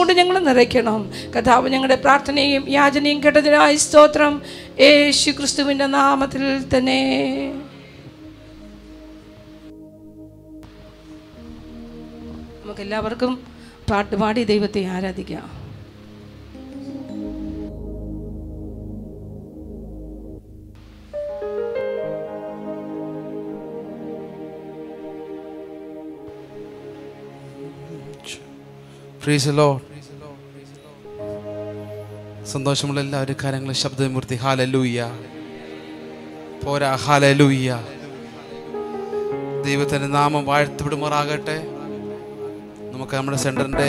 കൊണ്ട് ഞങ്ങൾ നിറയ്ക്കണം കഥാവ് ഞങ്ങളുടെ പ്രാർത്ഥനയും യാചനയും കേട്ടതിനായി സ്തോത്രം യേശു ക്രിസ്തുവിൻ്റെ നാമത്തിൽ തന്നെ നമുക്കെല്ലാവർക്കും പാട്ടുപാടി ദൈവത്തെ ആരാധിക്കാം Praise the Lord. സന്തോഷമുള്ള എല്ലാവരും കാര്യങ്ങളും ശബ്ദമൂർത്തി ഹാലലൂയ്യ പോരാ ഹാലലൂയ്യ ദൈവത്തിൻ്റെ നാമം വാഴ്ത്തപ്പെടുമാറാകട്ടെ നമുക്ക് നമ്മുടെ സെൻറ്ററിൻ്റെ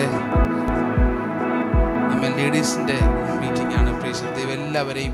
നമ്മൾ ലേഡീസിൻ്റെ മീറ്റിംഗ് ആണ് പ്രീസ് ദൈവം എല്ലാവരെയും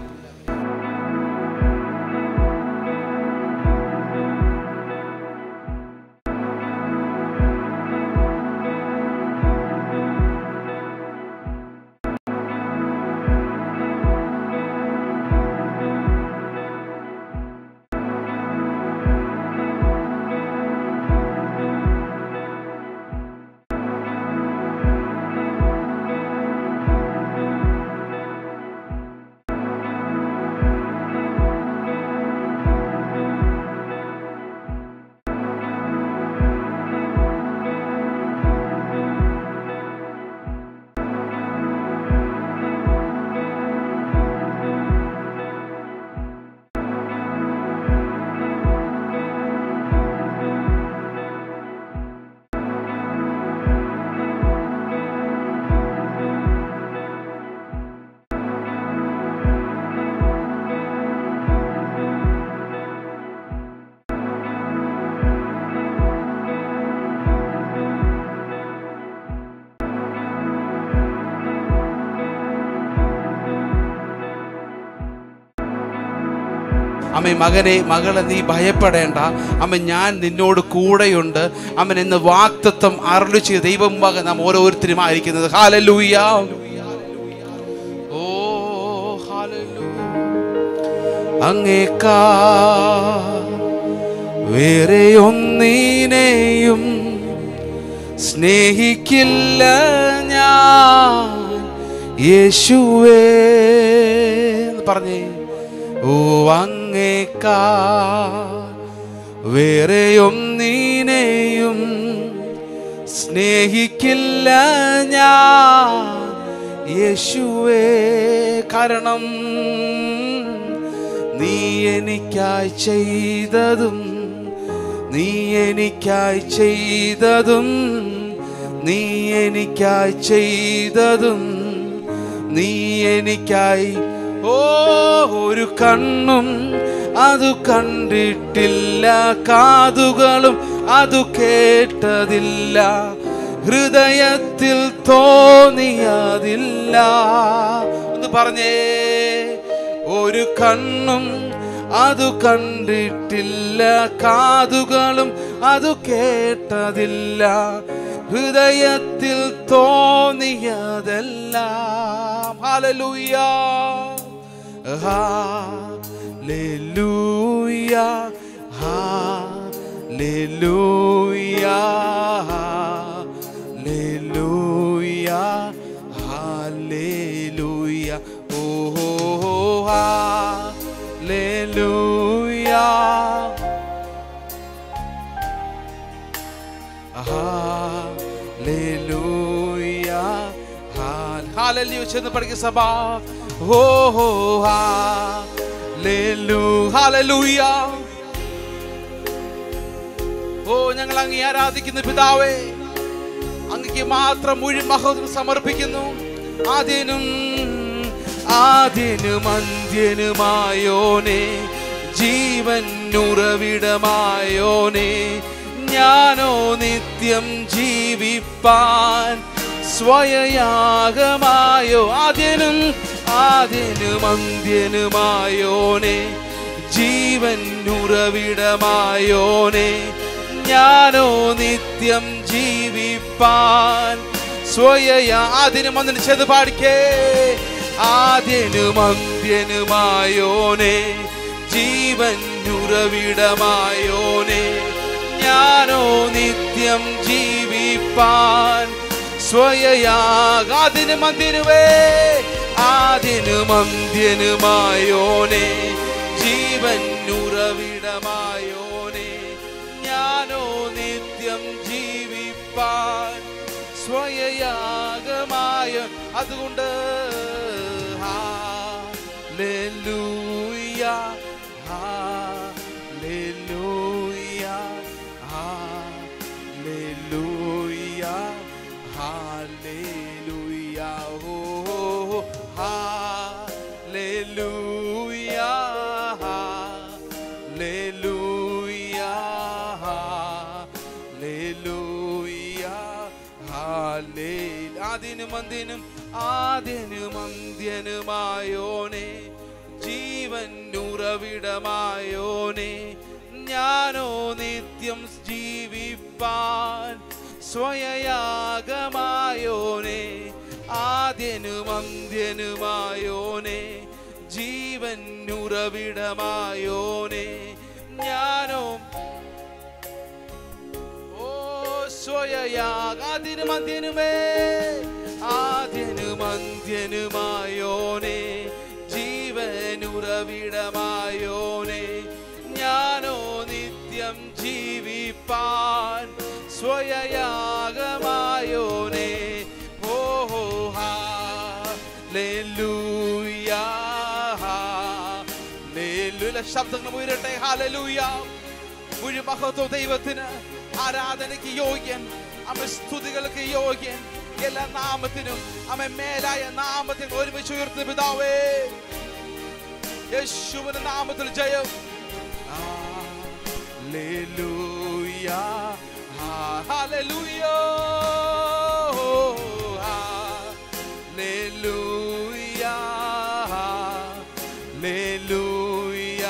അമ്മ മകനെ മകളെ നീ ഭയപ്പെടേണ്ട അമ്മ ഞാൻ നിന്നോട് കൂടെയുണ്ട് അമ്മൻ എന്ന് വാക്തത്വം അരുളി ചെയ്ത ദൈവം മകൻ നാം ഓരോരുത്തരും ആയിരിക്കുന്നത് ഹാലലൂയ ഓ ഹാലലൂയ അങ്ങേക്കാ വേറെ ഒന്നിനെയും സ്നേഹിക്കില്ല ഞാൻ യേശുവേ എന്ന് പറഞ്ഞേ ഓ അങ്ങേക്കാ വേറെ ഒന്നിനെയും സ്നേഹിക്കില്ല ഞാൻ യേശുവേ കാരണം നീ എനിക്കായി ചെയ്തതും നീ എനിക്കായി ചെയ്തതും നീ എനിക്കായി ചെയ്തതും നീ എനിക്കായി ഓ ഒരു കണ്ണും അതു കണ്ടിട്ടില്ല കാതുകളും അതു കേട്ടതില്ല ഹൃദയത്തിൽ തോന്നിയതില്ല ഒന്ന് പറഞ്ഞേ ഒരു കണ്ണും അതു കണ്ടിട്ടില്ല കാതുകളും അതു കേട്ടതില്ല ഹൃദയത്തിൽ തോന്നിയതെല്ലാം ഹല്ലേലൂയ ഹല്ലേലൂയ ഹല്ലേലൂയ ഹല്ലേലൂയ ഹല്ലേലൂയ ഓ ഹല്ലേലൂയ ഹല്ലേലൂയ ഹാലലൂയ ചെന്ന് പഠിക്കുന്ന സഭ ഹോ ഹോ ഹാലലൂ ഹാലലൂയ ഓ ഞങ്ങൾ അങ്ങേ ആരാധിക്കുന്ന പിതാവേ അങ്ങക്ക് മാത്രം മുഴുവൻ മഹത്വം സമർപ്പിക്കുന്നു ആദ്യനും ആദ്യനും അന്ത്യനുമായോനെ ജീവൻ ഉറവിടമായോനെ ഞാനോ നിത്യം ജീവിപ്പാൻ സ്വയയാഗമായോ ആദ്യനും ആദ്യനും അന്ത്യനുമായോനെ ജീവൻ ഉറവിടമായോനെ ഞാനോ നിത്യം ജീവിപ്പാൻ സ്വയ ആദ്യനും അന്തിന് ചെന്ന് പാടിക്കേ ആദ്യനും അന്ത്യനുമായോനെ ജീവൻ ഉറവിടമായോനെ ഞാനോ നിത്യം ജീവിപ്പാൻ സ്വയയാകാതിന് മന്ദിനുവേ ആദിനു മന്ത്യനുമായോനെ ജീവൻ ഉറവിടമായോനെ ഞാനോ നിത്യം ജീവിപ്പാൻ സ്വയയാഗമായ അതുകൊണ്ട് ഹാലേലൂയ ഹാലേലൂയ ഹാലേലൂയ ഹാലേലൂയ ഓ ഹാലേലൂയ ഹാലേലൂയ ഹാലേലൂയ ഹാലേ ആദിനും അന്ത്യനും ആദ്യനും അന്ത്യനുമായോനെ ജീവൻ ഉറവിടമായോനെ ഞാനോ നിത്യം ജീവിപ്പാൻ സ്വയയാഗമായോനെ ആദ്യനും അന്ത്യനുമായോനെ ജീവൻ ഉറവിടമായോനെ ഞാനോ ഓ സ്വയയാകാതിനും അന്ത്യനുമേ ആദ്യനും അന്ത്യനുമായോനെ ജീവനുറവിടമായോനെ ഞാനോ നിത്യം ജീവിപ്പാൻ സ്വയയാഗമായോനെ ഓ ഹാലൂയ ശബ്ദങ്ങൾ ഉയരട്ടെ ഹാലലൂയ മുഴുവൻ മഹത്വ ദൈവത്തിന് ആരാധനയ്ക്ക് യോഗ്യൻ അമ്മ സ്തുതികൾക്ക് യോഗ്യൻ എല്ലാ നാമത്തിനും അമ്മ മേലായ നാമത്തിൽ ഒരുമിച്ച് ഉയർത്തുന്ന പിതാവേ യേശുവിന്റെ നാമത്തിൽ ജയം ഹല്ലേലൂയ ഹല്ലേലൂയ ഹല്ലേലൂയ ഹല്ലേലൂയ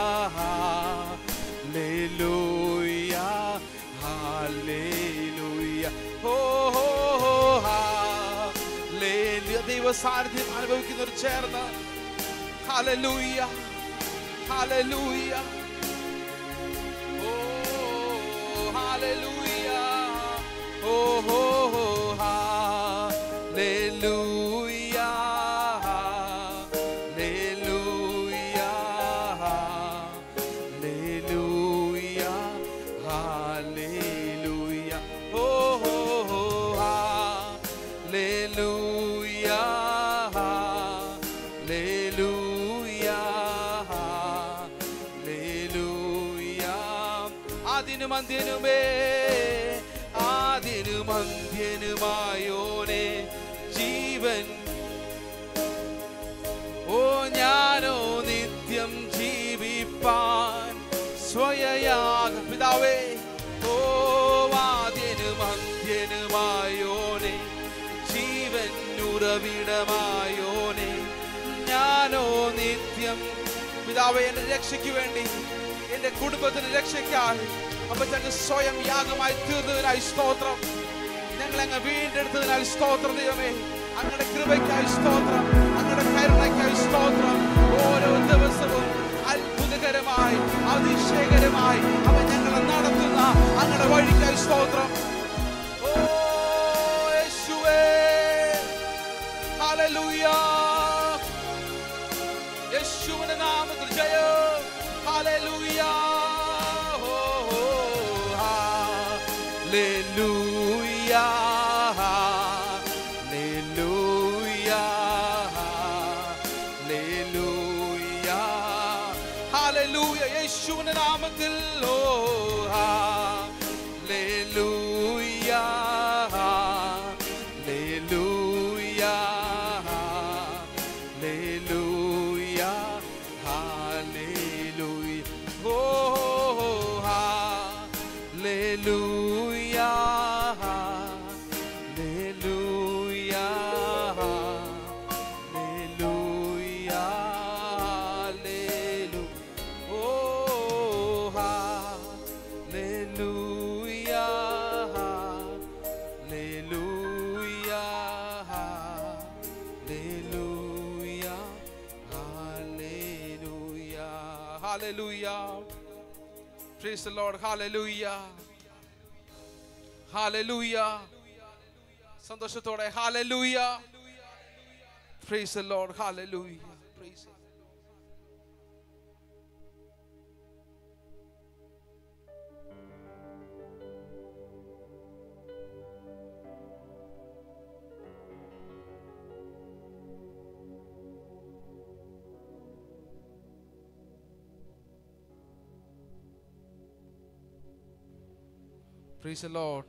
ഹല്ലേലൂയ ഹല്ലേലൂയ ഓ ഹോ ഹോ ഹല്ലേലൂയ ദൈവ സാന്നിധ്യം അനുഭവിക്കുന്നവർ ചേർന്ന് ഹല്ലേലൂയ ഹല്ലേലൂയ ഓ ഹല്ലേലൂയ ഓ ഹോ ഹോ ഹല്ലേലൂയ ഹല്ലേലൂയ ഹല്ലേലൂയ ഹല്ലേലൂയ ഓ ഹോ ഹോ ഹല്ലേലൂയ ഹല്ലേലൂയ ഹല്ലേലൂയ ആദിനും അന്ത്യനുമേ ആദിനും അന്ത്യനുമായോനെ ജീവൻ ഓ ഞാനോ നിത്യം ജീവിപ്പാൻ സ്വയയാഗ പിതാവേ ഓ ആദ്യനും അന്ത്യനുമായോനെ ജീവൻ ഉറവിടമായോനെ ഞാനോ നിത്യം പിതാവേ എന്റെ രക്ഷയ്ക്ക് വേണ്ടി എന്റെ കുടുംബത്തിന് രക്ഷയ്ക്കായി അപ്പൊ ഞങ്ങൾ സ്വയം യാഗമായി തീർന്നതിനായി സ്തോത്രം ഞങ്ങൾ അങ്ങ് വീണ്ടെടുത്തതിനാൽ സ്തോത്രം ദൈവമേ അങ്ങയുടെ കൃപയ്ക്കായി സ്തോത്രം അങ്ങയുടെ കരുണയ്ക്കായി സ്തോത്രം ഓരോ ദിവസവും അത്ഭുതകരമായി അതിശയകരമായി അവൻ ഞങ്ങളെ നടത്തുന്ന അങ്ങയുടെ വഴിക്കായി സ്തോത്രം ഓ യേശുവേ ഹല്ലേലൂയ യേശുവിന്റെ നാമത്തിൽ ജയം ഹല്ലേലൂയ ഹോ ഹോ ഹല്ലേലൂയ ഹല്ലേലൂയ ഹല്ലേലൂയ ഹല്ലേലൂയ യേശുവിന്റെ നാമത്തിൽ ഓ ഹല്ലേലൂയ ഹല്ലേലൂയ ഹല്ലേലൂയ ഹല്ലേലൂയ ഓ ഹല്ലേലൂയ ഹല്ലേലൂയ ഹല്ലേലൂയ ഹല്ലേലൂ ഓ ഹല്ലേലൂയ ഹല്ലേലൂയ ഹല്ലേലൂയ ഹല്ലേലൂയ ഹല്ലേലൂയ Praise the Lord. Hallelujah. Hallelujah. സന്തോഷത്തോടെ ഹാലലൂയ പ്രൈസ് ലോർഡ് ഹാലലൂയ പ്രൈസ് പ്രൈസ് ലോർഡ്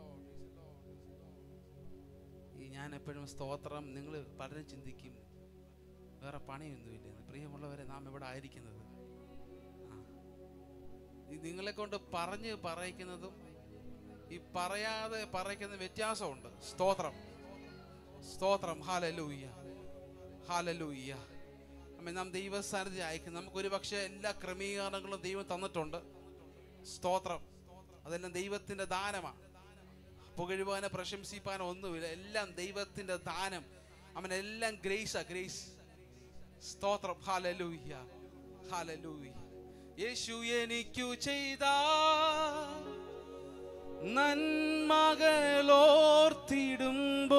ഈ ഞാൻ എപ്പോഴും സ്തോത്രം നിങ്ങൾ പലരും ചിന്തിക്കും വേറെ പണിയൊന്നുമില്ല പ്രിയമുള്ളവരെ നാം ഇവിടെ ആയിരിക്കുന്നത് ആ. ഈ നിങ്ങളെ കൊണ്ട് പറഞ്ഞ് പറയിക്കുന്നതും ഈ പറയാതെ പറയിക്കുന്ന വ്യത്യാസമുണ്ട് സ്തോത്രം സ്തോത്രം ഹാലലൂയ്യ ഹാലലൂയ്യ അമ്മ നാം ദൈവസാന്നിധ്യം അയക്കും നമുക്ക് ഒരു പക്ഷേ എല്ലാ ക്രമീകരണങ്ങളും ദൈവം തന്നിട്ടുണ്ട് സ്തോത്രം അതെല്ലാം ദൈവത്തിന്റെ ദാനമാണ് പുകഴുവാനോ പ്രശംസിപ്പാനോ ഒന്നുമില്ല എല്ലാം ദൈവത്തിന്റെ ദാനം അവൻ എല്ലാം ഗ്രേസാ ഗ്രേസ് സ്തോത്രം ഹാലലൂയ്യ ഹാലലൂയ്യ യേശു എനിക്കു ചെയ്ത നന്മകളോർത്തിടുമ്പോ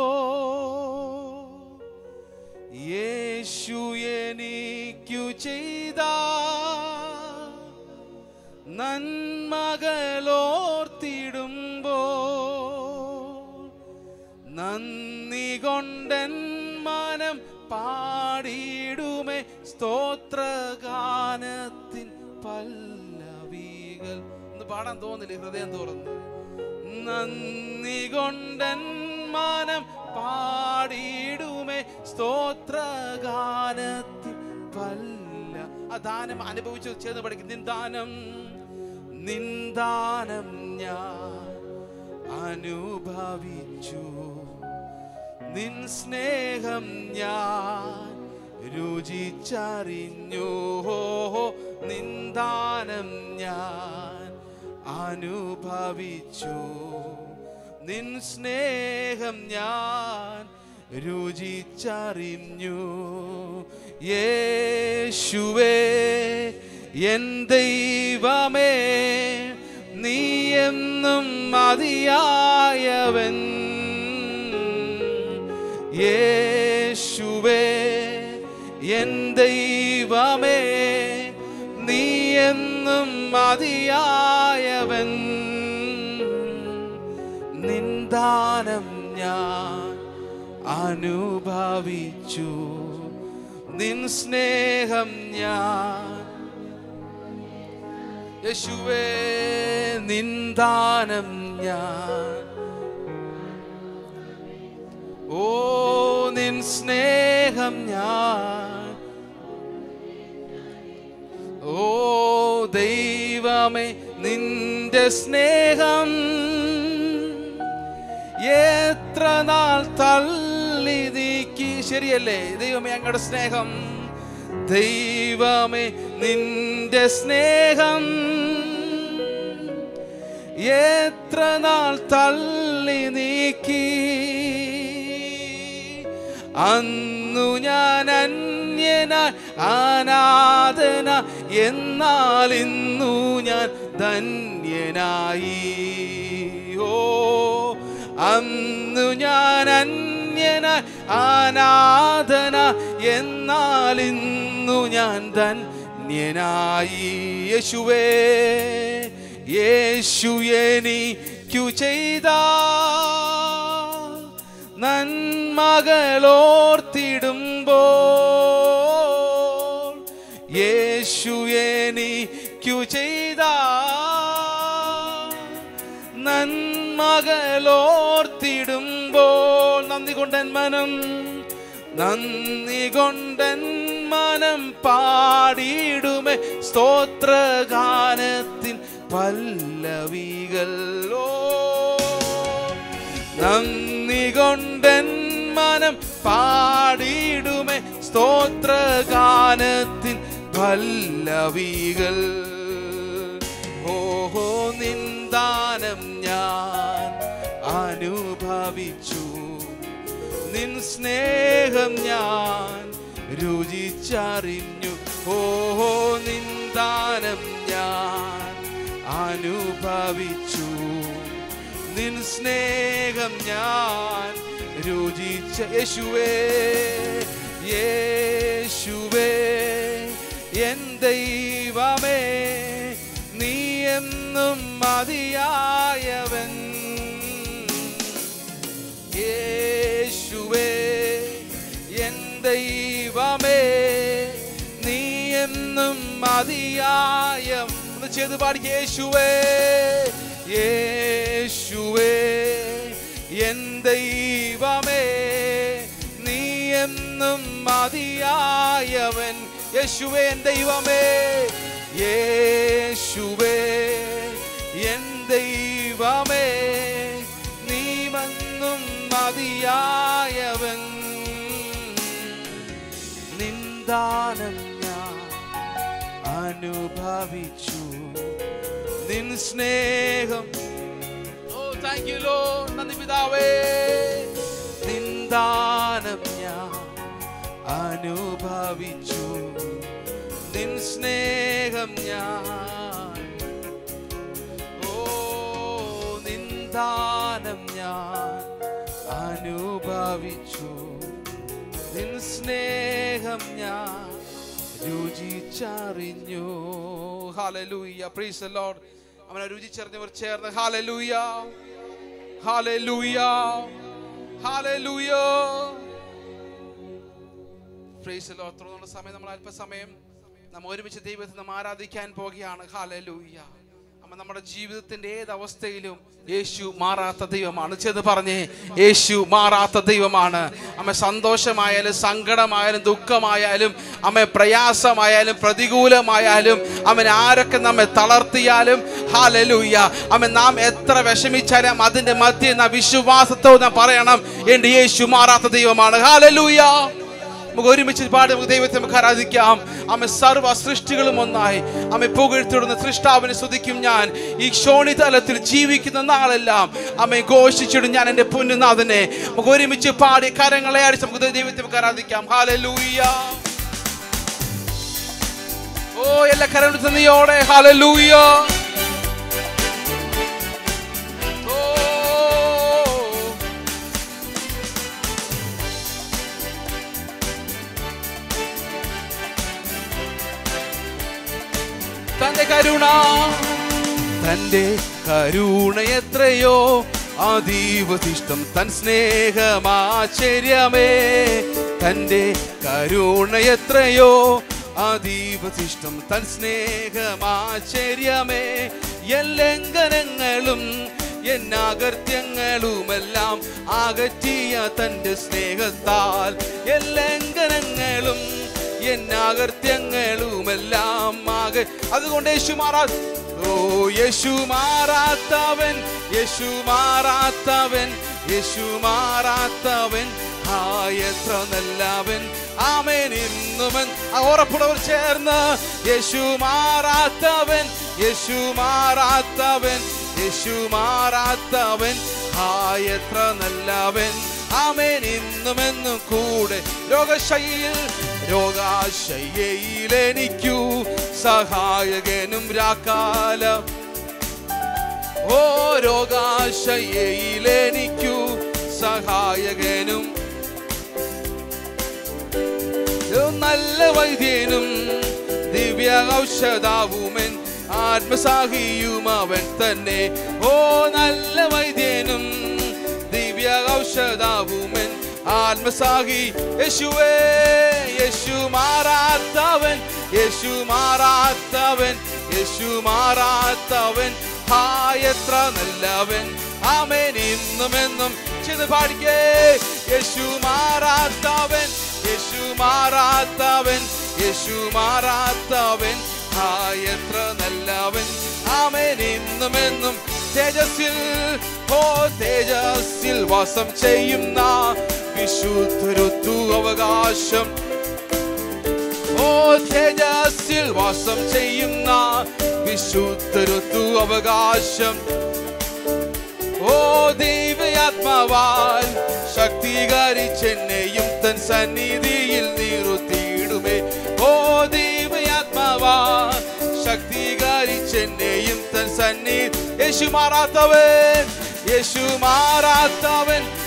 യേശു എനിക്കു ചെയ്ത നന്മകളോർത്തിടുമ്പോ നന്ദി കൊണ്ടൻ മനം പാടിയിടുമേ സ്തോത്രഗാനത്തിൻ പല്ലവികൾ ഒന്ന് പാടാൻ തോന്നില്ലേ ഹൃദയം തുറന്ന് നന്ദി കൊണ്ടൻ മനം പാടിയിടുമേ സ്തോത്രഗാനത്തിൻ പല്ല ആ ദാനം അനുഭവിച്ചു ചേർന്ന് പഠിക്കും നിന്ദാനം നിന്ദാനം ഞാൻ അനുഭവിച്ചു നിൻ സ്നേഹം ഞാൻ രുചിച്ചറിഞ്ഞു ഹോ നിന്ദാനം ഞാൻ അനുഭവിച്ചു നിൻ സ്നേഹം ഞാൻ രുചിച്ചറിഞ്ഞു യേശുവേ എൻ ദൈവമേ നീ എന്നും മതിയായവൻ യേശുവേ എൻ ദൈവമേ നീ എന്നും മതിയായവൻ നിന്ദാനം ഞാൻ അനുഭവിച്ചു നിൻ സ്നേഹം ഞാൻ യേശുവേ നിന്ദാനം ഞാൻ ഓ നിൻ സ്നേഹം ഞാൻ ഓ ദൈവമേ നിന്റെ സ്നേഹം എത്ര നാൾ തള്ളി നീക്കി ശരിയല്ലേ ദൈവമേ ഞങ്ങളുടെ സ്നേഹം ദൈവമേ നിന്റെ സ്നേഹം എത്ര നാൾ തള്ളി നീക്കി അന്നു ഞാൻ അന്യനായി അനാഥന എന്നാൽ ഇന്നു ഞാൻ ധന്യനായി ഓ അന്നു ഞാൻ അന്യനായി അനാഥന എന്നാൽ ഇന്നു ഞാൻ ധന്യനായി യേശുവേ യേശു എനിക്കു ചെയ്ത നന്മകളോർത്തിടുമ്പോൾ യേശു എനിക്കു ചെയ്ത നന്മകളോർത്തിടുമ്പോൾ നന്ദി കൊണ്ടൻ മനം നന്ദി കൊണ്ടൻ മനം പാടിയിടുമേ സ്തോത്രഗാനത്തിൻ പല്ലവികൾ ഓ നന്ദി കൊണ്ടൻ മനം പാടിയിടുമേ സ്തോത്രഗാനത്തിൻ പല്ലവികൾ ഓഹോ നിന്ദാനം ഞാൻ അനുഭവിച്ചു നിൻ സ്നേഹം ഞാൻ രുചിച്ചറിഞ്ഞു ഓഹോ നിന്ദാനം ഞാൻ അനുഭവിച്ചു നിൻ സ്നേഹം ഞാൻ രുചിച്ച യേശുവേ യേശുവേ എൻ ദൈവമേ നീ എന്നും മതിയായവൻ യേശുവേ എൻ ദൈവമേ നീ എന്നും മതിയായ ഒന്ന് ചെയ്ത് പാടി യേശുവേ യേശുവേ എൻ ദൈവമേ നീ എന്നും മതിയായവൻ യേശുവേ എൻ ദൈവമേ യേശുവേ എൻ ദൈവമേ നീ മന്നും മതിയായവൻ നിന്ദാനം ഞാൻ അനുഭവിച്ചു നിൻ സ്നേഹം ഓ താങ്ക് യു ലോ നന്ദി പിതാവേ നിന്ദാനം ഞാൻ അനുഭവിച്ചു നിൻ സ്നേഹം ഞാൻ ഓ നിന്ദാനം ഞാൻ അനുഭവിച്ചു നിൻ സ്നേഹം ഞാൻ രുചിച്ചറിഞ്ഞു ഹാലലൂയ പ്രൈസ് ദി ലോർഡ് അവനെ രുചിച്ചറിഞ്ഞവർ ചേർന്ന് ഹാലലൂയ ഹാലലൂയ ഹാലലൂയ പ്രൈസ് ദി ലോർഡ് തുടർന്നുള്ള സമയം നമ്മൾ അല്പസമയം നമ്മൾ ഒരുമിച്ച് ദൈവത്തെ നാം ആരാധിക്കാൻ പോകുകയാണ് ഹാലലൂയ അമ്മ നമ്മുടെ ജീവിതത്തിന്റെ ഏത് അവസ്ഥയിലും യേശു മാറാത്ത ദൈവമാണ് ചെന്ന് പറഞ്ഞേ യേശു മാറാത്ത ദൈവമാണ് അമ്മ സന്തോഷമായാലും സങ്കടമായാലും ദുഃഖമായാലും അമ്മ പ്രയാസമായാലും പ്രതികൂലമായാലും അവൻ ആരൊക്കെ നമ്മെ തളർത്തിയാലും ഹാലലൂയ അമ്മ നാം എത്ര വിഷമിച്ചാലും അതിന്റെ മധ്യ നാം വിശ്വാസത്തോടെ നാം പറയണം എൻ്റെ യേശു മാറാത്ത ദൈവമാണ് ഹാലലൂയ നമുക്ക് ഒരുമിച്ച് പാടി നമുക്ക് ദൈവത്തെ നമുക്ക് ആരാധിക്കാം അമ്മ സർവ്വ സൃഷ്ടികളും ഒന്നായി അമ്മ പുകഴ്ത്തിടുന്ന സൃഷ്ടാവിനെ സ്തുതിക്കും ഞാൻ ഈ ക്ഷോണിതലത്തിൽ ജീവിക്കുന്ന നാളെല്ലാം അമ്മ ഘോഷിച്ചിടും ഞാൻ എൻ്റെ പൊന്നുനാഥനെ നമുക്ക് ഒരുമിച്ച് പാടി കരങ്ങളെ അടിച്ച് നമുക്ക് ദൈവത്തെ നമുക്ക് ആരാധിക്കാം ഹാലലൂയ ഓ എല്ലാ കരങ്ങളും നീയോടെ ഹാലലൂയ ഓ തന്റെ കരുണ തന്റെ കരുണ എത്രയോ അതീവതിഷ്ടം തൻ സ്നേഹമാശ്ചര്യമേ തന്റെ കരുണ എത്രയോ അതീവതിഷ്ടം തൻ സ്നേഹമാശ്ചര്യമേ എല്ലംഘനങ്ങളും എന്നാകൃത്യങ്ങളുമെല്ലാം അകറ്റിയ തന്റെ സ്നേഹത്താൽ എല്ലംഘനങ്ങളും എന്നാകൃത്യങ്ങളുമെല്ലാം ആക അതുകൊണ്ട് യേശു മാറാ ഓ യേശു മാറാത്തവൻ യേശു മാറാത്തവൻ യേശു മാറാത്തവൻ ആ എത്ര നല്ലവൻ ആമേൻ ഇന്നുമൻ ആ ഉറപ്പുടവർ ചേർന്ന് യേശു മാറാത്തവൻ യേശു മാറാത്തവൻ യേശു മാറാത്തവൻ ആ എത്ര നല്ലവൻ ആമേൻ ഇന്നുമെന്നും കൂടെ രോഗശൈലിയിൽ രോഗാശയ്യയിൽ എനിക്കു സഹായകനും രാക്കാലം ഓ രോഗാശയ്യയിൽ എനിക്കു സഹായകനും നല്ല വൈദ്യനും ദിവ്യ ഔഷധാവുമൻ ആത്മസാഹിയും അവൻ തന്നെ ഓ നല്ല വൈദ്യനും ദിവ്യ ഔഷധാവുമൻ ആത്മസാഹി യേശുവേ യേശു മാറാത്തവൻ യേശു മാറാത്തവൻ യേശു മാറാത്തവൻ ഹാ എത്ര നല്ലവൻ ആമേൻ ഇന്നും എന്നും ചെയ്ത് പാടിക്കേ യേശു മാറാത്തവൻ യേശു മാറാത്തവൻ യേശു മാറാത്തവൻ ഹാ എത്ര നല്ലവൻ ആമേൻ ഇന്നും എന്നും തേജസ്സിൽ ഓ തേജസ്സിൽ വാസം ചെയ്യുന്ന വിശുദ്ധരുത്തു അവകാശം ഓ തേജസ്സിൽ വാസം ചെയ്യുന്ന വിശുദ്ധരുത്തു അവകാശം ഓ ദൈവയാത്മാവാൽ ശക്തീകരിച്ചെന്നെയും തൻ സന്നിധിയിൽ നിർത്തിയിടുമേ ഓ ദൈവയാത്മാവാൽ ശക്തീകരിച്ചെന്നെയും തൻ സന്നിധി യേശു മാറാത്തവൻ യേശു മാറാത്തവൻ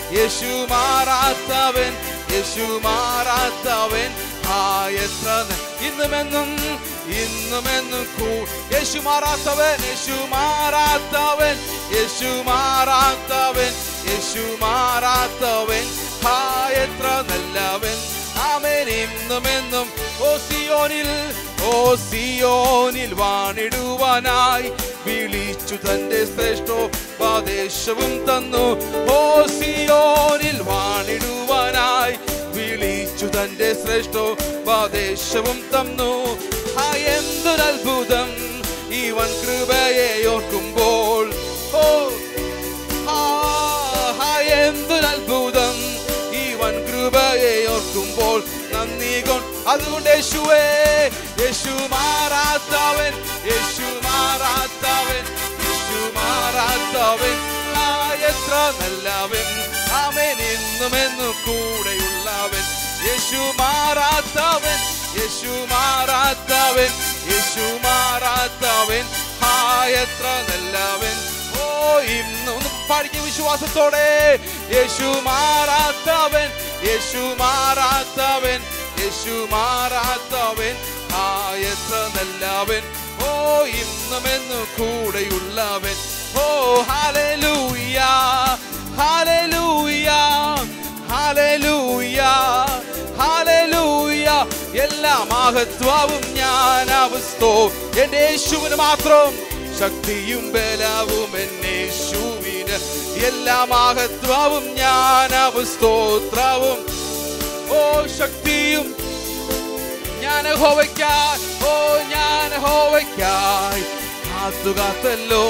യേശു മാറാത്തവൻ യേശു മാറാത്തവൻ ആ എത്ര ന- ഇന്നുമെന്നും ഇന്നുമെന്നും കൂ യേശു മാറാത്തവൻ യേശു മാറാത്തവൻ യേശു മാറാത്തവൻ യേശു മാറാത്തവൻ ആ എത്ര നല്ലവൻ ആമേൻ ഇന്നുമെന്നും ഓ സിയോനിൽ ഓ സിയോനിൽ വാണിടുവാനായി വിളിച്ചു തന്റെ ശ്രേഷ്ഠോപദേശവും തന്നു ഓ സിയോനിൽ വാണിടുവാനായി വിളിച്ചു തന്റെ ശ്രേഷ്ഠോപദേശവും തന്നു ആ എന്തൊരത്ഭുതം ഈ വൻ കൃപയെ ഓർക്കുമ്പോൾ ഓ ആ, ആ, എന്തൊരത്ഭുതം ഈ വൻ കൃപയെ ഓർക്കുമ്പോൾ നന്ദി കൊണ്ട് അതുകൊണ്ട് യേശുവേ യേശു മാറാത്തവൻ യേശു മാറാത്തവൻ യേശു മാറാത്തവൻ ആ എത്ര നല്ലവൻ അവൻ എന്നും എന്നും കൂടെയുള്ളവൻ യേശു മാറാത്തവൻ യേശു മാറാത്തവൻ യേശു മാറാത്തവൻ ആ എത്ര നല്ലവൻ ഓ ഇന്നും പാടിക്ക വിശ്വാസത്തോടെ യേശു മാറാത്തവൻ യേശു മാറാത്തവൻ യേശു മാറാത്തവൻ ആ എത്ര നല്ലവൻ ഓ ഇന്നും എന്നും കൂടെയുള്ളവൻ ഓ ഹാലലൂയ ഹാലലൂയ ഹാലലൂയ ഹാലലൂയ എല്ലാ മഹത്വവും ഞാൻ അവസ്ഥോ എന്റെ യേശുവിന് മാത്രം ശക്തിയും ബലവും എന്നേശുവിന് എല്ലാ മഹത്വവും ഞാൻ അവസ്തോത്രവും ഓ ശക്തിയും ഞാൻ ഹോവയ്ക്കായി ഓ ഞാൻ ഹോവയ്ക്കായി കാത്തു കാത്തല്ലോ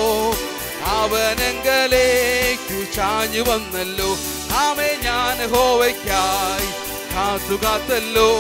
അവനങ്കലേക്കു ചാഞ്ഞു വന്നല്ലോ ആമേ ഞാൻ ഹോവയ്ക്കായി കാത്തു കാത്തല്ലോ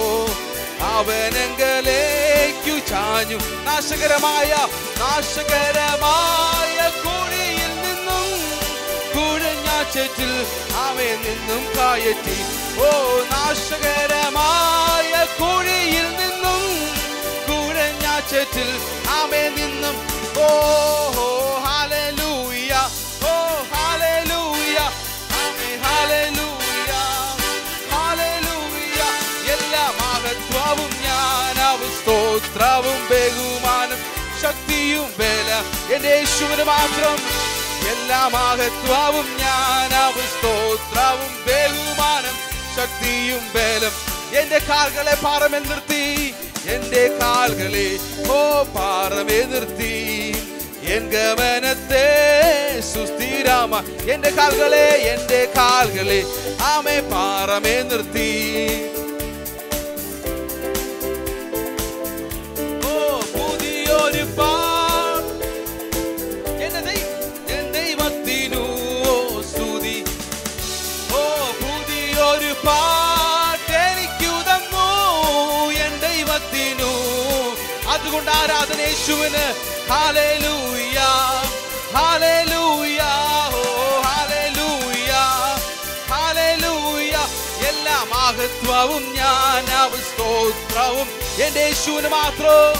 അവനങ്കലേക്കു ചാഞ്ഞു നാശകരമായ നാശകരമായ കുഴിയിൽ നിന്നും കുഴഞ്ഞാച്ചറ്റിൽ അവൻ നിന്നും കായറ്റി ഓ നാശകരമായ കുഴിയിൽ നിന്നും കുഴഞ്ഞാച്ചറ്റിൽ അവൻ നിന്നും ഓ ഹോ ഹാലലൂയ ഓ ഹാലലൂയ ആമേൻ ഹാലലൂയ ഹാലലൂയ എല്ലാ മഹത്വവും ജ്ഞാനവും സ്തോത്രവും ബഹുമാനം ശക്തിയും ബല എന്റെ യേശുവിന് മാത്രം എല്ലാ മഹത്വവും ജ്ഞാനവും സ്തോത്രവും ബഹുമാനം ശക്തിയും ബലം എന്റെ കാൽകളെ പാറമേ നിർത്തി എന്റെ കാൽകളെ ഓ പാറമേ നിർത്തി എൻ ഗമനത്തെ സുസ്ഥിരാമ എന്റെ കാൽകളെ എന്റെ കാൽകളെ ആമേ പാറമേ നിർത്തി ഓ പുതിയൊരു പാട്ട് എന്റെ ദൈ- എൻ ദൈവത്തിനു ഓ സ്തുതി ഓ പുതിയൊരു പാട്ട് എനിക്കു തന്നു എൻ ദൈവത്തിനു അതുകൊണ്ട് ആരാധന യേശുവിന് ഹാലേലൂയ ഹാലേലൂയ ഓ ഹാലേലൂയ ഹാലേലൂയ എല്ലാ മഹത്വവും ഞാൻ സ്തോത്രവും എന്റെ യേശുവിന് മാത്രം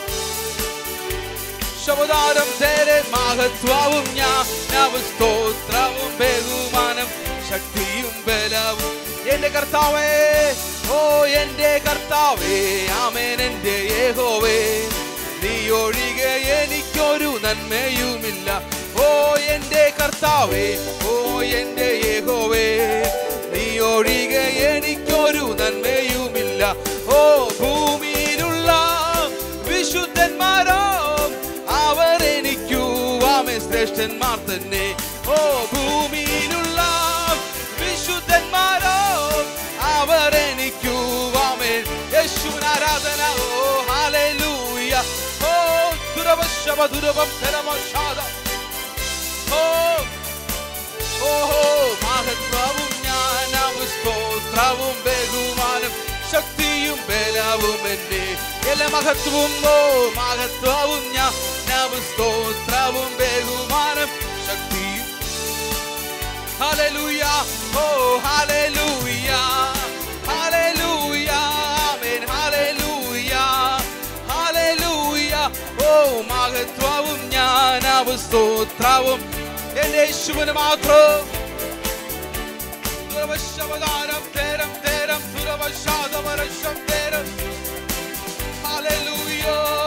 ശബദാനം തേരെ മഹത്വവും ഞാൻ സ്തോത്രവും ബഹുമാനം ശക്തിയും ബലവും എന്റെ കർത്താവേ ഓ എന്റെ കർത്താവേ ആമേൻ എന്റെ യേഹോവേ നീ ഒഴികെ എനിക്കൊരു നന്മയുമില്ല ഓ എന്റെ കർത്താവേ ഓ എന്റെ യേഹോവേ നീ ഒഴികെ എനിക്കൊരു നന്മയുമില്ല ഓ ഭൂമിയിലുള്ള വിശുദ്ധന്മാരോ അവർ എനിക്കു ആമേ ശ്രേഷ്ഠന്മാർ തന്നെ ഓ ഭൂമിയിലുള്ള വിശുദ്ധന്മാരോ അവർ എനിക്കു ആമേ യേശുവിന് ആരാധന ഓ ഹാലേലൂയ ഓ ദുരവശവ ദുരവം ധരമശാദ ഓ ഓഹോ മഹത്വവും ജ്ഞാനവും സ്തോത്രവും ബഹുമാനം ശക്തിയും ബലവും എന്നെ എല്ലാ മഹത്വവും ഓ മഹത്വവും ജ്ഞാനവും സ്തോത്രവും ബഹുമാനം ശക്തിയും ഹല്ലേലൂയ ഓ ഹല്ലേലൂയ ഹല്ലേലൂയ ആമേൻ ഹല്ലേലൂയ ഹല്ലേലൂയ ഓ മഹത്വവും ജ്ഞാനവും സ്തോത്രവും എന്റെ യേശുവിന് മാത്രം ദുരവശവതാരം തേരം തേരം ദുരവശാദവരശം തേരം ഹല്ലേലൂയ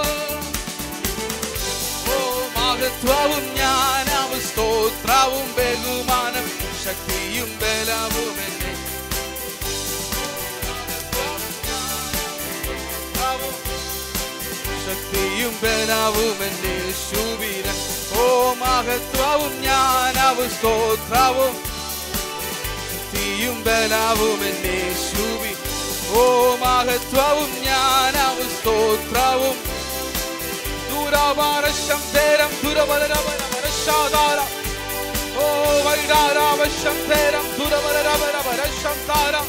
ഓ മഹത്വവും ജ്ഞാനവും സ്തോത്രവും ബഹുമാനം ശക്തിയും ബലവും എന്നെ ശക്തിയും ബലവും എന്നെ ശുഭിന ഓ മഹത്വവും ജ്ഞാനവും സ്തോത്രവും ശക്തിയും ബലവും എന്നെ ശുഭി ഓ മഹത്വവും ജ്ഞാനവും സ്തോത്രവും ദൂരാവാരശം തേരം ദുരവരവരവരശാധാര ഓ വൈഡാരാവശ്യം തേരം ദുരവരവരവരശം താരം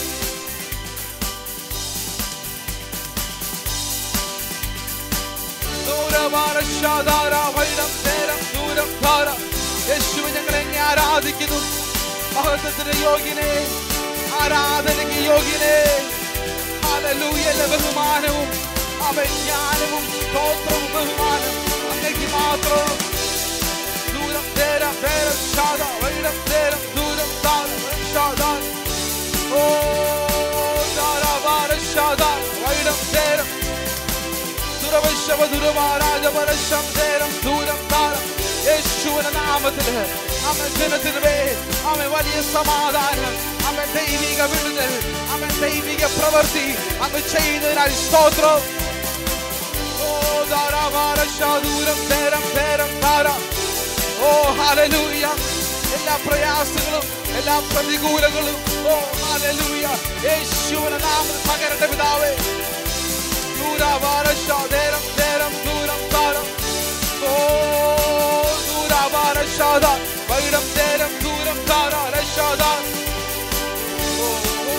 ദൂരമാനശാധാര വൈഡം നേരം ദൂരം ധാര യേശുവെ ഞങ്ങൾ എന്നെ ആരാധിക്കുന്നു മഹത്വത്തിന് യോഗ്യനെ ആരാധനയ്ക്ക് യോഗ്യനെ ഹല്ലേലൂയയുടെ ബഹുമാനവും അവൻ ജ്ഞാനവും സ്തോത്രവും ബഹുമാനം അങ്ങേക്ക് മാത്രം ദൂരം നേരം നേരം ശാദ വൈഡം നേരം ദൂരം ധാര ശാദാൻ ഓ ധാരാവാര ശാദാൻ വൈഡം നേരം ദുരവശവ ദുരവാരാജപരശം നേരം ദൂരം താരം യേശുവിന്റെ നാമത്തില് അവൻ ജനത്തിന് മേൽ അവൻ വലിയ സമാധാനം അവൻ ദൈവിക വിടുതൽ അവൻ ദൈവിക പ്രവൃത്തി അങ്ങ് ചെയ്തതിനാൽ സ്തോത്രം ഓ ധാരാവാരശ ദൂരം നേരം നേരം താര ഓ ഹല്ലേലൂയ എല്ലാ പ്രയാസങ്ങളും എല്ലാ പ്രതികൂലങ്ങളും ഓ ഹല്ലേലൂയ യേശുവിന്റെ നാമത്തിൽ പകരട്ടെ പിതാവേ ദൂരാവാരശ നേരം നേരം ദൂരം താരം ഓ ദൂരാവാരശാദ വൈഡം നേരം ദൂരം താര രശാദ ഓ ഓ.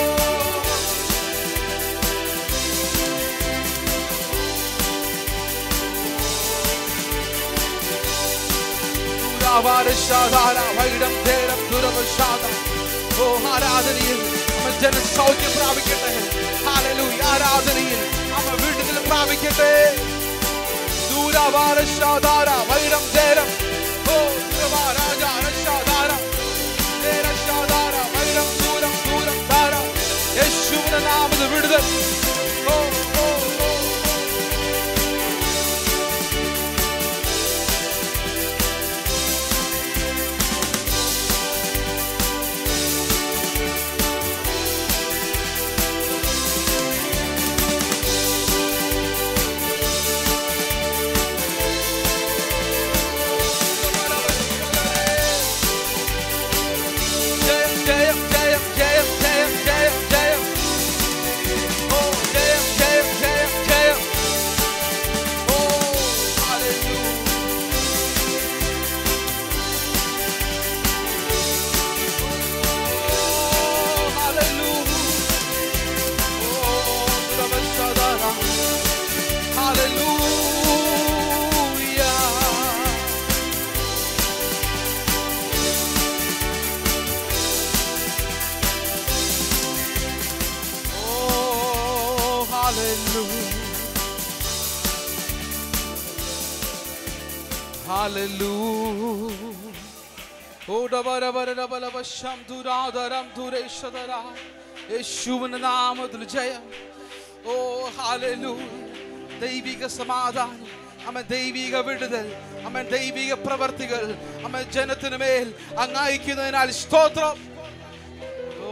ദൂരാവാരശാദാര വൈഡം നേരം ദുരവശാദ ഓ ആരാധനയിൽ അവൻ ജനസൗഖ്യം പ്രാപിക്കട്ടെ ഹാലലൂയ ആരാധനയിൽ അവൻ വീട്ടിൽ പ്രാപിക്കട്ടെ ദൂരാവാരശാദാര വൈഡം നേരം ഓ ദൂരവാരാജാരശാദാര നേരശാദാര വൈഡം ദൂരം ദൂരം ധാര യേശുവിന്റെ നാമത്തിൽ വിടുതൽ ഓ ഓ ഓ ജയം ജയം ജയം ജയം ജയം ജയം ജയം ഓ ജയം ജയം ജയം ജയം ഓ ഹല്ലേലൂയ ഓ ഹല്ലേലൂയ ഓ പ്രവശദാന ഹല്ലേലൂയ Oh, hallelujah. Hallelujah. Oh, dabara bara dabala basham duradaram dureshadara. യേശുവിന്റെ നാമത്തിൽ ജയം ഓ ഹാലലൂയ ദൈവിക സമാധാനം അമ്മ ദൈവിക വിടുതൽ അമ്മ ദൈവിക പ്രവർത്തികൾ അമ്മ ജനത്തിനു മേൽ അങ്ങയക്കുന്നതിനാൽ സ്തോത്രം ഓ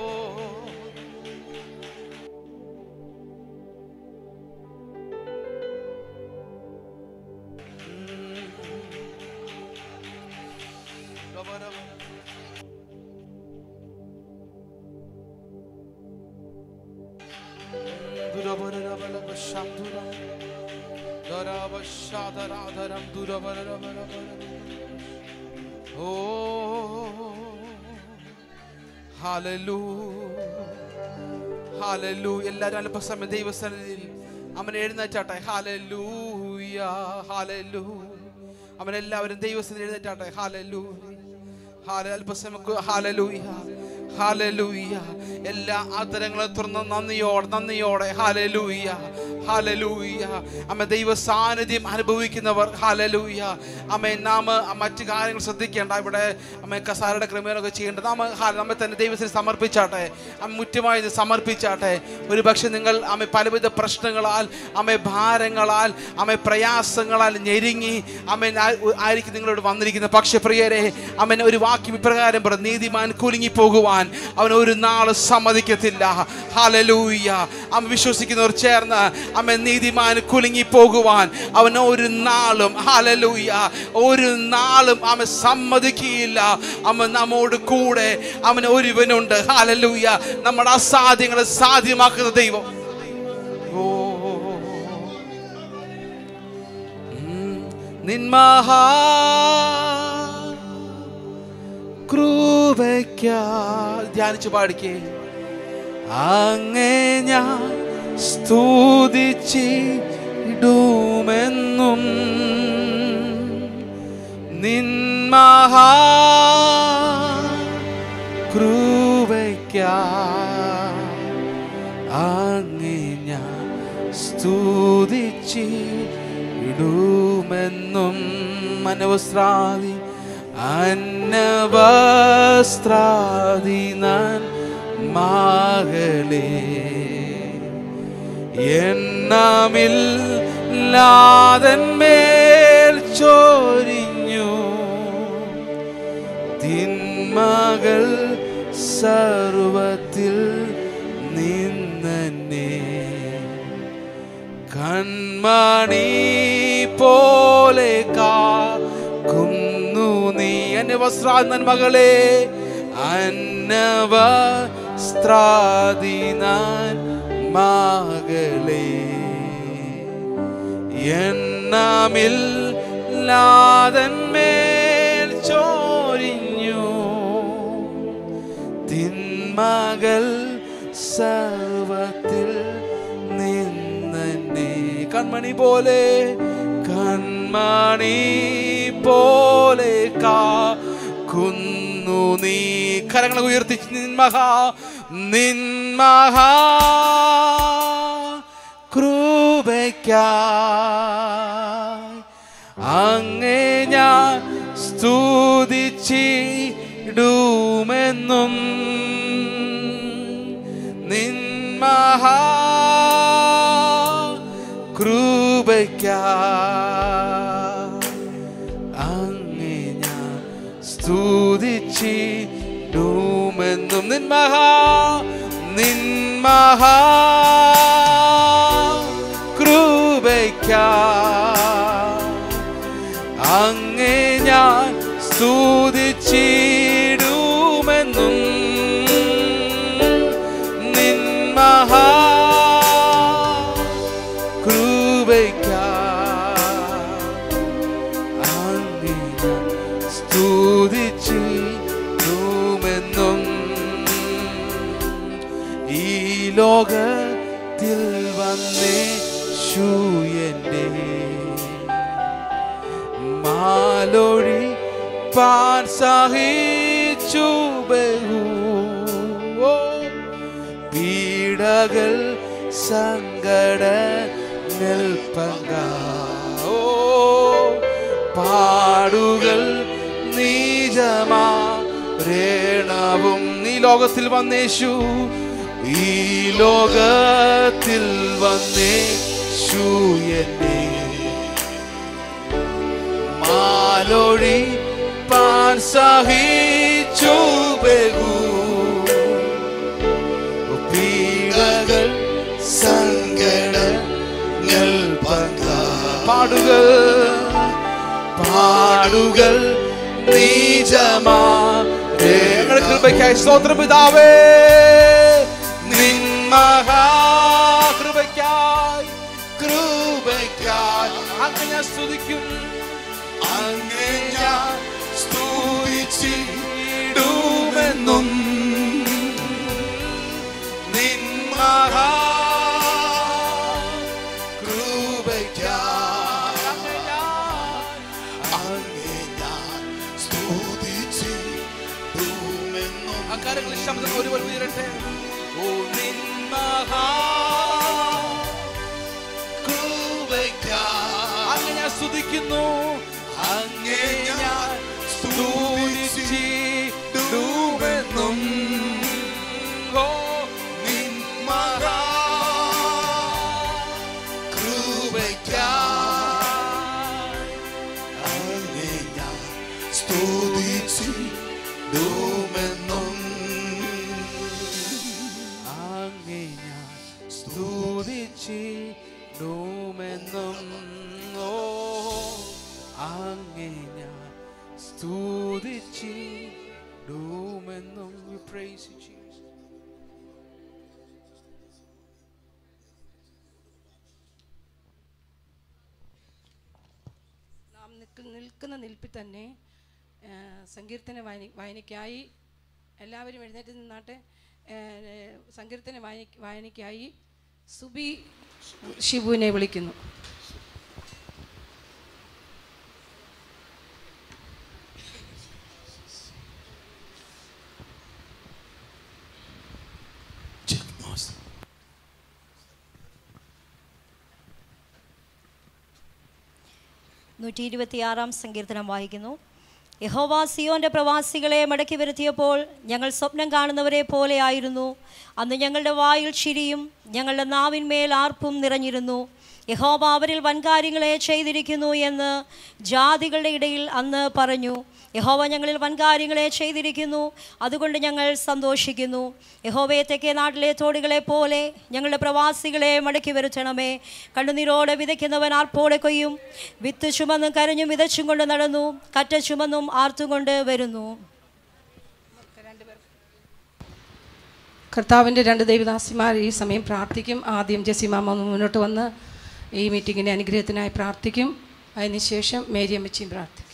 എല്ലാരും അല്പസമയം ദൈവസ്ഥനിൽ അവൻ എഴുന്നേറ്റാട്ടെ ഹാലലൂയ ഹാലലൂ അവൻ എല്ലാവരും ദൈവസ്ഥനിൽ എഴുന്നേറ്റാട്ടെ ഹാലലൂ ഹാല അല്പസമയം ഹാലലൂയ ഹാലലൂയ എല്ലാ ആദരങ്ങളും തുറന്ന നന്ദിയോടെ നന്ദിയോടെ ഹാലലൂയ ഹാലലൂയ അമ്മ ദൈവ സാന്നിധ്യം അനുഭവിക്കുന്നവർ ഹാലലൂയ അമ്മ നാം മറ്റു കാര്യങ്ങൾ ശ്രദ്ധിക്കേണ്ട ഇവിടെ അമ്മ കസാരയുടെ ക്രമീകരണമൊക്കെ ചെയ്യേണ്ടത് നാം ഹാ- നമ്മെ തന്നെ ദൈവത്തിന് സമർപ്പിച്ചാട്ടെ അമ്മ മുറ്റുമായി ഇത് സമർപ്പിച്ചാട്ടെ ഒരു പക്ഷെ നിങ്ങൾ അമ്മ പലവിധ പ്രശ്നങ്ങളാൽ അമ്മ ഭാരങ്ങളാൽ അമ്മ പ്രയാസങ്ങളാൽ ഞെരുങ്ങി അമ്മ ആയിരിക്കും നിങ്ങളോട് വന്നിരിക്കുന്നത് പക്ഷെ പ്രിയരെ അമ്മൻ ഒരു വാക്യം ഇപ്രകാരം പറഞ്ഞു നീതിമാൻ കുലുങ്ങി പോകുവാൻ അവൻ ഒരു നാള് സമ്മതിക്കത്തില്ല ഹാലലൂയ അമ്മ വിശ്വസിക്കുന്നവർ ചേർന്ന് അമ്മ നീതിമാൻ കുലുങ്ങി പോകുവാൻ അവൻ ഒരു നാളും ഹാലലൂയ ഒരു നാളും അമ്മ സമ്മതിക്കുകയില്ല അമ്മ നമ്മോട് കൂടെ അവൻ ഒരുവനുണ്ട് ഹാലലൂയ നമ്മുടെ അസാധ്യങ്ങളെ സാധ്യമാക്കുന്ന ദൈവം ഓ ഉം. നിൻ മഹാ കൃപയ്ക്കാ ധ്യാനിച്ചു പാടിക്കേ അങ്ങേ ഞാൻ സ്തുതിച്ചിടുമെന്നും നിൻ മഹാ കൃപയ്ക്കാ അങ്ങേ ഞാൻ സ്തുതിച്ചിടുമെന്നും അനവസ്ത്രാദി അന്നവസ്ത്രാദി നാൻ മകളെ എണ്ണമിൽ ലാതന്മേൽ ചോരിഞ്ഞു തിന്മകൾ സർവത്തിൽ നിന്നെ കൺമണി പോലെ കാക്കുന്നു നീ അന്നവസ്ത്രാ നന്മകളെ അന്നവസ്ത്രാദി നാൻ മകളെ എണ്ണമിൽ ലാതന്മേൽ ചോരിഞ്ഞു തിന്മകൾ സർവത്തിൽ നിന്നെ കൺമണി പോലെ കൺമണി പോലെ കാക്കുന്നു നീ കരങ്ങൾ ഉയർത്തി നിന്മഹാ നിന്മഹാ കൃപയ്ക്കായി അങ്ങേ ഞാൻ സ്തുതിച്ചിടുമെന്നും നിന്മഹാ കൃപയ്ക്കായി അങ്ങേ ഞാൻ സ്തുതിച്ചിടുമെന്നും നിന്മഹാ നിന്മഹാ കൃപയ്ക്കായി അങ്ങേ ഞാൻ സ്തുതിച്ചിടുമെന്നും നിന്മഹാ കൃപയ്ക്കായി അങ്ങേ ഞാൻ സ്തുതിച്ചിടുമെന്നും ഈ ലോകത്തിൽ വന്നേ ശൂയന്റെ മാലൊഴി പാൻ സഹിച്ചു ബഹു ഓ, പീഡകൾ സങ്കട പങ്ക ഓ പാടുകൾ നീജമാ രേണവും നീ ലോകത്തിൽ വന്നേശു ഈ ലോകത്തിൽ വന്നേശു എന്നെ മാലൊഴി പാൻ സഹിച്ചു ബഹു പീഡകൾ സങ്കടങ്ങൾ പങ്ക പാടുകൾ പാടുകൾ നീജമാ ഞങ്ങളുടെ കൃപയ്ക്കായി സ്തോത്രം പിതാവേ നിൻ മഹാകൃപയ്ക്കായി കൃപയ്ക്കായി അങ്ങനെ സ്തുതിക്കും അങ്ങേ ഞാൻ സ്തുതിച്ചിടുമെന്നും നിൻ മഹാ കൃപയ്ക്കായി അങ്ങേ ഞാൻ സ്തുതിച്ചിടുമെന്നും അക്കാര്യങ്ങളിൽ ശബ്ദം ഒരുവൻ ഉയരട്ടെ ഓ നിൻ മഹാ അങ്ങ് ഞാൻ സ്തുതിക്കുന്നു അങ്ങേ ഞാൻ സ്തുതിച്ചിടുമെന്നും ഓ നിൻ മഹാ അങ്ങേ ഞാൻ സ്തുതിച്ചിടുമെന്നും ഓ അങ്ങേ ഞാൻ സ്തുതിച്ചിടുമെന്നും We praise you, Jesus. നാം നിൽക്കുന്ന നിൽക്കുന്ന നിൽപ്പിൽ തന്നെ ആ, സങ്കീർത്തന വായന വായനയ്ക്കായി എല്ലാവരും എഴുന്നേറ്റ് നിന്നാട്ടെ ആ, സങ്കീർത്തന വായന വായനയ്ക്കായി സുബി ഷിബുവിനെ വിളിക്കുന്നു നൂറ്റി ഇരുപത്തിയാറാം സങ്കീർത്തനം വായിക്കുന്നു യഹോവ സിയോന്റെ പ്രവാസികളെ മടക്കി വരുത്തിയപ്പോൾ ഞങ്ങൾ സ്വപ്നം കാണുന്നവരെ പോലെയായിരുന്നു അന്ന് ഞങ്ങളുടെ വായിൽ ചിരിയും ഞങ്ങളുടെ നാവിന്മേൽ ആർപ്പും നിറഞ്ഞിരുന്നു യഹോവ അവരിൽ വൻകാര്യങ്ങളെ ചെയ്തിരിക്കുന്നു എന്ന് ജാതികളുടെ ഇടയിൽ അന്ന് പറഞ്ഞു യഹോവ ഞങ്ങളിൽ വൻകാര്യങ്ങളെ ചെയ്തിരിക്കുന്നു അതുകൊണ്ട് ഞങ്ങൾ സന്തോഷിക്കുന്നു യഹോവയെ തെക്കേ നാട്ടിലെ തോടുകളെ പോലെ ഞങ്ങളുടെ പ്രവാസികളെ മടക്കി വരുത്തണമേ കണ്ണുനീരോടെ വിതയ്ക്കുന്നവൻ ആർപ്പോടെ കൊയ്യും വിത്ത് ചുമന്നും കരഞ്ഞും വിതച്ചും കൊണ്ട് നടന്നു കറ്റ ചുമന്നും ആർത്തും കൊണ്ട് വരുന്നു കർത്താവിൻ്റെ രണ്ട് ദൈവദാസിമാർ ഈ സമയം പ്രാർത്ഥിക്കും ആദ്യം ജസിമാമ മുന്നോട്ട് വന്ന് ഈ മീറ്റിങ്ങിൻ്റെ അനുഗ്രഹത്തിനായി പ്രാർത്ഥിക്കും അതിനുശേഷം മേരി അമ്മച്ചിയും പ്രാർത്ഥിക്കും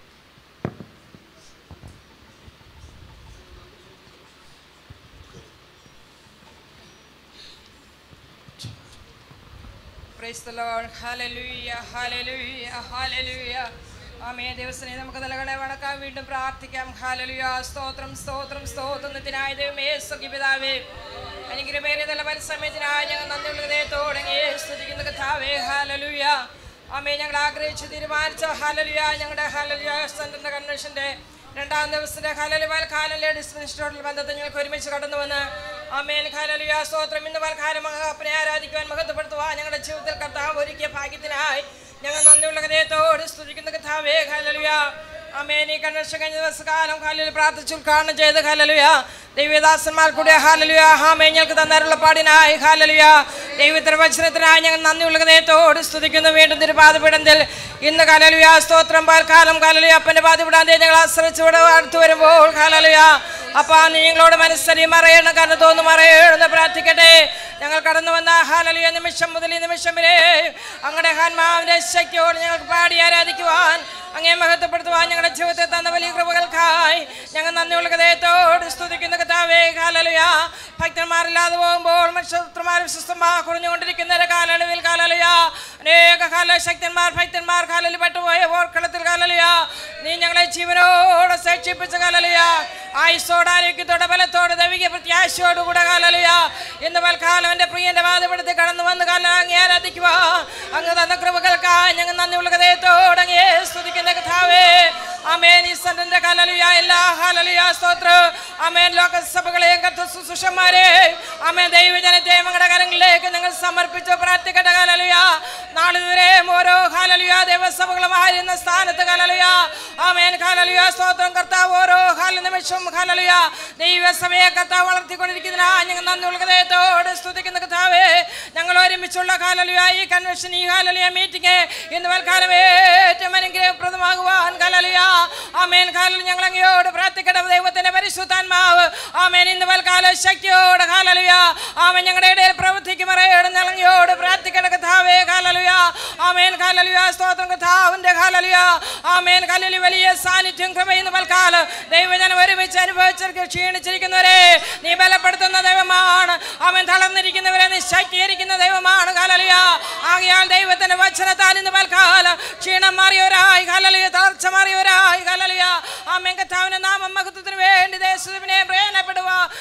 Praise the Lord. Hallelujah. Hallelujah. Hallelujah. ആമേ ദിവസനെ നമുക്ക് നൽകണേ വണക്കാം വീണ്ടും പ്രാർത്ഥിക്കാം ഹാലലുയ സ്തോത്രം സ്തോത്രം സ്തോത്രം നിത്യനായ ദൈവമേ സുഖിപിതാവേ അനുഗ്രഹമേറിയ നല്ല മത്സമയത്തിനായി ഞങ്ങൾ നന്ദിയുള്ള ഹൃദയത്തോടെ അങ്ങയെ സ്തുതിക്കുന്ന കഥാവേ ഹാലലുയ ആമേ ഞങ്ങൾ ആഗ്രഹിച്ചു തീരുമാനിച്ച ഹാലലുയ ഞങ്ങളുടെ ഹാലലുയ സെന്ററിന്റെ കൺവെൻഷന്റെ രണ്ടാം ദിവസത്തെ ഹാലലു കാലം ലേഡീസ് മിനിസ്റ്ററോടുള്ള ബന്ധത്തിൽ ഞങ്ങൾക്ക് ഒരുമിച്ച് കടന്നു വന്ന് അമേൻ ഹാലലുയ സ്തോത്രം ഇന്ന് വൽക്കാലം മഹാപ്പനെ ആരാധിക്കുവാൻ മഹത്വപ്പെടുത്തുവാൻ ഞങ്ങളുടെ ജീവിതത്തിൽ കർത്താവ് ഒരുക്കിയ ഭാഗ്യത്തിനായി ഞങ്ങൾ നന്ദിയുള്ള ഹൃദയത്തോട് സ്തുതിക്കുന്ന കഥാവേ ഹാലലുയ അമേൻ ഈ കൺവെൻഷൻ കഴിഞ്ഞ ദിവസകാലം ഹാലിൽ പ്രാർത്ഥിച്ച് ഉദ്ഘാടനം ചെയ്ത് ഹാലലുയ ദൈവദാസന്മാർ കൂടെ ഹാലലുയ ഹാമേ ഞങ്ങൾക്ക് തന്നാറുള്ള പാടിനായി ഹാലലുയ ദൈവത്തിന്റെ വചനത്തിനായി ഞങ്ങൾ നന്ദിയുള്ള ഹൃദയത്തോട് സ്തുതിക്കുന്നു വീണ്ടും തിരുപാതപീഠത്തിൽ ഇന്ന് കാലലുയ സ്തോത്രം പാൽക്കാലം കാലലുയ അപ്പന്റെ പാതപീടാന്തേ ഞങ്ങൾ ആശ്രയിച്ച് ഇവിടെ അടുത്ത് വരുമ്പോൾ കാലലുയ അപ്പാ നീ ഞങ്ങളോട് മനസ്സരി മറയണം കാരണം തോന്നു മറയണമെന്ന് പ്രാർത്ഥിക്കട്ടെ ഞങ്ങൾ കടന്നു വന്ന ഹാലലിയ നിമിഷം മുതൽ ഈ നിമിഷം വരെ അങ്ങയുടെ ഹാൻമാവിന്റെ ശക്തിയോട് ഞങ്ങൾക്ക് പാടി ആരാധിക്കുവാൻ അങ്ങേ മഹത്വപ്പെടുത്തുവാൻ ഞങ്ങളുടെ ജീവിതത്തെ തന്ന വലിയ കൃപകൾക്കായി ഞങ്ങൾ നന്ദിയുള്ള ഹൃദയത്തോട് സ്തുതിക്കുന്ന കഥാവേ ഹാലലുയ ഭക്തന്മാരില്ലാതെ പോകുമ്പോൾ മനുഷ്യമാർ വിശ്വസ്തമാ കുറഞ്ഞുകൊണ്ടിരിക്കുന്ന ഒരു കാലയളവിൽ കാലലുയ അനേക കാല ശക്തന്മാർ ഭക്തന്മാർ കാലയിൽ പെട്ടുപോയ ഓർക്കളത്തിൽ കാലലുയ നീ ഞങ്ങളെ ജീവനോട് സേക്ഷിപ്പിച്ച കാലലുയ ആയുസോട് ആരോഗ്യത്തോടെ ബലത്തോടെ ദൈവിക പ്രത്യാശയോടുകൂടെ കാലലുയ ഇന്ന് പൽക്കാലം എൻ്റെ പ്രിയന്റെ വാദപ്പെടുത്തി കടന്നു വന്ന് കാലം അങ്ങേ ആരാധിക്കുക അങ്ങ് തന്ന കൃപകൾക്കായി ഞങ്ങൾ നന്ദിയുള്ള ഹൃദയത്തോടെ അങ്ങേ സ്തുതിക്കുന്ന കഥാവേ അമേൻ ഈ സന്റന്റെ കാലലുയ എല്ലാ ഹാലലുയ സ്തോത്ര അമേൻ ലോകസഭകളെയും കർത്ത സുശുഷന്മാരെ അമേൻ ദൈവജനത്തെ ഞങ്ങളുടെ കരങ്ങളിലേക്ക് ഞങ്ങൾ സമർപ്പിച്ച് പ്രാർത്ഥിക്കട്ടെ കാലലുയ നാളിതുവരെയും ഓരോ ഹാലലുയ ദേവസഭകളുമായിരുന്ന സ്ഥാനത്ത് കാലലുയ ആമേൻ ഹാലലുയ സ്തോത്രം കർത്താവ് ഓരോ ഹാല നിമിഷം ഹാലലുയ ദൈവസഭയെ കർത്താവ് വളർത്തിക്കൊണ്ടിരിക്കുന്നതിനാ ഞങ്ങൾ നന്ദിയുള്ള ഹൃദയത്തോട് സ്തുതിക്കുന്ന കർത്താവേ ഞങ്ങൾ ഒരുമിച്ചുള്ള കാലലുയ ഈ കൺവെൻഷൻ ഈ ഹാലലുയ മീറ്റിംഗ് ഇന്ന് വൽക്കാലം ഏറ്റവും അനുഗ്രഹപ്രദമാകുവാൻ കാലലുയ ആമേൻ കാലം ഞങ്ങൾ അങ്ങയോട് പ്രാർത്ഥിക്കട്ടെ ദൈവത്തിന്റെ പരിശുദ്ധാത്മാവ് ആമേൻ ഇന്ന് വൽക്കാല ശക്തിയോട് കാലലുയ ആമേൻ ഞങ്ങളുടെ ഇടയിൽ പ്രവർത്തിക്കും അറിയോട് ഞങ്ങളങ്ങയോട് പ്രാർത്ഥിക്കട്ടെ കഥാവേ കാലലുയ ആമേൻ കാലലുയ സ്തോത്രം കഥാവിന്റെ കാലലുയ ആമേൻ കാലലി വലിയ സാന്നിധ്യം കൃപയുന്ന വൽക്കാല ദൈവജനം ഒരുമിച്ച് അനുഭവിച്ചിരിക്കും ക്ഷീണിച്ചിരിക്കുന്നവരെ നീ ബലപ്പെടുത്തുന്ന ദൈവമാണ് അവൻ തളർന്നിരിക്കുന്നവരെ നീ ശക്തീകരിക്കുന്ന ദൈവമാണ് കാലലിയ ആകയാൽ ദൈവത്തിന്റെ വചനത്താൽ ഇന്ന് പൽക്കാല ക്ഷീണം മാറിയവരായി കാലലിയ തളർച്ച മാറിയവരായി കാലലിയ ആമേൻ കഥാവിന്റെ നാമം മഹത്വത്തിന് വേണ്ടി ദേശത്തിനെ പ്രയോജനപ്പെടുക ദൈവച്ച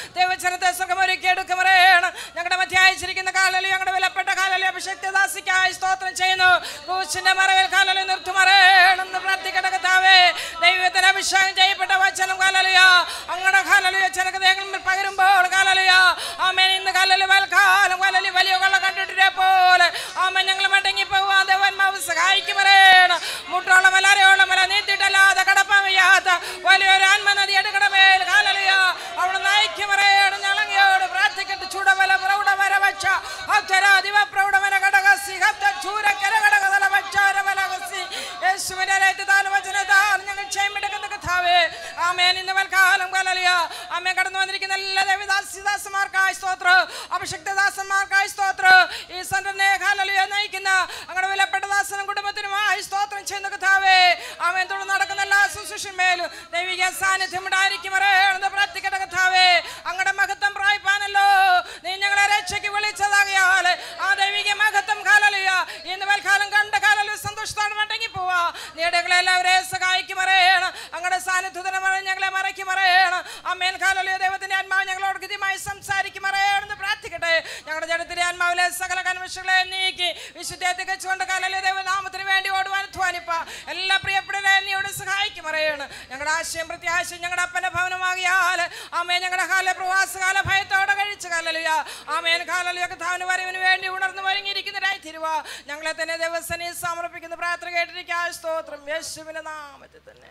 അവസരത്തെ സുഖമൊരുക്കി എടുക്കുമറേണ് ഞങ്ങളുടെ മധ്യ അയച്ചിരിക്കുന്ന കാലലി ഞങ്ങളുടെ വിലപ്പെട്ട കാലലി അഭിഷക്തദാസിക്കായി സ്തോത്രം ചെയ്യുന്നു ക്രൂശിന്റെ മറവിൽ കാലലി നിർത്തുമറേണെന്ന് പ്രാർത്ഥിക്കട്ടെ കർത്താവേ ദൈവത്തിന് അഭിഷേകം ചെയ്യപ്പെട്ട വചനം കാലലിയ അങ്ങനെ കാലലിയ ചെറുകഥകൾ പകരുമ്പോൾ കാലലിയ ആമേൻ ഇന്ന് കാലലി വൽക്കാലം കാലലി വലിയ കൊള്ള കണ്ടിട്ടേ പോലെ ആമേൻ ഞങ്ങൾ മടങ്ങി പോവാൻ ദേവന്മാവ് സഹായിക്കുമറേണ് മുട്ടോളം മല അരയോളം മല നീട്ടിട്ടല്ലാതെ കടപ്പാൻ വയ്യാത്ത വലിയൊരു ആത്മനദി എടുക്കണമേൽ കാലലിയ അവിടെ നയിക്കുമറേണ് ഞങ്ങളങ്ങയോട് പ്രാർത്ഥിക്കട്ടെ ചൂടവല പ്രൗഢവര വച്ച അക്ഷര ദിവ പ്രൗഢവന ഘടകസി ഹത്ത ചൂരക്കര ഘടകതല വച്ചാരവലകസി യേശുവിന്റെ രക്തത്താൽ വചനത്താൽ ഞങ്ങൾ ക്ഷയമെടുക്കുന്ന കഥാവേ ആമേൻ ഇന്ന് വൽക്കാലം കാലലിയ ആമേൻ കടന്നു വന്നിരിക്കുന്ന എല്ലാ ദേവിദാസിദാസന്മാർക്കായി സ്തോത്ര അഭിഷക്തദാസന്മാർക്കായി സ്തോത്ര ഈ സന്റനെ കാലലിയ നയിക്കുന്ന അങ്ങനെ വിലപ്പെട്ട ദാസനും കുടുംബത്തിനുമായി സ്തോത്രം ചെയ്യുന്ന കഥാവേ ആമേൻ തുടർന്ന് നടക്കുന്ന എല്ലാ ശുശ്രൂഷന്മേലും ദൈവിക സാന്നിധ്യം ഉണ്ടായിരിക്കുമറേണെന്ന് പ്രാർത്ഥിക്കട്ടെ കഥാവേ അങ്ങടെ മഹത്വം പ്രായിപ്പാനല്ലോ നീ ഞങ്ങളെ രക്ഷയ്ക്ക് വിളിച്ചതാകിയാൽ ആ ദൈവിക മഹത്വം കാലലിയ ഇന്ന് വൽക്കാലം കണ്ട കാലലിയ സന്തോഷത്തോടെ മടങ്ങി പോവാ നീടകളെ എല്ലാവരെയും സഹായിക്കുമറേണ് അങ്ങടെ സാന്നിധ്യത്തിന് മറ ഞങ്ങളെ മറയ്ക്കുമറേണ് അമ്മേൻ കാലലിയ ദൈവത്തിന്റെ ആത്മാവ് ഞങ്ങളോട് കൃത്യമായി സംസാരിക്കുമറേണെന്ന് പ്രാർത്ഥിക്കട്ടെ ഞങ്ങളുടെ ജഡത്തിന്റെ ആത്മാവിലെ സകല കന്മഷകളെ നീക്കി വിശുദ്ധയെ തികച്ചുകൊണ്ട് കാലലിയ ദൈവനാമത്തിന് വേണ്ടി ഓടുവാൻ അധ്വാനിപ്പ എല്ലാ പ്രിയപ്പെട്ടവരെ നീയോട് സഹായിക്കുമറേണ് ഞങ്ങളുടെ ആശയം പ്രത്യാശയും ഞങ്ങളുടെ അപ്പന്റെ ഭവനമാകിയാൽ അമ്മേ ഞങ്ങളുടെ കാല പ്രവാസകാല ഭയത്തോടെ കഴിച്ചു കാലലിയ ആമേൻ കാലലിയ കഥാവിന് വരവിന് വേണ്ടി ഉണർന്നു ഒരുങ്ങിയിരിക്കുന്നതായി തിരുവ ഞങ്ങളെ തന്നെ ദിവസനെ സമർപ്പിക്കുന്ന പ്രാർത്ഥന കേട്ടിരിക്കാൻ സ്തോത്രം യേശുവിന്റെ നാമത്തിൽ തന്നെ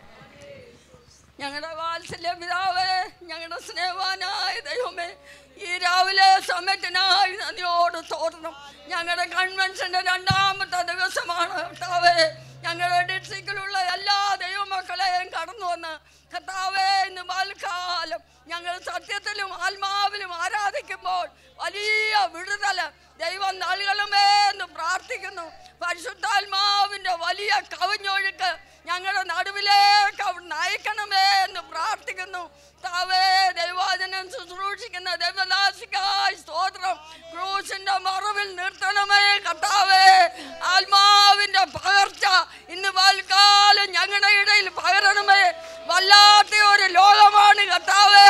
ഞങ്ങളുടെ വാത്സല്യ പിതാവേ ഞങ്ങളുടെ സ്നേഹവാനായ ദൈവമേ ഈ രാവിലെ സമയത്തിനായി നന്ദിയോട് തോന്നണം ഞങ്ങളുടെ കൺവെൻഷന്റെ രണ്ടാമത്തെ ദിവസമാണ് കർത്താവേ ഞങ്ങളുടെ ഡിസ്ട്രിക്റ്റിലുള്ള എല്ലാ ദൈവമക്കളെയും കടന്നു വന്ന് കർത്താവേ ഇന്ന് വാൽക്കാലം ഞങ്ങൾ സത്യത്തിലും ആത്മാവിലും ആരാധിക്കുമ്പോൾ വലിയ വിടുതല ദൈവം നൽകണമേ എന്ന് പ്രാർത്ഥിക്കുന്നു പരിശുദ്ധാത്മാവിന്റെ വലിയ കവിഞ്ഞൊഴുക്ക് ഞങ്ങളുടെ നടുവിലേക്ക് അവിടെ നയിക്കണമേ എന്ന് പ്രാർത്ഥിക്കുന്നു താവേ ദൈവാചനം ശുശ്രൂഷിക്കുന്ന ദൈവദാസിക്കായി സ്തോത്രം ക്രൂശിന്റെ മറവിൽ നിർത്തണമേ കർത്താവേ ആത്മാവിന്റെ പകർച്ച ഇന്ന് വാൽക്കാലം ഞങ്ങളുടെ ഇടയിൽ പകരണമേ വല്ലാത്ത ഒരു ലോകമാണ് കർത്താവേ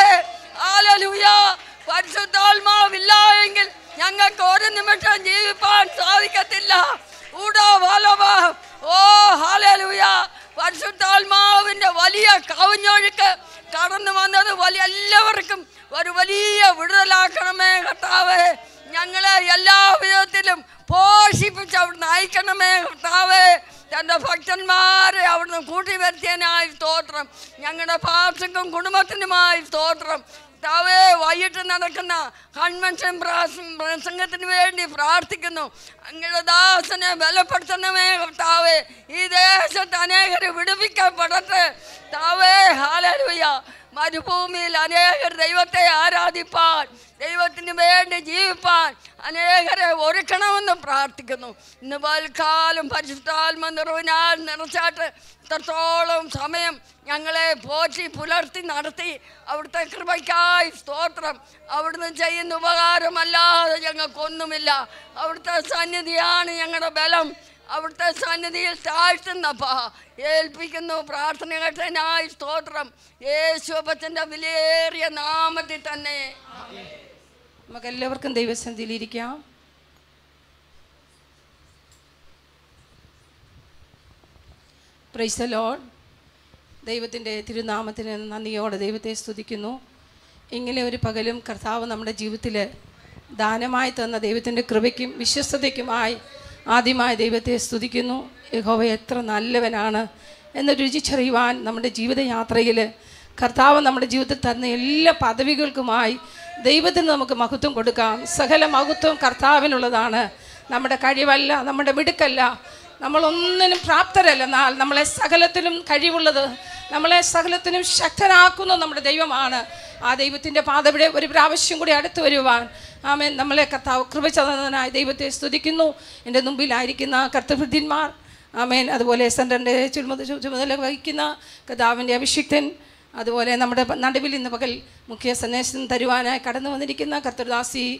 ആലലൂയ പരിശുദ്ധാത്മാവില്ല എങ്കിൽ ഞങ്ങൾക്ക് ഒരു നിമിഷം ജീവിപ്പാൻ സാധിക്കത്തില്ല ഊടാ വാലവ ഓ ഹാലലൂയ പരിശുദ്ധാത്മാവിന്റെ വലിയ കവിഞ്ഞൊഴുക്ക് കടന്നു വന്നത് വലിയ എല്ലാവർക്കും ഒരു വലിയ വിടുതലാക്കണമേ കർത്താവേ ഞങ്ങളെ എല്ലാ വിധത്തിലും പോഷിപ്പിച്ച് അവിടെ അയക്കണമേ കർത്താവേ തൻ്റെ ഭക്തന്മാരെ അവിടുന്ന് കൂട്ടി വരുത്തിയതിനായി സ്തോത്രം ഞങ്ങളുടെ പാർട്ടിക്കും കുടുംബത്തിനുമായി സ്തോത്രം കർത്താവേ വൈകിട്ട് നടക്കുന്ന കൺവെൻഷൻ പ്രാസ- പ്രസംഗത്തിന് വേണ്ടി പ്രാർത്ഥിക്കുന്നു അങ്ങയുടെ ദാസനെ ബലപ്പെടുത്തണമേ കർത്താവേ ഈ ദേശത്ത് അനേകർ വിടുവിക്കപ്പെടട്ടെ താവേ ഹാലലുയ മരുഭൂമിയിൽ അനേകർ ദൈവത്തെ ആരാധിപ്പാൻ ദൈവത്തിന് വേണ്ടി ജീവിപ്പാൻ അനേകരെ ഒരുക്കണമെന്ന് പ്രാർത്ഥിക്കുന്നു ഇന്ന് വൽക്കാലം പരിശുദ്ധാത്മ നിറവിനാൽ നിറച്ചാട്ട് ഇത്രത്തോളം സമയം ഞങ്ങളെ പോറ്റി പുലർത്തി നടത്തി അവിടുത്തെ കൃപയ്ക്കായി സ്തോത്രം അവിടുന്ന് ചെയ്യുന്ന ഉപകാരമല്ലാതെ ഞങ്ങൾക്കൊന്നുമില്ല അവിടുത്തെ സന്നിധിയാണ് ഞങ്ങളുടെ ബലം അവിടുത്തെ സന്നിധിയിൽ താഴ്ത്തുന്നപ്പാ ഏൽപ്പിക്കുന്നു പ്രാർത്ഥന കേട്ടതിനായി സ്തോത്രം യേശുപ്പച്ചൻ്റെ വിലയേറിയ നാമത്തിൽ തന്നെ നമുക്ക് എല്ലാവർക്കും ദൈവസന്നിധിയിലിരിക്കാം പ്രൈസ് ലോഡ് ദൈവത്തിൻ്റെ തിരുനാമത്തിന് നന്ദിയോടെ ദൈവത്തെ സ്തുതിക്കുന്നു ഇങ്ങനെ ഒരു പകലും കർത്താവ് നമ്മുടെ ജീവിതത്തിൽ ദാനമായി തന്ന ദൈവത്തിൻ്റെ കൃപയ്ക്കും വിശ്വസ്തതയ്ക്കുമായി ആദ്യമായി ദൈവത്തെ സ്തുതിക്കുന്നു യഹോവ എത്ര നല്ലവനാണ് എന്ന് രുചിച്ചറിയുവാൻ നമ്മുടെ ജീവിതയാത്രയിൽ കർത്താവ് നമ്മുടെ ജീവിതത്തിൽ തന്ന എല്ലാ പദവികൾക്കുമായി ദൈവത്തിന് നമുക്ക് മഹത്വം കൊടുക്കാം സകല മഹത്വം കർത്താവിനുള്ളതാണ് നമ്മുടെ കഴിവല്ല നമ്മുടെ മിടുക്കല്ല നമ്മളൊന്നിനും പ്രാപ്തരല്ല എന്നാൽ നമ്മളെ സകലത്തിലും കഴിവുള്ളത് നമ്മളെ സകലത്തിനും ശക്തനാക്കുന്ന നമ്മുടെ ദൈവമാണ് ആ ദൈവത്തിൻ്റെ പാതവിടെ ഒരു പ്രാവശ്യം കൂടി അടുത്ത് വരുവാൻ ആമേൻ നമ്മളെ കർത്താവ് കൃപ ചതനായി ദൈവത്തെ സ്തുതിക്കുന്നു എൻ്റെ മുമ്പിലായിരിക്കുന്ന കർത്തഭൃത്യന്മാർ ആമേൻ അതുപോലെ സെൻറ്ററിൻ്റെ ചുമതല ചുമതല വഹിക്കുന്ന കർത്താവിൻ്റെ അഭിഷിക്തൻ അതുപോലെ നമ്മുടെ നടുവിൽ ഇന്ന് പകൽ മുഖ്യ സന്ദേശം തരുവാനായി കടന്നു വന്നിരിക്കുന്ന കർത്തൃദാസി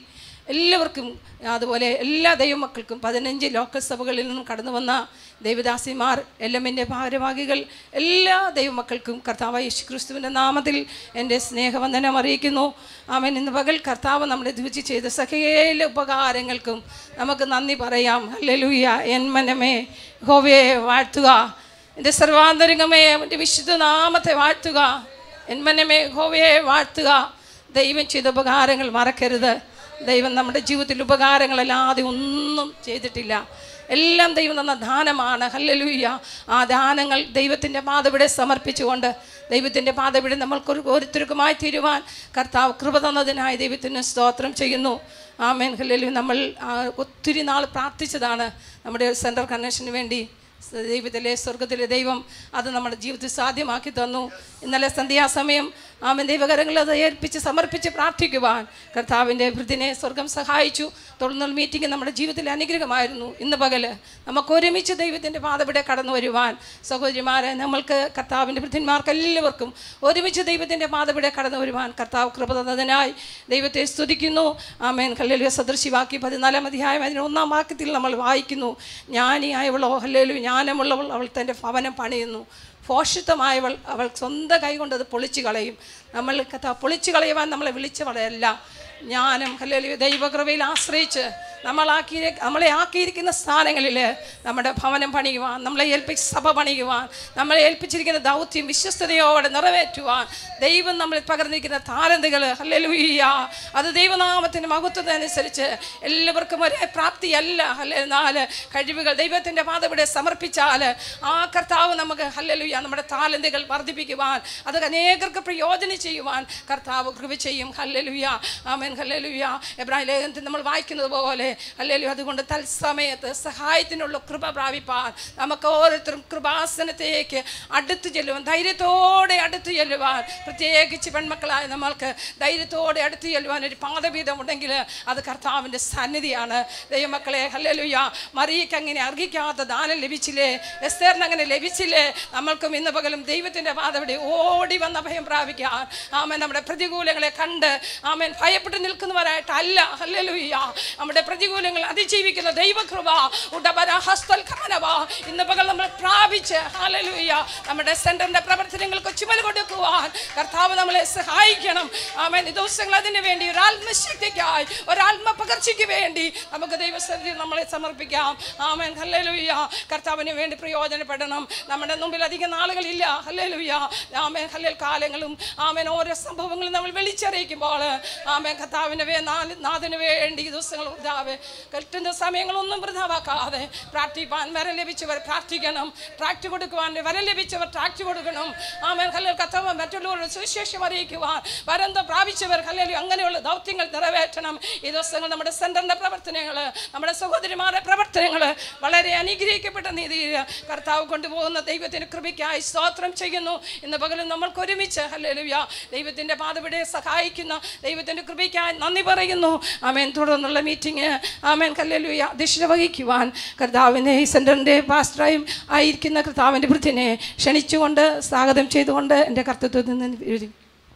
എല്ലാവർക്കും അതുപോലെ എല്ലാ ദൈവമക്കൾക്കും പതിനഞ്ച് ലോക്കൽ സഭകളിൽ നിന്നും കടന്നു വന്ന ദൈവദാസിമാർ എൽ എമ്മിൻ്റെ ഭാരവാഹികൾ എല്ലാ ദൈവമക്കൾക്കും കർത്താവ് യേശു ക്രിസ്തുവിൻ്റെ നാമത്തിൽ എൻ്റെ സ്നേഹവന്ദനം അറിയിക്കുന്നു അവൻ ഇന്ന് പകൽ കർത്താവ് നമ്മുടെ രുചി ചെയ്ത സകല ഉപകാരങ്ങൾക്കും നമുക്ക് നന്ദി പറയാം ഹല്ലേലൂയ എൻ മനമേ ഹോവയെ വാഴ്ത്തുക എൻ്റെ സർവാന്തരംഗമേ അവൻ്റെ വിശുദ്ധ നാമത്തെ വാഴ്ത്തുക എൻ മനമേ ഹോവയെ വാഴ്ത്തുക ദൈവം ചെയ്ത ഉപകാരങ്ങൾ മറക്കരുത് ദൈവം നമ്മുടെ ജീവിതത്തിൽ ഉപകാരങ്ങളല്ലാതെ ഒന്നും ചെയ്തിട്ടില്ല എല്ലാം ദൈവം തന്ന ദാനമാണ് ഹല്ലലൂയ്യ ആ ദാനങ്ങൾ ദൈവത്തിൻ്റെ പാതവിടെ സമർപ്പിച്ചുകൊണ്ട് ദൈവത്തിൻ്റെ പാതവിടെ നമ്മൾക്ക് ഒരു ഓരോരുത്തർക്കുമായി തീരുവാൻ കർത്താവ് കൃപ തന്നതിനായി ദൈവത്തിന് സ്തോത്രം ചെയ്യുന്നു ആമേൻ ഹല്ലലു നമ്മൾ ആ, ഒത്തിരി നാൾ പ്രാർത്ഥിച്ചതാണ് നമ്മുടെ സെൻട്രൽ കൺവെൻഷന് വേണ്ടി ദൈവത്തിലെ സ്വർഗത്തിലെ ദൈവം അത് നമ്മുടെ ജീവിതത്തിൽ സാധ്യമാക്കി തന്നു ഇന്നലെ സന്ധ്യാസമയം ആമൻ ദൈവകരങ്ങൾ അത് ഏൽപ്പിച്ച് സമർപ്പിച്ച് പ്രാർത്ഥിക്കുവാൻ കർത്താവിൻ്റെ വൃദ്ധിനെ സ്വർഗം സഹായിച്ചു തുടർന്നുള്ള മീറ്റിംഗ് നമ്മുടെ ജീവിതത്തിൽ അനുഗ്രഹമായിരുന്നു ഇന്ന് പകല് നമുക്ക് ഒരുമിച്ച് ദൈവത്തിൻ്റെ പാതവിടെ കടന്നു വരുവാൻ സഹോദരിമാരെ നമ്മൾക്ക് കർത്താവിൻ്റെ വൃദ്ധന്മാർക്ക് എല്ലാവർക്കും ഒരുമിച്ച് ദൈവത്തിൻ്റെ പാതവിടെ കടന്നു വരുവാൻ കർത്താവ് കൃപ തന്നതിനായി ദൈവത്തെ സ്തുതിക്കുന്നു ആമേൻ കല്ലേലു സദൃശിവാക്കി പതിനാലാം അധ്യായം അതിന് ഒന്നാം വാക്യത്തിൽ നമ്മൾ വായിക്കുന്നു ജ്ഞാനിയായവളോ ഹല്ലേലു ജ്ഞാനമുള്ളവൾ അവൾ തൻ്റെ ഭവനം പണിയുന്നു ഭോഷിത്തമായവൾ അവൾ സ്വന്തം കൈകൊണ്ട് അത് പൊളിച്ചു കളയും നമ്മൾ കഥ പൊളിച്ചു കളയുവാൻ നമ്മളെ വിളിച്ചവളല്ല ജ്ഞാനം ഹല്ലേലു ദൈവകൃപയിൽ ആശ്രയിച്ച് നമ്മളാക്കി നമ്മളെ ആക്കിയിരിക്കുന്ന സ്ഥാനങ്ങളിൽ നമ്മുടെ ഭവനം പണിയുവാൻ നമ്മളെ ഏൽപ്പിച്ച സഭ പണിയുവാൻ നമ്മളെ ഏൽപ്പിച്ചിരിക്കുന്ന ദൗത്യം വിശ്വസ്തയോടെ നിറവേറ്റുവാൻ ദൈവം നമ്മളിൽ പകർന്നിരിക്കുന്ന താരന്തുകൾ ഹല്ലേലൂയ്യ അത് ദൈവനാമത്തിൻ്റെ മഹത്വത്തിനനുസരിച്ച് എല്ലാവർക്കും ഒരേ പ്രാപ്തിയല്ല ഹല്ലേ നാല് കഴിവുകൾ ദൈവത്തിൻ്റെ പാതവിടെ സമർപ്പിച്ചാൽ ആ കർത്താവ് നമുക്ക് ഹല്ലലുയ്യ നമ്മുടെ താലന്തുകൾ വർദ്ധിപ്പിക്കുവാൻ അത് അനേകർക്ക് പ്രയോജനം ചെയ്യുവാൻ കർത്താവ് കൃപ ചെയ്യും ഹല്ലലുയ്യ ആമേൻ ഹല്ലലുയ്യ എബ്രാഹിം ലേഖനത്തിൽ നമ്മൾ വായിക്കുന്നത് പോലെ ഹല്ലലു അതുകൊണ്ട് തത്സമയത്ത് സഹായത്തിനുള്ള കൃപ പ്രാപിപ്പാൻ നമുക്ക് ഓരോരുത്തരും കൃപാസനത്തേക്ക് അടുത്ത് ചെല്ലുവാൻ ധൈര്യത്തോടെ അടുത്ത് ചെല്ലുവാൻ പ്രത്യേകിച്ച് പെൺമക്കളായ നമ്മൾക്ക് ധൈര്യത്തോടെ അടുത്ത് ചെല്ലുവാൻ ഒരു പാതഭീതം ഉണ്ടെങ്കിൽ അത് കർത്താവിൻ്റെ സന്നിധിയാണ് ദൈവമക്കളെ ഹല്ലലുയ്യ മറിയക്ക് അങ്ങനെ അർഹിക്കാത്ത ദാനം ലഭിച്ചില്ലേ എസ്തേറിന് അങ്ങനെ ലഭിച്ചില്ലേ നമ്മൾക്കും ഇന്ന് പകലും ദൈവത്തിൻ്റെ പാതവിടെ ഓടി വന്ന ഭയം പ്രാപിക്കാൻ ആമൻ നമ്മുടെ പ്രതികൂലങ്ങളെ കണ്ട് ആമൻ ഭയപ്പെട്ട് നിൽക്കുന്നവരായിട്ടല്ല ഹല്ലലുയ്യ നമ്മുടെ പ്രതികൂലങ്ങൾ അതിജീവിക്കുന്ന ദൈവകൃപ ഉടബര ഹസ്തൽ ഖാനവ ഇന്ന് പകൽ നമ്മൾ പ്രാപിച്ച് ഹല്ലലുയ്യ നമ്മുടെ സെന്ററിന്റെ പ്രവർത്തനങ്ങൾക്ക് ചുമൽ കൊടുക്കുവാൻ കർത്താവ് നമ്മളെ സഹായിക്കണം ആമൻ ഈ ദിവസങ്ങൾ അതിനു വേണ്ടി ഒരു ആത്മശക്തിക്കായി ഒരു ആത്മപകർച്ചയ്ക്ക് വേണ്ടി നമുക്ക് ദൈവസന്നിധി നമ്മളെ സമർപ്പിക്കാം ആമൻ ഹല്ലേലൂയ കർത്താവിന് വേണ്ടി പ്രയോജനപ്പെടണം നമ്മുടെ മുമ്പിൽ അധികം നാളുകളില്ല ഹല്ലേലൂയ ആമേൻ ഹല്ലേൽ കാലങ്ങളും ആമേൻ ഓരോ സംഭവങ്ങളും നമ്മൾ വിളിച്ചറിയിക്കുമ്പോൾ ആമേൻ കർത്താവിന് വേ നാല് നാഥന് വേണ്ടി ഈ ദിവസങ്ങൾ വൃതാവ് കെട്ടുന്ന സമയങ്ങളൊന്നും വൃതാവാക്കാതെ പ്രാർത്ഥിപ്പാൻ വരം ലഭിച്ചവർ പ്രാർത്ഥിക്കണം ട്രാക്ട് കൊടുക്കുവാൻ വരം ലഭിച്ചവർ ട്രാക്ട് കൊടുക്കണം ആമേൻ ഹല്ലേൽ കർത്താവ് മറ്റുള്ളവരുടെ സുവിശേഷം അറിയിക്കുവാൻ വരന്ത പ്രാപിച്ചവർ ഹല്ലേലു അങ്ങനെയുള്ള ദൗത്യങ്ങൾ നിറവേറ്റണം ഈ ദിവസങ്ങൾ നമ്മുടെ സെന്ററിന്റെ പ്രവർത്തനങ്ങൾ നമ്മുടെ സഹോദരിമാരുടെ പ്രവർത്തനങ്ങൾ വളരെ അനുഗ്രഹിക്കപ്പെട്ട രീതിയിൽ കർത്താവ് കൊണ്ടുപോകുന്ന ദൈവത്തിന് കൃപയ്ക്കായി സ്തോത്രം ചെയ്യുന്നു ഇന്ന് പകലും നമ്മൾക്ക് ഒരുമിച്ച് ഹല്ലേലൂയ ദൈവത്തിൻ്റെ പാതവിടെ സഹായിക്കുന്ന ദൈവത്തിൻ്റെ കൃപയ്ക്കായി നന്ദി പറയുന്നു ആമേൻ തുടർന്നുള്ള മീറ്റിംഗ് ആമേൻ ഹല്ലേലൂയ അധ്യക്ഷത വഹിക്കുവാൻ കർത്താവിനെ ഈ സെൻറ്ററിൻ്റെ പാസ്റ്ററായും ആയിരിക്കുന്ന കർത്താവിൻ്റെ വൃത്തിനെ ക്ഷണിച്ചുകൊണ്ട് സ്വാഗതം ചെയ്തുകൊണ്ട് എൻ്റെ കർത്തൃത്വത്തിൽ നിന്ന് വിരമിക്കുന്നു.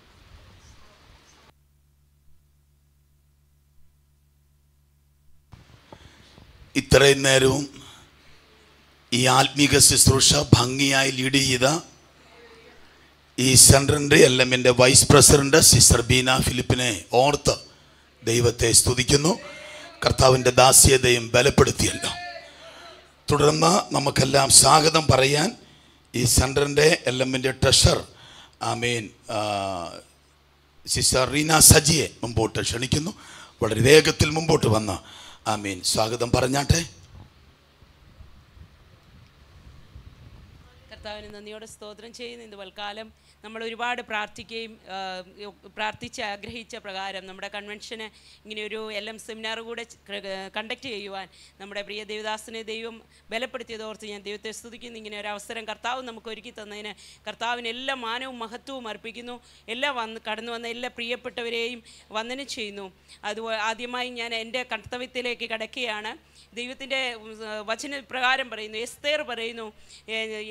ഇത്രയും നേരവും ഈ ആത്മീക ശുശ്രൂഷ ഭംഗിയായി ലീഡ് ചെയ്ത ഈ സെൻറ്ററിൻ്റെ എൽ എമ്മിൻ്റെ വൈസ് പ്രസിഡന്റ് സിസ്റ്റർ ബീന ഫിലിപ്പിനെ ഓർത്ത് ദൈവത്തെ സ്തുതിക്കുന്നു കർത്താവിൻ്റെ ദാസ്യതയും ബലപ്പെടുത്തിയല്ലോ തുടർന്ന് നമുക്കെല്ലാം സ്വാഗതം പറയാൻ ഈ സെൻറ്ററിൻ്റെ എൽ എമ്മിൻ്റെ ട്രഷർ ആമീൻ സിസ്റ്റർ റീന സജിയെ മുമ്പോട്ട് ക്ഷണിക്കുന്നു വളരെ വേഗത്തിൽ മുമ്പോട്ട് വന്ന് ആമീൻ സ്വാഗതം പറഞ്ഞാട്ടെ കർത്താവിന് നന്ദിയോടെ സ്തോത്രം ചെയ്യുന്നു ഇന്ന് വൽക്കാലം നമ്മൾ ഒരുപാട് പ്രാർത്ഥിക്കുകയും ആ, പ്രാർത്ഥിച്ച് ആഗ്രഹിച്ച പ്രകാരം നമ്മുടെ കൺവെൻഷന് ഇങ്ങനെ ഒരു എൽ എം സെമിനാർ കൂടെ കണ്ടക്ട് ചെയ്യുവാൻ നമ്മുടെ പ്രിയ ദേവദാസനെ ദൈവം ബലപ്പെടുത്തിയതോർത്ത് ഞാൻ ദൈവത്തെ സ്തുതിക്കുന്നു ഇങ്ങനെ ഒരു അവസരം കർത്താവ് നമുക്ക് ഒരുക്കി തന്നതിന് കർത്താവിന് എല്ലാ മാനവും മഹത്വവും അർപ്പിക്കുന്നു എല്ലാ വന്ന് കടന്നു വന്ന എല്ലാ പ്രിയപ്പെട്ടവരെയും വന്ദനം ചെയ്യുന്നു അതുപോലെ ആദ്യമായി ഞാൻ എൻ്റെ കർത്തവ്യത്തിലേക്ക് കടക്കുകയാണ് ദൈവത്തിൻ്റെ വചന പ്രകാരം പറയുന്നു എസ്തേർ പറയുന്നു "എ- എൻ- എൻ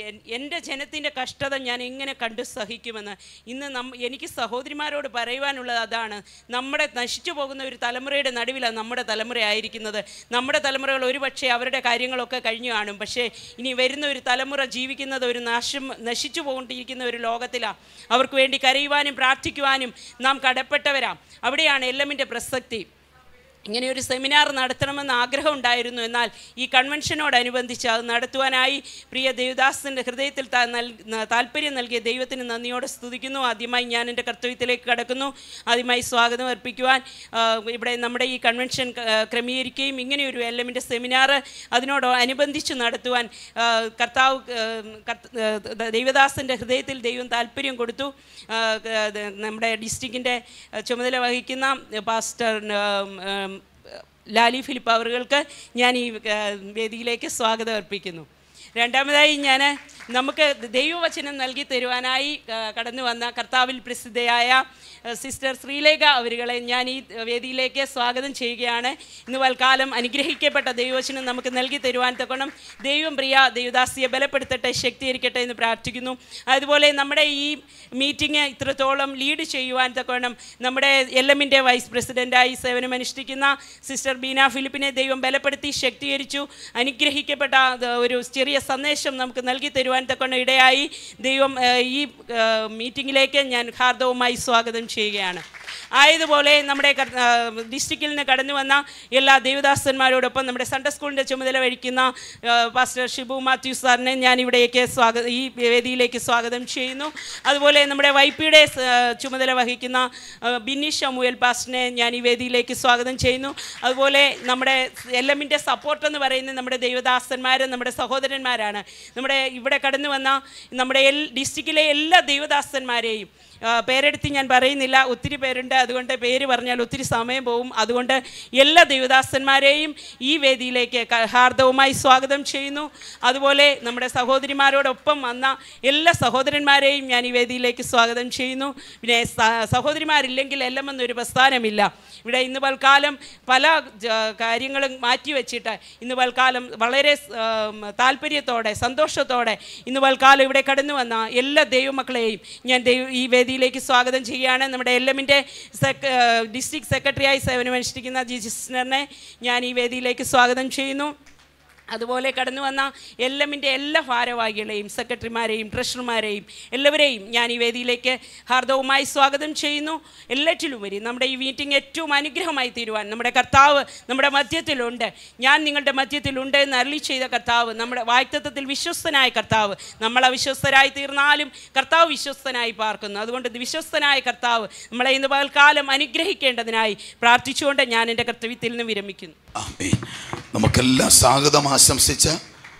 എൻ്റെ ജനത്തിൻ്റെ കഷ്ടത ഞാൻ എങ്ങനെ കണ്ടു സഹിക്കുമെന്ന് ഇന്ന് നം എനിക്ക് സഹോദരിമാരോട് പറയുവാനുള്ളത് അതാണ് നമ്മുടെ നശിച്ചു പോകുന്ന ഒരു തലമുറയുടെ നടുവിലാണ് നമ്മുടെ തലമുറ ആയിരിക്കുന്നത് നമ്മുടെ തലമുറകൾ ഒരുപക്ഷെ അവരുടെ കാര്യങ്ങളൊക്കെ കഴിഞ്ഞു കാണും പക്ഷേ ഇനി വരുന്ന ഒരു തലമുറ ജീവിക്കുന്നത് ഒരു നാശം നശിച്ചു പോകൊണ്ടിരിക്കുന്ന ഒരു ലോകത്തിലാണ് അവർക്ക് വേണ്ടി കരയുവാനും പ്രാർത്ഥിക്കുവാനും നാം കടപ്പെട്ടവരാം അവിടെയാണ് എല്ലമിൻ്റെ പ്രസക്തി ഇങ്ങനെ ഒരു സെമിനാർ നടത്തണമെന്ന് ആഗ്രഹം ഉണ്ടായിരുന്നു എന്നാൽ ഈ കൺവെൻഷനോടനുബന്ധിച്ച് അത് നടത്തുവാനായി പ്രിയ ദേവദാസിൻ്റെ ഹൃദയത്തിൽ താ- നൽ- ന- താല്പര്യം നൽകിയ ദൈവത്തിന് നന്ദിയോടെ സ്തുതിക്കുന്നു ആദ്യമായി ഞാൻ എൻ്റെ കർത്തവ്യത്തിലേക്ക് കടക്കുന്നു ആദ്യമായി സ്വാഗതം അർപ്പിക്കുവാൻ ആ, ഇവിടെ നമ്മുടെ ഈ കൺവെൻഷൻ ക- ക്രമീകരിക്കുകയും ഇങ്ങനെയൊരു എൽ എമ്മിൻ്റെ സെമിനാർ അതിനോട് അനുബന്ധിച്ച് നടത്തുവാൻ ആ, കർത്താവ് ആ, കർത്ത- ആ, ദൈവദാസൻ്റെ ഹൃദയത്തിൽ ദൈവം താല്പര്യം കൊടുത്തു ആ, അത് നമ്മുടെ ഡിസ്ട്രിക്റ്റിൻ്റെ ചുമതല വഹിക്കുന്ന പാസ്റ്റർ ഉം, ഉം, ലാലി ഫിലിപ്പ് അവറുകൾക്ക് ഞാൻ ഈ ആ, വേദിയിലേക്ക് സ്വാഗതം അർപ്പിക്കുന്നു രണ്ടാമതായി ഞാൻ നമുക്ക് ദൈവവചനം നൽകി തരുവാനായി ആ, കടന്നു വന്ന കർത്താവിൽ പ്രസിദ്ധയായ ആ, സിസ്റ്റർ ശ്രീലേഖ അവരുകളെ ഞാൻ ഈ വേദിയിലേക്ക് സ്വാഗതം ചെയ്യുകയാണ് ഇന്ന് വൽക്കാലം അനുഗ്രഹിക്കപ്പെട്ട ദൈവവചനം നമുക്ക് നൽകി തരുവാൻ തക്കണം ദൈവം പ്രിയ ദൈവദാസിയെ ബലപ്പെടുത്തട്ടെ ശക്തീകരിക്കട്ടെ എന്ന് പ്രാർത്ഥിക്കുന്നു അതുപോലെ നമ്മുടെ ഈ മീറ്റിംഗ് ഇത്രത്തോളം ലീഡ് ചെയ്യുവാൻ തക്കണം നമ്മുടെ എൽ എമ്മിൻ്റെ വൈസ് പ്രസിഡൻ്റായി സേവനമനുഷ്ഠിക്കുന്ന സിസ്റ്റർ ബീന ഫിലിപ്പിനെ ദൈവം ബലപ്പെടുത്തി ശക്തീകരിച്ചു അനുഗ്രഹിക്കപ്പെട്ട അത് ഒരു ചെറിയ സന്ദേശം നമുക്ക് നൽകി തരുവാൻ തക്കൊണ്ട് ഇടയായി ദൈവം ആ, ഈ ആ, മീറ്റിങ്ങിലേക്ക് ഞാൻ ഹാർദവുമായി സ്വാഗതം ചെയ്യുകയാണ് ആയതുപോലെ നമ്മുടെ കർ- ആ, ഡിസ്ട്രിക്റ്റിൽ നിന്ന് കടന്നു വന്ന എല്ലാ ദേവദാസന്മാരോടൊപ്പം നമ്മുടെ സൺഡേ സ്കൂളിൻ്റെ ചുമതല വഹിക്കുന്ന ആ, പാസ്റ്റർ ഷിബു മാത്യു സാറിനെ ഞാൻ ഇവിടേക്ക് സ്വാഗതം ഈ വേദിയിലേക്ക് സ്വാഗതം ചെയ്യുന്നു അതുപോലെ നമ്മുടെ വൈപ്പിയുടെ സ- ചുമതല വഹിക്കുന്ന ആ, ബിന്നി ഷമുവേൽ പാസ്റ്ററിനെ ഞാൻ ഈ വേദിയിലേക്ക് സ്വാഗതം ചെയ്യുന്നു അതുപോലെ നമ്മുടെ എൽ എമ്മിൻ്റെ സപ്പോർട്ട് എന്ന് പറയുന്നത് നമ്മുടെ ദൈവദാസന്മാർ നമ്മുടെ സഹോദരന്മാരാണ് നമ്മുടെ ഇവിടെ കടന്നു വന്ന നമ്മുടെ എൽ ഡിസ്ട്രിക്റ്റിലെ എല്ലാ ദൈവദാസന്മാരെയും ആ, പേരെടുത്ത് ഞാൻ പറയുന്നില്ല ഒത്തിരി പേരുണ്ട് അതുകൊണ്ട് പേര് പറഞ്ഞാൽ ഒത്തിരി സമയം പോകും അതുകൊണ്ട് എല്ലാ ദൈവദാസന്മാരെയും ഈ വേദിയിലേക്ക് ക- ഹാർദവുമായി സ്വാഗതം ചെയ്യുന്നു അതുപോലെ നമ്മുടെ സഹോദരിമാരോടൊപ്പം വന്ന എല്ലാ സഹോദരന്മാരെയും ഞാൻ ഈ വേദിയിലേക്ക് സ്വാഗതം ചെയ്യുന്നു പിന്നെ സ- സഹോദരിമാരില്ലെങ്കിൽ എല്ലാം എന്നൊരു പ്രസ്ഥാനമില്ല ഇവിടെ ഇന്ന് പൽക്കാലം പല ജ- കാര്യങ്ങളും മാറ്റിവെച്ചിട്ട് ഇന്ന് പൽക്കാലം വളരെ ഉം, താല്പര്യത്തോടെ സന്തോഷത്തോടെ ഇന്ന് പൽക്കാലം ഇവിടെ കടന്നു വന്ന എല്ലാ ദൈവമക്കളെയും ഞാൻ ദൈവ ഈ വേദിയിലേക്ക് സ്വാഗതം ചെയ്യുകയാണ് നമ്മുടെ എൽ എമ്മിൻ്റെ സെക്ര ഡിസ്ട്രിക്ട് സെക്രട്ടറിയായി സേവനമനുഷ്ഠിക്കുന്ന ജി ജിസ്നറിനെ ഞാൻ ഈ വേദിയിലേക്ക് സ്വാഗതം ചെയ്യുന്നു അതുപോലെ കടന്നു വന്ന എൽ എമ്മിൻ്റെ എല്ലാ ഭാരവാഹികളെയും സെക്രട്ടറിമാരെയും ട്രഷറർമാരെയും എല്ലാവരെയും ഞാൻ ഈ വേദിയിലേക്ക് ഹാർദവുമായി സ്വാഗതം ചെയ്യുന്നു എല്ലാറ്റിലുപരി നമ്മുടെ ഈ മീറ്റിംഗ് ഏറ്റവും അനുഗ്രഹമായി തീരുവാൻ നമ്മുടെ കർത്താവ് നമ്മുടെ മധ്യത്തിലുണ്ട് ഞാൻ നിങ്ങളുടെ മധ്യത്തിലുണ്ട് എന്ന് അരളി ചെയ്ത കർത്താവ് നമ്മുടെ വായ്ത്തത്വത്തിൽ വിശ്വസ്തനായ കർത്താവ് നമ്മൾ അവിശ്വസ്തരായി തീർന്നാലും കർത്താവ് വിശ്വസ്തനായി പാർക്കുന്നു അതുകൊണ്ട് വിശ്വസ്തനായ കർത്താവ് നമ്മളെ ഇന്ന് പകൽക്കാലം അനുഗ്രഹിക്കേണ്ടതിനായി പ്രാർത്ഥിച്ചുകൊണ്ട് ഞാൻ എൻ്റെ കർത്തവ്യത്തിൽ നിന്ന് വിരമിക്കുന്നു ആമേൻ നമുക്കെല്ലാം സ്വാഗതം ആശംസിച്ച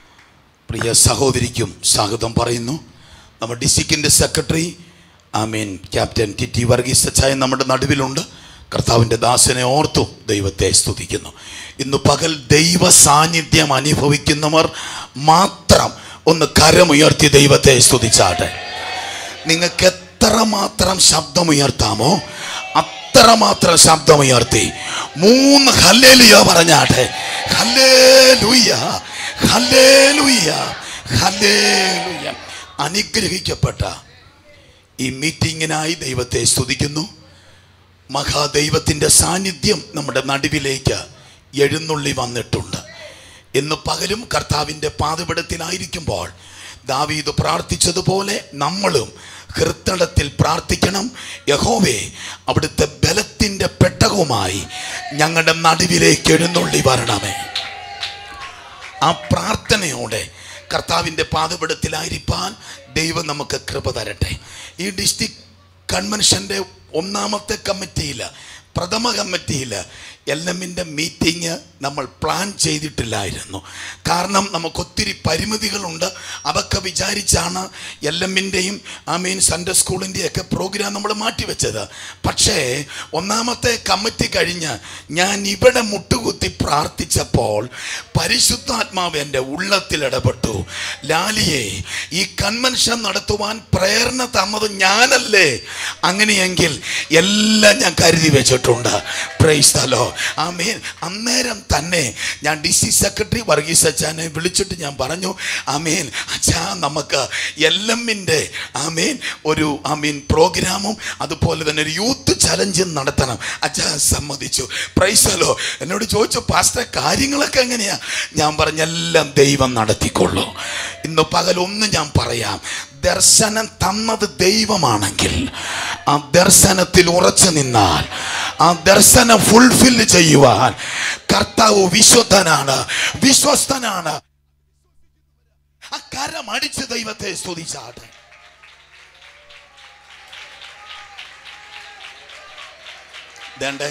പ്രിയ സഹോദരിക്കും സ്വാഗതം പറയുന്നു നമ്മുടെ ഡിസ്ട്രിക്റ്റിൻ്റെ സെക്രട്ടറി ആമീൻ ക്യാപ്റ്റൻ ടി ടി വർഗീസ് അച്ചായ നമ്മുടെ നടുവിലുണ്ട് കർത്താവിൻ്റെ ദാസനെ ഓർത്തു ദൈവത്തെ സ്തുതിക്കുന്നു ഇന്ന് പകൽ ദൈവ സാന്നിധ്യം അനുഭവിക്കുന്നവർ മാത്രം ഒന്ന് കരമുയർത്തി ദൈവത്തെ സ്തുതിച്ചാട്ടെ നിങ്ങൾക്ക് എത്രമാത്രം ശബ്ദമുയർത്താമോ അത്രമാത്രം ശബ്ദമുയർത്തി മൂന്ന് ഹല്ലേലുയ പറഞ്ഞാട്ടെ ഹല്ലേലൂയ ഹല്ലേലൂയ ഹല്ലേലൂയ അനുഗ്രഹിക്കപ്പെട്ട ഈ മീറ്റിങ്ങിനായി ദൈവത്തെ സ്തുതിക്കുന്നു മഹാദൈവത്തിൻ്റെ സാന്നിധ്യം നമ്മുടെ നടുവിലേക്ക് എഴുന്നള്ളി വന്നിട്ടുണ്ട് ഇന്ന് പകലും കർത്താവിൻ്റെ പാതപിടത്തിലായിരിക്കുമ്പോൾ ദാവീദ് പ്രാർത്ഥിച്ചതുപോലെ നമ്മളും ഹൃത്തടത്തിൽ പ്രാർത്ഥിക്കണം യഹോവേ അവിടുത്തെ ബലത്തിൻ്റെ പെട്ടകവുമായി ഞങ്ങളുടെ നടുവിലേക്ക് എഴുന്നള്ളി വരണമേ ആ പ്രാർത്ഥനയോടെ കർത്താവിൻ്റെ പാതപിടത്തിലായിരിക്കാൻ ദൈവം നമുക്ക് കൃപ തരട്ടെ ഈ ഡിസ്ട്രിക്ട് കൺവെൻഷൻ്റെ ഒന്നാമത്തെ കമ്മിറ്റിയിൽ പ്രഥമ കമ്മിറ്റിയിൽ എൽ എമ്മിൻ്റെ മീറ്റിംഗ് നമ്മൾ പ്ലാൻ ചെയ്തിട്ടില്ലായിരുന്നു കാരണം നമുക്ക് ഒത്തിരി പരിമിതികളുണ്ട് അതൊക്കെ വിചാരിച്ചാണ് എൽ എമ്മിൻ്റെയും ഐ മീൻ സൺഡേ സ്കൂളിൻ്റെയൊക്കെ പ്രോഗ്രാം നമ്മൾ മാറ്റിവെച്ചത് പക്ഷേ ഒന്നാമത്തെ കമ്മിറ്റി കഴിഞ്ഞ് ഞാൻ ഇവിടെ മുട്ടുകുത്തി പ്രാർത്ഥിച്ചപ്പോൾ പരിശുദ്ധാത്മാവ് എൻ്റെ ഉള്ളത്തിൽ ഇടപെട്ടു ലാലിയെ ഈ കൺവെൻഷൻ നടത്തുവാൻ പ്രേരണ തന്നത് ഞാനല്ലേ അങ്ങനെയെങ്കിൽ എല്ലാം ഞാൻ കരുതി വെച്ചിട്ടുണ്ട് പ്രൈസ് തലോ ആമേൻ അന്നേരം തന്നെ ഞാൻ ഡി സി സെക്രട്ടറി വർഗീസ് അച്ചാനെ വിളിച്ചിട്ട് ഞാൻ പറഞ്ഞു ആമേൻ അച്ഛാ നമുക്ക് എൽ എമ്മിൻ്റെ ആമേൻ ഒരു ആമീൻ പ്രോഗ്രാമും അതുപോലെ തന്നെ ഒരു യൂത്ത് ചലഞ്ചും നടത്തണം അച്ഛാ സമ്മതിച്ചു പ്രൈസലോ എന്നോട് ചോദിച്ചു പാസ്റ്റർ കാര്യങ്ങളൊക്കെ എങ്ങനെയാ ഞാൻ പറഞ്ഞെല്ലാം ദൈവം നടത്തിക്കൊള്ളൂ ഇന്ന് പകലൊന്ന് ഞാൻ പറയാം ദർശനം തന്നത് ദൈവമാണെങ്കിൽ ആ ദർശനത്തിൽ ഉറച്ചു നിന്നാൽ ആ ദർശനം ഫുൾഫിൽ ചെയ്യുവാൻ കർത്താവ് വിശ്വസ്തനാണ് വിശ്വസ്തനാണ് ആ കരം അടിച്ച് ദൈവത്തെ സ്തുതിച്ചാട്ടെ ദേണ്ടേ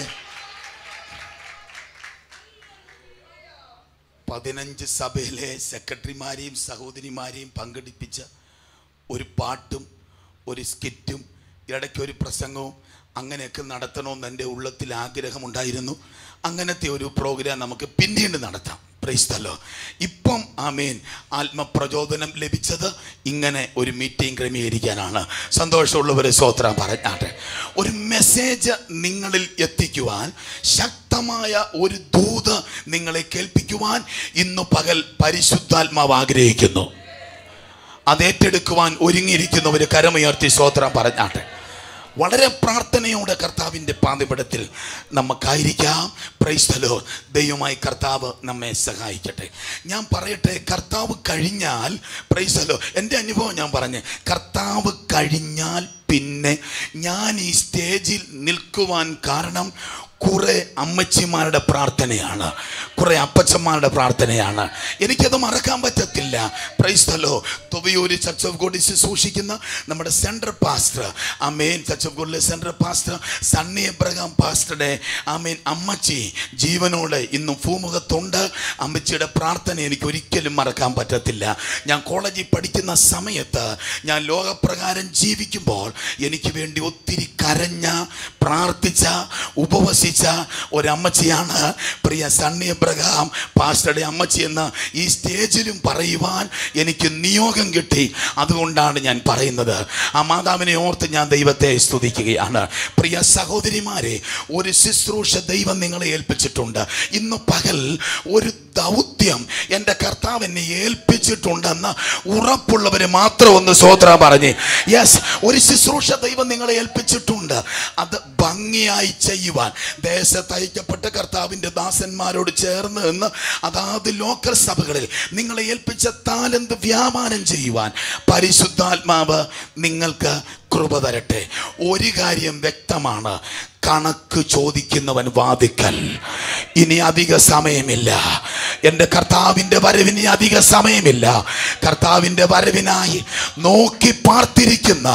പതിനഞ്ച് സഭയിലെ സെക്രട്ടറിമാരെയും സഹോദരിമാരെയും പങ്കെടുപ്പിച്ച ഒരു പാട്ടും ഒരു സ്കിറ്റും ഇടയ്ക്ക് ഒരു പ്രസംഗവും അങ്ങനെയൊക്കെ നടത്തണമെന്ന് എൻ്റെ ഉള്ളത്തിൽ ആഗ്രഹമുണ്ടായിരുന്നു അങ്ങനത്തെ ഒരു പ്രോഗ്രാം നമുക്ക് പിന്നീട് നടത്താം പ്രൈസ്തല്ലോ ഇപ്പം ആമേൻ ആത്മപ്രചോദനം ലഭിച്ചത് ഇങ്ങനെ ഒരു മീറ്റിംഗ് ക്രമീകരിക്കാനാണ് സന്തോഷമുള്ളവരെ സ്വോത്രം പറഞ്ഞാട്ടെ ഒരു മെസ്സേജ് നിങ്ങളിൽ എത്തിക്കുവാൻ ശക്തമായ ഒരു ദൂത് നിങ്ങളെ കേൾപ്പിക്കുവാൻ ഇന്ന് പകൽ പരിശുദ്ധാത്മാവ് ആഗ്രഹിക്കുന്നു അത് ഏറ്റെടുക്കുവാൻ ഒരുങ്ങിയിരിക്കുന്നവർ കരമുയർത്തി സ്വോത്രം പറഞ്ഞാട്ടെ വളരെ പ്രാർത്ഥനയോടെ കർത്താവിൻ്റെ പാതിപടത്തിൽ നമുക്കായിരിക്കാം പ്രൈസ്തലോ ദൈവമായി കർത്താവ് നമ്മെ സഹായിക്കട്ടെ ഞാൻ പറയട്ടെ കർത്താവ് കഴിഞ്ഞാൽ പ്രൈസ്തലോ എൻ്റെ അനുഭവം ഞാൻ പറഞ്ഞ് കർത്താവ് കഴിഞ്ഞാൽ പിന്നെ ഞാൻ ഈ സ്റ്റേജിൽ നിൽക്കുവാൻ കാരണം കുറെ അമ്മച്ചിമാരുടെ പ്രാർത്ഥനയാണ് കുറെ അപ്പച്ചന്മാരുടെ പ്രാർത്ഥനയാണ് എനിക്കത് മറക്കാൻ പറ്റത്തില്ല പ്രൈസ്തലോ തൊവിയൂര് ചർച്ച് ഓഫ് ഗോഡ് ശുശ്രൂഷിക്കുന്ന നമ്മുടെ സെൻട്രൽ പാസ്റ്റർ അമേൻ ചർച്ച് ഓഫ് ഗോഡിലെ സെൻട്രൽ പാസ്റ്റർ സണ്ണി എബ്രഹാം പാസ്റ്ററുടെ അമേൻ അമ്മച്ചി ജീവനോടെ ഇന്നും ഭൂമുഖത്തുണ്ട് അമ്മച്ചിയുടെ പ്രാർത്ഥന എനിക്ക് ഒരിക്കലും മറക്കാൻ പറ്റത്തില്ല ഞാൻ കോളേജിൽ പഠിക്കുന്ന സമയത്ത് ഞാൻ ലോകപ്രകാരം ജീവിക്കുമ്പോൾ എനിക്ക് വേണ്ടി ഒത്തിരി കരഞ്ഞ പ്രാർത്ഥിച്ച ഉപവസിച്ച ഒരമ്മച്ചിയാണ് പ്രിയ സണ്ണി എബ്രഹാം പാസ്റ്ററുടെ അമ്മച്ചി എന്ന് ഈ സ്റ്റേജിലും പറയുവാൻ എനിക്ക് നിയോഗം കിട്ടി അതുകൊണ്ടാണ് ഞാൻ പറയുന്നത് ആ മാതാവിനെ ഓർത്ത് ഞാൻ ദൈവത്തെ സ്തുതിക്കുകയാണ് പ്രിയ സഹോദരിമാരെ ഒരു ശുശ്രൂഷ ദൈവം നിങ്ങളെ ഏൽപ്പിച്ചിട്ടുണ്ട് ഇന്ന് പകൽ ഒരു ദൗത്യം എൻ്റെ കർത്താവ് എന്നെ ഏൽപ്പിച്ചിട്ടുണ്ടെന്ന് ഉറപ്പുള്ളവര് മാത്രം ഒന്ന് സ്വോത്ര പറഞ്ഞ് യെസ് ഒരു ശുശ്രൂഷ ദൈവം നിങ്ങളെ ഏൽപ്പിച്ചിട്ടുണ്ട് അത് ഭംഗിയായി ചെയ്യുവാൻ ദേശത്ത് അയക്കപ്പെട്ട കർത്താവിൻ്റെ ദാസന്മാരോട് ചേർന്ന് നിന്ന് അതാത് ലോക്കൽ സഭകളിൽ നിങ്ങളെ ഏൽപ്പിച്ച താലന്ത് വ്യാപാരം ചെയ്യുവാൻ പരിശുദ്ധാത്മാവ് നിങ്ങൾക്ക് കൃപ തരട്ടെ ഒരു കാര്യം വ്യക്തമാണ് കണക്ക് ചോദിക്കുന്നവൻ വാദിക്കൽ ഇനി അധിക സമയമില്ല എൻ്റെ കർത്താവിൻ്റെ വരവിന് അധിക സമയമില്ല കർത്താവിൻ്റെ വരവിനായി നോക്കി പാർത്തിരിക്കുന്ന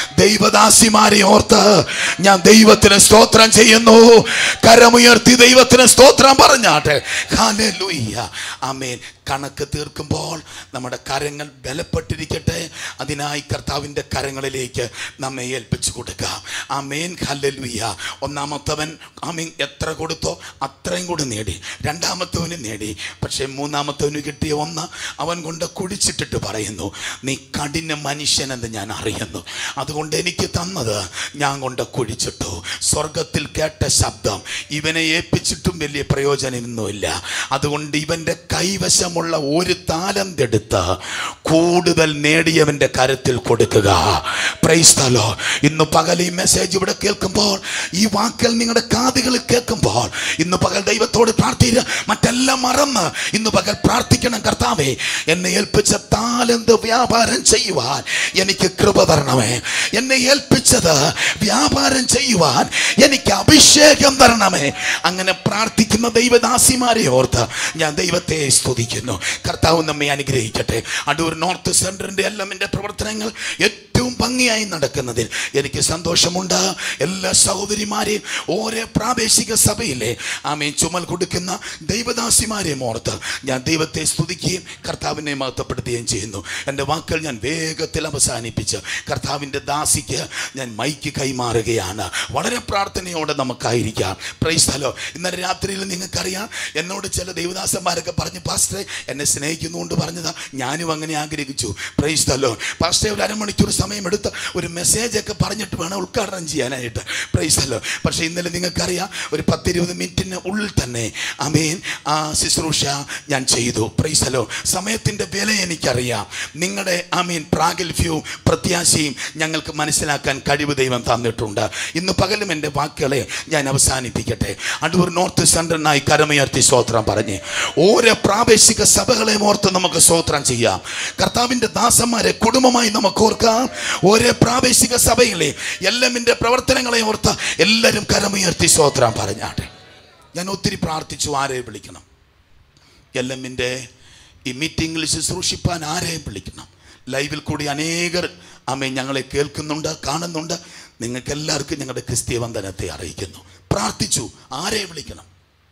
ദൈവദാസിമാരെ ഓർത്ത് ഞാൻ ദൈവത്തിന് സ്തോത്രം ചെയ്യുന്നു കരമുയർത്തി ദൈവത്തിന് സ്തോത്രം പറഞ്ഞാട്ടെ ഹല്ലേലൂയ ആമേൻ കണക്ക് തീർക്കുമ്പോൾ നമ്മുടെ കരങ്ങൾ ബലപ്പെട്ടിരിക്കട്ടെ അതിനായി കർത്താവിൻ്റെ കരങ്ങളിലേക്ക് നമ്മെ ഏൽപ്പിച്ചു കൊടുക്കാം ആമേൻ ഹല്ലേലൂയ ഒന്നാമത്തവൻ ആമീൻ എത്ര കൊടുത്തോ അത്രയും കൂടി നേടി രണ്ടാമത്തവന് നേടി പക്ഷേ മൂന്നാമത്തവന് കിട്ടിയ ഒന്ന് അവൻ കൊണ്ട് കുടിച്ചിട്ടിട്ട് പറയുന്നു നീ കഠിന മനുഷ്യനെന്ന് ഞാൻ അറിയുന്നു അതുകൊണ്ട് എനിക്ക് തന്നത് ഞാൻ കൊണ്ട് കുഴിച്ചിട്ടു സ്വർഗത്തിൽ കേട്ട ശബ്ദം ഇവനെ ഏൽപ്പിച്ചിട്ടും വലിയ പ്രയോജനമൊന്നുമില്ല അതുകൊണ്ട് ഇവൻ്റെ കൈവശമുള്ള ഒരു താലന്തെടുത്ത് കൂടുതൽ നേടിയവൻ്റെ കരത്തിൽ കൊടുക്കുക പ്രൈസ്തലോ ഇന്ന് പകൽ ഈ മെസ്സേജ് ഇവിടെ കേൾക്കുമ്പോൾ ഈ വാക്കുകൾ നിങ്ങളുടെ കാതുകളിൽ കേൾക്കുമ്പോൾ ഇന്ന് പകൽ ദൈവത്തോട് പ്രാർത്ഥിക്കുക മറ്റെല്ലാം മറന്ന് ഇന്ന് പകൽ പ്രാർത്ഥിക്കണം കർത്താവേ എന്നെ ഏൽപ്പിച്ച താലന്ത് വ്യാപാരം ചെയ്യുവാൻ എനിക്ക് കൃപ തരണമേ എന്നെ ഏൽപ്പിച്ചത് വ്യാപാരം ചെയ്യുവാൻ എനിക്ക് അഭിഷേകം തരണമേ അങ്ങനെ പ്രാർത്ഥിക്കുന്ന ദൈവദാസിമാരെ ഓർത്ത് ഞാൻ ദൈവത്തെ സ്തുതിക്കുന്നു കർത്താവ് നമ്മെ അനുഗ്രഹിക്കട്ടെ അടൂർ നോർത്ത് സെൻറ്ററിൻ്റെ എല്ലാം എൻ്റെ പ്രവർത്തനങ്ങൾ ഏറ്റവും ഭംഗിയായി നടക്കുന്നതിൽ എനിക്ക് സന്തോഷമുണ്ട് എല്ലാ സഹോദരിമാരെയും ഓരോ പ്രാദേശിക സഭയിലെ ആമേ ചുമൽ കൊടുക്കുന്ന ദൈവദാസിമാരെയും ഓർത്ത് ഞാൻ ദൈവത്തെ സ്തുതിക്കുകയും കർത്താവിനെ മഹത്വപ്പെടുത്തുകയും ചെയ്യുന്നു എൻ്റെ വാക്കുകൾ ഞാൻ വേഗത്തിൽ അവസാനിപ്പിച്ച് കർത്താവിൻ്റെ ദാസിക്ക് ഞാൻ മൈക്ക് കൈമാറുകയാണ് വളരെ പ്രാർത്ഥനയോടെ നമുക്കായിരിക്കാം പ്രൈസ്തലോ ഇന്നലെ രാത്രിയിൽ നിങ്ങൾക്കറിയാം എന്നോട് ചില ദൈവദാസന്മാരൊക്കെ പറഞ്ഞു പാസ്റ്ററെ എന്നെ സ്നേഹിക്കുന്നുകൊണ്ട് പറഞ്ഞതാ ഞാനും അങ്ങനെ ആഗ്രഹിച്ചു പ്രൈസ്തലോ പാസ്റ്ററെ ഒരു അരമണിക്കൂർ സമയം എടുത്ത് ഒരു മെസ്സേജൊക്കെ പറഞ്ഞിട്ട് വേണം ഉദ്ഘാടനം ചെയ്യാനായിട്ട് പ്രൈസ്തലോ പക്ഷേ ഇന്നലെ നിങ്ങൾക്കറിയാം ഒരു പത്തിരുപത് മിനിറ്റിന് ഉള്ളിൽ തന്നെ അമീൻ ആ ശുശ്രൂഷ ഞാൻ ചെയ്തു പ്രൈസലോ സമയത്തിൻ്റെ വില എനിക്കറിയാം നിങ്ങളുടെ അമീൻ പ്രാഗൽഭ്യവും പ്രത്യാശയും ഞങ്ങൾക്ക് മനസ്സിലാക്കാൻ കഴിവ് ദൈവം തന്നിട്ടുണ്ട് ഇന്ന് പകലും എൻ്റെ വാക്കുകളെ ഞാൻ അവസാനിപ്പിക്കട്ടെ അടൂർ നോർത്ത് സെൻട്രലിനായി കരമുയർത്തി സ്തോത്രം പറഞ്ഞ് ഓരോ പ്രാദേശിക സഭകളെ ഓർത്ത് നമുക്ക് സ്തോത്രം ചെയ്യാം കർത്താവിൻ്റെ ദാസന്മാരെ കുടുംബമായി നമുക്ക് ഓർക്കാം ഓരോ പ്രാദേശിക സഭയിലെ എല്ലാമിൻ്റെ പ്രവർത്തനങ്ങളെ ഓർത്ത് എല്ലാവരും കരമുയർത്തി സ്തോത്രം പറഞ്ഞാട്ടെ ഞാൻ ഒത്തിരി പ്രാർത്ഥിച്ചു ആരെ വിളിക്കണം എല്ലമ്മിൻ്റെ ഈ മീറ്റിങ്ങിൽ ശുശ്രൂഷിപ്പാൻ ആരെയും വിളിക്കണം ലൈവിൽ കൂടി അനേകർ അമ്മ ഞങ്ങളെ കേൾക്കുന്നുണ്ട് കാണുന്നുണ്ട് നിങ്ങൾക്ക് എല്ലാവർക്കും ഞങ്ങളുടെ ക്രിസ്തീയ വന്ദനത്തെ അറിയിക്കുന്നു പ്രാർത്ഥിച്ചു ആരെ വിളിക്കണം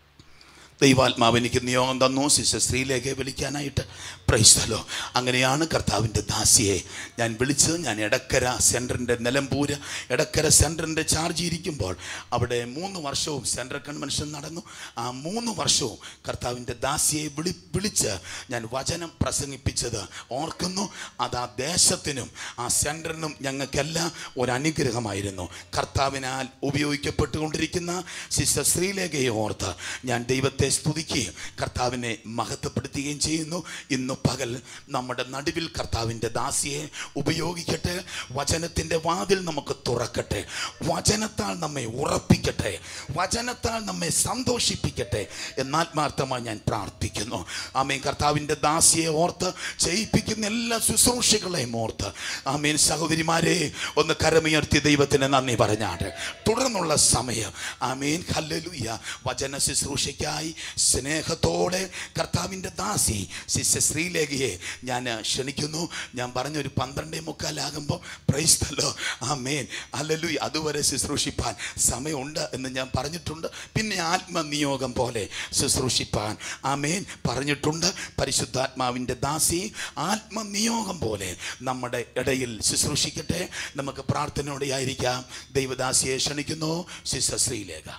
ദൈവാത്മാവ് എനിക്ക് നിയോഗം തന്നു സിസ്റ്റർ സ്ത്രീയിലേക്ക് വിളിക്കാനായിട്ട് പ്രൈസ്തലോ അങ്ങനെയാണ് കർത്താവിൻ്റെ ദാസിയെ ഞാൻ വിളിച്ചത് ഞാൻ എടക്കര സെൻറ്ററിൻ്റെ നിലമ്പൂര് എടക്കര സെൻറ്ററിൻ്റെ ചാർജ് ഇരിക്കുമ്പോൾ അവിടെ മൂന്ന് വർഷവും സെൻട്രൽ കൺവെൻഷൻ നടന്നു ആ മൂന്ന് വർഷവും കർത്താവിൻ്റെ ദാസിയെ വിളി വിളിച്ച് ഞാൻ വചനം പ്രസംഗിപ്പിച്ചത് ഓർക്കുന്നു അത് ആ ദേശത്തിനും ആ സെൻറ്ററിനും ഞങ്ങൾക്കെല്ലാം ഒരു അനുഗ്രഹമായിരുന്നു കർത്താവിനാൽ ഉപയോഗിക്കപ്പെട്ടുകൊണ്ടിരിക്കുന്ന സിസ്റ്റർ ശ്രീലേഖയെ ഓർത്ത് ഞാൻ ദൈവത്തെ സ്തുതിക്കുകയും കർത്താവിനെ മഹത്വപ്പെടുത്തുകയും ചെയ്യുന്നു ഇന്ന് പകൽ നമ്മുടെ നടുവിൽ കർത്താവിൻ്റെ ദാസിയെ ഉപയോഗിക്കട്ടെ വചനത്തിൻ്റെ വാതിൽ നമുക്ക് തുറക്കട്ടെ വചനത്താൽ നമ്മെ ഉറപ്പിക്കട്ടെ വചനത്താൽ നമ്മെ സന്തോഷിപ്പിക്കട്ടെ എന്നാത്മാർത്ഥമായി ഞാൻ പ്രാർത്ഥിക്കുന്നു ആമേൻ കർത്താവിൻ്റെ ദാസിയെ ഓർത്ത് ചെയ്യിപ്പിക്കുന്ന എല്ലാ ശുശ്രൂഷകളെയും ഓർത്ത് ആമേൻ സഹോദരിമാരെ ഒന്ന് കരമുയർത്തി ദൈവത്തിന് നന്ദി പറഞ്ഞാട് തുടർന്നുള്ള സമയം ആമേൻ ഹല്ലേലൂയ വചന ശുശ്രൂഷയ്ക്കായി സ്നേഹത്തോടെ കർത്താവിൻ്റെ ദാസി ശിഷ്യ ശ്രീലേഖയെ ഞാൻ ക്ഷണിക്കുന്നു ഞാൻ പറഞ്ഞൊരു പന്ത്രണ്ടേ മുക്കാലാകുമ്പോൾ പ്രൈസ്തല്ലോ ആമേൻ ഹല്ലേലൂയ അതുവരെ ശുശ്രൂഷിപ്പാൻ സമയമുണ്ട് എന്ന് ഞാൻ പറഞ്ഞിട്ടുണ്ട് പിന്നെ ആത്മനിയോഗം പോലെ ശുശ്രൂഷിപ്പാൻ ആമേൻ പറഞ്ഞിട്ടുണ്ട് പരിശുദ്ധാത്മാവിൻ്റെ ദാസി ആത്മനിയോഗം പോലെ നമ്മുടെ ഇടയിൽ ശുശ്രൂഷിക്കട്ടെ നമുക്ക് പ്രാർത്ഥനയോടെ ആയിരിക്കാം ദൈവദാസിയെ ക്ഷണിക്കുന്നു ശിശ ശ്രീലേഖ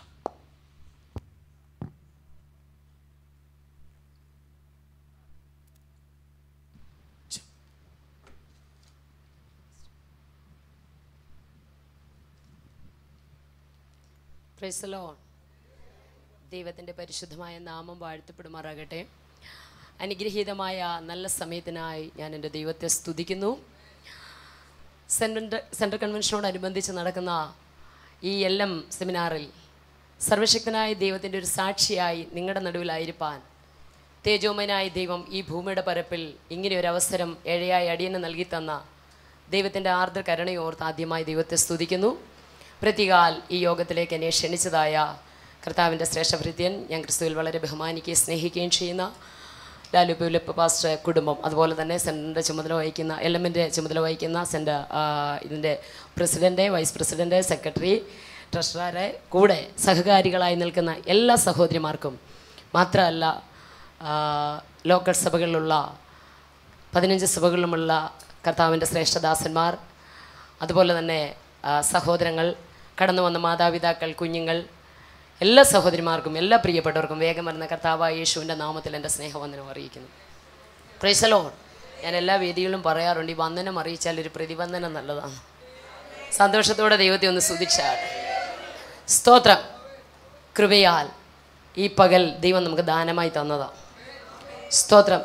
പ്രൈസലോ ദൈവത്തിൻ്റെ പരിശുദ്ധമായ നാമം വാഴ്ത്തപ്പെടുമാറാകട്ടെ അനുഗ്രഹീതമായ നല്ല സമയത്തിനായി ഞാൻ എൻ്റെ ദൈവത്തെ സ്തുതിക്കുന്നു സെൻട്രൽ സെൻട്രൽ കൺവെൻഷനോടനുബന്ധിച്ച് നടക്കുന്ന ഈ എൽ എം സെമിനാറിൽ സർവശക്തനായ ദൈവത്തിൻ്റെ ഒരു സാക്ഷിയായി നിങ്ങളുടെ നടുവിലായിരിക്കാൻ തേജോമയനായ ദൈവം ഈ ഭൂമിയുടെ പരപ്പിൽ ഇങ്ങനെ ഒരു അവസരം ഏഴയായി അടിയന് നൽകി തന്ന ദൈവത്തിൻ്റെ ആർദ്ര കരുണയോർത്ത് ആദ്യമായി ദൈവത്തെ സ്തുതിക്കുന്നു പ്രതികാൽ ഈ യോഗത്തിലേക്ക് എന്നെ ക്ഷണിച്ചതായ കർത്താവിൻ്റെ ശ്രേഷ്ഠഭൃത്യൻ ഞാൻ ക്രിസ്തുവിൽ വളരെ ബഹുമാനിക്കുകയും സ്നേഹിക്കുകയും ചെയ്യുന്ന ലാലു പുലപ്പ് പാസ്റ്റർ കുടുംബം അതുപോലെ തന്നെ സെൻറ്ററിൻ്റെ ചുമതല വഹിക്കുന്ന എൽ എമ്മിൻ്റെ ചുമതല വഹിക്കുന്ന സെൻറ്റർ ഇതിൻ്റെ പ്രസിഡൻറ്റ് വൈസ് പ്രസിഡൻറ്റ് സെക്രട്ടറി ട്രഷററെ കൂടെ സഹകാരികളായി നിൽക്കുന്ന എല്ലാ സഹോദരിമാർക്കും മാത്രമല്ല ആ, ലോക്കൽ സഭകളിലുള്ള പതിനഞ്ച് സഭകളിലുമുള്ള കർത്താവിൻ്റെ ശ്രേഷ്ഠദാസന്മാർ അതുപോലെ തന്നെ ആ, സഹോദരങ്ങൾ കടന്നു വന്ന മാതാപിതാക്കൾ കുഞ്ഞുങ്ങൾ എല്ലാ സഹോദരിമാർക്കും എല്ലാ പ്രിയപ്പെട്ടവർക്കും വേഗം വരുന്ന കർത്താവായ യേശുവിൻ്റെ നാമത്തിൽ എൻ്റെ സ്നേഹവന്ദനം അറിയിക്കുന്നു പ്രൈസലോ ഞാൻ എല്ലാ വേദികളിലും പറയാറുണ്ട് ഈ വന്ദനം അറിയിച്ചാൽ ഒരു പ്രതിവന്ദനം നല്ലതാണ് സന്തോഷത്തോടെ ദൈവത്തെ ഒന്ന് സ്തുതിച്ചാൽ സ്തോത്രം കൃപയാൽ ഈ പകൽ ദൈവം നമുക്ക് ദാനമായി തന്നതാണ് സ്തോത്രം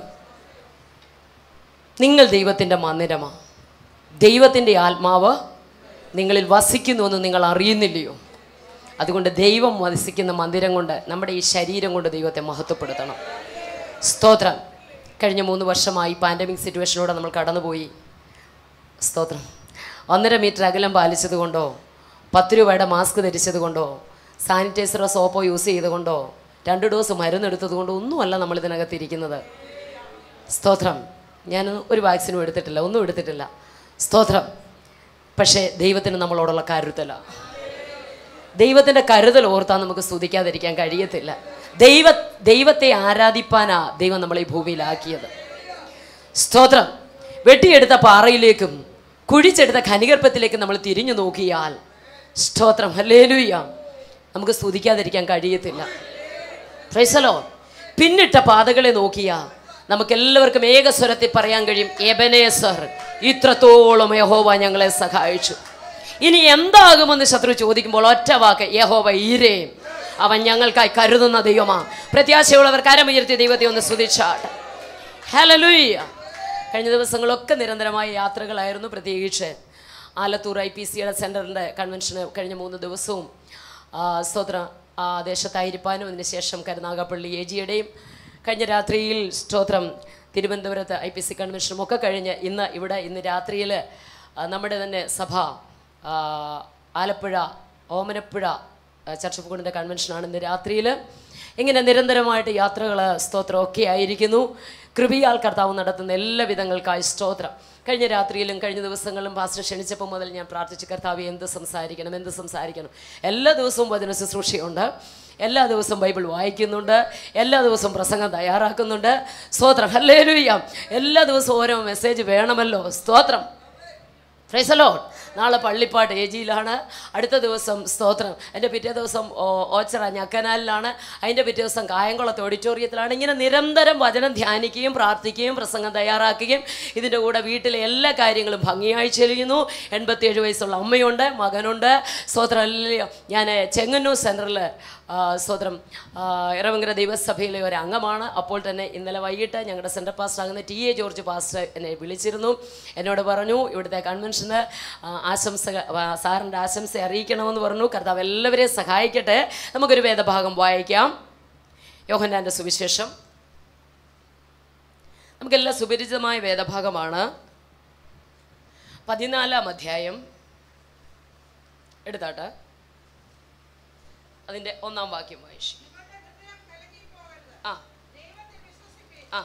നിങ്ങൾ ദൈവത്തിൻ്റെ മന്ദിരമാണ് ദൈവത്തിൻ്റെ ആത്മാവ് നിങ്ങളിൽ വസിക്കുന്നുവെന്ന് നിങ്ങൾ അറിയുന്നില്ലയോ അതുകൊണ്ട് ദൈവം വസിക്കുന്ന മന്ദിരം കൊണ്ട് നമ്മുടെ ഈ ശരീരം കൊണ്ട് ദൈവത്തെ മഹത്വപ്പെടുത്തണം സ്തോത്രം കഴിഞ്ഞ മൂന്ന് വർഷമായി പാൻഡമിക് സിറ്റുവേഷനിലൂടെ നമ്മൾ കടന്നുപോയി സ്തോത്രം ഒന്നര മീറ്റർ അകലം പാലിച്ചത് കൊണ്ടോ പത്ത് രൂപയുടെ മാസ്ക് ധരിച്ചത് കൊണ്ടോ സാനിറ്റൈസറോ സോപ്പോ യൂസ് ചെയ്തുകൊണ്ടോ രണ്ട് ഡോസ് മരുന്നെടുത്തത് കൊണ്ടോ ഒന്നുമല്ല നമ്മൾ ഇതിനകത്ത് ഇരിക്കുന്നത് സ്തോത്രം ഞാൻ ഒരു വാക്സിനും എടുത്തിട്ടില്ല ഒന്നും എടുത്തിട്ടില്ല സ്തോത്രം പക്ഷേ ദൈവത്തിന് നമ്മളോടുള്ള കരുതല ദൈവത്തിൻ്റെ കരുതൽ ഓർത്താൽ നമുക്ക് സ്തുതിക്കാതിരിക്കാൻ കഴിയത്തില്ല ദൈവ ദൈവത്തെ ആരാധിപ്പാനാ ദൈവം നമ്മളെ ഈ ഭൂമിയിലാക്കിയത് സ്തോത്രം വെട്ടിയെടുത്ത പാറയിലേക്കും കുഴിച്ചെടുത്ത ഖനികർപ്പത്തിലേക്കും നമ്മൾ തിരിഞ്ഞു നോക്കിയാൽ സ്തോത്രം ഹല്ലേലൂയ നമുക്ക് സ്തുതിക്കാതിരിക്കാൻ കഴിയത്തില്ല പ്രൈസലോ പിന്നിട്ട പാതകളെ നോക്കിയാ നമുക്ക് എല്ലാവർക്കും ഏകസ്വരത്തിൽ പറയാൻ കഴിയും എബനേസർ ഇത്രത്തോളം യഹോവ ഞങ്ങളെ സഹായിച്ചു ഇനി എന്താകുമെന്ന് ശത്രു ചോദിക്കുമ്പോൾ ഒറ്റ വാക്ക് യഹോവ ഈരേ അവൻ ഞങ്ങൾക്കായി കരുതുന്ന ദൈവമാ പ്രത്യാശയുള്ളവർ കരമുയർത്തി ദൈവത്തെ ഒന്ന് സ്തുതിച്ചാട്ടെ ഹലലുയ്യ കഴിഞ്ഞ ദിവസങ്ങളൊക്കെ നിരന്തരമായ യാത്രകളായിരുന്നു പ്രത്യേകിച്ച് ആലത്തൂർ ഐ പി സിയുടെ സെൻറ്ററിൻ്റെ കൺവെൻഷന് കഴിഞ്ഞ മൂന്ന് ദിവസവും ആ, സ്തോത്ര ആ ദേശത്തായിരിക്കാനും അതിനുശേഷം കരുനാഗപ്പള്ളി എ ജിയുടെയും കഴിഞ്ഞ രാത്രിയിൽ സ്തോത്രം തിരുവനന്തപുരത്ത് ഐ പി സി കൺവെൻഷനും ഒക്കെ കഴിഞ്ഞ് ഇന്ന് ഇവിടെ ഇന്ന് രാത്രിയിൽ നമ്മുടെ തന്നെ സഭ ആ, ആലപ്പുഴ ഓമനപ്പുഴ ആ, ചർച്ച് ഓഫ് ഗോഡിൻ്റെ കൺവെൻഷനാണ് ഇന്ന് രാത്രിയിൽ ഇങ്ങനെ നിരന്തരമായിട്ട് യാത്രകൾ സ്തോത്രം ഒക്കെ ആയിരിക്കുന്നു കൃപിയാൽ കർത്താവ് നടത്തുന്ന എല്ലാ വിധങ്ങൾക്കായി സ്തോത്രം കഴിഞ്ഞ രാത്രിയിലും കഴിഞ്ഞ ദിവസങ്ങളിലും പാസ്റ്റർ ക്ഷണിച്ചപ്പോൾ മുതൽ ഞാൻ പ്രാർത്ഥിച്ചു കർത്താവ് എന്ത് സംസാരിക്കണം എന്ത് സംസാരിക്കണം എല്ലാ ദിവസവും വചന ശുശ്രൂഷയുണ്ട് എല്ലാ ദിവസവും ബൈബിൾ വായിക്കുന്നുണ്ട് എല്ലാ ദിവസവും പ്രസംഗം തയ്യാറാക്കുന്നുണ്ട് സ്തോത്രം ഹല്ലേലൂയ്യ എല്ലാ ദിവസവും ഓരോ മെസ്സേജ് വേണമല്ലോ സ്തോത്രം ഫ്രൈസലോ നാളെ പള്ളിപ്പാട്ട് എ ജിയിലാണ് അടുത്ത ദിവസം സ്തോത്രം എൻ്റെ പിറ്റേ ദിവസം ഓ- ഓച്ചിറ ഞക്കനാലിലാണ് അതിൻ്റെ പിറ്റേ ദിവസം കായംകുളത്ത് ഓഡിറ്റോറിയത്തിലാണ് ഇങ്ങനെ നിരന്തരം വചനം ധ്യാനിക്കുകയും പ്രാർത്ഥിക്കുകയും പ്രസംഗം തയ്യാറാക്കുകയും ഇതിൻ്റെ കൂടെ വീട്ടിലെ എല്ലാ കാര്യങ്ങളും ഭംഗിയായി ചെല്ലുന്നു എൺപത്തിയേഴ് വയസ്സുള്ള അമ്മയുണ്ട് മകനുണ്ട് സ്തോത്രം അല്ലയോ ഞാൻ ചെങ്ങന്നൂർ സെൻറ്ററിൽ സ്തോത്രം ആ, ഇറവങ്കര ദൈവസഭയിലെ ഒരു അംഗമാണ് അപ്പോൾ തന്നെ ഇന്നലെ വൈകിട്ട് ഞങ്ങളുടെ സെൻട്രൽ പാസ്റ്റർ ആകുന്ന ടി എ ജോർജ് പാസ്റ്റർ എന്നെ വിളിച്ചിരുന്നു എന്നോട് പറഞ്ഞു ഇവിടുത്തെ കൺവെൻഷന് ആ, ആശംസ ആ, സാറിൻ്റെ ആശംസ അറിയിക്കണമെന്ന് പറഞ്ഞു കർത്താവ് എല്ലാവരെയും സഹായിക്കട്ടെ നമുക്കൊരു വേദഭാഗം വായിക്കാം യോഹന്നാൻ്റെ സുവിശേഷം നമുക്കെല്ലാം സുപരിചിതമായ വേദഭാഗമാണ് പതിനാലാം അധ്യായം എടുത്താട്ടെ അതിൻ്റെ ഒന്നാം വാക്യം വായിച്ചു ആ ആ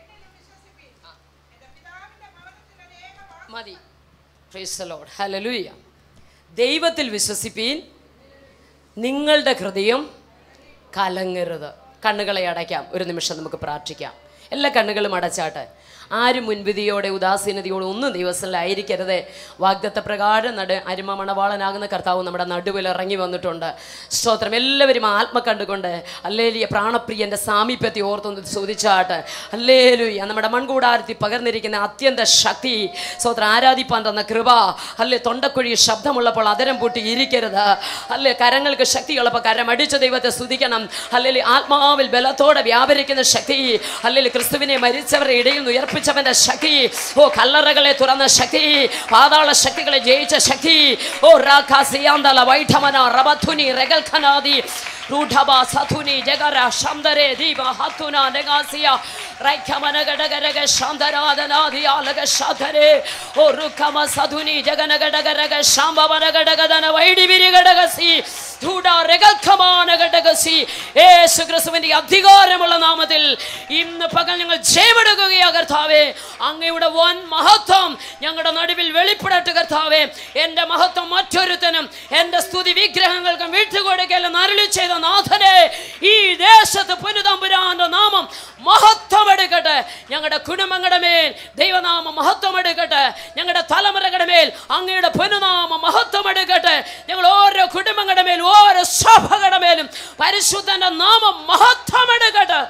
മതി ലോഡ് ഹലലുയ്യ ദൈവത്തിൽ വിശ്വസിപ്പീൻ നിങ്ങളുടെ ഹൃദയം കലങ്ങരുത് കണ്ണുകളെ അടയ്ക്കാം ഒരു നിമിഷം നമുക്ക് പ്രാർത്ഥിക്കാം എല്ലാ കണ്ണുകളും അടച്ചാട്ടെ ആരും മുൻവിധിയോടെ ഉദാസീനതയോടെ ഒന്നും ദിവസത്തിലായിരിക്കരുത് വാഗ്ദത്ത പ്രകാരം നട അരിമ മണവാളനാകുന്ന കർത്താവ് നമ്മുടെ നടുവിൽ ഇറങ്ങി വന്നിട്ടുണ്ട് സ്തോത്രം എല്ലാവരും ആത്മ കണ്ടുകൊണ്ട് അല്ലേലിയ പ്രാണപ്രിയന്റെ സാമീപ്യത്തെ ഓർത്തൊന്ന് ചോദിച്ചാട്ട് അല്ലേലുയ നമ്മുടെ മൺകൂടാരത്തിൽ പകർന്നിരിക്കുന്ന അത്യന്ത ശക്തി സ്തോത്രം ആരാധിപ്പാൻ തന്ന കൃപ അല്ലേ തൊണ്ടക്കുഴി ശബ്ദമുള്ളപ്പോൾ അതരം പൂട്ടി ഇരിക്കരുത് അല്ലേ കരങ്ങൾക്ക് ശക്തിയുള്ളപ്പോൾ കരം അടിച്ച ദൈവത്തെ സ്തുതിക്കണം അല്ലെങ്കിൽ ആത്മാവിൽ ബലത്തോടെ വ്യാപരിക്കുന്ന ശക്തി അല്ലെങ്കിൽ ക്രിസ്തുവിനെ മരിച്ചവരുടെ ഇടയിൽ നിന്ന് ഉയർപ്പിച്ചവന്റെ ശക്തി ഓ കല്ലറകളെ തുറന്ന ശക്തി പാതാള ശക്തികളെ ജയിച്ച ശക്തി ഓ രാഖാസിയാന്തല വൈഠമന റബധുനി റെഗൽഖനാദി ರೂಢಬ ಸಥುನಿ ಜಗರ ಶಂದರೆ ದೀಪ ಹತ್ತುನ ನೆಗಾಸಿಯ ರೈಖಮನ ಗಡಗರಗ ಶಾಂತರಾದನಾದಿಯ ಲಗ ಶಾಧರೆ ಓ ರುಖಮ ಸಧುನಿ ಜಗನ ಗಡಗರಗ ಶಾಂಬವನ ಗಡಗದನ ವೈಡಿ ಬಿರಿ ಗಡಗಸಿ ധൂട രഗൽഖമാന ഘടകസി യേശു ക്രിസ്തുവിന്റെ അധികാരമുള്ള നാമത്തിൽ ഇന്ന് പകൽ ഞങ്ങൾ ജയമെടുക്കുകയാ കർത്താവേ അങ്ങയുടെ വൻ മഹത്വം ഞങ്ങളുടെ നടുവിൽ വെളിപ്പെടട്ടെ കർത്താവേ എൻ്റെ മഹത്വം മറ്റൊരുത്തനും എൻ്റെ സ്തുതി വിഗ്രഹങ്ങൾക്കും വിട്ടുകൊടുക്കലെന്ന് അരുളി ചെയ്ത നാഥനെ ഈ ദേശത്ത് പുനുതമ്പുരാന്റെ നാമം മഹത്വമെടുക്കട്ടെ ഞങ്ങളുടെ കുടുംബങ്ങളുടെ മേൽ ദൈവനാമം മഹത്വമെടുക്കട്ടെ ഞങ്ങളുടെ തലമുറകളുടെ മേൽ അങ്ങയുടെ പുനുനാമം മഹത്വമെടുക്കട്ടെ ഞങ്ങൾ ഓരോ കുടുംബങ്ങളുടെ മേൽ ഓരോ സഭകളുടെ മേലും പരിശുദ്ധന്റെ നാമം മഹത്വമെടുക്കട്ടെ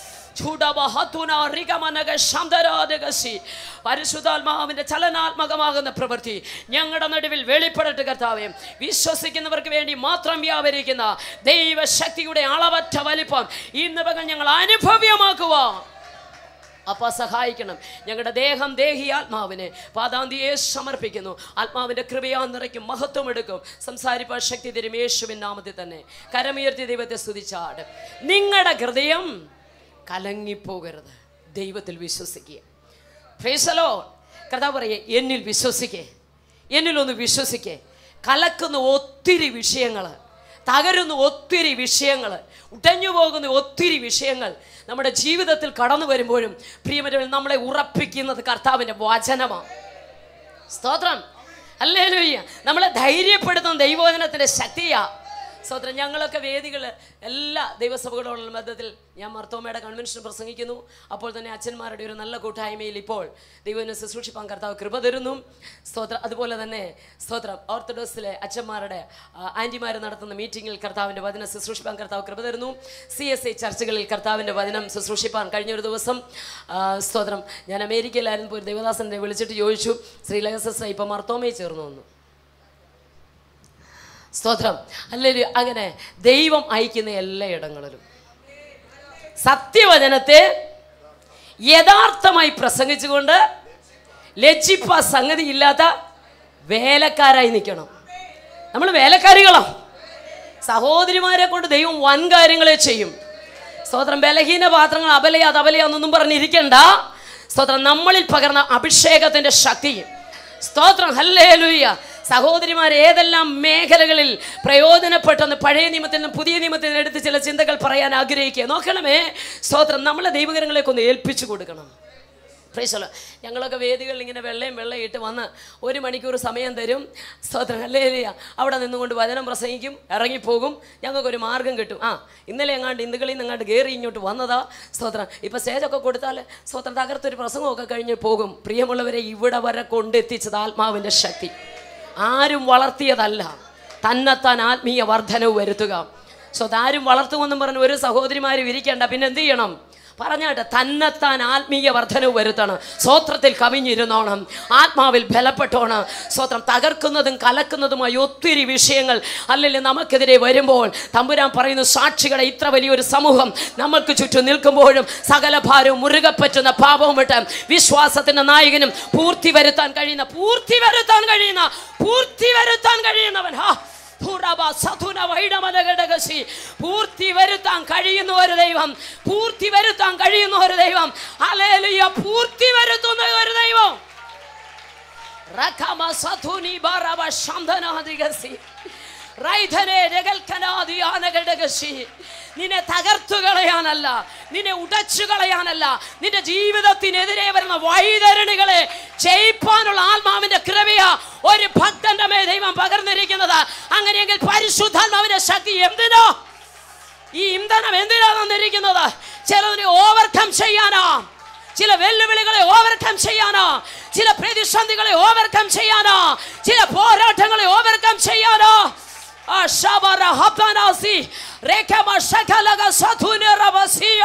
പരിശുദ്ധാത്മാവിന്റെ ചലനാത്മകമാകുന്ന പ്രവൃത്തി ഞങ്ങളുടെ നടുവിൽ വെളിപ്പെടട്ടെ കർത്താവേ വിശ്വസിക്കുന്നവർക്ക് വേണ്ടി മാത്രം വ്യാപരിക്കുന്ന ദൈവശക്തിയുടെ അളവറ്റ വലിപ്പം ഇന്ന് പകൽ ഞങ്ങൾ അനുഭവ്യമാക്കുക അപ്പ സഹായിക്കണം ഞങ്ങളുടെ ദേഹം ദേഹി ആത്മാവിനെ പാതാന്തിയെ സമർപ്പിക്കുന്നു ആത്മാവിൻ്റെ കൃപയാ നിറയ്ക്കും മഹത്വം എടുക്കും സംസാരിപ്പാൻ ശക്തി തരും യേശുവിൻ നാമത്തിൽ തന്നെ കരമുയർത്തി ദൈവത്തെ സ്തുതിച്ചാട് നിങ്ങളുടെ ഹൃദയം കലങ്ങിപ്പോകരുത് ദൈവത്തിൽ വിശ്വസിക്കുക ഫേസലോ കർത്താവ് പറയേ എന്നിൽ വിശ്വസിക്കേ എന്നിലൊന്ന് വിശ്വസിക്കേ കലക്കുന്ന ഒത്തിരി വിഷയങ്ങൾ തകരുന്ന ഒത്തിരി വിഷയങ്ങൾ ഉടഞ്ഞു പോകുന്ന ഒത്തിരി വിഷയങ്ങൾ നമ്മുടെ ജീവിതത്തിൽ കടന്നു വരുമ്പോഴും പ്രിയമരവിൽ നമ്മളെ ഉറപ്പിക്കുന്നത് കർത്താവിൻ്റെ വചനമാണ് സ്തോത്രം അല്ലേ നമ്മളെ ധൈര്യപ്പെടുത്തുന്ന ദൈവവചനത്തിൻ്റെ ശക്തിയാ സ്വത്രം ഞങ്ങളൊക്കെ വേദികൾ എല്ലാ ദൈവസഭകളോടുള്ള മധ്യത്തിൽ ഞാൻ മർത്തോമയുടെ കൺവെൻഷൻ പ്രസംഗിക്കുന്നു അപ്പോൾ തന്നെ അച്ഛന്മാരുടെ ഒരു നല്ല കൂട്ടായ്മയിൽ ഇപ്പോൾ ദൈവനെ ശുശ്രൂഷിപ്പാൻ കർത്താവ് കൃപ തരുന്നു സ്തോത്രം അതുപോലെ തന്നെ സ്തോത്രം ഓർത്തഡോക്സിലെ അച്ഛന്മാരുടെ ആൻറ്റിമാർ നടത്തുന്ന മീറ്റിങ്ങിൽ കർത്താവിൻ്റെ വചനം ശുശ്രൂഷിപ്പാൻ കർത്താവ് കൃപ തരുന്നു സി എസ് ഐ ചർച്ചകളിൽ കർത്താവിൻ്റെ വചനം ശുശ്രൂഷിപ്പാൻ കഴിഞ്ഞ ഒരു ദിവസം ആ, സ്തോത്രം ഞാൻ അമേരിക്കയിലായിരുന്നപ്പോൾ ഒരു ദേവദാസനെ വിളിച്ചിട്ട് ചോദിച്ചു ശ്രീലകസ ഇപ്പം മർത്തോമയിൽ ചേർന്നു വന്നു സ്തോത്രം അല്ലെങ്കിൽ അങ്ങനെ ദൈവം അയക്കുന്ന എല്ലാ ഇടങ്ങളിലും സത്യവചനത്തെ യഥാർത്ഥമായി പ്രസംഗിച്ചുകൊണ്ട് ലജ്ജിപ്പ സംഗതി ഇല്ലാത്ത വേലക്കാരായി നിൽക്കണം നമ്മൾ വേലക്കാരികളാണ് സഹോദരിമാരെ കൊണ്ട് ദൈവം വൻ കാര്യങ്ങളെ ചെയ്യും സ്തോത്രം ബലഹീന പാത്രങ്ങൾ അബലയ അതബലയാന്നൊന്നും പറഞ്ഞിരിക്കണ്ട സ്തോത്രം നമ്മളിൽ പകർന്ന അഭിഷേകത്തിന്റെ ശക്തിയും സ്തോത്രം ഹല്ലേലൂയ സഹോദരിമാർ ഏതെല്ലാം മേഖലകളിൽ പ്രയോജനപ്പെട്ടെന്ന് പഴയ നിയമത്തിൽ നിന്നും പുതിയ നിയമത്തിൽ നിന്നും എടുത്ത് ചില ചിന്തകൾ പറയാൻ ആഗ്രഹിക്കുക നോക്കണമേ സ്തോത്രം നമ്മളെ ദൈവകരങ്ങളെയൊക്കെ ഒന്ന് ഏൽപ്പിച്ചു കൊടുക്കണം പ്രൈസല്ലോ ഞങ്ങളൊക്കെ വേദികളിൽ ഇങ്ങനെ വെള്ളയും വെള്ളയും ഇട്ട് വന്ന് ഒരു മണിക്കൂർ സമയം തരും സ്തോത്രം അല്ലേ അവിടെ നിന്നുകൊണ്ട് വചനം പ്രസംഗിക്കും ഇറങ്ങിപ്പോകും ഞങ്ങൾക്കൊരു മാർഗം കിട്ടും ആ ഇന്നലെ എങ്ങാണ്ട് ഇന്ദുകളിൽ നിന്ന് എങ്ങാണ്ട് കയറി ഇങ്ങോട്ട് വന്നതാ സ്തോത്രം ഇപ്പം സ്റ്റേജൊക്കെ കൊടുത്താൽ സ്തോത്രം തകർത്തൊരു പ്രസംഗമൊക്കെ കഴിഞ്ഞ് പോകും പ്രിയമുള്ളവരെ ഇവിടെ വരെ കൊണ്ടെത്തിച്ചത് ആത്മാവിൻ്റെ ശക്തി ആരും വളർത്തിയതല്ല തന്നെത്താൻ ആത്മീയ വർധനവ് വരുത്തുക സോ അതാരും വളർത്തുമെന്നും പറഞ്ഞ് ഒരു സഹോദരിമാരും ഇരിക്കേണ്ട പിന്നെ എന്ത് ചെയ്യണം പറഞ്ഞാട്ടെ തന്നെത്താൻ ആത്മീയ വർധനവ് വരുത്തണം സ്വോത്രത്തിൽ കവിഞ്ഞിരുന്നോണം ആത്മാവിൽ ബലപ്പെട്ടോണം സ്വോത്രം തകർക്കുന്നതും കലക്കുന്നതുമായ ഒത്തിരി വിഷയങ്ങൾ അല്ലെങ്കിൽ നമുക്കെതിരെ വരുമ്പോൾ തമ്പുരാൻ പറയുന്നു സാക്ഷികളെ ഇത്ര വലിയൊരു സമൂഹം നമ്മൾക്ക് ചുറ്റും നിൽക്കുമ്പോഴും സകല ഭാരവും മുറുകെ പറ്റുന്ന പാപവും വിട്ട് വിശ്വാസത്തിന്റെ നായകനും പൂർത്തി വരുത്താൻ കഴിയുന്ന പൂർത്തി വരുത്താൻ കഴിയുന്ന പൂർത്തി വരുത്താൻ കഴിയുന്നവൻ ഹാ ഭൂഡബ സധുന വൈഡമലഘടകശി. പൂർത്തി വരുത്താൻ കഴിയുന്ന ഒരു ദൈവം പൂർത്തി വരുത്താൻ കഴിയുന്ന ഒരു ദൈവം ഹല്ലേലൂയ പൂർത്തി വരുത്തുന്ന ഒരു ദൈവം റഖമ സധുനി ബറബ ശംധനാദിഗസി. റൈധനെ രഗൽക്കനാദി ആനഘടകശി. നിന്നെ തകർത്തു കളയാനല്ല നിന്നെ ഉടച്ചു കളയാനല്ല നിന്റെ ജീവിതത്തിനെതിരെ വരുന്ന വൈതരണികളെ ജയിപ്പാനുള്ള ആത്മാവിന്റെ കൃപയ ഒരു ഭക്തന്റെ മേ ദൈവം പകർന്നിരിക്കുന്നത് അങ്ങനെയെങ്കിൽ പരിശുദ്ധാത്മാവിന്റെ ശക്തി എന്തിനോ ഈ ഇന്ധനം എന്തിനാ തന്നിരിക്കുന്നത് ചിലതിനെ ഓവർകം ചെയ്യാനാ ചില വെല്ലുവിളികളെ ഓവർകം ചെയ്യാനോ ചില പ്രതിസന്ധികളെ ഓവർകം ചെയ്യാനോ ചില പോരാട്ടങ്ങളെ ഓവർകം ചെയ്യാനോ ആ ശബര ഹബ്ബനാസി രേഖമ ശകലക സധുനിറവസിയ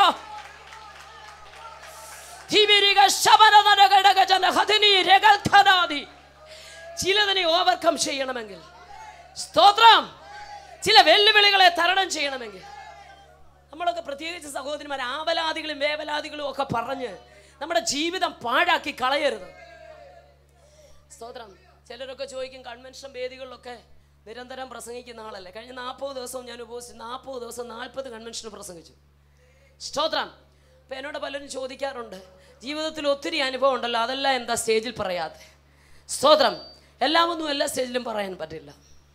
ധിവിരിക ശബരനരകടകജന ഹദിനി രഗൽഖനാദി ചിലതിനെ ഓവർകം ചെയ്യണമെങ്കിൽ സ്തോത്രം ചില വെല്ലുവിളികളെ തരണം ചെയ്യണമെങ്കിൽ നമ്മളൊക്കെ പ്രത്യേകിച്ച് സഹോദരിമാർ ആവലാദികളും വേവലാദികളും ഒക്കെ പറഞ്ഞ് നമ്മുടെ ജീവിതം പാഴാക്കി കളയരുത് സ്തോത്രം ചിലരൊക്കെ ചോദിക്കും കൺവെൻഷൻ വേദികളിലൊക്കെ നിരന്തരം പ്രസംഗിക്കുന്ന ആളല്ലേ കഴിഞ്ഞ നാൽപ്പത് ദിവസവും ഞാൻ ഉപയോഗിച്ച് നാൽപ്പത് ദിവസം നാൽപ്പത് കൺവെൻഷന് പ്രസംഗിച്ചു സ്തോത്രം ഇപ്പം എന്നോട് പലരും ചോദിക്കാറുണ്ട് ജീവിതത്തിൽ ഒത്തിരി അനുഭവം ഉണ്ടല്ലോ അതെല്ലാം എന്താ സ്റ്റേജിൽ പറയാതെ സ്തോത്രം എല്ലാം ഒന്നും എല്ലാ സ്റ്റേജിലും പറയാൻ പറ്റില്ല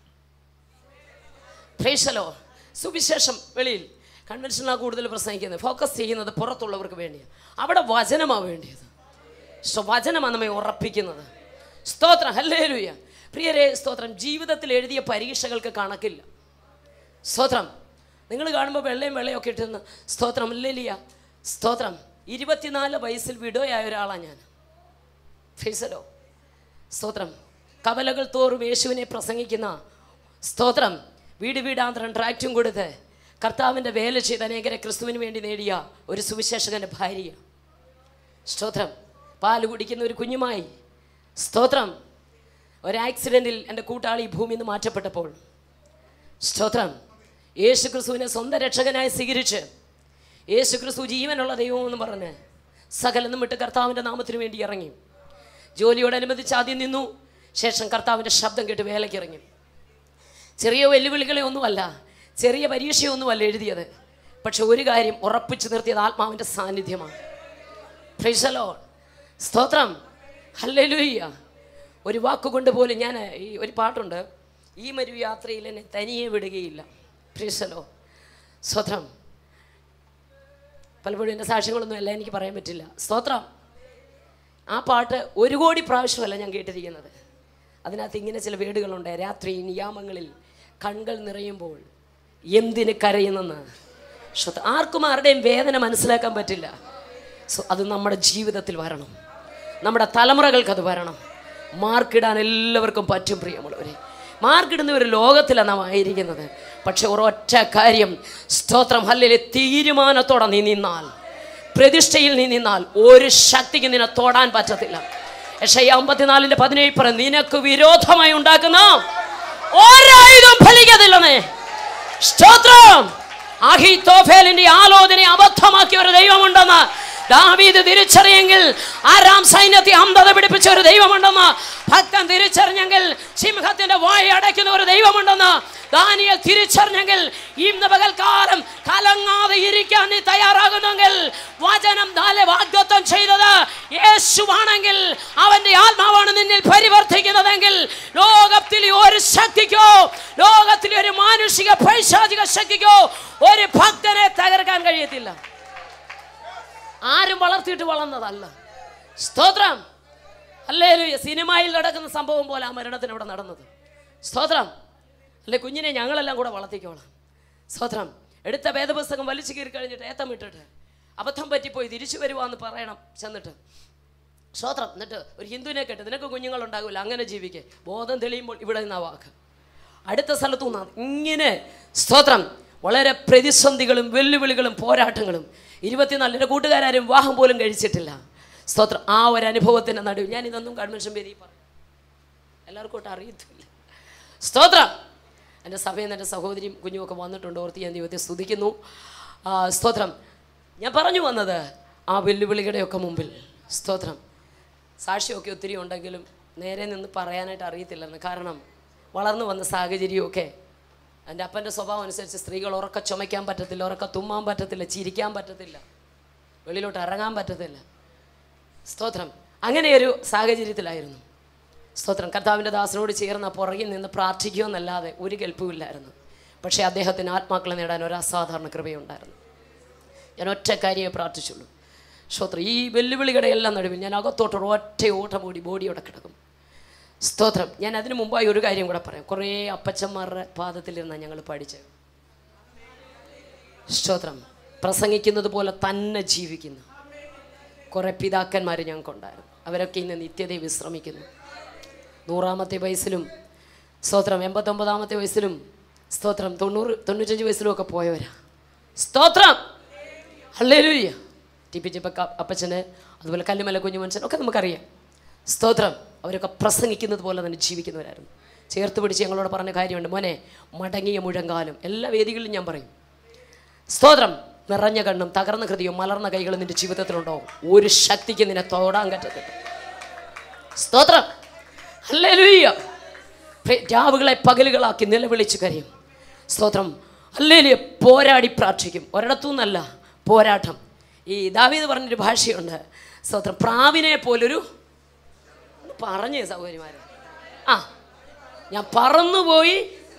പ്രേക്ഷലോ സുവിശേഷം വെളിയിൽ കൺവെൻഷനാണ് കൂടുതൽ പ്രസംഗിക്കുന്നത് ഫോക്കസ് ചെയ്യുന്നത് പുറത്തുള്ളവർക്ക് വേണ്ടിയാണ് അവിടെ വചനമാണ് വേണ്ടിയത് സോ വചനമാണ് നമ്മെ ഉറപ്പിക്കുന്നത് സ്തോത്രം ഹല്ലേലൂയ പ്രിയരെ സ്തോത്രം ജീവിതത്തിൽ എഴുതിയ പരീക്ഷകൾക്ക് കണക്കില്ല സ്തോത്രം നിങ്ങൾ കാണുമ്പോൾ വെള്ളയും വെള്ളയൊക്കെ ഇട്ടുന്ന സ്തോത്രം ഇല്ലിയ സ്തോത്രം ഇരുപത്തിനാല് വയസ്സിൽ വിടോയായ ഒരാളാണ് ഞാൻ ഫേസലോ സ്തോത്രം കവലകൾ തോറും യേശുവിനെ പ്രസംഗിക്കുന്ന സ്തോത്രം വീട് വീടാന്തരം ട്രാക്റ്റും കൊടുത്ത് കർത്താവിൻ്റെ വേല ചെയ്ത് അനേകരെ ക്രിസ്തുവിന് വേണ്ടി നേടിയ ഒരു സുവിശേഷകൻ്റെ ഭാര്യ സ്തോത്രം പാല് കുടിക്കുന്ന ഒരു കുഞ്ഞുമായി സ്തോത്രം ഒരു ആക്സിഡൻറ്റിൽ എൻ്റെ കൂട്ടാളി ഈ ഭൂമിയിൽ നിന്ന് മാറ്റപ്പെട്ടപ്പോൾ സ്തോത്രം യേശു ക്രിസ്തുവിനെ സ്വന്തം രക്ഷകനായി സ്വീകരിച്ച് യേശു ക്രിസ്തു ജീവനുള്ള ദൈവമെന്ന് പറഞ്ഞ് സകലൊന്നും വിട്ട് കർത്താവിൻ്റെ നാമത്തിന് വേണ്ടി ഇറങ്ങി ജോലിയോടനുബന്ധിച്ച് ആദ്യം നിന്നു ശേഷം കർത്താവിൻ്റെ ശബ്ദം കേട്ട് വേലയ്ക്ക് ഇറങ്ങി ചെറിയ വെല്ലുവിളികളെ ഒന്നുമല്ല ചെറിയ പരീക്ഷയൊന്നുമല്ല എഴുതിയത് പക്ഷെ ഒരു കാര്യം ഉറപ്പിച്ചു നിർത്തിയത് ആത്മാവിൻ്റെ സാന്നിധ്യമാണ് ഫ്രൈസലോ സ്തോത്രം ഹല്ലേലൂയ്യ ഒരു വാക്കുകൊണ്ട് പോലും ഞാൻ ഈ ഒരു പാട്ടുണ്ട് ഈ മരു യാത്രയിൽ എന്നെ തനിയെ വിടുകയില്ല ഫ്രീസലോ സ്തോത്രം പലപ്പോഴും എൻ്റെ സാക്ഷ്യങ്ങളൊന്നും അല്ല എനിക്ക് പറയാൻ പറ്റില്ല സ്തോത്രം ആ പാട്ട് ഒരു കോടി പ്രാവശ്യമല്ല ഞാൻ കേട്ടിരിക്കുന്നത് അതിനകത്ത് ഇങ്ങനെ ചില വേടുകളുണ്ട് രാത്രി നിയാമങ്ങളിൽ കൺകൾ നിറയുമ്പോൾ എന്തിന് കരയുന്നെന്ന് ശ്രോത ആർക്കും ആരുടെയും വേദന മനസ്സിലാക്കാൻ പറ്റില്ല സോ അത് നമ്മുടെ ജീവിതത്തിൽ വരണം നമ്മുടെ തലമുറകൾക്ക് അത് വരണം മാർക്കിടാൻ എല്ലാവർക്കും പറ്റും പ്രിയമുള്ളവരെ മാർക്കിടുന്ന ഒരു ലോകത്തിലാണ് നാം ആയിരിക്കുന്നത് പക്ഷെ ഒരൊറ്റ കാര്യം സ്തോത്രം ഹല്ലിലെ തീരുമാനത്തോടെ നീ നിന്നാൽ പ്രതിഷ്ഠയിൽ നീ നിന്നാൽ ഒരു ശക്തിക്ക് നിന്നെ തൊടാൻ പറ്റത്തില്ല പക്ഷേ അമ്പത്തിനാലിന്റെ പതിനേഴ് പറ നിനക്ക് വിരോധമായി ഉണ്ടാക്കുന്ന ഒരായുധം ഫലിക്കത്തില്ലെന്നേ സ്തോത്രം അഹിത്തോഫേലിന്റെ ആലോചന അബദ്ധമാക്കിയ ഒരു ദൈവമുണ്ടെന്ന് ദാവീദ് തിരിച്ചറിയെങ്കിൽ ആരാം സൈന്യത്തെ അന്ധത പിടിപ്പിച്ച ഒരു ദൈവമുണ്ടെന്ന് ഭക്തൻ തിരിച്ചറിഞ്ഞെങ്കിൽ സിംഹത്തിന്റെ വായ അടയ്ക്കുന്ന ഒരു ദൈവമുണ്ടെന്ന് ദാനിയൽ തിരിച്ചറിഞ്ഞെങ്കിൽ ഇന്ന് പകൽക്കാലം കലങ്ങാതെ ഇരിക്കാൻ നീ തയ്യാറാകുന്നെങ്കിൽ വചനം നാലെ വാഗ്ദത്വം ചെയ്തത് യേശുവാണെങ്കിൽ അവന്റെ ആത്മാവാണ് നിന്നിൽ പരിവർത്തിക്കുന്നതെങ്കിൽ ലോകത്തിലെ ഒരു ശക്തിക്കോ ലോകത്തിലെ ഒരു മാനുഷിക പൈശാചിക ശക്തിക്കോ ഒരു ഭക്തനെ തകർക്കാൻ കഴിയത്തില്ല ആരും വളർത്തിയിട്ട് വളർന്നതല്ല സ്തോത്രം അല്ലേ സിനിമയിൽ നടക്കുന്ന സംഭവം പോലെ ആ മരണത്തിന് ഇവിടെ നടന്നത് സ്തോത്രം അല്ലെ കുഞ്ഞിനെ ഞങ്ങളെല്ലാം കൂടെ വളർത്തിക്കോളാം സ്തോത്രം എടുത്ത വേദപുസ്തകം വലിച്ചു കീറി കഴിഞ്ഞിട്ട് ഏത്തം ഇട്ടിട്ട് അബദ്ധം പറ്റിപ്പോയി തിരിച്ചു വരുവാന്ന് പറയണം ചെന്നിട്ട് സ്തോത്രം എന്നിട്ട് ഒരു ഹിന്ദുവിനെ കേട്ട് നിനക്ക് കുഞ്ഞുങ്ങളുണ്ടാകില്ല അങ്ങനെ ജീവിക്കെ ബോധം തെളിയുമ്പോൾ ഇവിടെ നിന്നാ വാക്ക് അടുത്ത സ്ഥലത്തു നിന്നാണ് ഇങ്ങനെ സ്തോത്രം വളരെ പ്രതിസന്ധികളും വെല്ലുവിളികളും പോരാട്ടങ്ങളും ഇരുപത്തിനാല് എൻ്റെ കൂട്ടുകാരും വിവാഹം പോലും കഴിച്ചിട്ടില്ല സ്തോത്രം ആ ഒരു അനുഭവത്തിൻ്റെ നടുവ് ഞാൻ ഇതൊന്നും കൺവെൻഷൻ പേര് പറയും എല്ലാവർക്കും ഒട്ടും അറിയത്തില്ല സ്തോത്രം എൻ്റെ സഭയിൽ നിന്ന് എൻ്റെ സഹോദരിയും കുഞ്ഞുമൊക്കെ വന്നിട്ടുണ്ട് ഓർത്ത് ഞാൻ ദൈവത്തെ സ്തുതിക്കുന്നു ആ, സ്തോത്രം ഞാൻ പറഞ്ഞു വന്നത് ആ വെല്ലുവിളികളുടെയൊക്കെ മുമ്പിൽ സ്തോത്രം സാക്ഷ്യമൊക്കെ ഒത്തിരി ഉണ്ടെങ്കിലും നേരെ നിന്ന് പറയാനായിട്ട് അറിയത്തില്ലെന്ന് കാരണം വളർന്നു വന്ന സാഹചര്യമൊക്കെ എൻ്റെ അപ്പൻ്റെ സ്വഭാവം അനുസരിച്ച് സ്ത്രീകൾ ഉറക്ക ചുമയ്ക്കാൻ പറ്റത്തില്ല ഉറക്ക തുമ്മാൻ പറ്റത്തില്ല ചിരിക്കാൻ പറ്റത്തില്ല വെളിയിലോട്ട് ഇറങ്ങാൻ പറ്റത്തില്ല സ്തോത്രം അങ്ങനെയൊരു സാഹചര്യത്തിലായിരുന്നു സ്തോത്രം കർത്താവിൻ്റെ ദാസനോട് ചേർന്ന് പുറകിൽ നിന്ന് പ്രാർത്ഥിക്കുമെന്നല്ലാതെ ഒരു കെൽപ്പുമില്ലായിരുന്നു പക്ഷേ അദ്ദേഹത്തിന് ആത്മാക്കളെ നേടാൻ ഒരു അസാധാരണ കൃപയുണ്ടായിരുന്നു ഞാൻ ഒറ്റ കാര്യമേ പ്രാർത്ഥിച്ചുള്ളൂ സ്തോത്രം ഈ വെല്ലുവിളികളുടെ എല്ലാം നടുവിൽ ഞാൻ അകത്തോട്ട് ഒറ്റ ഓട്ടം ഓടി ബോഡിയോടെ കിടക്കും സ്തോത്രം ഞാൻ അതിനു മുമ്പായി ഒരു കാര്യം കൂടെ പറയാം കുറേ അപ്പച്ചന്മാരുടെ പാദത്തിലിരുന്നാണ് ഞങ്ങൾ പഠിച്ചത് സ്തോത്രം പ്രസംഗിക്കുന്നത് പോലെ തന്നെ ജീവിക്കുന്നു കുറേ പിതാക്കന്മാർ ഞങ്ങൾക്കുണ്ടായിരുന്നു അവരൊക്കെ ഇന്ന് നിത്യതയെ വിശ്രമിക്കുന്നു നൂറാമത്തെ വയസ്സിലും സ്തോത്രം എൺപത്തൊമ്പതാമത്തെ വയസ്സിലും സ്തോത്രം തൊണ്ണൂറ് തൊണ്ണൂറ്റഞ്ച് വയസ്സിലും ഒക്കെ പോയവരാ സ്തോത്രം ഹല്ലേലൂയ്യ ടി പി ചിപ്പ അപ്പച്ചന് അതുപോലെ കല്ലുമല കുഞ്ഞു മനുഷ്യൻ ഒക്കെ നമുക്കറിയാം സ്തോത്രം അവരൊക്കെ പ്രസംഗിക്കുന്നത് പോലെ തന്നെ ജീവിക്കുന്നവരായിരുന്നു ചേർത്ത് പിടിച്ച് ഞങ്ങളോട് പറഞ്ഞ കാര്യമുണ്ട് മോനെ മടങ്ങിയ മുഴങ്കാലും എല്ലാ വേദികളിലും ഞാൻ പറയും സ്തോത്രം നിറഞ്ഞ കണ്ണും തകർന്ന ഹൃദയവും മലർന്ന കൈകളും നിന്റെ ജീവിതത്തിലുണ്ടോ ഒരു ശക്തിക്ക് നിന്നെ തൊടാൻ പറ്റത്തില്ല സ്തോത്രം ഹല്ലേലൂയ്യ പ്രിയ- രാവുകളെ പകലുകളാക്കി നിലവിളിച്ച് കരയും സ്തോത്രം ഹല്ലേലൂയ പോരാടി പ്രാർത്ഥിക്കും ഒരിടത്തു നിന്നല്ല പോരാട്ടം ഈ ദാവീദ് പറഞ്ഞൊരു ഭാഷയുണ്ട് സ്തോത്രം പ്രാവിനെ പോലൊരു ഒന്ന് പറഞ്ഞേ സഹോദരിമാരെ ആ ഞാൻ പറന്നുപോയി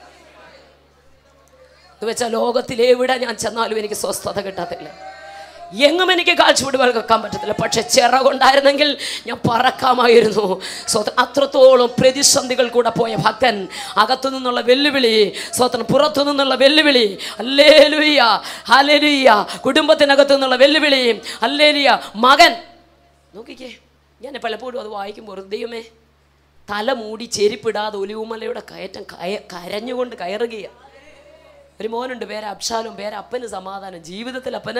എന്ന് വെച്ചാൽ ലോകത്തിൽ എവിടെ ഞാൻ ചെന്നാലും എനിക്ക് സ്വസ്ഥത കിട്ടത്തില്ല എങ്ങും എനിക്ക് കാഴ്ചപ്പാട് വെക്കാൻ പറ്റത്തില്ല പക്ഷെ ചിറകുണ്ടായിരുന്നെങ്കിൽ ഞാൻ പറക്കാമായിരുന്നു സ്വതന്ത്രം അത്രത്തോളം പ്രതിസന്ധികൾ കൂടെ പോയ ഭക്തൻ അകത്തു നിന്നുള്ള വെല്ലുവിളി സ്വതന്ത്രം പുറത്തു നിന്നുള്ള വെല്ലുവിളി അല്ലേലുയ്യ ഹലേലുയ്യ കുടുംബത്തിനകത്തു നിന്നുള്ള വെല്ലുവിളി അല്ലേലിയ മകൻ നോക്കിക്കേ ഞാൻ പലപ്പോഴും അത് വായിക്കുമ്പോൾ ദൈവമേ തല മൂടി ചെരിപ്പിടാതെ ഒലിവുമലയുടെ കയറ്റം കയ കരഞ്ഞുകൊണ്ട് കയറുകയാണ് ഒരു മോനുണ്ട് പേര് അബ്ഷാലും പേര് അപ്പന് സമാധാനം ജീവിതത്തിൽ അപ്പന്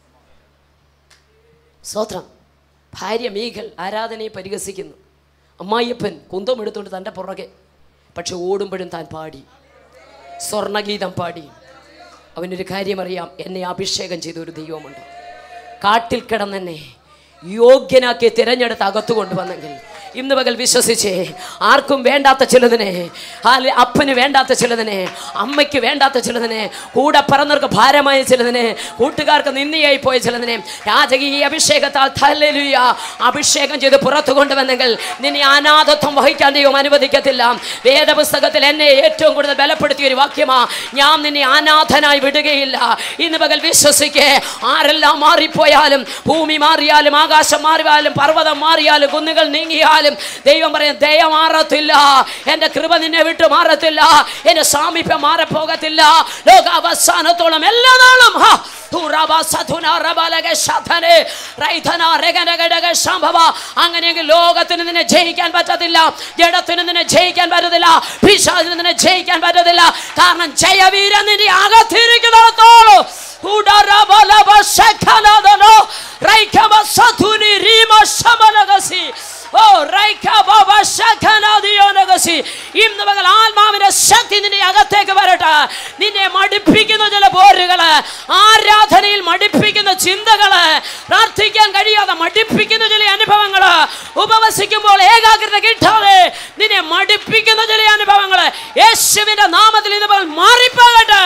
സ്വത്രം ഭാര്യ മീഘൽ ആരാധനയെ പരിഹസിക്കുന്നു അമ്മായിയപ്പൻ കുന്തം എടുത്തുകൊണ്ട് തൻ്റെ പുറകെ പക്ഷെ ഓടുമ്പോഴും താൻ പാടി സ്വർണഗീതം പാടി അവനൊരു കാര്യം അറിയാം എന്നെ അഭിഷേകം ചെയ്ത ഒരു ദൈവമുണ്ട് കാട്ടിൽ കിടന്നെന്നെ യോഗ്യനാക്കി തിരഞ്ഞെടുത്ത് അകത്തു കൊണ്ടുവന്നെങ്കിൽ ഇന്ന് പകൽ വിശ്വസിച്ചേ ആർക്കും വേണ്ടാത്ത ചിലതിനെ ആല് അപ്പന് വേണ്ടാത്ത ചിലതിനെ അമ്മയ്ക്ക് വേണ്ടാത്ത ചിലതിനെ കൂടെ പറന്നവർക്ക് ഭാരമായ ചിലതിനെ കൂട്ടുകാർക്ക് നിന്ദിയായി പോയ ചിലതിനെ രാജകീയ അഭിഷേകത്താൽ തല്ലുയ അഭിഷേകം ചെയ്ത് പുറത്തു കൊണ്ടുവന്നെങ്കിൽ നിന്നെ അനാഥത്വം വഹിക്കാൻ ദൈവം അനുവദിക്കത്തില്ല വേദപുസ്തകത്തിൽ എന്നെ ഏറ്റവും കൂടുതൽ ബലപ്പെടുത്തിയ ഒരു വാക്യമാ ഞാൻ നിന്നെ അനാഥനായി വിടുകയില്ല ഇന്ന് പകൽ വിശ്വസിക്കേ ആരെല്ലാം മാറിപ്പോയാലും ഭൂമി മാറിയാലും ആകാശം മാറിയാലും പർവ്വതം മാറിയാലും കുന്നുകൾ നീങ്ങിയാലും വന്നാലും ദൈവം പറയും ദയ മാറത്തില്ല എൻ്റെ കൃപ നിന്നെ വിട്ട് മാറത്തില്ല എൻ്റെ സാമീപ്യം മാറപ്പോകത്തില്ല ലോകാവസാനത്തോളം എല്ലാ നാളും ഹാ, തുറബ സധുന റബലക ശധനെ റൈധന രഗനഗടക ശംഭവ അങ്ങനെയെങ്കിൽ ലോകത്തിന് നിന്നെ ജയിക്കാൻ പറ്റത്തില്ല ജഡത്തിന് നിന്നെ ജയിക്കാൻ പറ്റത്തില്ല പിശാചിന് നിന്നെ ജയിക്കാൻ പറ്റത്തില്ല കാരണം ജയവീരൻ നിന്റെ അകത്തിരിക്കുന്നിടത്തോളം ഉടരബലബ ശഖനദനോ റൈഖബ സധുനി രീമ ശമനഗസി ഓ റൈഖബബ ശഖനദിയോനഗസി ഇന്ന് പകൽ ആത്മാവിന്റെ ശക്തി നിന്റെ അകത്തേക്ക് വരട്ടെ നിന്നെ മടിപ്പിക്കുന്ന ചില പോരുകള് ആരാധനയിൽ മടിപ്പിക്കുന്ന ചിന്തകള് പ്രാർത്ഥിക്കാൻ കഴിയാതെ മടിപ്പിക്കുന്ന ചില അനുഭവങ്ങള് ഉപവസിക്കുമ്പോൾ ഏകാഗ്രത കിട്ടാതെ നിന്നെ മടിപ്പിക്കുന്ന ചില അനുഭവങ്ങള് യേശുവിന്റെ നാമത്തിൽ ഇന്ന് പകൽ മാറിപ്പോകട്ടെ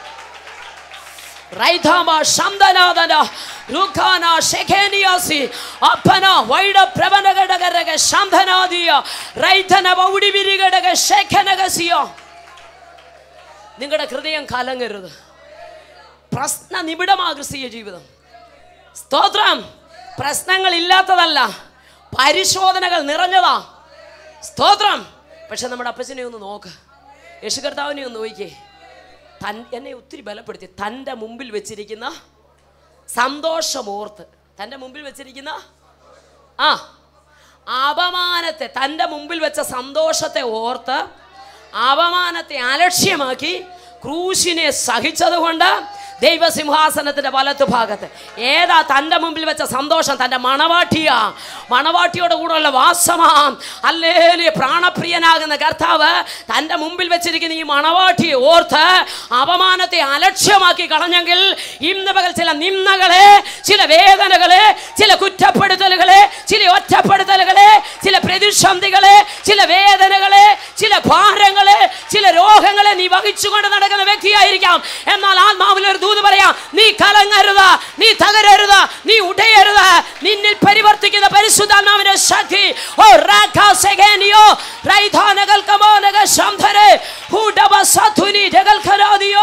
റൈധാമ ശബ്ദനാദന രുഖാന ശഖേനിയാസി അപ്പന വൈഡ പ്രവനഘടകരക ശബ്ദനാദിയ റൈധന വൗടി വിരികടക ശഖനഗസിയ നിങ്ങളുടെ ഹൃദയം കലങ്ങരുത് പ്രശ്ന നിബിഡമാ ക്രിസ്തീയ ജീവിതം സ്തോത്രം പ്രശ്നങ്ങൾ ഇല്ലാത്തതല്ല പരിശോധനകൾ നിറഞ്ഞതാ സ്തോത്രം പക്ഷെ നമ്മുടെ അപ്പച്ചനെ ഒന്ന് നോക്ക് യേശു കർത്താവിനെ ഒന്ന് നോക്കിക്കേ തൻ എന്നെ ഒത്തിരി ബലപ്പെടുത്തി തൻ്റെ മുമ്പിൽ വെച്ചിരിക്കുന്ന സന്തോഷമോർത്ത് തൻ്റെ മുമ്പിൽ വെച്ചിരിക്കുന്ന ആ അപമാനത്തെ തൻ്റെ മുമ്പിൽ വെച്ച സന്തോഷത്തെ ഓർത്ത് അപമാനത്തെ അലക്ഷ്യമാക്കി ക്രൂശിനെ സഹിച്ചതുകൊണ്ട് ദൈവസിംഹാസനത്തിന്റെ വലത്ത് ഭാഗത്ത് ഏതാ തൻ്റെ മുമ്പിൽ വെച്ച സന്തോഷം തൻ്റെ മണവാട്ടിയാ മണവാട്ടിയോട് കൂടെയുള്ള വാസമാ അല്ലേലി പ്രാണപ്രിയനാകുന്ന കർത്താവ് തൻ്റെ മുമ്പിൽ വെച്ചിരിക്കുന്ന ഈ മണവാട്ടിയെ ഓർത്ത് അപമാനത്തെ അലക്ഷ്യമാക്കി കളഞ്ഞെങ്കിൽ ഇന്ന് പകൽ ചില നിന്ദകളെ ചില വേദനകളെ ചില കുറ്റപ്പെടുത്തലുകളെ ചില ഒറ്റപ്പെടുത്തലുകളെ ചില പ്രതിസന്ധികളെ ചില വേദനകളെ ചില ഭാരങ്ങളെ ചില രോഗങ്ങളെ നീ വഹിച്ചുകൊണ്ട് നടക്കുന്ന വ്യക്തിയായിരിക്കാം എന്നാൽ ആത്മാവിൽ ഒരു ദൂത് പറയാം നീ കലങ്ങരുത് നീ തകരരുത് നീ ഉടയരുത് നിന്നിൽ പരിവർത്തിക്കുന്ന പരിശുദ്ധാത്മാവിന്റെ ശക്തി ഓ രാഖ സെഗേനിയോ റൈധാനകൽ കമോനക ശംഭരെ ഹൂഡബ സധുനി ജഗൽ ഖരാദിയോ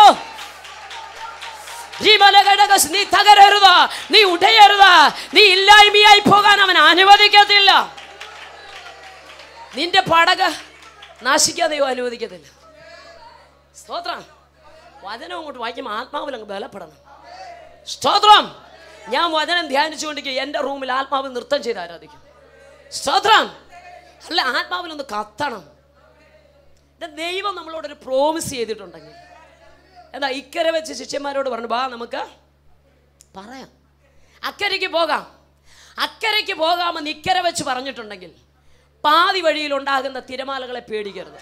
ജീവനഘടകസ് നീ തകരരുത് നീ ഉടയരുത് നീ ഇല്ലായ്മയായി പോകാൻ അവൻ അനുവദിക്കത്തില്ല നിന്റെ പടക് നാശിക്കാൻ ദൈവം അനുവദിക്കത്തില്ല സ്തോത്രം വചനം അങ്ങോട്ട് വായിക്കുമ്പോൾ ആത്മാവിൽ അങ്ങ് ബലപ്പെടണം സ്തോത്രം ഞാൻ വചനം ധ്യാനിച്ചുകൊണ്ടിരിക്കുക എൻ്റെ റൂമിൽ ആത്മാവിൽ നൃത്തം ചെയ്ത് ആരാധിക്കും സ്തോത്രം അല്ല ആത്മാവിലൊന്ന് കത്തണം ഇത് ദൈവം നമ്മളോടൊരു പ്രോമിസ് ചെയ്തിട്ടുണ്ടെങ്കിൽ എന്താ ഇക്കരെ വെച്ച് ശിഷ്യന്മാരോട് പറഞ്ഞു ബാ നമുക്ക് പറയാം അക്കരയ്ക്ക് പോകാം അക്കരയ്ക്ക് പോകാമെന്ന് ഇക്കരെ വെച്ച് പറഞ്ഞിട്ടുണ്ടെങ്കിൽ പാതി വഴിയിൽ ഉണ്ടാകുന്ന തിരമാലകളെ പേടിക്കരുത്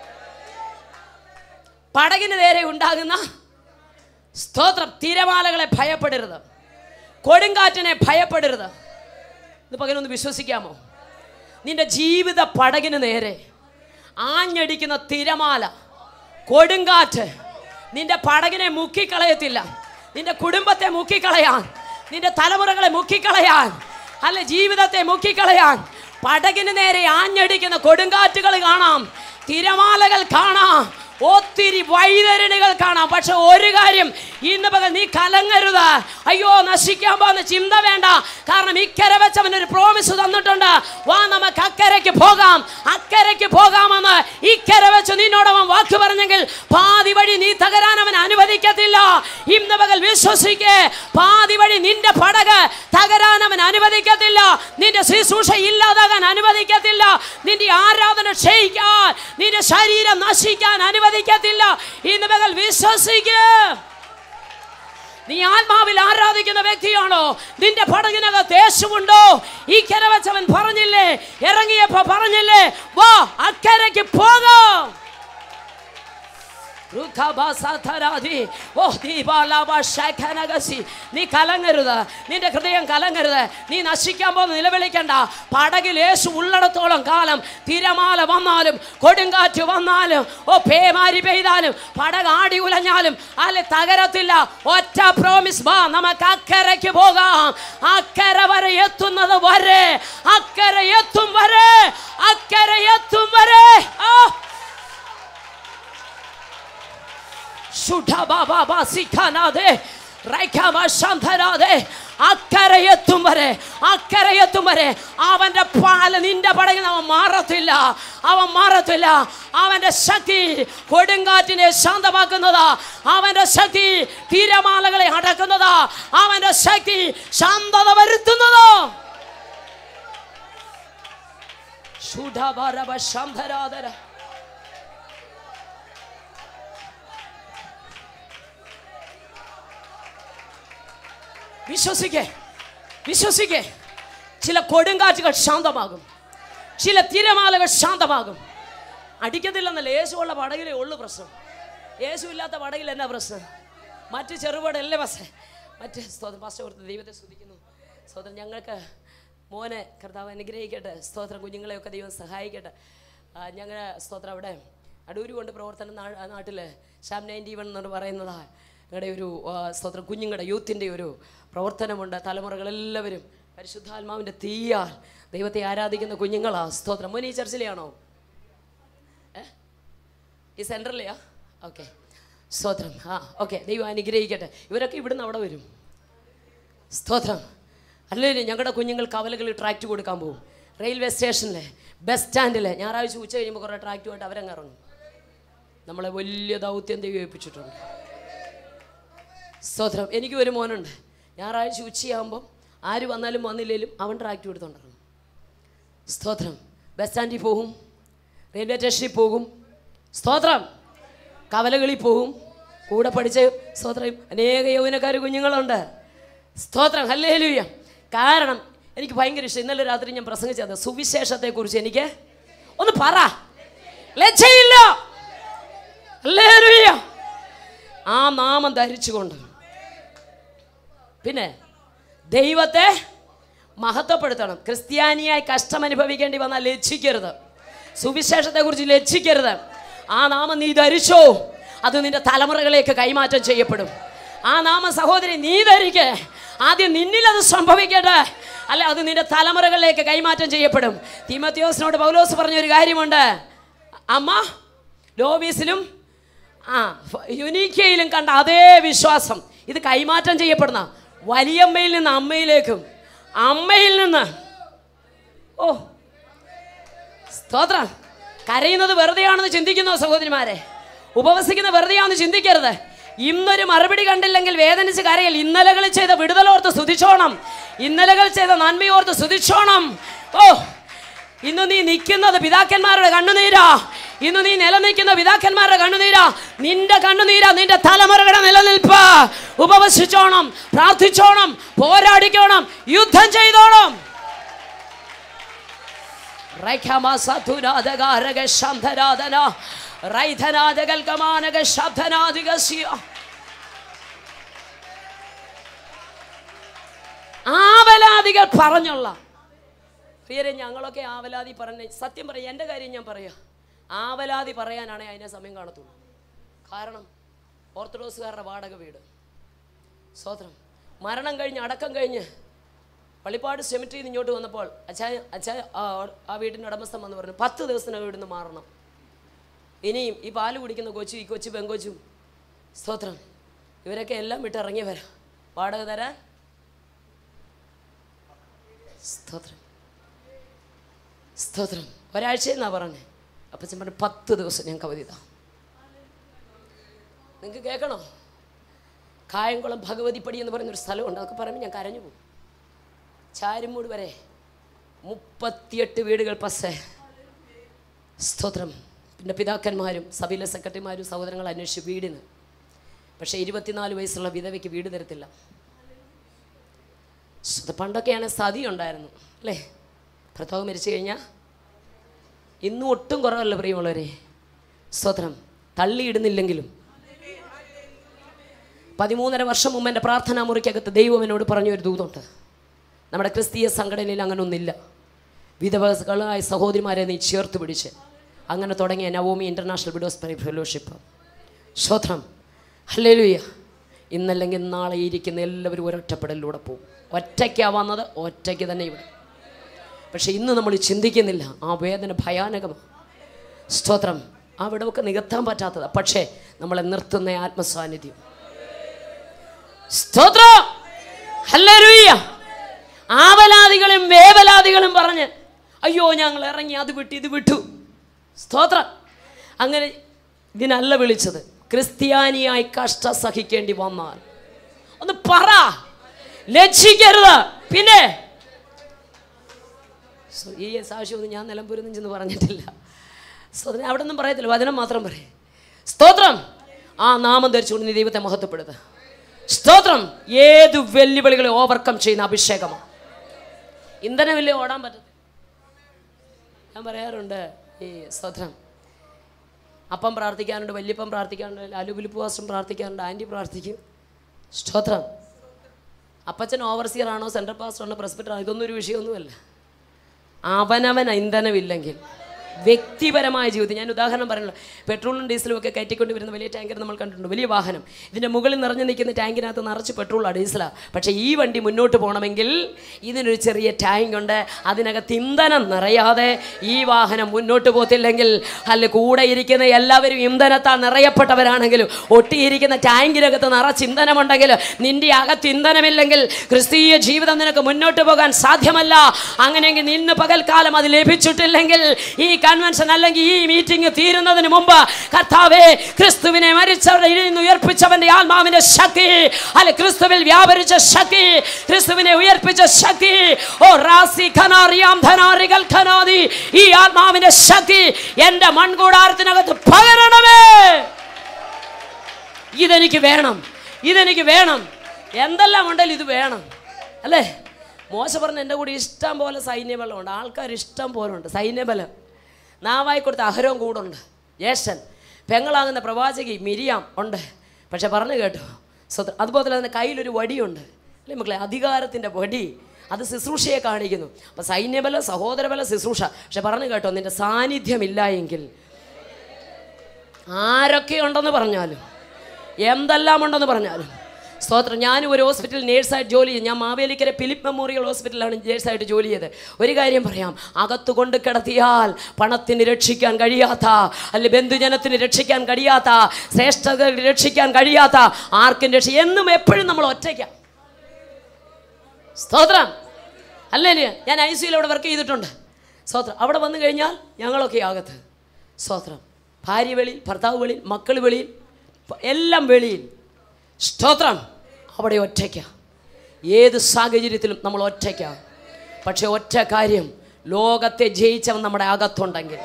പടകിന് നേരെ ഉണ്ടാകുന്ന സ്തോത്രം തിരമാലകളെ ഭയപ്പെടരുത് കൊടുങ്കാറ്റിനെ ഭയപ്പെടരുത് ഇത് പകരൊന്ന് വിശ്വസിക്കാമോ നിന്റെ ജീവിത പടകിന് നേരെ ആഞ്ഞടിക്കുന്ന തിരമാല കൊടുങ്കാറ്റ് നിന്റെ പടകിനെ മുക്കിക്കളയത്തില്ല നിന്റെ കുടുംബത്തെ മുക്കിക്കളയാൻ നിന്റെ തലമുറകളെ മുക്കിക്കളയാൻ അല്ല ജീവിതത്തെ മുക്കിക്കളയാൻ പടകിന് നേരെ ആഞ്ഞടിക്കുന്ന കൊടുങ്കാറ്റുകൾ കാണാം തിരമാലകൾ കാണാം ഒത്തിരി വൈതരണികൾ കാണാം പക്ഷെ ഒരു കാര്യം ഇന്ന് പകൽ നീ കലങ്ങരുത് അയ്യോ നശിക്കാൻ പോകുന്ന ചിന്ത വേണ്ട കാരണം ഇക്കരെ വെച്ച് അവൻ ഒരു പ്രോമിസ് തന്നിട്ടുണ്ട് വാ നമുക്ക് അക്കരയ്ക്ക് പോകാം അക്കരയ്ക്ക് പോകാമെന്ന് ഇക്കരെ വെച്ച് നിന്നോട് അവൻ വാക്ക് പറഞ്ഞെങ്കിൽ പാതി വഴി നീ തകരാൻ അവൻ അനുവദിക്കത്തില്ല ഇന്ന് പകൽ വിശ്വസിക്കേ പാതി വഴി നിന്റെ പടക് തകരാൻ അവൻ അനുവദിക്കത്തില്ല നിന്റെ ശുശ്രൂഷ ഇല്ലാതാകാൻ അനുവദിക്കത്തില്ല നിന്റെ ആരാധന ക്ഷയിക്കാൻ നിന്റെ ശരീരം നശിക്കാൻ അനുവദിക്കത്തില്ല ഇന്ന് പകൽ വിശ്വസിക്കേ നീ ആത്മാവിൽ ആരാധിക്കുന്ന വ്യക്തിയാണോ നിന്റെ പടകിനകത്ത് യേശുവുണ്ടോ ഈ കര വെച്ചവൻ പറഞ്ഞില്ലേ ഇറങ്ങിയപ്പോ പറഞ്ഞില്ലേ വാ അക്കരയ്ക്ക് പോകാം ഋഖബസധരാധി. ഓ, ദീപാലാഭ ശഖനഗസി. നീ കലങ്ങരുത് നിന്റെ ഹൃദയം കലങ്ങരുത് നീ നശിക്കാൻ പോകുന്ന നിലവിളിക്കണ്ട പടകിൽ യേശു ഉള്ളിടത്തോളം കാലം തിരമാല വന്നാലും കൊടുങ്കാറ്റ് വന്നാലും ഓ പേമാരി പെയ്താലും പടക് ആടി ഉലഞ്ഞാലും അല്ലെ തകരത്തില്ല ഒറ്റ പ്രോമിസ് വാ നമുക്ക് അക്കരയ്ക്ക് പോകാം അക്കര വരെ എത്തുന്നത് വരെ അക്കര എത്തും വരെ അക്കര എത്തും വരെ ആ റൈഖാമശാന്തരാതെ അക്കരയെത്തും വരെ അക്കരയെത്തും വരെ അവന്റെ പാല് നിന്റെ പടയിൽ അവൻ മാറത്തില്ല അവൻ മാറത്തില്ല അവന്റെ ശക്തി കൊടുങ്കാറ്റിനെ ശാന്തമാക്കുന്നതാ അവന്റെ ശക്തി തീരമാലകളെ അടക്കുന്നതാ അവന്റെ ശക്തി ശാന്തത വരുത്തുന്നതോ ശുഢഭരവ ശാന്തരാധര വിശ്വസിക്കേ വിശ്വസിക്കേ ചില കൊടുങ്കാറ്റുകൾ ശാന്തമാകും ചില തിരമാലകൾ ശാന്തമാകും അടിക്കത്തില്ലെന്നല്ല യേശുള്ള പടകിലേ ഉള്ളു പ്രശ്നം യേശു ഇല്ലാത്ത പടകിൽ എന്നാ പ്രശ്നം മറ്റ് ചെറുപടല്ലേ ബസ് മറ്റ് സ്തോത്രം പാസ്റ്റർ ഓർത്ത് ദൈവത്തെ സ്തുതിക്കുന്നു സ്തോത്രം ഞങ്ങൾക്ക് മോനെ കർത്താവ് അനുഗ്രഹിക്കട്ടെ സ്തോത്രം കുഞ്ഞുങ്ങളെയൊക്കെ ദൈവം സഹായിക്കട്ടെ ഞങ്ങൾ സ്തോത്രം അവിടെ അടൂര് കൊണ്ട് പ്രവർത്തനം നാ- നാട്ടിൽ ശ്യാം നയൻറ്റി വൺ എന്ന് പറയുന്നതാ ഞങ്ങളുടെ ഒരു ആ, സ്തോത്രം കുഞ്ഞുങ്ങളുടെ യൂത്തിൻ്റെ ഒരു പ്രവർത്തനമുണ്ട് തലമുറകളെല്ലാവരും പരിശുദ്ധാത്മാവിൻ്റെ തീയാൽ ദൈവത്തെ ആരാധിക്കുന്ന കുഞ്ഞുങ്ങളാ സ്തോത്രം മോനി ഈ ചർച്ചിലെയാണോ ഏ ഈ സെൻറ്ററിലെയാ ഓക്കെ സ്തോത്രം ആ ഓക്കെ ദൈവം അനുഗ്രഹിക്കട്ടെ ഇവരൊക്കെ ഇവിടുന്ന് അവിടെ വരും സ്തോത്രം അല്ലെങ്കിൽ ഞങ്ങളുടെ കുഞ്ഞുങ്ങൾ കവലകളിൽ ട്രാക്റ്റ് കൊടുക്കാൻ പോകും റെയിൽവേ സ്റ്റേഷനിൽ ബസ് സ്റ്റാൻഡിൽ ഞായറാഴ്ച ഉച്ച കഴിയുമ്പോൾ കുറേ ട്രാക്റ്റുമായിട്ട് അവരങ്ങ് ഇറങ്ങും നമ്മളെ വലിയ ദൗത്യം ദൈവം ഏൽപ്പിച്ചിട്ടുണ്ട് സ്തോത്രം എനിക്ക് ഒരു മോനുണ്ട് ഞായറാഴ്ച ഉച്ചയാകുമ്പം ആര് വന്നാലും വന്നില്ലെങ്കിലും അവൻ ട്രാക്റ്റ് എടുത്തോണ്ടിറങ്ങും സ്തോത്രം ബസ് സ്റ്റാൻഡിൽ പോകും റെയിൽവേ സ്റ്റേഷനിൽ പോകും സ്തോത്രം കവലകളിൽ പോകും കൂടെ പഠിച്ച സ്തോത്രം അനേക യൗവനക്കാർ കുഞ്ഞുങ്ങളുണ്ട് സ്തോത്രം ഹല്ലേലൂയ കാരണം എനിക്ക് ഭയങ്കര ഇഷ്ടം ഇന്നലെ രാത്രി ഞാൻ പ്രസംഗിച്ചത് സുവിശേഷത്തെക്കുറിച്ച് എനിക്ക് ഒന്ന് പറ ലജ്ജയില്ല ഹല്ലേലൂയ ആ നാമം ധരിച്ചുകൊണ്ട് പിന്നെ ദൈവത്തെ മഹത്വപ്പെടുത്തണം ക്രിസ്ത്യാനിയായി കഷ്ടം അനുഭവിക്കേണ്ടി വന്നാൽ ലജ്ജിക്കരുത് സുവിശേഷത്തെക്കുറിച്ച് ലജ്ജിക്കരുത് ആ നാമം നീ ധരിച്ചോ അത് നിന്റെ തലമുറകളിലേക്ക് കൈമാറ്റം ചെയ്യപ്പെടും ആ നാമം സഹോദരി നീ ധരിക്കേ ആദ്യം നിന്നിൽ അത് സംഭവിക്കട്ടെ അല്ല അത് നിന്റെ തലമുറകളിലേക്ക് കൈമാറ്റം ചെയ്യപ്പെടും തീമത്യോസിനോട് പൗലോസ് പറഞ്ഞൊരു കാര്യമുണ്ട് അമ്മ ലോബീസിലും ആ ഫ- യുനീക്കയിലും കണ്ട അതേ വിശ്വാസം ഇത് കൈമാറ്റം ചെയ്യപ്പെടുന്ന വലിയമ്മയിൽ നിന്ന് അമ്മയിലേക്കും അമ്മയിൽ നിന്ന് ഓ സ്തോത്രം കരയുന്നത് വെറുതെയാണെന്ന് ചിന്തിക്കുന്നോ സഹോദരിമാരെ ഉപവസിക്കുന്ന വെറുതെയാണെന്ന് ചിന്തിക്കരുത് ഇന്നൊരു മറുപടി കണ്ടില്ലെങ്കിൽ വേദനിച്ച് കരയൽ ഇന്നലകളിൽ ചെയ്ത വിടുതലോർത്ത് സ്തുതിച്ചോണം ഇന്നലകൾ ചെയ്ത നന്മയോർത്ത് സ്തുതിച്ചോണം ഓ ഇന്ന് നീ നിൽക്കുന്നത് പിതാക്കന്മാരുടെ കണ്ണുനീരാ ഇന്ന് നീ നിലനിൽക്കുന്ന പിതാക്കന്മാരുടെ കണ്ണുനീരാ നിന്റെ കണ്ണുനീരാ നിന്റെ തലമുറകളുടെ നിലനിൽപ്പ് ഉപവസിച്ചോണം പ്രാർത്ഥിച്ചോണം പോരാടിക്കോണം യുദ്ധം ചെയ്തോണം ശബ്ദനാഥന റൈധനാഥകൽ കമാനക ശബ്ദനാധികസ്യ ആവലാദികൾ പറഞ്ഞുള്ള പ്രിയരെ ഞങ്ങളൊക്കെ ആവലാതി പറഞ്ഞ സത്യം പറയാം എൻ്റെ കാര്യം ഞാൻ പറയാം ആവലാതി പറയാനാണെങ്കിൽ അതിനെ സമയം കാണത്തുള്ളൂ കാരണം ഓർത്തഡോക്സുകാരുടെ വാടക വീട് സ്വോത്രം മരണം കഴിഞ്ഞ് അടക്കം കഴിഞ്ഞ് പള്ളിപ്പാട് സെമിറ്ററിയിൽ നിന്ന് ഇങ്ങോട്ട് വന്നപ്പോൾ അച്ഛാ അച്ഛാ ആ ആ വീടിൻ്റെ ഉടമസ്ഥൻ വന്ന് പറഞ്ഞു പത്ത് ദിവസത്തിനകം ഇവിടുന്ന് മാറണം ഇനിയും ഈ പാല് കുടിക്കുന്ന കൊച്ചു ഈ കൊച്ചു പെങ്കൊച്ചും സ്തോത്രം ഇവരൊക്കെ എല്ലാം വിട്ട് ഇറങ്ങിയവരാ വാടക തരാൻ സ്തോത്രം സ്തോത്രം ഒരാഴ്ച എന്നാ പറഞ്ഞേ അപ്പച്ചൻ പറഞ്ഞു പത്ത് ദിവസം ഞങ്ങൾക്ക് അവധി താ നിങ്ങൾക്ക് കേൾക്കണോ കായംകുളം ഭഗവതിപ്പടി എന്ന് പറയുന്നൊരു സ്ഥലമുണ്ട് അതൊക്കെ പറയുമ്പോൾ ഞാൻ കരഞ്ഞു പോകും ചാരുമൂട് വരെ മുപ്പത്തിയെട്ട് വീടുകൾ പസ്സേ സ്തോത്രം പിന്നെ പിതാക്കന്മാരും സഭയിലെ സെക്രട്ടറിമാരും സഹോദരങ്ങൾ അന്വേഷിച്ച് വീടിന് പക്ഷേ ഇരുപത്തിനാല് വയസ്സുള്ള വിധവയ്ക്ക് വീട് തരത്തില്ല അത് പണ്ടൊക്കെയാണ് സതി ഉണ്ടായിരുന്നു അല്ലേ ഭർത്താവ് മരിച്ചു കഴിഞ്ഞാൽ ഇന്നും ഒട്ടും കുറവല്ല പ്രിയമുള്ളവരെ സ്തോത്രം തള്ളിയിടുന്നില്ലെങ്കിലും പതിമൂന്നര വർഷം മുമ്പ് എൻ്റെ പ്രാർത്ഥനാ മുറിക്കകത്ത് ദൈവം എന്നോട് പറഞ്ഞൊരു ദൂതുണ്ട് നമ്മുടെ ക്രിസ്തീയ സംഘടനയിൽ അങ്ങനെ ഒന്നില്ല വിധവകളായ സഹോദരിമാരെ നീ ചേർത്ത് പിടിച്ച് അങ്ങനെ തുടങ്ങിയ നവോമി ഇൻ്റർനാഷണൽ വിഡോസ് പരി ഫെലോഷിപ്പ് ശ്രോത്രം ഹല്ലേലൂയ ഇന്നല്ലെങ്കിൽ നാളെ ഇരിക്കുന്ന എല്ലാവരും ഒരൊറ്റപ്പെടലിലൂടെ പോകും ഒറ്റയ്ക്കാ വന്നത് ഒറ്റയ്ക്ക് തന്നെ ഇവിടെ പക്ഷെ ഇന്ന് നമ്മൾ ചിന്തിക്കുന്നില്ല ആ വേദന ഭയാനകമാണ് സ്തോത്രം ആ വിടവൊക്കെ നികത്താൻ പറ്റാത്തതാണ് പക്ഷേ നമ്മളെ നിർത്തുന്ന ആത്മസാന്നിധ്യം സ്തോത്രം ഹല്ലേലൂയ ആവലാദികളും വേവലാദികളും പറഞ്ഞ് അയ്യോ ഞങ്ങൾ ഇറങ്ങി അത് വിട്ടു ഇത് വിട്ടു സ്തോത്രം അങ്ങനെ ഇതിനല്ല വിളിച്ചത് ക്രിസ്ത്യാനിയായി കഷ്ട സഹിക്കേണ്ടി വന്നാൽ ഒന്ന് പറ ലജ്ജിക്കരുത് പിന്നെ സോ, ഈ സാക്ഷ്യമൊന്നും ഞാൻ നിലമ്പൂരിൽ ചെന്ന് പറഞ്ഞിട്ടില്ല സ്തോത്രം അവിടെ ഒന്നും പറയത്തില്ല വചനം മാത്രം പറയും സ്തോത്രം ആ നാമം ധരിച്ചുകൊണ്ട് നീ ദൈവത്തെ മഹത്വപ്പെടുത്തുക സ്തോത്രം ഏത് വെല്ലുവിളികളെ ഓവർകം ചെയ്യുന്ന അഭിഷേകമാണ് ഇന്ധനമില്ലേ ഓടാൻ പറ്റത്തില്ല ഞാൻ പറയാറുണ്ട് ഈ സ്തോത്രം അപ്പം പ്രാർത്ഥിക്കാനുണ്ട് വല്യപ്പം പ്രാർത്ഥിക്കാനുണ്ട് ലാലുബിലിപ്പ് വാസം പ്രാർത്ഥിക്കാനുണ്ട് ആൻറ്റി പ്രാർത്ഥിക്കും സ്തോത്രം അപ്പച്ചൻ ഓവർസിയർ ആണോ സെൻട്രൽ പാസ്റ്റർ ആണോ പ്രസ്പെക്ടർ ആണോ ഇതൊന്നും ഒരു വിഷയമൊന്നുമല്ല അവനവൻ ഇന്ധനമില്ലെങ്കിൽ വ്യക്തിപരമായ ജീവിതം ഞാൻ ഉദാഹരണം പറയുന്നത് പെട്രോളും ഡീസലും ഒക്കെ കയറ്റിക്കൊണ്ട് വരുന്ന വലിയ ടാങ്കർ നമ്മൾ കണ്ടിട്ടുണ്ട് വലിയ വാഹനം ഇതിൻ്റെ മുകളിൽ നിറഞ്ഞു നിൽക്കുന്ന ടാങ്കിനകത്ത് നിറച്ച് പെട്രോളാണ് ഡീസലാണ് പക്ഷേ ഈ വണ്ടി മുന്നോട്ട് പോകണമെങ്കിൽ ഇതിനൊരു ചെറിയ ടാങ്ക് ഉണ്ട് അതിനകത്ത് ഇന്ധനം നിറയാതെ ഈ വാഹനം മുന്നോട്ട് പോകത്തില്ലെങ്കിൽ അല്ല കൂടെ ഇരിക്കുന്ന എല്ലാവരും ഇന്ധനത്താൽ നിറയപ്പെട്ടവരാണെങ്കിലും ഒട്ടിയിരിക്കുന്ന ടാങ്കിനകത്ത് നിറച്ച് ഇന്ധനമുണ്ടെങ്കിൽ നിന്റെ അകത്ത് ഇന്ധനമില്ലെങ്കിൽ ക്രിസ്തീയ ജീവിതം നിനക്ക് മുന്നോട്ട് പോകാൻ സാധ്യമല്ല അങ്ങനെയെങ്കിൽ നിന്ന് പകൽക്കാലം അത് ലഭിച്ചിട്ടില്ലെങ്കിൽ ഈ കൺവെൻഷൻ അല്ലെങ്കിൽ ഈ മീറ്റിംഗ് തീരുന്നതിന് മുമ്പ് കർത്താവേ ക്രിസ്തുവിനെ മരിച്ചവരുടെ ഇടയിൽ നിന്ന് ഉയർപ്പിച്ചവന്റെ ആത്മാവിന്റെ ശക്തി അല്ല ക്രിസ്തുവിൽ വ്യാപരിച്ച ശക്തി ക്രിസ്തുവിനെ ഉയർപ്പിച്ച ശക്തി ഓ റാസി ഖനാറിയാം ധനാറികൾ ഖനാദി ഈ ആത്മാവിന്റെ ശക്തി എന്റെ മൺകൂടാരത്തിനകത്ത് പകരണമേ ഇതെനിക്ക് വേണം ഇതെനിക്ക് വേണം എന്തെല്ലാം ഉണ്ടെങ്കിലും ഇത് വേണം അല്ലേ മോശ പറഞ്ഞ എൻ്റെ കൂടെ ഇഷ്ടം പോലെ സൈന്യബലമുണ്ട് ആൾക്കാർ ഇഷ്ടം പോലെ ഉണ്ട് സൈന്യബലം നാവായി കൊടുത്ത അഹരവും കൂടുണ്ട് ജ്യേഷ്ഠൻ പെങ്ങളാകുന്ന പ്രവാചകി മിരിയാം ഉണ്ട് പക്ഷെ പറഞ്ഞു കേട്ടോ സ്വത അതുപോലെ തന്നെ കയ്യിലൊരു വടിയുണ്ട് അല്ലേ മക്കളെ അധികാരത്തിൻ്റെ വടി അത് ശുശ്രൂഷയെ കാണിക്കുന്നു അപ്പം സൈന്യബലം സഹോദരബലം ശുശ്രൂഷ പക്ഷെ പറഞ്ഞു കേട്ടോ നിൻ്റെ സാന്നിധ്യമില്ല എങ്കിൽ ആരൊക്കെ ഉണ്ടെന്ന് പറഞ്ഞാലും എന്തെല്ലാം ഉണ്ടെന്ന് പറഞ്ഞാലും സ്തോത്രം ഞാനും ഒരു ഹോസ്പിറ്റലിൽ നേഴ്സായിട്ട് ജോലി ചെയ്യും ഞാൻ മാവേലിക്കര ഫിലിപ്പ് മെമ്മോറിയൽ ഹോസ്പിറ്റലിലാണ് നേഴ്സായിട്ട് ജോലി ചെയ്തത് ഒരു കാര്യം പറയാം അകത്ത് കൊണ്ട് കിടത്തിയാൽ പണത്തിന് രക്ഷിക്കാൻ കഴിയാത്ത അല്ലെ ബന്ധുജനത്തിന് രക്ഷിക്കാൻ കഴിയാത്ത ശ്രേഷ്ഠത രക്ഷിക്കാൻ കഴിയാത്ത ആർക്കും രക്ഷ എന്നും എപ്പോഴും നമ്മൾ ഒറ്റയ്ക്കാം സ്തോത്രം അല്ലേ ഞാൻ ഐ സിയിൽ അവിടെ വർക്ക് ചെയ്തിട്ടുണ്ട് സ്തോത്രം അവിടെ വന്നു കഴിഞ്ഞാൽ ഞങ്ങളൊക്കെ അകത്ത് സ്തോത്രം ഭാര്യ വെളിയിൽ ഭർത്താവ് വെളിയിൽ മക്കൾ വെളിയിൽ പ- എല്ലാം വെളിയിൽ സ്തോത്രം അവിടെ ഒറ്റയ്ക്ക ഏത് സാഹചര്യത്തിലും നമ്മൾ ഒറ്റയ്ക്ക പക്ഷെ ഒറ്റ കാര്യം ലോകത്തെ ജയിച്ചവൻ നമ്മുടെ അകത്തുണ്ടെങ്കിൽ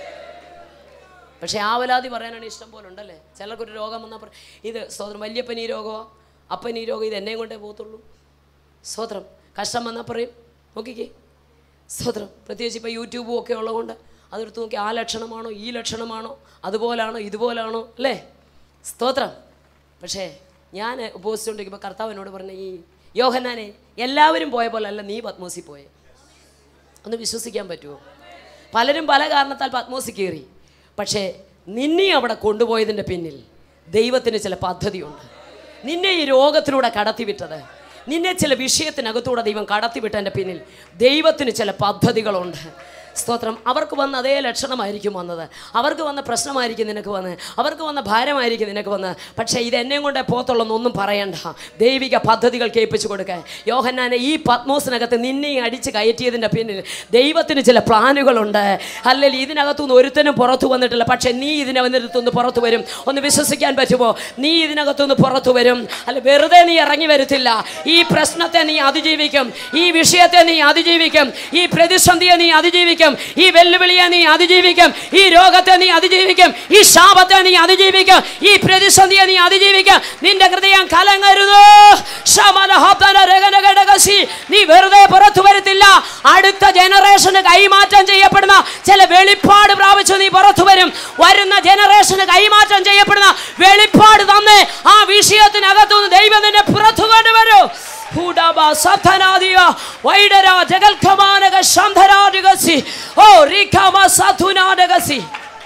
പക്ഷേ ആവലാതി പറയാനാണ് ഇഷ്ടം പോലെ ഉണ്ടല്ലേ ചിലർക്കൊരു രോഗം വന്നാൽ പറ ഇത് സ്തോത്രം വല്യപ്പൻ ഈ രോഗമോ അപ്പൻ ഈ രോഗം ഇത് എന്നെയും കൊണ്ടേ പോകത്തുള്ളൂ സ്തോത്രം കഷ്ടം വന്നാൽ പറയും നോക്കിക്കേ സ്തോത്രം പ്രത്യേകിച്ച് ഇപ്പോൾ യൂട്യൂബും ഒക്കെ ഉള്ളതുകൊണ്ട് അതെടുത്ത് നോക്കി ആ ലക്ഷണമാണോ ഈ ലക്ഷണമാണോ അതുപോലാണോ ഇതുപോലാണോ അല്ലേ സ്തോത്രം പക്ഷേ ഞാൻ ഉപയോഗിച്ചുകൊണ്ടിരിക്കുമ്പോൾ കർത്താവ് എന്നോട് പറഞ്ഞ ഈ യോഹന്നാനെ എല്ലാവരും പോയ പോലെ അല്ല നീ പത്മോസി പോയെ ഒന്ന് വിശ്വസിക്കാൻ പറ്റുമോ പലരും പല കാരണത്താൽ പത്മോസി കയറി പക്ഷേ നിന്നെ അവിടെ കൊണ്ടുപോയതിൻ്റെ പിന്നിൽ ദൈവത്തിന് ചില പദ്ധതിയുണ്ട് നിന്നെ ഈ രോഗത്തിലൂടെ കടത്തിവിട്ടത് നിന്നെ ചില വിഷയത്തിനകത്തൂടെ ദൈവം കടത്തിവിട്ടതിൻ്റെ പിന്നിൽ ദൈവത്തിന് ചില പദ്ധതികളുണ്ട് സ്തോത്രം അവർക്ക് വന്ന അതേ ലക്ഷണമായിരിക്കും വന്നത് അവർക്ക് വന്ന പ്രശ്നമായിരിക്കും നിനക്ക് വന്ന് അവർക്ക് വന്ന ഭാരമായിരിക്കും നിനക്ക് വന്ന് പക്ഷേ ഇത് എന്നെയും കൊണ്ടേ പോത്തുള്ളൊന്നും പറയണ്ട ദൈവിക പദ്ധതികൾ കേൾപ്പിച്ചു കൊടുക്കാൻ യോഹന്നാനെ ഈ പത്മോസിനകത്ത് നിന്നെ അടിച്ച് കയറ്റിയതിൻ്റെ പിന്നിൽ ദൈവത്തിന് ചില പ്ലാനുകളുണ്ട് അല്ലെങ്കിൽ ഇതിനകത്തുനിന്ന് ഒരുത്തനും പുറത്തു വന്നിട്ടില്ല പക്ഷേ നീ ഇതിനകത്തുനിന്ന് പുറത്തു വരും ഒന്ന് വിശ്വസിക്കാൻ പറ്റുമോ നീ ഇതിനകത്തുനിന്ന് പുറത്തു വരും അല്ല വെറുതെ നീ ഇറങ്ങി വരത്തില്ല ഈ പ്രശ്നത്തെ നീ അതിജീവിക്കും ഈ വിഷയത്തെ നീ അതിജീവിക്കും ഈ പ്രതിസന്ധിയെ നീ അതിജീവിക്കും ഈ വെല്ലുവിളിയെ നീ അതിജീവിക്കും ഈ രോഗത്തെ നീ അതിജീവിക്കും ഈ ശാപത്തെ നീ അതിജീവിക്കും ഈ പ്രതിസന്ധിയെ നീ അതിജീവിക്കും നിന്റെ ഹൃദയം കലങ്ങരുത് ശമനഹോപന രഗനഘടകസി. നീ വെറുതെ പുറത്തു വരത്തില്ല അടുത്ത ജനറേഷന് കൈമാറ്റം ചെയ്യപ്പെടുന്ന ചില വെളിപ്പാട് പ്രാപിച്ചു നീ പുറത്തു വരും വരുന്ന ജനറേഷന് കൈമാറ്റം ചെയ്യപ്പെടുന്ന വെളിപ്പാട് തന്നെ ആ വിഷയത്തിനകത്തുനിന്ന് ദൈവം നിന്നെ പുറത്തു കൊണ്ടുവരും ഹൂഡാബ സഥനാദിയ വൈഡര ജഗൽഖമാനക ശന്ധരാജകസി ഓ റിഖമ സധുനാടകസി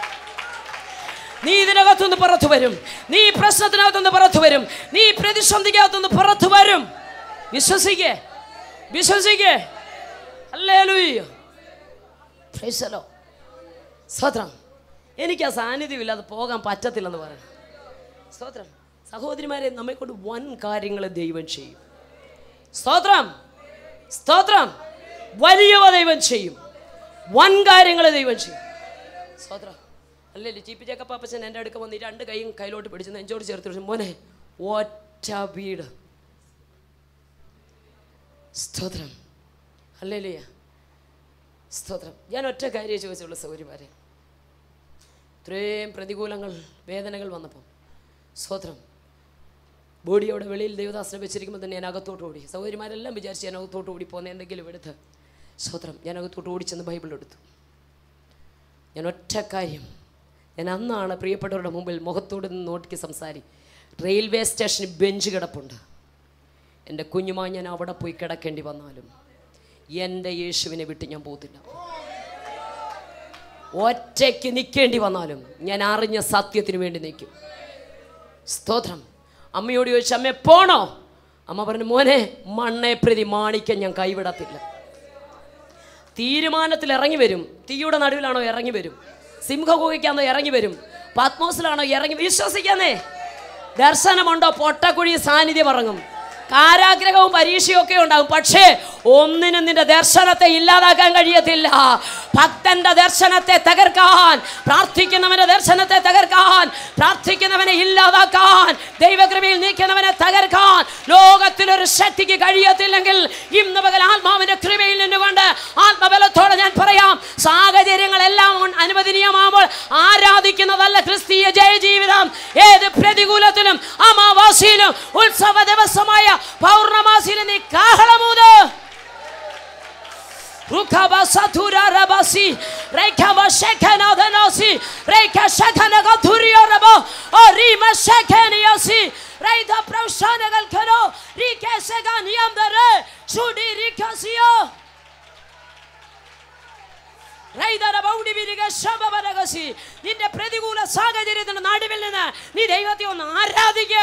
നീ ഇതിനകത്തുനിന്ന് പുറത്തു വരും നീ ഈ പ്രശ്നത്തിനകത്തുനിന്ന് പുറത്തു വരും നീ ഈ പ്രതിസന്ധിക്കകത്തുനിന്ന് പുറത്തു വരും വിശ്വസിക്കേ വിശ്വസിക്കേ അല്ലേ ലൂയ്യോ പ്രൈസലോ സ്തോത്രം എനിക്ക് ആ സാന്നിധ്യമില്ലാതെ പോകാൻ പറ്റത്തില്ലെന്ന് പറയണം സ്തോത്രം സഹോദരിമാരെ നമ്മെ കൊണ്ട് വൻ കാര്യങ്ങൾ ദൈവം ചെയ്യും സ്തോത്രം സ്തോത്രം വലിയവ ദൈവം ചെയ്യും വൻ കാര്യങ്ങൾ ദൈവം ചെയ്യും സ്തോത്രം അല്ലല്ലേ ചീപ്പി ജേക്കപ്പാപ്പച്ചൻ എൻ്റെ അടുക്ക വന്ന് ഈ രണ്ട് കൈയും കയ്യിലോട്ട് പിടിച്ച് നെഞ്ചോട് ചേർത്ത് പിടിച്ചു മോനെ ഒറ്റ വീട് സ്തോത്രം അല്ലേ സ്തോത്രം ഞാൻ ഒറ്റ കാര്യം ചോദിച്ചുള്ളൂ സൗകര്യമാരെ ഇത്രയും പ്രതികൂലങ്ങൾ വേദനകൾ വന്നപ്പോൾ സ്തോത്രം ബോഡിയോടെ വെളിയിൽ ദൈവദാസനെ വെച്ചിരിക്കുമ്പോൾ തന്നെ ഞാൻ അകത്തോട്ട് ഓടി സൗകര്യമാരെല്ലാം വിചാരിച്ച് ഞാൻ അകത്തോട്ട് ഓടി പോകുന്ന എന്തെങ്കിലും എടുത്ത് സ്തോത്രം ഞാൻ അകത്തോട്ട് ഓടിച്ചെന്ന് ബൈബിൾ എടുത്തു ഞാൻ ഒറ്റ കാര്യം ഞാൻ അന്നാണ് പ്രിയപ്പെട്ടവരുടെ മുമ്പിൽ മുഖത്തോട് നിന്ന് നോട്ടിക്ക് സംസാരി റെയിൽവേ സ്റ്റേഷനിൽ ബെഞ്ച് കിടപ്പുണ്ട് എൻ്റെ കുഞ്ഞുമായി ഞാൻ അവിടെ പോയി കിടക്കേണ്ടി വന്നാലും എൻ്റെ യേശുവിനെ വിട്ട് ഞാൻ പോകത്തില്ല ഒറ്റയ്ക്ക് നിൽക്കേണ്ടി വന്നാലും ഞാൻ അറിഞ്ഞ സത്യത്തിന് വേണ്ടി നിൽക്കും സ്തോത്രം അമ്മയോട് ചോദിച്ചു അമ്മ പോണോ അമ്മ പറഞ്ഞു മോനെ മണ്ണെ പ്രതി മാണിക്കം ഞാൻ കൈവിടത്തില്ല തീരുമാനത്തിൽ ഇറങ്ങി വരും തീയുടെ നടുവിലാണോ ഇറങ്ങി വരും സിംഹഗുഹയ്ക്കാണോ ഇറങ്ങി വരും പത്മോസിലാണോ ഇറങ്ങി വിശ്വസിക്കാന്നേ ദർശനമുണ്ടോ പൊട്ടക്കുഴി സാന്നിധ്യം ഇറങ്ങും കാരാഗ്രഹവും പരീക്ഷയും ഒക്കെ ഉണ്ടാകും പക്ഷേ ഒന്നിനും നിന്റെ ദർശനത്തെ ഇല്ലാതാക്കാൻ കഴിയത്തില്ല ഭക്തന്റെ ദർശനത്തെ തകർക്കാൻ പ്രാർത്ഥിക്കുന്നവന്റെ ദർശനത്തെ തകർക്കാൻ പ്രാർത്ഥിക്കുന്നവനെ ഇല്ലാതാക്കാൻ ദൈവകൃപയിൽ നീക്കുന്നവനെ തകർക്കാൻ ലോകത്തിലൊരു ശക്തിക്ക് കഴിയത്തില്ലെങ്കിൽ ഇന്ന് പകൽ ആത്മാവിന്റെ കൃപയിൽ നിന്നുകൊണ്ട് ആത്മബലത്തോടെ ഞാൻ പറയാം സാഹചര്യങ്ങളെല്ലാം അനുവദനീയമാകുമ്പോൾ ആരാധിക്കുന്നതല്ല ക്രിസ്തീയ ജയജീവിതം ഏത് പ്രതികൂലത്തിലും അമാവാസിയിലും ഉത്സവ ദിവസമായ പൗർണമാസിയിലും നീ കാഹളമൂത് Rukaba satura rabasi, rekava shekana dhanasi, reka shekana gathuriya rabo, orima shekani yasi, reida praushanagal karo, rike sega niyamdare, chudi rikasiyo. റൈതര ബൗഡി വിരിക ശബബരകസി. നിന്റെ പ്രതികൂല സാഹചര്യത്തിന്റെ നടുവിൽ നിന്ന് നീ ദൈവത്തെ ഒന്ന് ആരാധിക്കേ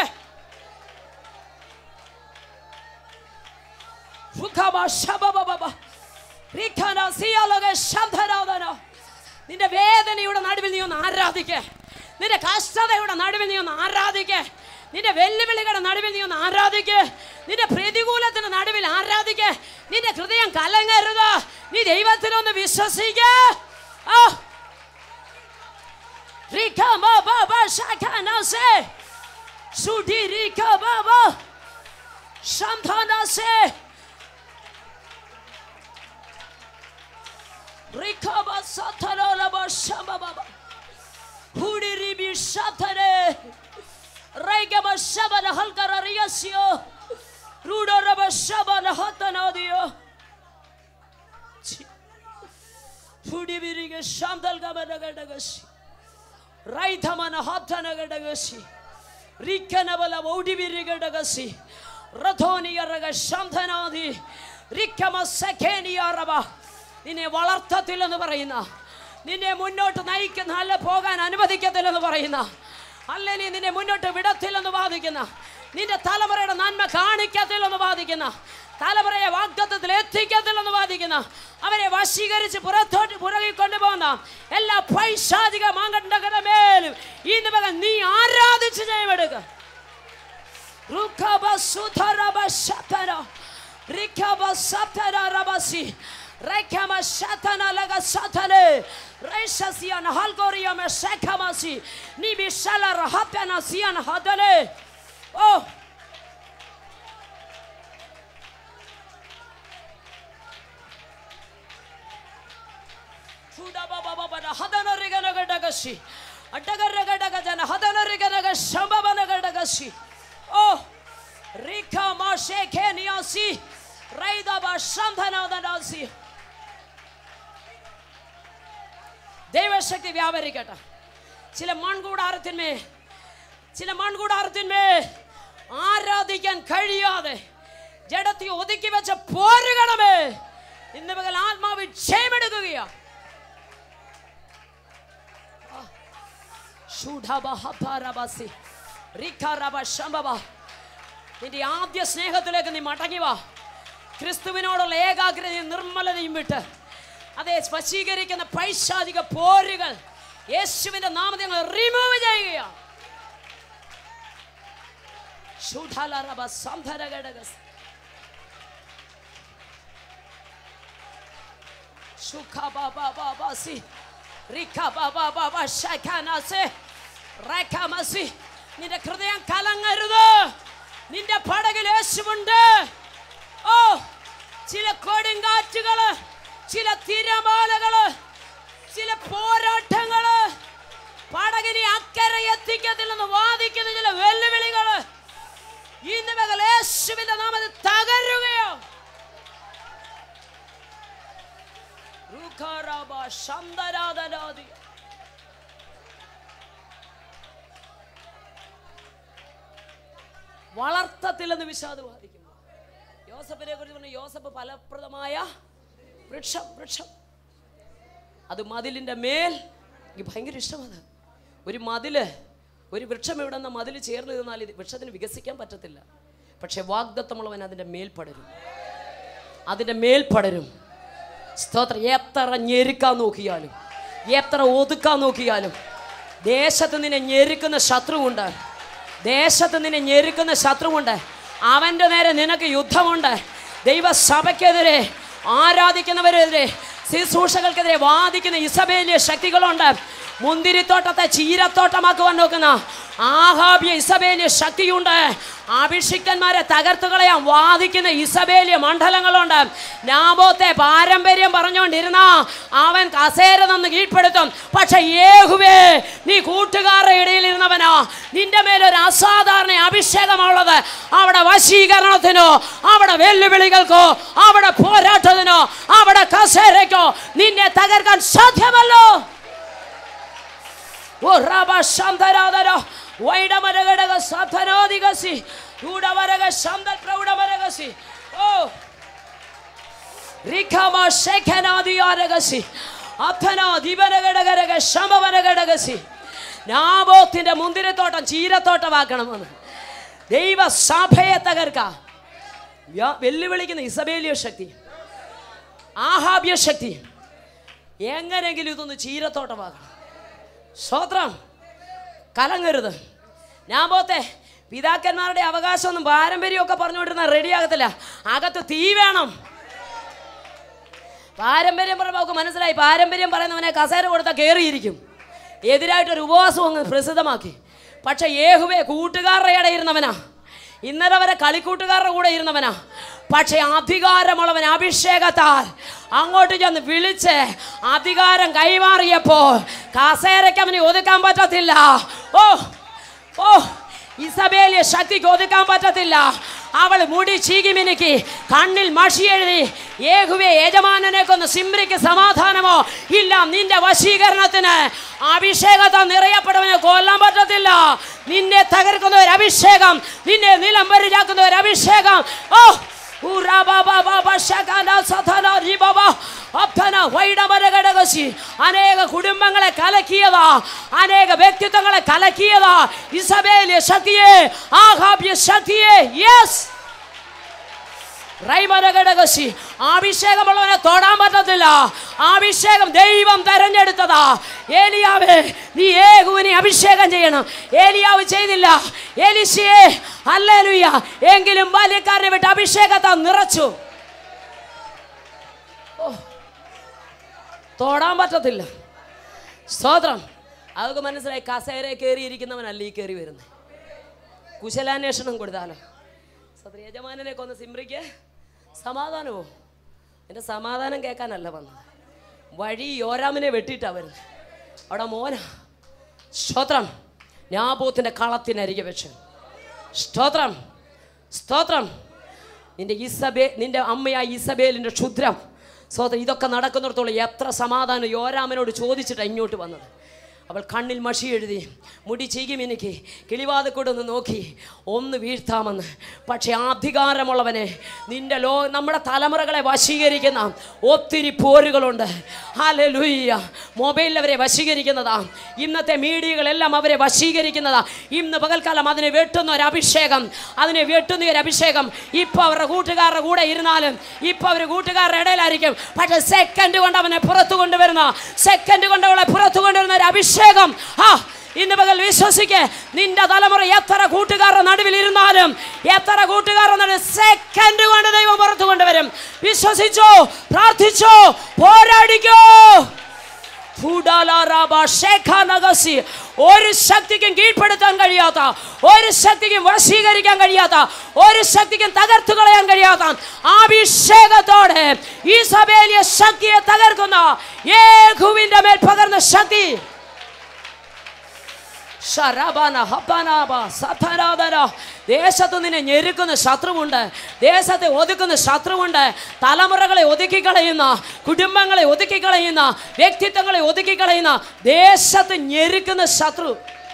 നിന്റെ വേദനയുടെ നടുവിൽ നീ ഒന്ന് ആരാധിക്കേ നിന്റെ കഷ്ടതയുടെ നടുവിൽ നീ ഒന്ന് ആരാധിക്കേ നിന്റെ വെല്ലുവിളികളുടെ നടുവിൽ നീ ഒന്ന് ആരാധിക്കേ നിന്റെ പ്രതികൂലത്തിന്റെ നടുവിൽ ആരാധിക്കേ നിന്റെ ഹൃദയം കലങ്ങരുത് നീ ദൈവത്തിലൊന്ന് വിശ്വസിക്കേ ആ Rika baba ba shakana se. Shudi rika baba. Shantana se. Rika ba satana la ba shamba baba. Hudi ribi shatane. Rega ba shaba na halkara riyasio. Ruda raba shaba na hatana dio. Hudi biriga shamdal gaba daga dagashi. ರೈತಮನ ಹಾತನ ಗಡಗಸಿ ರಿಕ್ಕನ ಬಲ ಔಡಿಬಿರಿ ಗಡಗಸಿ ರಥೋನಿಯ ರಗ ശംധനാദി റിക്കമ സഖേനിയ റബ നിന്നെ വളർത്തത്തില്ലെന്ന് പറയുന്ന നിന്നെ മുന്നോട്ട് നയിക്കുന്ന അല്ല പോകാൻ അനുവദിക്കത്തില്ലെന്ന് പറയുന്ന അല്ലെങ്കിൽ നിന്നെ മുന്നോട്ട് വിടത്തില്ലെന്ന് വാദിക്കുന്ന നിന്റെ തലമുറയുടെ നന്മ കാണിക്കത്തില്ലെന്ന് വാദിക്കുന്ന തലമുറയെ വാഗ്ദത്തത്തിൽ എത്തിക്കത്തില്ലെന്ന് വാദിക്കുന്ന അവരെ വശീകരിച്ച് പുറത്തോട്ട് പുറകെ കൊണ്ടുപോകുന്ന എല്ലാ പൈശാചിക മാങ്കണ്ടകളുടെ മേലും ഇന്ന് പകൽ നീ ആരാധിച്ച് ജയമെടുക്കുക Rukaba sutaraba shatara. Rikaba satara rabasi. Rekama shatana laga satane. Reishasian halgoria me shekamasi. Nibi shala rahapana sian hadale. Oh. ಹದನರಿಗನಗಡಗಸಿ ಅಡ್ಡಗರಗಡಗಜನ ಹದನರಿಗನಗ ಶಂಭವನಗಡಗಸಿ ಓ ರಿಖ ಮಾಶೆ ಖೇನಿಯಾಸಿ ರೈದಬ ಶಂಧನಾದನಾಸಿ ദൈവശക്തി വ്യാപരിക്കട്ടെ ചില മൺകൂടാരത്തിന്മേ ചില മൺകൂടാരത്തിന്മേ ആരാധിക്കാൻ കഴിയാതെ ജഡത്തി ഒതുക്കി വെച്ച പോരുകണമേ ഇന്ന് പകൽ ആത്മാവ് ക്ഷയമെടുക്കുകയാ ശൂഢബഹപരബസി. റിഖറബ ശംബബ. നിന്റെ ആദ്യ സ്നേഹത്തിലേക്ക് നീ മടങ്ങി വാ ക്രിസ്തുവിനോടുള്ള ഏകാഗ്രതയും നിർമ്മലതയും വിട്ട് അതെ വശീകരിക്കുന്ന പൈശാചിക പോരുകൾ യേശുവിന്റെ നാമത്തെ ഞങ്ങൾ റിമൂവ് ചെയ്യുകയാണ് ശുഢാലറബ സംധരഘടകസ് ശുഖബബബബസി റിഖബബബബ ശഖനസി റഖമസി നിന്റെ ഹൃദയം കലങ്ങരുത് നിന്റെ പടകിൽ യേശുവുണ്ട് ഓ ചില കൊടുങ്കാറ്റുകള് ചില തിരമാലകള് ചില പോരാട്ടങ്ങള് പടകിനെ അക്കരെ എത്തിക്കത്തില്ലെന്ന് വാദിക്കുന്ന ചില വെല്ലുവിളികള് ഇന്ന് പകൽ യേശുവിന്റെ നാമത്തിൽ തകരുകയോ റുഖറബ ശന്തരാധനാദി. വളർത്തത്തില്ലെന്ന് വിഷാദ് വാദിക്കുന്നു യോസഫിനെ കുറിച്ച് പറഞ്ഞു യോസഫ് ഫലപ്രദമായ വൃക്ഷം വൃക്ഷം അത് മതിലിൻ്റെ മേൽ എനിക്ക് ഭയങ്കര ഇഷ്ടമാണ് ഒരു മതില് ഒരു വൃക്ഷം ഇവിടെ നിന്ന് മതിൽ ചേർന്ന് നിന്നാൽ ഇത് വൃക്ഷത്തിന് വികസിക്കാൻ പറ്റത്തില്ല പക്ഷെ വാഗ്ദത്തമുള്ളവൻ അതിൻ്റെ മേൽ പടരും അതിൻ്റെ മേൽ പടരും സ്തോത്രം എത്ര ഞെരുക്കാൻ നോക്കിയാലും എത്ര ഒതുക്കാൻ നോക്കിയാലും ദേശത്ത് നിന്നെ ഞെരുക്കുന്ന ശത്രുവുണ്ട് ദേശത്ത് നിന്നെ ഞെരുക്കുന്ന ശത്രുവുണ്ട് അവൻ്റെ നേരെ നിനക്ക് യുദ്ധമുണ്ട് ദൈവസഭയ്ക്കെതിരെ ആരാധിക്കുന്നവരെതിരെ ശുശ്രൂഷകൾക്കെതിരെ വാദിക്കുന്ന ഇസബേലിയ ശക്തികളുണ്ട് മുന്തിരിത്തോട്ടത്തെ ചീരത്തോട്ടമാക്കുവാൻ നോക്കുന്ന ആഹാബ്യ ഇസബേലിയ ശക്തിയുണ്ട് അഭിഷിക്തന്മാരെ തകർത്തു കളയാൻ വാദിക്കുന്ന ഇസബേലിയ മണ്ഡലങ്ങളുണ്ട് നാബോത്തെ പാരമ്പര്യം പറഞ്ഞുകൊണ്ടിരുന്ന അവൻ കസേര നിന്ന് കീഴ്പ്പെടുത്തും പക്ഷെ യേഹുവേ നീ കൂട്ടുകാരുടെ ഇടയിൽ ഇരുന്നവനാ നിന്റെ മേലൊരു അസാധാരണ അഭിഷേകമുള്ളത് അവിടെ വശീകരണത്തിനോ അവിടെ വെല്ലുവിളികൾക്കോ അവിടെ പോരാട്ടത്തിനോ അവിടെ കസേരയ്ക്കോ നിന്നെ തകർക്കാൻ സാധ്യമല്ലോ ഓ റബ ശാന്തരാധര വൈഡമരഘടക സാധനാധികസി ൂഢമരക ശാന്തൽ പ്രൗഢമരകസി ഓ റിഖമ ശേഖനാദിയാരകസി അഥന ദിവനഘടകരക ശമവനഘടകസി നാബോത്തിന്റെ മുന്തിരത്തോട്ടം ചീരത്തോട്ടമാക്കണമെന്ന് ദൈവസഭയെ തകർക്ക വ്യ- വെല്ലുവിളിക്കുന്ന ഇസബേലിയ ശക്തി ആഹാബ്യ ശക്തി എങ്ങനെയെങ്കിലും ഇതൊന്ന് ചീരത്തോട്ടമാക്കണം സ്വത്രം കലങ്ങരുത് ഞാൻ പോത്തെ പിതാക്കന്മാരുടെ അവകാശമൊന്നും പാരമ്പര്യമൊക്കെ പറഞ്ഞുകൊണ്ടിരുന്ന റെഡിയാകത്തില്ല അകത്ത് തീ വേണം പാരമ്പര്യം പറയുമ്പോൾ അവർക്ക് മനസ്സിലായി പാരമ്പര്യം പറയുന്നവനെ കസേര കൊടുത്താൽ കയറിയിരിക്കും എതിരായിട്ടൊരു ഉപവാസം അങ്ങ് പ്രസിദ്ധമാക്കി പക്ഷെ യേഹുവേ കൂട്ടുകാരുടെ ഇടയിൽ ഇരുന്നവനാ ഇന്നലെ വരെ കളിക്കൂട്ടുകാരുടെ കൂടെ ഇരുന്നവനാ പക്ഷെ അധികാരമുള്ളവൻ അഭിഷേകത്താൽ അങ്ങോട്ട് ചെന്ന് വിളിച്ച് അധികാരം കൈമാറിയപ്പോൾ കസേരയ്ക്ക് അവനെ ഒതുക്കാൻ പറ്റത്തില്ല ഓ ഓ ഇസബേലിയ ശക്തിക്ക് ഒതുക്കാൻ പറ്റത്തില്ല അവൾ മുടി ചീകി മിനുക്കി കണ്ണിൽ മഷി എഴുതി ഏകുവേ യജമാനനെ കൊന്ന് സിംറിക്ക് സമാധാനമോ ഇല്ല നിന്റെ വശീകരണത്തിന് അഭിഷേകത്തെ നിറയപ്പെടുവനെ കൊല്ലാൻ പറ്റത്തില്ല നിന്നെ തകർക്കുന്ന ഒരു അഭിഷേകം നിന്നെ നിലം വരിഞ്ഞാക്കുന്ന ഒരു അഭിഷേകം ഓ അനേക കുടുംബങ്ങളെ കലക്കിയതാ അനേക വ്യക്തിത്വങ്ങളെ കലക്കിയതാ ഇസബേലിയ ശക്തിയെ ആഹാബ്യ ശക്തിയെ യെസ് റൈമരഘടകശി അഭിഷേകമുള്ളവനെ തൊടാൻ പറ്റത്തില്ല അഭിഷേകം ദൈവം തെരഞ്ഞെടുത്തതാ ഏലിയാവേ നീ ഏകുവിനെ അഭിഷേകം ചെയ്യണം ഏലിയാവ് ചെയ്തില്ല എലിശയെ അല്ലേലുയ്യ എങ്കിലും ബാല്യക്കാരനെ വിട്ട് അഭിഷേകത്തെ നിറച്ചു ഓ, തൊടാൻ പറ്റത്തില്ല സ്തോത്രം അതൊക്കെ മനസ്സിലായി കസേര കയറിയിരിക്കുന്നവനല്ല ഈ കയറി വരുന്നത് കുശലാന്വേഷണം കൊടുത്താലോ സത്യ യജമാനനെ കൊന്ന സിംറിക്ക് സമാധാനമോ എൻ്റെ സമാധാനം കേൾക്കാനല്ല വന്നത് വഴി യോരാമിനെ വെട്ടിയിട്ടാ വരുന്നത് അവിടെ മോന സ്തോത്രം ഞാബൂത്തിൻ്റെ കളത്തിനരികെ വെച്ച് സ്തോത്രം സ്തോത്രം നിന്റെ ഇസബേ നിന്റെ അമ്മയായ ഇസബേലിൻ്റെ ക്ഷുദ്രം സ്തോത്രം ഇതൊക്കെ നടക്കുന്നിടത്തോളം എത്ര സമാധാനം യോരാമനോട് ചോദിച്ചിട്ടാണ് ഇങ്ങോട്ട് വന്നത് അവൾ കണ്ണിൽ മഷി എഴുതി മുടി ചീകി മിനുക്കി കിളിവാതക്കൂടെ ഒന്ന് നോക്കി ഒന്ന് വീഴ്ത്താമെന്ന് പക്ഷേ അധികാരമുള്ളവനെ നിന്റെ ലോ നമ്മുടെ തലമുറകളെ വശീകരിക്കുന്ന ഒത്തിരി പോരുകളുണ്ട് ഹാലലുയ്യ മൊബൈലിൽ അവരെ വശീകരിക്കുന്നതാ ഇന്നത്തെ മീഡിയകളെല്ലാം അവരെ വശീകരിക്കുന്നതാ ഇന്ന് പകൽക്കാലം അതിനെ വെട്ടുന്ന ഒരു അഭിഷേകം അതിനെ വെട്ടുന്ന ഒരു അഭിഷേകം ഇപ്പോൾ അവരുടെ കൂട്ടുകാരുടെ കൂടെ ഇരുന്നാലും ഇപ്പോൾ അവർ കൂട്ടുകാരുടെ ഇടയിലായിരിക്കും പക്ഷേ സെക്കൻഡ് കൊണ്ട് അവനെ പുറത്തു കൊണ്ടുവരുന്ന സെക്കൻഡ് കൊണ്ട് അവളെ പുറത്തു കൊണ്ടുവരുന്ന ഒരു അഭിഷേകം ആ ഇന്ന് പകൽ വിശ്വസിക്ക് നിന്റെ തലമുറ എത്ര കൂട്ടുകാരുടെ നടുവിൽ ഇരുന്നാലും എത്ര കൂട്ടുകാരുടെ നടുവിൽ സെക്കൻഡ് കൊണ്ട് ദൈവം പുറത്തു കൊണ്ടുവരും വിശ്വസിച്ചോ പ്രാർത്ഥിച്ചോ പോരാടിക്കോ ഫുഡാലാറാബ ഷേഖാനഗസി. ഒരു ശക്തിക്കും കീഴ്പ്പെടുത്താൻ കഴിയാത്ത ഒരു ശക്തിക്കും വശീകരിക്കാൻ കഴിയാത്ത ഒരു ശക്തിക്കും തകർത്തു കളയാൻ കഴിയാത്ത അഭിഷേകത്തോടെ ഈ സഭയിലെ ശക്തിയെ തകർക്കുന്ന യേഹുവിന്റെ മേൽ പകർന്ന ശക്തി ശരബാന ഹബാനാബ സഥരാധര ദേശത്ത് നിന്നെ ഞെരുക്കുന്ന ശത്രുവുണ്ട് ദേശത്തെ ഒതുക്കുന്ന ശത്രുവുണ്ട് തലമുറകളെ ഒതുക്കിക്കളയുന്ന കുടുംബങ്ങളെ ഒതുക്കിക്കളയുന്ന വ്യക്തിത്വങ്ങളെ ഒതുക്കിക്കളയുന്ന ദേശത്ത് ഞെരുക്കുന്ന ശത്രു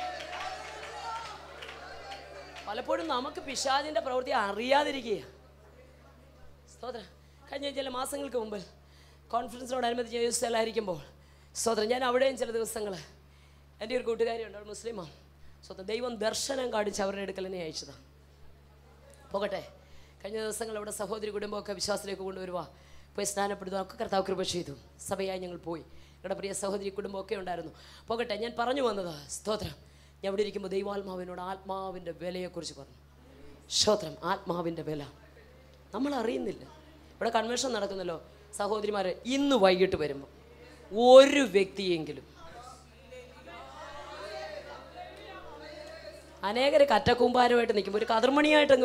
പലപ്പോഴും നമുക്ക് പിശാചിന്റെ പ്രവൃത്തി അറിയാതിരിക്കുക സ്തോത്രം കഴിഞ്ഞ ചില മാസങ്ങൾക്ക് മുമ്പ് കോൺഫറൻസിനോടനുബന്ധിച്ച് യേശു സ്ഥലമായിരിക്കുമ്പോൾ സ്തോത്രം ഞാൻ അവിടെയും ചില ദിവസങ്ങൾ എൻ്റെ ഒരു കൂട്ടുകാരിയുണ്ട് അവൾ മുസ്ലിമാണ് സ്വന്തം ദൈവം ദർശനം കാണിച്ച് അവരുടെ അടുക്കൽ എന്നെ അയച്ചതാണ് പോകട്ടെ കഴിഞ്ഞ ദിവസങ്ങൾ അവിടെ സഹോദരി കുടുംബമൊക്കെ വിശ്വാസത്തിലേക്ക് കൊണ്ടുവരുക പോയി സ്നാനപ്പെടുത്തുക ഒക്കെ കർത്താവ് കൃപ ചെയ്തു സഭയായി ഞങ്ങൾ പോയി ഞങ്ങളുടെ പ്രിയ സഹോദരി കുടുംബമൊക്കെ ഉണ്ടായിരുന്നു പോകട്ടെ ഞാൻ പറഞ്ഞു വന്നത് സ്തോത്രം ഞാൻ ഇവിടെ ഇരിക്കുമ്പോൾ ദൈവാത്മാവിനോട് ആത്മാവിൻ്റെ വിലയെക്കുറിച്ച് പറഞ്ഞു സ്തോത്രം ആത്മാവിൻ്റെ വില നമ്മൾ അറിയുന്നില്ല ഇവിടെ കൺവെൻഷൻ നടക്കുന്നല്ലോ സഹോദരിമാരെ ഇന്ന് വൈകിട്ട് വരുമ്പോൾ ഒരു വ്യക്തിയെങ്കിലും അനേകർ കറ്റക്കൂമ്പാരമായിട്ട് നിൽക്കുമ്പോൾ ഒരു കതിർമണിയായിട്ടങ്ങ്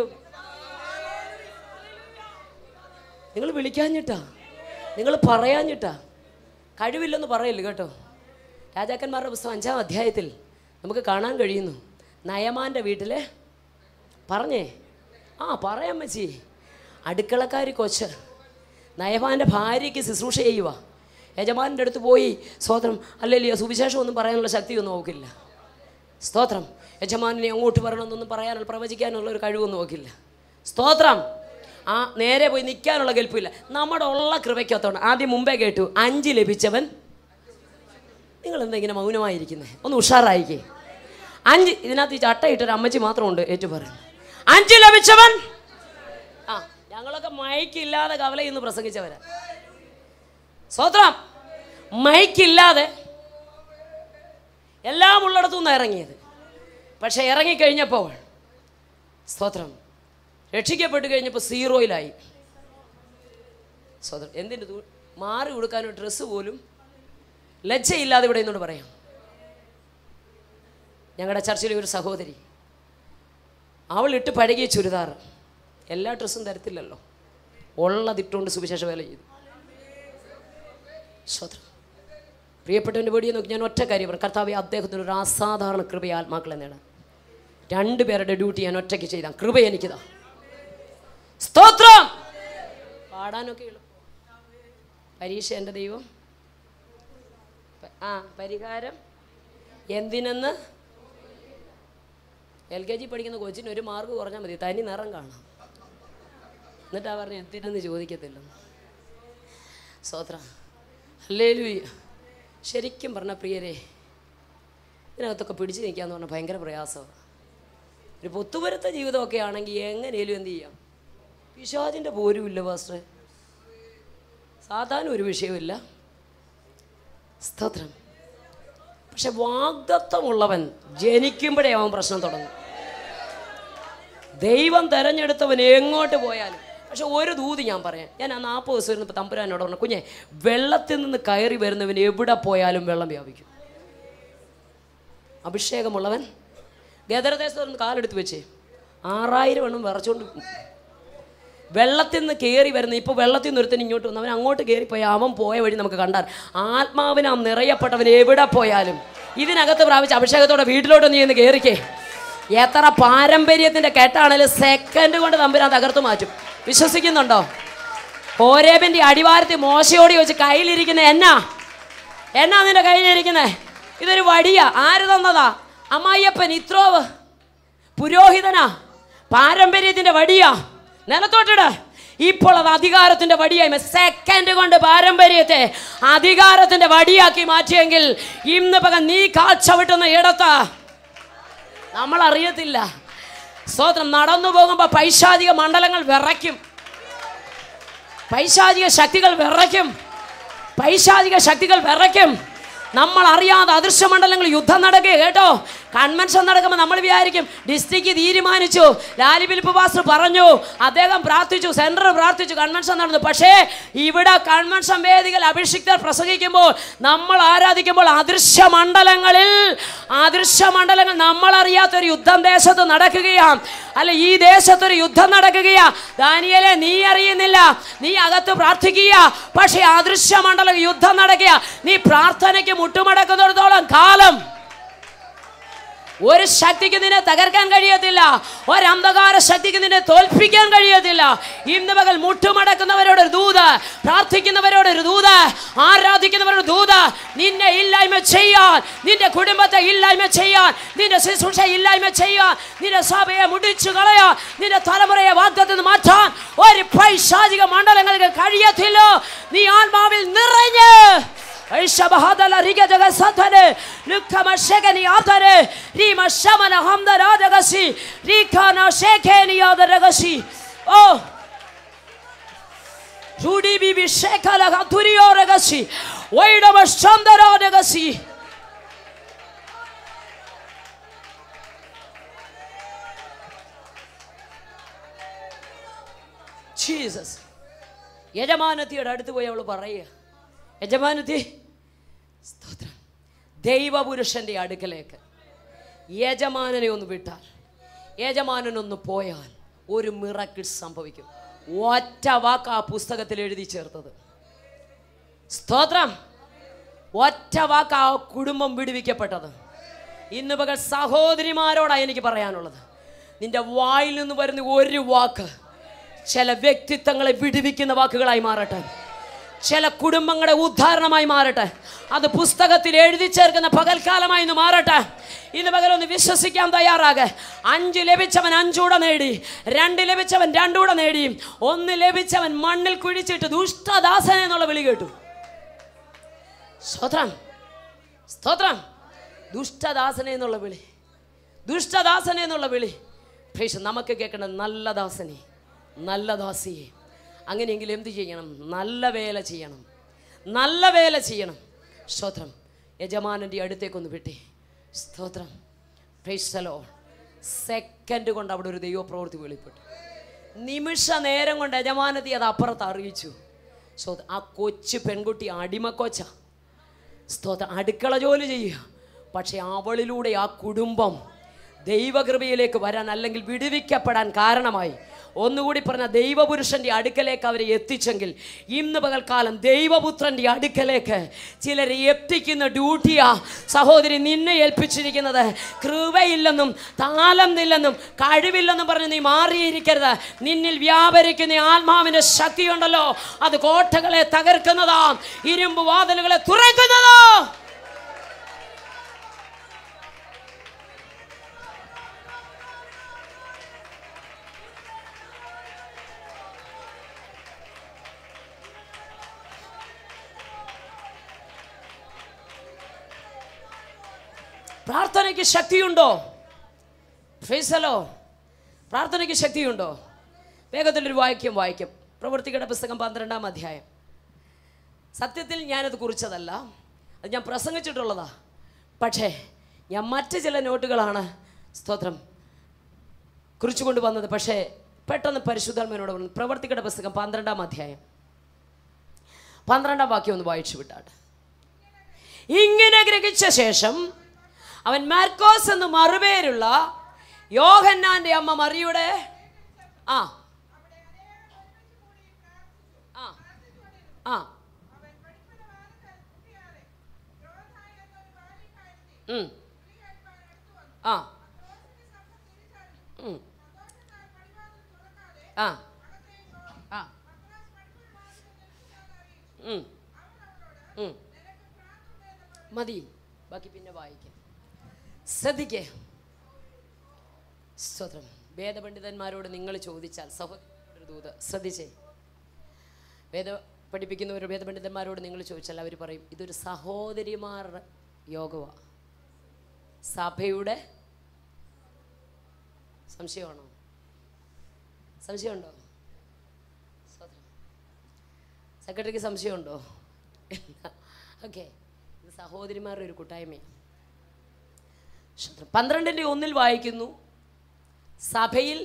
നിങ്ങൾ വിളിക്കാഞ്ഞിട്ടാ നിങ്ങൾ പറയാഞ്ഞിട്ടാ കഴിവില്ലെന്ന് പറയില്ല കേട്ടോ രാജാക്കന്മാരുടെ പുസ്തകം അഞ്ചാം അധ്യായത്തിൽ നമുക്ക് കാണാൻ കഴിയുന്നു നയമാൻ്റെ വീട്ടിലെ പറഞ്ഞേ ആ പറയാം മച്ചി അടുക്കളക്കാരി കൊച്ച് നയമാൻ്റെ ഭാര്യയ്ക്ക് ശുശ്രൂഷ ചെയ്യുക യജമാൻ്റെ അടുത്ത് പോയി സ്തോത്രം അല്ലെങ്കിൽ സുവിശേഷം ഒന്നും പറയാനുള്ള ശക്തിയൊന്നും നോക്കില്ല സ്തോത്രം യജമാനെ അങ്ങോട്ട് വരണമെന്നൊന്നും പറയാനുള്ള പ്രവചിക്കാനുള്ള ഒരു കഴിവൊന്നും നോക്കില്ല സ്തോത്രം ആ നേരെ പോയി നിൽക്കാനുള്ള കെൽപ്പില്ല നമ്മുടെ ഉള്ള കൃപയ്ക്കത്തോണ്ട് ആദ്യം മുമ്പേ കേട്ടു അഞ്ച് ലഭിച്ചവൻ നിങ്ങൾ എന്താ ഇങ്ങനെ മൗനമായിരിക്കുന്നത് ഒന്ന് ഉഷാറായിക്കേ അഞ്ച് ഇതിനകത്ത് ഈ ചട്ടയിട്ടൊരു അമ്മച്ചി മാത്രമുണ്ട് ഏറ്റു പറയുന്നു അഞ്ച് ലഭിച്ചവൻ ആ ഞങ്ങളൊക്കെ മൈക്കില്ലാതെ കവലയിൽ പ്രസംഗിച്ചവരാ സ്വത്രം മൈക്കില്ലാതെ എല്ലാം ഉള്ളിടത്തു നിന്ന് ഇറങ്ങിയത് പക്ഷെ ഇറങ്ങിക്കഴിഞ്ഞപ്പോൾ സ്തോത്രം രക്ഷിക്കപ്പെട്ട് കഴിഞ്ഞപ്പോൾ സീറോയിലായി സ്വതന്ത്രം എന്തിൻ്റെ ദൂ മാറി കൊടുക്കാനോ ഡ്രസ്സ് പോലും ലജ്ജയില്ലാതെ ഇവിടെ എന്നോട് പറയാം ഞങ്ങളുടെ ചർച്ചിലെ ഒരു സഹോദരി അവൾ ഇട്ട് പഴകിയ ചുരിദാർ എല്ലാ ഡ്രസ്സും തരത്തില്ലല്ലോ ഉള്ളതിട്ടുകൊണ്ട് സുവിശേഷ വേല ചെയ്തു സ്വതന്ത്രം പ്രിയപ്പെട്ടവൻ്റെ വീടിയെ നോക്കി ഞാൻ ഒറ്റ കാര്യം പറഞ്ഞു കർത്താവെ അദ്ദേഹത്തിന് ഒരു അസാധാരണ കൃപയെ ആത്മാക്കളെ നേടാൻ രണ്ട് പേരുടെ ഡ്യൂട്ടി ഞാൻ ഒറ്റയ്ക്ക് ചെയ്താൽ കൃപ എനിക്കിതാ സ്തോത്രം പാടാനൊക്കെ എളുപ്പം പരീക്ഷ എൻ്റെ ദൈവം പ- ആ പരിഹാരം എന്തിനെന്ന് എൽ കെ ജി പഠിക്കുന്ന കൊച്ചിന് ഒരു മാർക്ക് കുറഞ്ഞാൽ മതി തനി നിറം കാണാം എന്നിട്ടാ പറഞ്ഞ എന്തിനെന്ന് ചോദിക്കത്തില്ല സ്തോത്രം അല്ലേ ശരിക്കും പറഞ്ഞ പ്രിയരെ ഇതിനകത്തൊക്കെ പിടിച്ചു നിൽക്കാന്ന് പറഞ്ഞാൽ ഭയങ്കര പ്രയാസമാണ് ഒരു പൊത്തുപുരത്തെ ജീവിതമൊക്കെ ആണെങ്കിൽ എങ്ങനെയും എന്ത് ചെയ്യാം പിശാചിൻ്റെ പോരുമില്ല പാസ്റ്ററെ സാധാരണ ഒരു വിഷയമില്ല സ്തോത്രം പക്ഷെ വാഗ്ദത്വമുള്ളവൻ ജനിക്കുമ്പോഴേ അവൻ പ്രശ്നം തുടങ്ങും ദൈവം തെരഞ്ഞെടുത്തവൻ എങ്ങോട്ട് പോയാലും പക്ഷെ ഒരു ദൂതി ഞാൻ പറയാം ഞാൻ ആ നാൽപ്പത് ദിവസം ഇരുന്നപ്പോൾ തമ്പുരാനോട് പറഞ്ഞു കുഞ്ഞെ വെള്ളത്തിൽ നിന്ന് കയറി വരുന്നവൻ എവിടെ പോയാലും വെള്ളം വ്യാപിക്കും അഭിഷേകമുള്ളവൻ ഗദരദേശത്ത് നിന്ന് കാലെടുത്ത് വെച്ചേ ആറായിരം എണ്ണം വിറച്ചുകൊണ്ട് വെള്ളത്തിൽ നിന്ന് കയറി വരുന്ന ഇപ്പോൾ വെള്ളത്തിൽ നിന്ന് ഒരുത്തൻ ഇങ്ങോട്ട് വന്നു അവൻ അങ്ങോട്ട് കയറിപ്പോയി അവൻ പോയ വഴി നമുക്ക് കണ്ടാൽ ആത്മാവിനാം നിറയപ്പെട്ടവൻ എവിടെ പോയാലും ഇതിനകത്ത് പ്രാപിച്ച അഭിഷേകത്തോടെ വീട്ടിലോട്ട് നീ ഒന്ന് കയറിക്കേ എത്ര പാരമ്പര്യത്തിൻ്റെ കെട്ടാണേലും സെക്കൻഡ് കൊണ്ട് തമ്പുരാൻ തകർത്തു മാറ്റും വിശ്വസിക്കുന്നുണ്ടോ ഹോരേബിൻ്റെ അടിവാരത്തിൽ മോശയോട് ചോദിച്ച് കയ്യിലിരിക്കുന്ന എന്നാ എന്നാ നിന്റെ കയ്യിലിരിക്കുന്നേ ഇതൊരു വടിയാ ആര് തന്നതാ അമ്മായിയപ്പൻ ഇത്രോവ് പുരോഹിതനാ പാരമ്പര്യത്തിന്റെ വടിയാ നിലത്തോട്ടിട് ഇപ്പോൾ അത് അധികാരത്തിന്റെ വടിയായി സെക്കൻഡ് കൊണ്ട് പാരമ്പര്യത്തെ അധികാരത്തിന്റെ വടിയാക്കി മാറ്റിയെങ്കിൽ ഇന്ന് പകൽ നീ കാച്ചവിട്ടുന്ന ഇടത്ത് നമ്മൾ അറിയത്തില്ല സ്തോത്രം നടന്നു പോകുമ്പോൾ പൈശാചിക മണ്ഡലങ്ങൾ വിറയ്ക്കും പൈശാചിക ശക്തികൾ വിറയ്ക്കും പൈശാചിക ശക്തികൾ വിറയ്ക്കും നമ്മൾ അറിയാതെ അദൃശ്യമണ്ഡലങ്ങൾ യുദ്ധം നടക്കുക കേട്ടോ കൺവെൻഷൻ നടക്കുമ്പോൾ നമ്മൾ വിചാരിക്കും ഡിസ്ട്രിക്ട് തീരുമാനിച്ചു ലാലി ഫിലിപ്പ് പാസ്റ്റർ പറഞ്ഞു അദ്ദേഹം പ്രാർത്ഥിച്ചു സെൻട്രൽ പ്രാർത്ഥിച്ചു കൺവെൻഷൻ നടന്നു പക്ഷേ ഇവിടെ കൺവെൻഷൻ വേദികൾ അഭിഷിക്തർ പ്രസംഗിക്കുമ്പോൾ നമ്മൾ ആരാധിക്കുമ്പോൾ അദൃശ്യ മണ്ഡലങ്ങളിൽ അദൃശ്യ മണ്ഡലങ്ങൾ നമ്മൾ അറിയാത്തൊരു യുദ്ധം ദേശത്ത് നടക്കുകയാണ് അല്ല ഈ ദേശത്തൊരു യുദ്ധം നടക്കുകയാ ദാനിയലെ നീ അറിയുന്നില്ല നീ അകത്ത് പ്രാർത്ഥിക്കുക പക്ഷേ അദൃശ്യ മണ്ഡലം യുദ്ധം നടക്കുക നീ പ്രാർത്ഥനയ്ക്ക് മുട്ടുമടക്കുന്നിടത്തോളം കാലം ഒരു ശക്തിക്ക് നിന്നെ തകർക്കാൻ കഴിയത്തില്ല ഒരു അന്ധകാര ശക്തിക്ക് നിന്നെ തോൽപ്പിക്കാൻ കഴിയത്തില്ല ഇന്ന് പകൽ മുട്ടുമടക്കുന്നവരോട് ഒരു ദൂത് പ്രാർത്ഥിക്കുന്നവരോട് ഒരു ദൂത് ആരാധിക്കുന്നവരോട് ദൂത് നിന്നെ ഇല്ലായ്മ ചെയ്യാൻ നിന്റെ കുടുംബത്തെ ഇല്ലായ്മ ചെയ്യാൻ നിന്റെ ശുശ്രൂഷ ഇല്ലായ്മ ചെയ്യാൻ നിന്റെ സഭയെ മുടിച്ചു കളയാൻ നിന്റെ തലമുറയെ വാഗ്ദത്തിൽ നിന്ന് മാറ്റാൻ ഒരു പൈശാചിക മണ്ഡലങ്ങൾക്ക് കഴിയത്തില്ല നീ ആത്മാവിൽ നിറഞ്ഞ് Shabahadala riga daga satane lukama shekeni atare rima shamana hamdara dagasi rikana shekeni adagasi oh Rudi bibi shekala gaturiyo dagasi waidama shandara dagasi Jesus യജമാനത്തിയുടെ അടുത്ത് പോയി അവൾ പറയുക യജമാനത്തി സ്തോത്രം ദൈവപുരുഷന്റെ അടുക്കലേക്ക് യജമാനനെ ഒന്ന് വിട്ടാൽ യജമാനനൊന്ന് പോയാൽ ഒരു മിറക്കിൾ സംഭവിക്കും ഒറ്റ വാക്ക് ആ പുസ്തകത്തിൽ എഴുതി ചേർത്തത് സ്തോത്രം ഒറ്റ വാക്ക് ആ കുടുംബം വിടുവിക്കപ്പെട്ടത് ഇന്ന് പകൽ സഹോദരിമാരോടാണ് എനിക്ക് പറയാനുള്ളത് നിന്റെ വായിൽ നിന്ന് വരുന്ന ഒരു വാക്ക് ചില വ്യക്തിത്വങ്ങളെ വിടുവിക്കുന്ന വാക്കുകളായി മാറട്ടെ ചില കുടുംബങ്ങളുടെ ഉദ്ധാരണമായി മാറട്ടെ അത് പുസ്തകത്തിൽ എഴുതി ചേർക്കുന്ന പകൽക്കാലമായി ഇന്ന് മാറട്ടെ ഇന്ന് പകലൊന്ന് വിശ്വസിക്കാൻ തയ്യാറാകെ അഞ്ച് ലഭിച്ചവൻ അഞ്ചൂടെ നേടി രണ്ട് ലഭിച്ചവൻ രണ്ടൂടെ നേടി ഒന്ന് ലഭിച്ചവൻ മണ്ണിൽ കുഴിച്ചിട്ട് ദുഷ്ടദാസൻ എന്നുള്ള വിളി കേട്ടു സ്തോത്രം സ്തോത്രം ദുഷ്ടദാസനെ എന്നുള്ള വിളി ദുഷ്ടദാസനെ എന്നുള്ള വിളി പ്രേക്ഷ നമുക്ക് കേൾക്കേണ്ട നല്ല ദാസനെ നല്ല ദാസിയെ അങ്ങനെയെങ്കിൽ എന്ത് ചെയ്യണം നല്ല വേല ചെയ്യണം നല്ല വേല ചെയ്യണം സ്തോത്രം യജമാനൻ്റെ അടുത്തേക്കൊന്ന് വിട്ടേ സ്തോത്രം പ്രേക്ഷലോ സെക്കൻഡ് കൊണ്ട് അവിടെ ഒരു ദൈവപ്രവൃത്തി വെളിപ്പെട്ടു നിമിഷ നേരം കൊണ്ട് യജമാനതി അത് അപ്പുറത്ത് അറിയിച്ചു സ്തോത്രം ആ കൊച്ചു പെൺകുട്ടി അടിമക്കൊച്ച സ്തോത്രം അടുക്കള ജോലി ചെയ്യുക പക്ഷെ അവളിലൂടെ ആ കുടുംബം ദൈവകൃപയിലേക്ക് വരാൻ അല്ലെങ്കിൽ വിടുവിക്കപ്പെടാൻ കാരണമായി ഒന്നുകൂടി പറഞ്ഞ ദൈവപുരുഷന്റെ അടുക്കലേക്ക് അവരെ എത്തിച്ചെങ്കിൽ ഇന്ന് പകൽക്കാലം ദൈവപുത്രന്റെ അടുക്കലേക്ക് ചിലരെ എത്തിക്കുന്ന ഡ്യൂട്ടിയാ സഹോദരി നിന്നെ ഏൽപ്പിച്ചിരിക്കുന്നത് കൃപയില്ലെന്നും താലമില്ലെന്നും കഴിവില്ലെന്നും പറഞ്ഞ് നീ മാറിയിരിക്കരുത് നിന്നിൽ വ്യാപരിക്കുന്ന ആത്മാവിന്റെ ശക്തിയുണ്ടല്ലോ അത് കോട്ടകളെ തകർക്കുന്നതാ ഇരുമ്പ് വാതിലുകളെ തുറക്കുന്നതോ പ്രാർത്ഥനയ്ക്ക് ശക്തിയുണ്ടോ ഫേസലോ പ്രാർത്ഥനയ്ക്ക് ശക്തിയുണ്ടോ വേഗത്തിലൊരു വാക്യം വായിക്കും പ്രവൃത്തികളുടെ പുസ്തകം പന്ത്രണ്ടാം അധ്യായം സത്യത്തിൽ ഞാനത് കുറിച്ചതല്ല അത് ഞാൻ പ്രസംഗിച്ചിട്ടുള്ളതാ പക്ഷേ ഞാൻ മറ്റ് ചില നോട്ടുകളാണ് സ്തോത്രം കുറിച്ചുകൊണ്ട് വന്നത് പക്ഷേ പെട്ടെന്ന് പരിശുദ്ധാത്മനോട് പറഞ്ഞു പ്രവർത്തികളുടെ പുസ്തകം പന്ത്രണ്ടാം അധ്യായം പന്ത്രണ്ടാം വാക്യം ഒന്ന് വായിച്ചു വിട്ടാട്ടെ ഇങ്ങനെ ഗ്രഹിച്ച ശേഷം അവൻ മാർക്കോസ് എന്ന് മറുപേരുള്ള യോഹന്നാന്റെ അമ്മ മറിയുടെ ആ ആ ആ ഉം. ആ ഉം. ആ ആ ഉം. ഉം. മതി ബാക്കി പിന്നെ വായിക്കാം ശ്രദ്ധിക്കേ സ്തോത്രം വേദപണ്ഡിതന്മാരോട് നിങ്ങൾ ചോദിച്ചാൽ സഹോദര ദൂത് ശ്രദ്ധിച്ചേ വേദ പഠിപ്പിക്കുന്നവർ വേദപണ്ഡിതന്മാരോട് നിങ്ങൾ ചോദിച്ചാൽ അവർ പറയും ഇതൊരു സഹോദരിമാരുടെ യോഗമാണ് സഭയുടെ സംശയമാണോ സംശയമുണ്ടോ സ്തോത്രം സെക്രട്ടറിക്ക് സംശയമുണ്ടോ ഓക്കെ ഇത് സഹോദരിമാരുടെ ഒരു കൂട്ടായ്മയാണ് സ്തോത്രം. പന്ത്രണ്ടിൻ്റെ ഒന്നിൽ വായിക്കുന്നു സഭയിൽ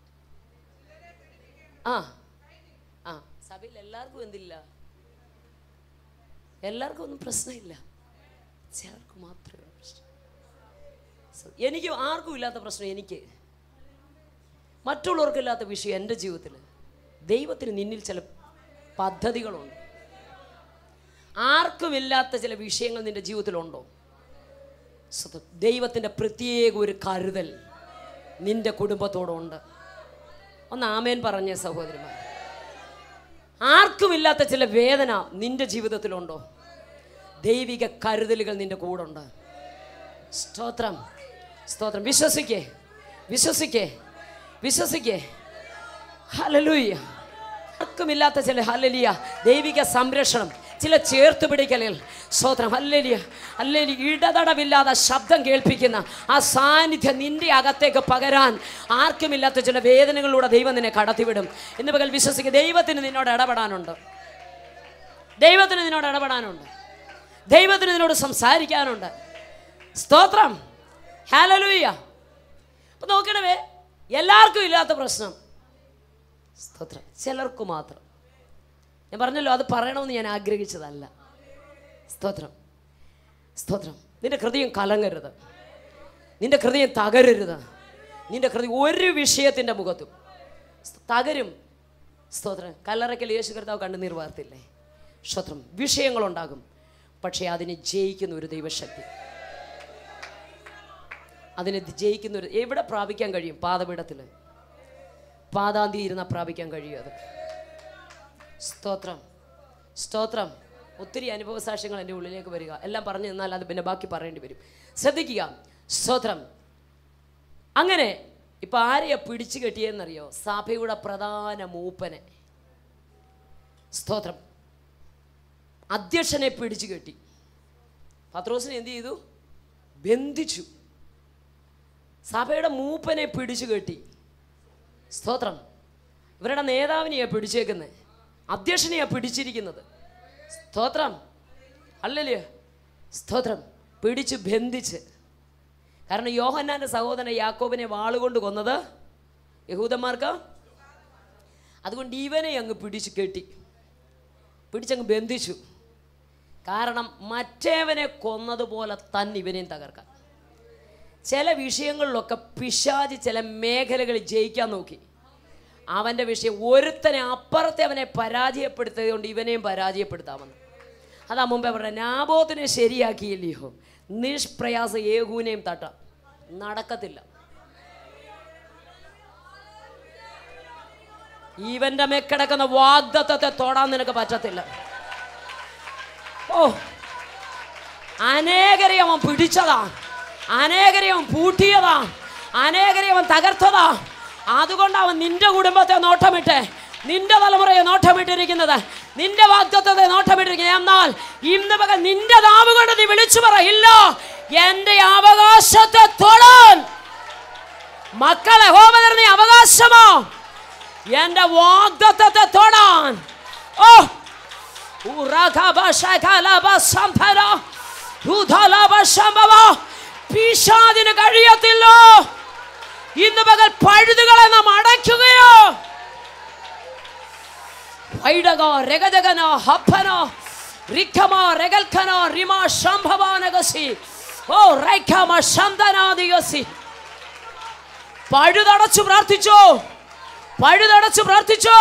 ആ ആ സഭയിൽ എല്ലാവർക്കും എന്തില്ല എല്ലാവർക്കും ഒന്നും പ്രശ്നമില്ല ചിലർക്ക് മാത്രമേ ഉള്ളൂ പ്രശ്നം സോ, എനിക്ക് ആർക്കും ഇല്ലാത്ത പ്രശ്നം എനിക്ക് മറ്റുള്ളവർക്കില്ലാത്ത വിഷയം എൻ്റെ ജീവിതത്തിൽ ദൈവത്തിന് നിന്നിൽ ചില പദ്ധതികളുണ്ട് ആർക്കുമില്ലാത്ത ചില വിഷയങ്ങൾ നിൻ്റെ ജീവിതത്തിലുണ്ടോ സത്യം. ദൈവത്തിൻ്റെ പ്രത്യേക ഒരു കരുതൽ നിന്റെ കുടുംബത്തോടുണ്ട് ഒന്ന് ആമേൻ പറഞ്ഞ സഹോദരിമാർ ആർക്കുമില്ലാത്ത ചില വേദന നിന്റെ ജീവിതത്തിലുണ്ടോ ദൈവിക കരുതലുകൾ നിന്റെ കൂടെ സ്തോത്രം സ്തോത്രം വിശ്വസിക്കേ വിശ്വസിക്കേ വിശ്വസിക്കേ ഹലലൂയ്യ ആർക്കുമില്ലാത്ത ചില ഹലലിയ ദൈവിക സംരക്ഷണം ചില ചേർത്ത് പിടിക്കലുകൾ സ്തോത്രം ഹല്ലലിയ ഹല്ലലി ഇടതടവില്ലാതെ ശബ്ദം കേൾപ്പിക്കുന്ന ആ സാന്നിധ്യം നിന്റെ അകത്തേക്ക് പകരാൻ ആർക്കുമില്ലാത്ത ചില വേദനകളിലൂടെ ദൈവം നിന്നെ കടത്തിവിടും എന്ന് പകൽ വിശ്വസിക്കുക ദൈവത്തിന് നിന്നോട് ഇടപെടാനുണ്ട് ദൈവത്തിന് നിന്നോട് ഇടപെടാനുണ്ട് ദൈവത്തിന് നിന്നോട് സംസാരിക്കാനുണ്ട് സ്തോത്രം ഹാലലൂയ്യ അപ്പൊ നോക്കണവേ എല്ലാവർക്കും ഇല്ലാത്ത പ്രശ്നം സ്തോത്രം ചിലർക്ക് മാത്രം ഞാൻ പറഞ്ഞല്ലോ അത് പറയണമെന്ന് ഞാൻ ആഗ്രഹിച്ചതല്ല സ്തോത്രം സ്തോത്രം നിന്റെ ഹൃദയം കലങ്ങരുത് നിന്റെ ഹൃദയം തകരരുത് നിന്റെ ഹൃദയം ഒരു വിഷയത്തിൻ്റെ മുഖത്തും തകരും സ്തോത്രം കല്ലറയ്ക്കൽ യേശു കർത്താവ് കണ്ണുനീർ വാർത്തില്ലേ സ്തോത്രം വിഷയങ്ങളുണ്ടാകും പക്ഷേ അതിനെ ജയിക്കുന്ന ഒരു ദൈവശക്തി അതിനെ ജയിക്കുന്ന ഒരു എവിടെ പ്രാപിക്കാൻ കഴിയും പാതപീഠത്തിൽ പാതാന്തി ഇരുന്ന പ്രാപിക്കാൻ കഴിയും അത് സ്തോത്രം സ്തോത്രം ഒത്തിരി അനുഭവ സാക്ഷ്യങ്ങൾ എൻ്റെ ഉള്ളിലേക്ക് വരിക എല്ലാം പറഞ്ഞു നിന്നാൽ അത് പിന്നെ ബാക്കി പറയേണ്ടി വരും ശ്രദ്ധിക്കുക സ്തോത്രം അങ്ങനെ ഇപ്പം ആരെയാ പിടിച്ചു കെട്ടിയെന്നറിയോ സഭയുടെ പ്രധാന മൂപ്പനെ സ്തോത്രം അധ്യക്ഷനെ പിടിച്ചു കെട്ടി പത്രോസിനെ എന്ത് ചെയ്തു ബന്ധിച്ചു സഭയുടെ മൂപ്പനെ പിടിച്ചു കെട്ടി സ്തോത്രം ഇവരുടെ നേതാവിനെയാ പിടിച്ചേക്കുന്നത് അധ്യക്ഷനെയാ പിടിച്ചിരിക്കുന്നത് സ്തോത്രം അല്ലല്ലേ സ്തോത്രം പിടിച്ച് ബന്ധിച്ച് കാരണം യോഹന്നാൻ്റെ സഹോദരൻ യാക്കോബിനെ വാളുകൊണ്ട് കൊന്നത് യഹൂദന്മാർക്ക് അതുകൊണ്ട് ഇവനെ അങ്ങ് പിടിച്ച് കെട്ടി പിടിച്ചങ്ങ് ബന്ധിച്ചു കാരണം മറ്റേവനെ കൊന്നതുപോലെ തന്നെ ഇവനെയും തകർക്കാൻ ചില വിഷയങ്ങളിലൊക്കെ പിശാജ് ചില മേഖലകളിൽ ജയിക്കാൻ നോക്കി അവൻ്റെ വിഷയം ഒരുത്തനെ അപ്പുറത്തെ അവനെ പരാജയപ്പെടുത്തിയത് കൊണ്ട് ഇവനെയും പരാജയപ്പെടുത്താമെന്ന് അതാ മുമ്പേ പറഞ്ഞ നാബോത്തിനെ ശരിയാക്കിയില്ലയോ നിഷ്പ്രയാസ ഏകൂനെയും തട്ടാം നടക്കത്തില്ല ഇവന്റെ മെക്കിടക്കുന്ന വാഗ്ദത്വത്തെ തൊടാൻ നിനക്ക് പറ്റത്തില്ല ഓ അനേകരെ അവൻ പിടിച്ചതാ അനേകരെ അവൻ പൂട്ടിയതാ അനേകരെ അവൻ തകർത്തതാ അതുകൊണ്ട് അവൻ നിന്റെ കുടുംബത്തെ നോട്ടമിട്ട് നിന്റെ തലമുറയെ നോട്ടമിട്ടിരിക്കുന്നത് നിന്റെ വാഗ്ദത്വത്തെ നോട്ടമിട്ടിരിക്കുന്നത് എന്നാൽ ഇന്ന് പകൽ നിന്റെ നാവ് കൊണ്ട് നീ വിളിച്ചു പറയില്ല എന്റെ അവകാശത്തെ തൊടാൻ മക്കളെ ഹോമതർ നീ അവകാശമോ എന്റെ വാഗ്ദത്വത്തെ തൊടാൻ ഓ പിശാദിന് കഴിയത്തില്ലോ ഇന്ന് പകൽ പഴുതുകളെ നാം അടയ്ക്കുകയോ വൈഡകോ രഗജകനോ ഹപ്പനോ റിഖമോ രഗൽഖനോ റിമോ ശംഭവാനകസി ഓ റൈഖമ ശന്തനാദികസി പഴുതടച്ചു പ്രാർത്ഥിച്ചോ പഴുതടച്ചു പ്രാർത്ഥിച്ചോ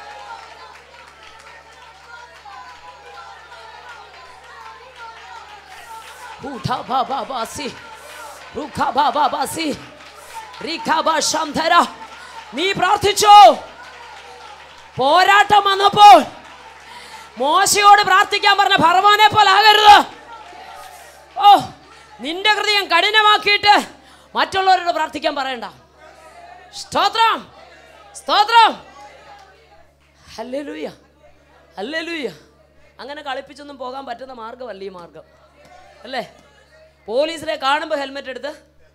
ഊഠാഭാഭാസി റുഖാഭാഭാസി റിഖാഭാശാംധര നീ പ്രാർത്ഥിച്ചോ പോരാട്ടം വന്നപ്പോൾ മോശയോട് പ്രാർത്ഥിക്കാൻ പറഞ്ഞ ഭർവാനെ പോലെ ആകരുത് ഓ നിന്റെ ഹൃദയം കഠിനമാക്കിയിട്ട് മറ്റുള്ളവരോട് പ്രാർത്ഥിക്കാൻ പറയണ്ട സ്തോത്രം സ്തോത്രം ഹല്ലേലൂയ ഹല്ലേലൂയ അങ്ങനെ കളിപ്പിച്ചൊന്നും പോകാൻ പറ്റുന്ന മാർഗമല്ല ഈ മാർഗം അല്ലേ പോലീസിനെ കാണുമ്പോൾ ഹെൽമെറ്റ് എടുത്ത്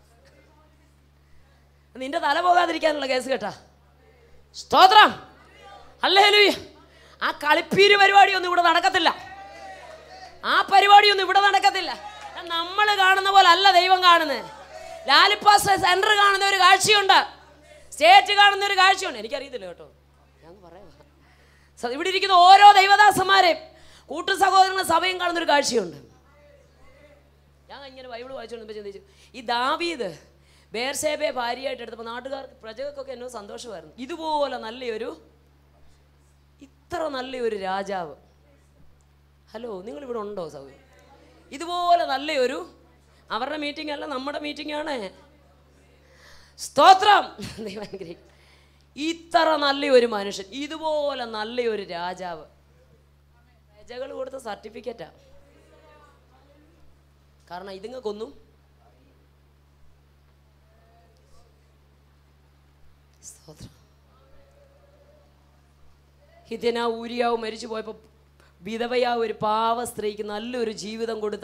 നിന്റെ തല പോകാതിരിക്കാനുള്ള കേസ് കേട്ടാ സ്തോത്രം അല്ലേ ആ കളിപ്പീര് പരിപാടിയൊന്നും ഇവിടെ നടക്കത്തില്ല ആ പരിപാടി പരിപാടിയൊന്നും ഇവിടെ നടക്കത്തില്ല നമ്മൾ കാണുന്ന പോലെ അല്ല ദൈവം കാണുന്നത് ലാലിപ്പാസ് സെന്റർ കാണുന്ന ഒരു കാഴ്ചയുണ്ട് സ്റ്റേറ്റ് കാണുന്ന ഒരു കാഴ്ചയുണ്ട് എനിക്കറിയത്തില്ല കേട്ടോ ഞാൻ പറയാം സ- ഇവിടെ ഇരിക്കുന്ന ഓരോ ദൈവദാസന്മാരെയും കൂട്ടു സഹോദരങ്ങളുടെ സഭയും കാണുന്ന ഒരു കാഴ്ചയുണ്ട് ഞാൻ ഇങ്ങനെ ബൈബിൾ വായിച്ചുകൊണ്ട് ചിന്തിച്ചു ഈ ദാവീദ് ബേർസേബയെ ഭാര്യയായിട്ട് എടുത്തപ്പോൾ നാട്ടുകാർക്ക് പ്രജകൾക്കൊക്കെ എന്നോ സന്തോഷമായിരുന്നു ഇതുപോലെ നല്ലൊരു ഇത്ര നല്ലൊരു രാജാവ് ഹലോ നിങ്ങൾ ഇവിടെ ഉണ്ടോ സൗകര്യം ഇതുപോലെ നല്ലൊരു അവരുടെ മീറ്റിംഗ് അല്ല നമ്മുടെ മീറ്റിംഗ് ആണ് സ്തോത്രം ദൈവം അനുഗ്രഹിക്കട്ടെ. ഇത്ര നല്ലൊരു മനുഷ്യൻ ഇതുപോലെ നല്ലൊരു രാജാവ് പ്രജകൾ കൊടുത്ത സർട്ടിഫിക്കറ്റാ കാരണം ഇതുങ്ങൾക്കൊന്നും സ്തോത്രം ഹിതന ഊരിയാവ് മരിച്ചു പോയപ്പോൾ വിധവയാ ഒരു പാവ സ്ത്രീക്ക് നല്ലൊരു ജീവിതം കൊടുത്ത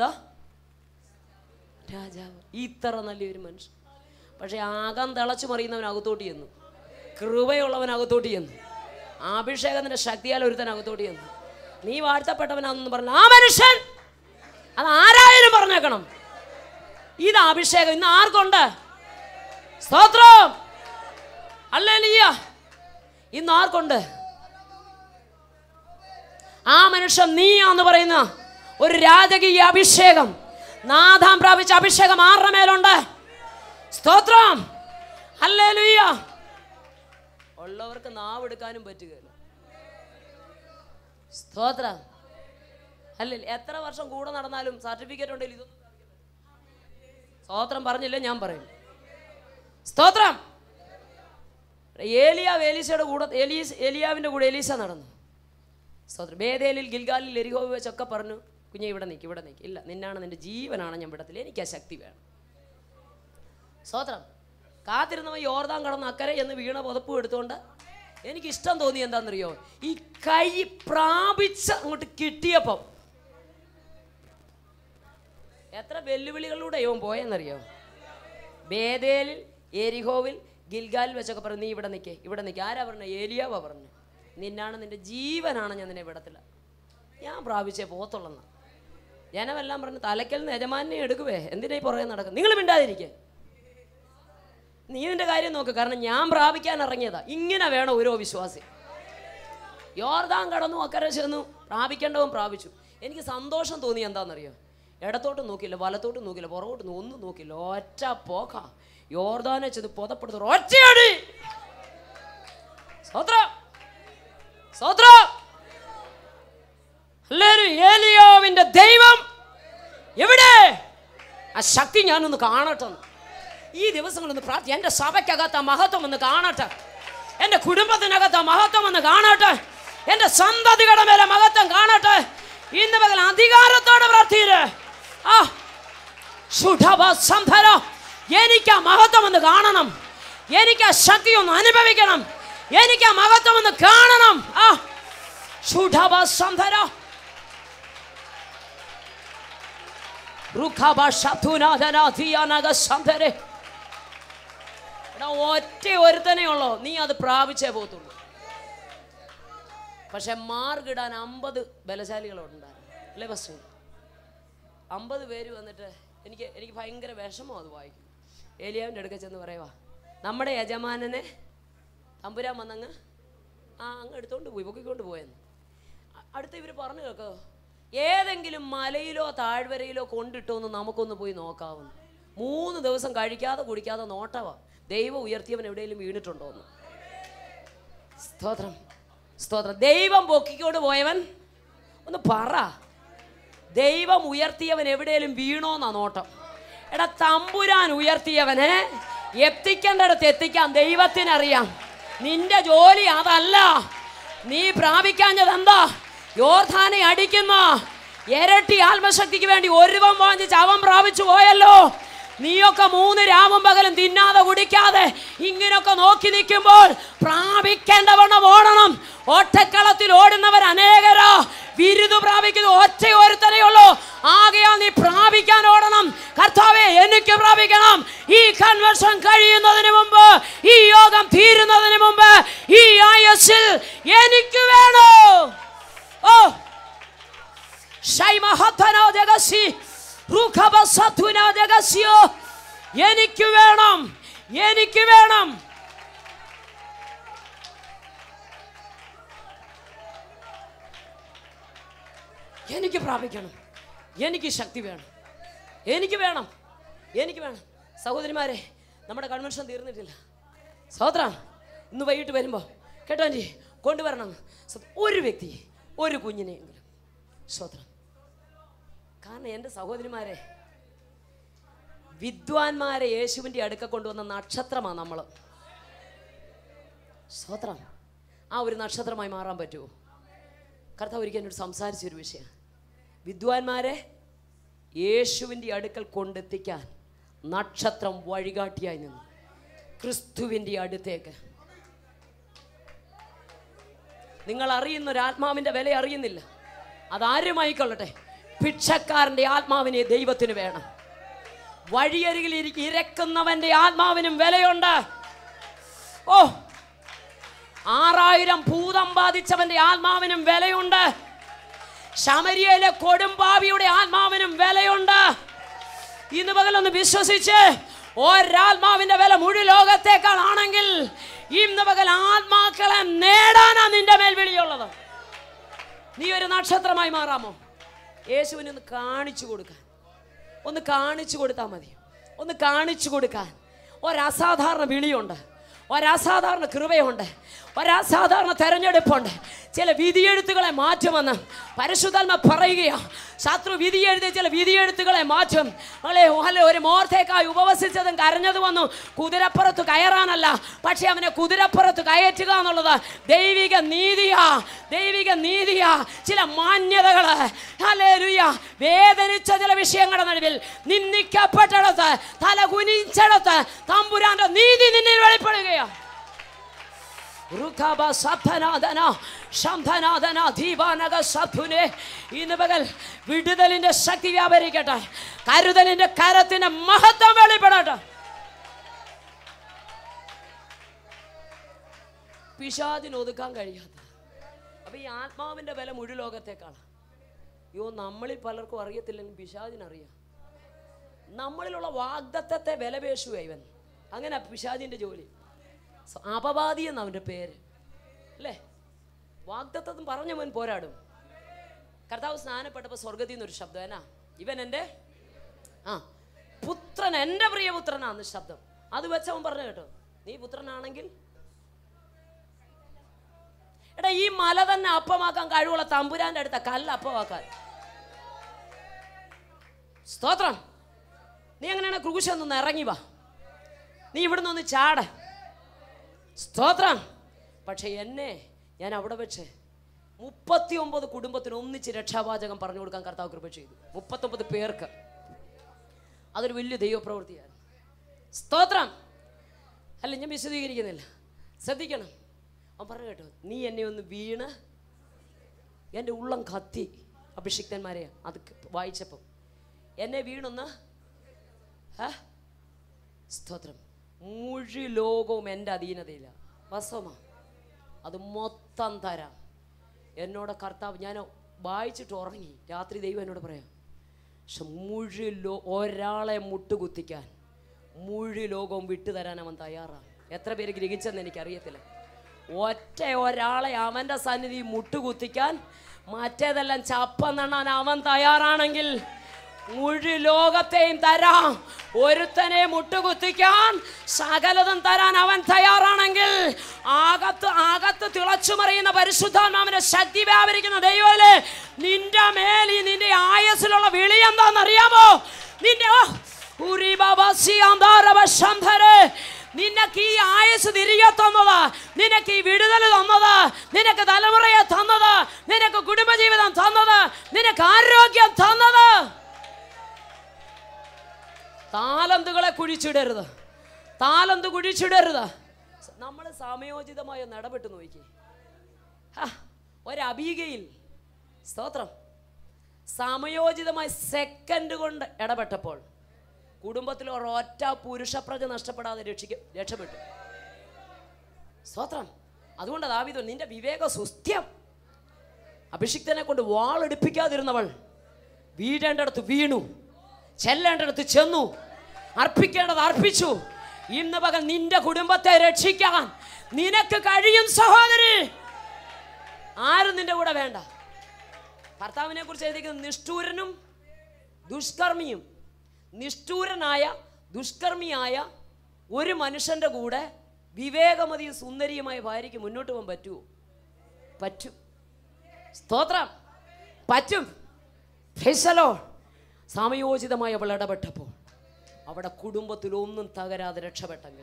രാജാവ് ഇത്ര നല്ലൊരു മനുഷ്യൻ പക്ഷെ ആകാം തിളച്ചു മറിയുന്നവൻ അകത്തോട്ട് ചെന്നു കൃപയുള്ളവൻ അകത്തോട്ട് ചെന്നു അഭിഷേകത്തിന്റെ ശക്തിയാൽ ഒരുത്തൻ അകത്തോട്ട് ചെന്നു നീ വാഴ്ത്തപ്പെട്ടവനാണെന്ന് പറഞ്ഞു ആ മനുഷ്യൻ അത് ആരായാലും പറഞ്ഞേക്കണം ഇത് അഭിഷേകം ഇന്ന് ആർക്കുണ്ട് സ്തോത്രം അല്ലേ ഇന്ന് ആർക്കുണ്ട് ആ മനുഷ്യൻ നീയാന്ന് പറയുന്ന ഒരു രാജകീയ അഭിഷേകം നാഥാം പ്രാപിച്ച അഭിഷേകം ആരുടെ മേലുണ്ട് സ്തോത്രം അല്ലേ ഉള്ളവർക്ക് നാവ് എടുക്കാനും പറ്റുകയില്ല സ്തോത്രം അല്ലേ എത്ര വർഷം കൂടെ നടന്നാലും സർട്ടിഫിക്കറ്റ് ഉണ്ടെങ്കിൽ ഇതൊന്നും സ്തോത്രം പറഞ്ഞില്ലേ ഞാൻ പറയും സ്തോത്രം ഏലിയാവ് ഏലീസയുടെ കൂടെ ഏലീസ് ഏലിയാവിൻ്റെ കൂടെ ഏലീസ നടന്നു സ്തോത്രം ബേദേലിൽ ഗിൽഗാലിൽ എരിഹോവ് വെച്ചൊക്കെ പറഞ്ഞു കുഞ്ഞെ ഇവിടെ നിൽക്ക് ഇവിടെ നിൽക്ക് ഇല്ല നിന്നാണ് നിന്റെ ജീവനാണ് ഞാൻ വിടത്തില്ല എനിക്ക് ആ ശക്തി വേണം സ്തോത്രം കാത്തിരുന്നവൻ യോർദാൻ കടന്ന് അക്കരെ എന്ന് വീണ പുതപ്പ് എടുത്തുകൊണ്ട് എനിക്ക് ഇഷ്ടം തോന്നി എന്താണെന്നറിയോ ഈ കൈ പ്രാപിച്ച് അങ്ങോട്ട് കിട്ടിയപ്പം എത്ര വെല്ലുവിളികളിലൂടെ ഇവൻ പോയെന്നറിയോ ബേദേലിൽ എരിഹോവിൽ ഗിൽഗാലിൽ വെച്ചൊക്കെ പറഞ്ഞു നീ ഇവിടെ നിൽക്കേ ഇവിടെ നിൽക്കേ ആരാ പറഞ്ഞു ഏലിയാവാ പറഞ്ഞു നിന്നാണ് നിന്റെ ജീവനാണ് ഞാൻ നിന്നെ വിടത്തില്ല ഞാൻ പ്രാപിച്ചേ പോത്തുള്ളെന്ന ജനമെല്ലാം പറഞ്ഞു തലയ്ക്കൽ നിന്ന് യജമാനെ എടുക്കുവേ എന്തിനാ ഈ പുറകെ നടക്കും നിങ്ങൾ മിണ്ടാതിരിക്കേ നീ നിന്റെ കാര്യം നോക്ക് കാരണം ഞാൻ പ്രാപിക്കാൻ ഇറങ്ങിയതാ ഇങ്ങനെ വേണം ഓരോ വിശ്വാസി യോർദാൻ കടന്നു അക്കരെ ചെന്നു പ്രാപിക്കേണ്ടവൻ പ്രാപിച്ചു എനിക്ക് സന്തോഷം തോന്നി എന്താണെന്നറിയോ ഇടത്തോട്ടും നോക്കില്ല വലത്തോട്ടും നോക്കില്ല പുറകോട്ടും നോ- ഒന്നും നോക്കില്ല ഒറ്റ പോക്ക യോർദാനെ ചെന്ന് പുതപ്പെടുത്തു ഒറ്റയടി സ്തോത്രം സ്തോത്രം എല്ലാവരും ഏലിയാവിന്റെ ദൈവം എവിടെ ആ ശക്തി ഞാനൊന്ന് കാണട്ടെ എന്ന്. ഈ ദിവസങ്ങളൊന്ന് പ്രാർത്ഥി എൻ്റെ സഭയ്ക്കകത്ത് ആ മഹത്വം ഒന്ന് കാണട്ടെ എൻ്റെ കുടുംബത്തിനകത്ത് ആ മഹത്വം ഒന്ന് കാണട്ടെ എൻ്റെ സന്തതികളുടെ മേലെ മഹത്വം കാണട്ടെ ഇന്ന് പകൽ അധികാരത്തോടെ പ്രാർത്ഥിയില്ലേ ആ ശുഢവസന്ധര എനിക്ക് ആ മഹത്വം ഒന്ന് കാണണം എനിക്ക് ആ ശക്തി ഒന്ന് അനുഭവിക്കണം എനിക്ക് ആ മഹത്വം ഒന്ന് കാണണം ആ ശുഢവസന്ധര റുഖാഭാഷാധുനാഥനാഥിയാനഗസന്ധരെ എടാ ഒറ്റ ഒരുത്തനേ ഉള്ളോ നീ അത് പ്രാപിച്ചേ പോകത്തുള്ളൂ പക്ഷെ മാർഗിടാൻ അമ്പത് ബലശാലികളുണ്ടായിരുന്നു അല്ലേ ബസ് അമ്പത് പേര് വന്നിട്ട് എനിക്ക് എനിക്ക് ഭയങ്കര വിഷമം അത് വായിക്കും ഏലിയാവിൻ്റെ അടുക്ക ചെന്ന് പറയുവാ നമ്മുടെ യജമാനനെ തമ്പുരാൻ വന്നങ്ങ് ആ അങ്ങ് എടുത്തോണ്ട് പോയി പൊക്കിക്കൊണ്ട് പോയെന്ന് അ- അടുത്ത് ഇവർ പറഞ്ഞു കേൾക്കോ ഏതെങ്കിലും മലയിലോ താഴ്വരയിലോ കൊണ്ടിട്ടോ എന്ന് നമുക്കൊന്ന് പോയി നോക്കാവുന്നു മൂന്ന് ദിവസം കഴിക്കാതെ കുടിക്കാതെ നോട്ടവാ ദൈവം ഉയർത്തിയവൻ എവിടെയെങ്കിലും വീണിട്ടുണ്ടോ എന്ന് സ്തോത്രം സ്തോത്രം ദൈവം പൊക്കിക്കൊണ്ട് പോയവൻ ഒന്ന് പറ ദൈവം ഉയർത്തിയവൻ എവിടെയെങ്കിലും വീണോന്നാ നോട്ടം എടാ തമ്പുരാൻ ഉയർത്തിയവനെ എത്തിക്കേണ്ടടത്ത് എത്തിക്കാൻ ദൈവത്തിനറിയാം നിന്റെ ജോലി അതല്ല നീ പ്രാപിക്കാഞ്ഞത് എന്താ യോർധാനെ അടിക്കുന്ന ഇരട്ടി ആത്മശക്തിക്ക് വേണ്ടി ഒരുവൻ വാങ്ങിച്ച് അവൻ പ്രാപിച്ചു പോയല്ലോ നീയൊക്കെ മൂന്ന് രാവും പകലും തിന്നാതെ കുടിക്കാതെ ഇങ്ങനൊക്കെ നോക്കി നിൽക്കുമ്പോൾ പ്രാപിക്കേണ്ടവണ്ണം ഓടണം ഒറ്റക്കളത്തിൽ ഓടുന്നവർ അനേകരാ ബിരുദ് പ്രാപിക്കുന്നത് ഒറ്റ ഒരുത്തനേ ഉള്ളൂ ആകയാൽ നീ പ്രാപിക്കാൻ ഓടണം കർത്താവെ എനിക്ക് പ്രാപിക്കണം ഈ കൺവെർഷൻ കഴിയുന്നതിന് മുമ്പ് ഈ യോഗം തീരുന്നതിന് മുമ്പ് ഈ ആയസ്സിൽ എനിക്ക് വേണോ ഓ ഷൈമഹത്തനോ ജഗസി റുഖബസത്തുനോ ജഗസിയോ എനിക്ക് വേണം എനിക്ക് വേണം എനിക്ക് പ്രാപിക്കണം എനിക്ക് ശക്തി വേണം എനിക്ക് വേണം എനിക്ക് വേണം സഹോദരിമാരെ നമ്മുടെ കൺവെൻഷൻ തീർന്നിട്ടില്ല സഹോദര ഇന്ന് വൈകിട്ട് വരുമ്പോൾ കേട്ടോ ആൻറ്റി കൊണ്ടുവരണം സ- ഒരു വ്യക്തി ഒരു കുഞ്ഞിനെയെങ്കിലും സ്വത്രം കാരണം എൻ്റെ സഹോദരിമാരെ വിദ്വാൻമാരെ യേശുവിൻ്റെ അടുക്ക കൊണ്ടുവന്ന നക്ഷത്രമാണ് നമ്മൾ സ്വത്രം ആ ഒരു നക്ഷത്രമായി മാറാൻ പറ്റുമോ കർത്താവ് ഒരിക്കൽ എന്നോട് സംസാരിച്ചൊരു വിഷയം വിദ്വാൻമാരെ യേശുവിൻ്റെ അടുക്കൽ കൊണ്ടെത്തിക്കാൻ നക്ഷത്രം വഴികാട്ടിയായി നിന്നു ക്രിസ്തുവിൻ്റെ അടുത്തേക്ക് നിങ്ങൾ അറിയുന്ന ഒരു ആത്മാവിൻ്റെ വില അറിയുന്നില്ല അതാരുമായിക്കൊള്ളട്ടെ ഭിക്ഷക്കാരൻ്റെ ആത്മാവിനെ ദൈവത്തിന് വേണം വഴിയരികിൽ ഇരി- ഇരക്കുന്നവൻ്റെ ആത്മാവിനും വിലയുണ്ട് ഓ ആറായിരം ഭൂതം ബാധിച്ചവന്റെ ആത്മാവിനും വിലയുണ്ട് ശമരിയയിലെ കൊടുമ്പാവിയുടെ ആത്മാവിനും വിലയുണ്ട് ഇന്ന് പകലൊന്ന് വിശ്വസിച്ച് ഒരാത്മാവിന്റെ വില മുഴു ലോകത്തേക്കാൾ ആണെങ്കിൽ ഇന്ന് പകൽ ആത്മാക്കളെ നേടാനാ നിന്റെ മേൽ വിളിയുള്ളത് നീ ഒരു നക്ഷത്രമായി മാറാമോ യേശുവിനെ ഒന്ന് കാണിച്ചു കൊടുക്കാൻ ഒന്ന് കാണിച്ചു കൊടുത്താൽ മതി ഒന്ന് കാണിച്ചു കൊടുക്കാൻ ഒരസാധാരണ വിളിയുണ്ട് ഒരസാധാരണ കൃപയുണ്ട് ഒരസാധാരണ തെരഞ്ഞെടുപ്പുണ്ട് ചില വിധിയെഴുത്തുകളെ മാറ്റുമെന്ന് പരിശുദ്ധാത്മ പറയുകയാ ശത്രു വിധിയെഴുതിയ ചില വിധിയെഴുത്തുകളെ മാറ്റും അല്ലെ അല്ലെ ഒരു മോർത്തേക്കായി ഉപവസിച്ചതും കരഞ്ഞതും ഒന്നും കുതിരപ്പുറത്ത് കയറാനല്ല പക്ഷെ അവനെ കുതിരപ്പുറത്ത് കയറ്റുക എന്നുള്ളത് ദൈവിക നീതിയാ ദൈവിക നീതിയാ ചില മാന്യതകള് ഹല്ലേലൂയ വേദനിച്ച ചില വിഷയങ്ങളുടെ നടുവിൽ നിന്ദിക്കപ്പെട്ടിടത്ത് തല കുനിച്ചിടത്ത് തമ്പുരാന്റെ നീതി നിന്നിൽ വെളിപ്പെടുകയാ റുഖാബ സഭനാഥന ശംഭനാഥന ദീപാനക സഭുനെ ഇന്ന് പകൽ വിടുതലിന്റെ ശക്തി വ്യാപരിക്കട്ടെ കരുതലിന്റെ കരത്തിന്റെ മഹത്വം വെളിപ്പെടട്ടെ പിശാദിന് ഒതുക്കാൻ കഴിയാത്ത അപ്പൊ ഈ ആത്മാവിന്റെ വില മുഴു ലോകത്തേക്കാണ് അയ്യോ നമ്മളിൽ പലർക്കും അറിയത്തില്ലെങ്കിൽ പിശാദിനറിയാം നമ്മളിലുള്ള വാഗ്ദത്തത്തെ വിലപേശുക ഇവൻ അങ്ങനെ പിശാദിന്റെ ജോലി സ- അപവാദി എന്ന് അവൻ്റെ പേര് അല്ലേ വാഗ്ദത്തം പറഞ്ഞ മോൻ പോരാടും കർത്താവ് സ്നാനപ്പെട്ടപ്പോൾ സ്വർഗത്തിൽ നിന്നൊരു ശബ്ദം എന്നാ ഇവൻ എൻ്റെ ആ പുത്രൻ എൻ്റെ പ്രിയപുത്രനാന്ന് ശബ്ദം അത് വെച്ച് അവൻ പറഞ്ഞു കേട്ടോ നീ പുത്രനാണെങ്കിൽ എടാ ഈ മല തന്നെ അപ്പമാക്കാൻ കഴിവുള്ള തമ്പുരാന്റെ അടുത്ത കല്ല് അപ്പമാക്കാൻ സ്തോത്രം നീ എങ്ങനെയാണ് ക്രൂശ നിന്ന് ഇറങ്ങി വാ നീ ഇവിടുന്ന് ഒന്ന് ചാട സ്തോത്രം പക്ഷെ എന്നെ ഞാൻ അവിടെ വെച്ച് മുപ്പത്തി ഒമ്പത് കുടുംബത്തിന് ഒന്നിച്ച് രക്ഷാവാചകം പറഞ്ഞു കൊടുക്കാൻ കർത്താവ് കൃപ ചെയ്തു മുപ്പത്തൊമ്പത് പേർക്ക് അതൊരു വലിയ ദൈവപ്രവൃത്തിയായിരുന്നു സ്തോത്രം അല്ല ഞാൻ വിശദീകരിക്കുന്നില്ല ശ്രദ്ധിക്കണം അവൻ പറഞ്ഞു കേട്ടോ നീ എന്നെ ഒന്ന് വീണ് എൻ്റെ ഉള്ളം കത്തി അഭിഷിക്തന്മാരെ അത് വായിച്ചപ്പം എന്നെ വീണൊന്ന് ഹ? സ്തോത്രം മുഴു ലോകവും എൻ്റെ അധീനതയില്ല വസ്വമാ അത് മൊത്തം തരാം എന്നോട് കർത്താവ് ഞാൻ വായിച്ചിട്ട് ഉറങ്ങി രാത്രി ദൈവം എന്നോട് പറയാം പക്ഷെ മുഴു ലോ ഒരാളെ മുട്ടുകുത്തിക്കാൻ മുഴു ലോകവും വിട്ടുതരാൻ അവൻ തയ്യാറാണ് എത്ര പേര് ഗ്രഹിച്ചെന്ന് എനിക്കറിയത്തില്ല ഒറ്റ ഒരാളെ അവൻ്റെ സന്നിധി മുട്ടുകുത്തിക്കാൻ മറ്റേതെല്ലാം ചപ്പന്നെണ്ണാൻ അവൻ തയ്യാറാണെങ്കിൽ മുഴു ലോകത്തെയും തരാം ഒരുത്തനെ മുട്ടുകുത്തിക്കാൻ സകലതും തരാൻ അവൻ തയ്യാറാണെങ്കിൽ ആകത്ത് ആകത്ത് തിളച്ചു മറിയുന്ന പരിശുദ്ധാത്മാവിന്റെ ശക്തി വ്യാപരിക്കുന്ന ദൈവമല്ലേ നിന്റെ മേൽ ഈ നിന്റെ ആയസിലുള്ള വിളി എന്താണെന്നറിയാമോ നിന്റെ ഓ, ഉരി ബാബാസി അന്താരവ ശംഭരേ. നിനക്ക് ഈ ആയുസ് തിരികെ തന്നത് നിനക്ക് ഈ വിടുതൽ തന്നത് നിനക്ക് തലമുറയെ തന്നത് നിനക്ക് കുടുംബജീവിതം തന്നത് നിനക്ക് ആരോഗ്യം തന്നത് താലന്തുകളെ കുഴിച്ചിടരുത് താലന്ത് കുഴിച്ചിടരുത് നമ്മൾ സമയോചിതമായി ഒന്ന് ഇടപെട്ട് നോക്കി ഒരബീകയിൽ സ്തോത്രം സമയോചിതമായി സെക്കൻഡ് കൊണ്ട് ഇടപെട്ടപ്പോൾ കുടുംബത്തിൽ ഒരൊറ്റ പുരുഷപ്രജ നഷ്ടപ്പെടാതെ രക്ഷിക്ക രക്ഷപ്പെട്ടു സ്തോത്രം അതുകൊണ്ട് ദാവീദ് നിന്റെ വിവേക സുസ്ഥ്യം അഭിഷിക്തനെ കൊണ്ട് വാളെടുപ്പിക്കാതിരുന്നവൾ വീഴേണ്ടടുത്ത് വീണു ചെല്ലേണ്ടടുത്ത് ചെന്നു അർപ്പിക്കേണ്ടത് അർപ്പിച്ചു ഇന്ന് പകൽ നിന്റെ കുടുംബത്തെ രക്ഷിക്കാൻ നിനക്ക് കഴിയും സഹോദരി ആരും നിന്റെ കൂടെ വേണ്ട ഭർത്താവിനെ കുറിച്ച് എഴുതിയിരിക്കുന്നത് നിഷ്ഠൂരനും ദുഷ്കർമ്മിയും നിഷ്ഠൂരനായ ദുഷ്കർമ്മിയായ ഒരു മനുഷ്യന്റെ കൂടെ വിവേകമതിയും സുന്ദരിയുമായ ഭാര്യയ്ക്ക് മുന്നോട്ട് പോകാൻ പറ്റുമോ പറ്റും സ്തോത്രം പറ്റും ഫെസലോ സമയോചിതമായി അവൾ ഇടപെട്ടപ്പോൾ അവിടെ കുടുംബത്തിൽ ഒന്നും തകരാതെ രക്ഷപ്പെട്ടെങ്കിൽ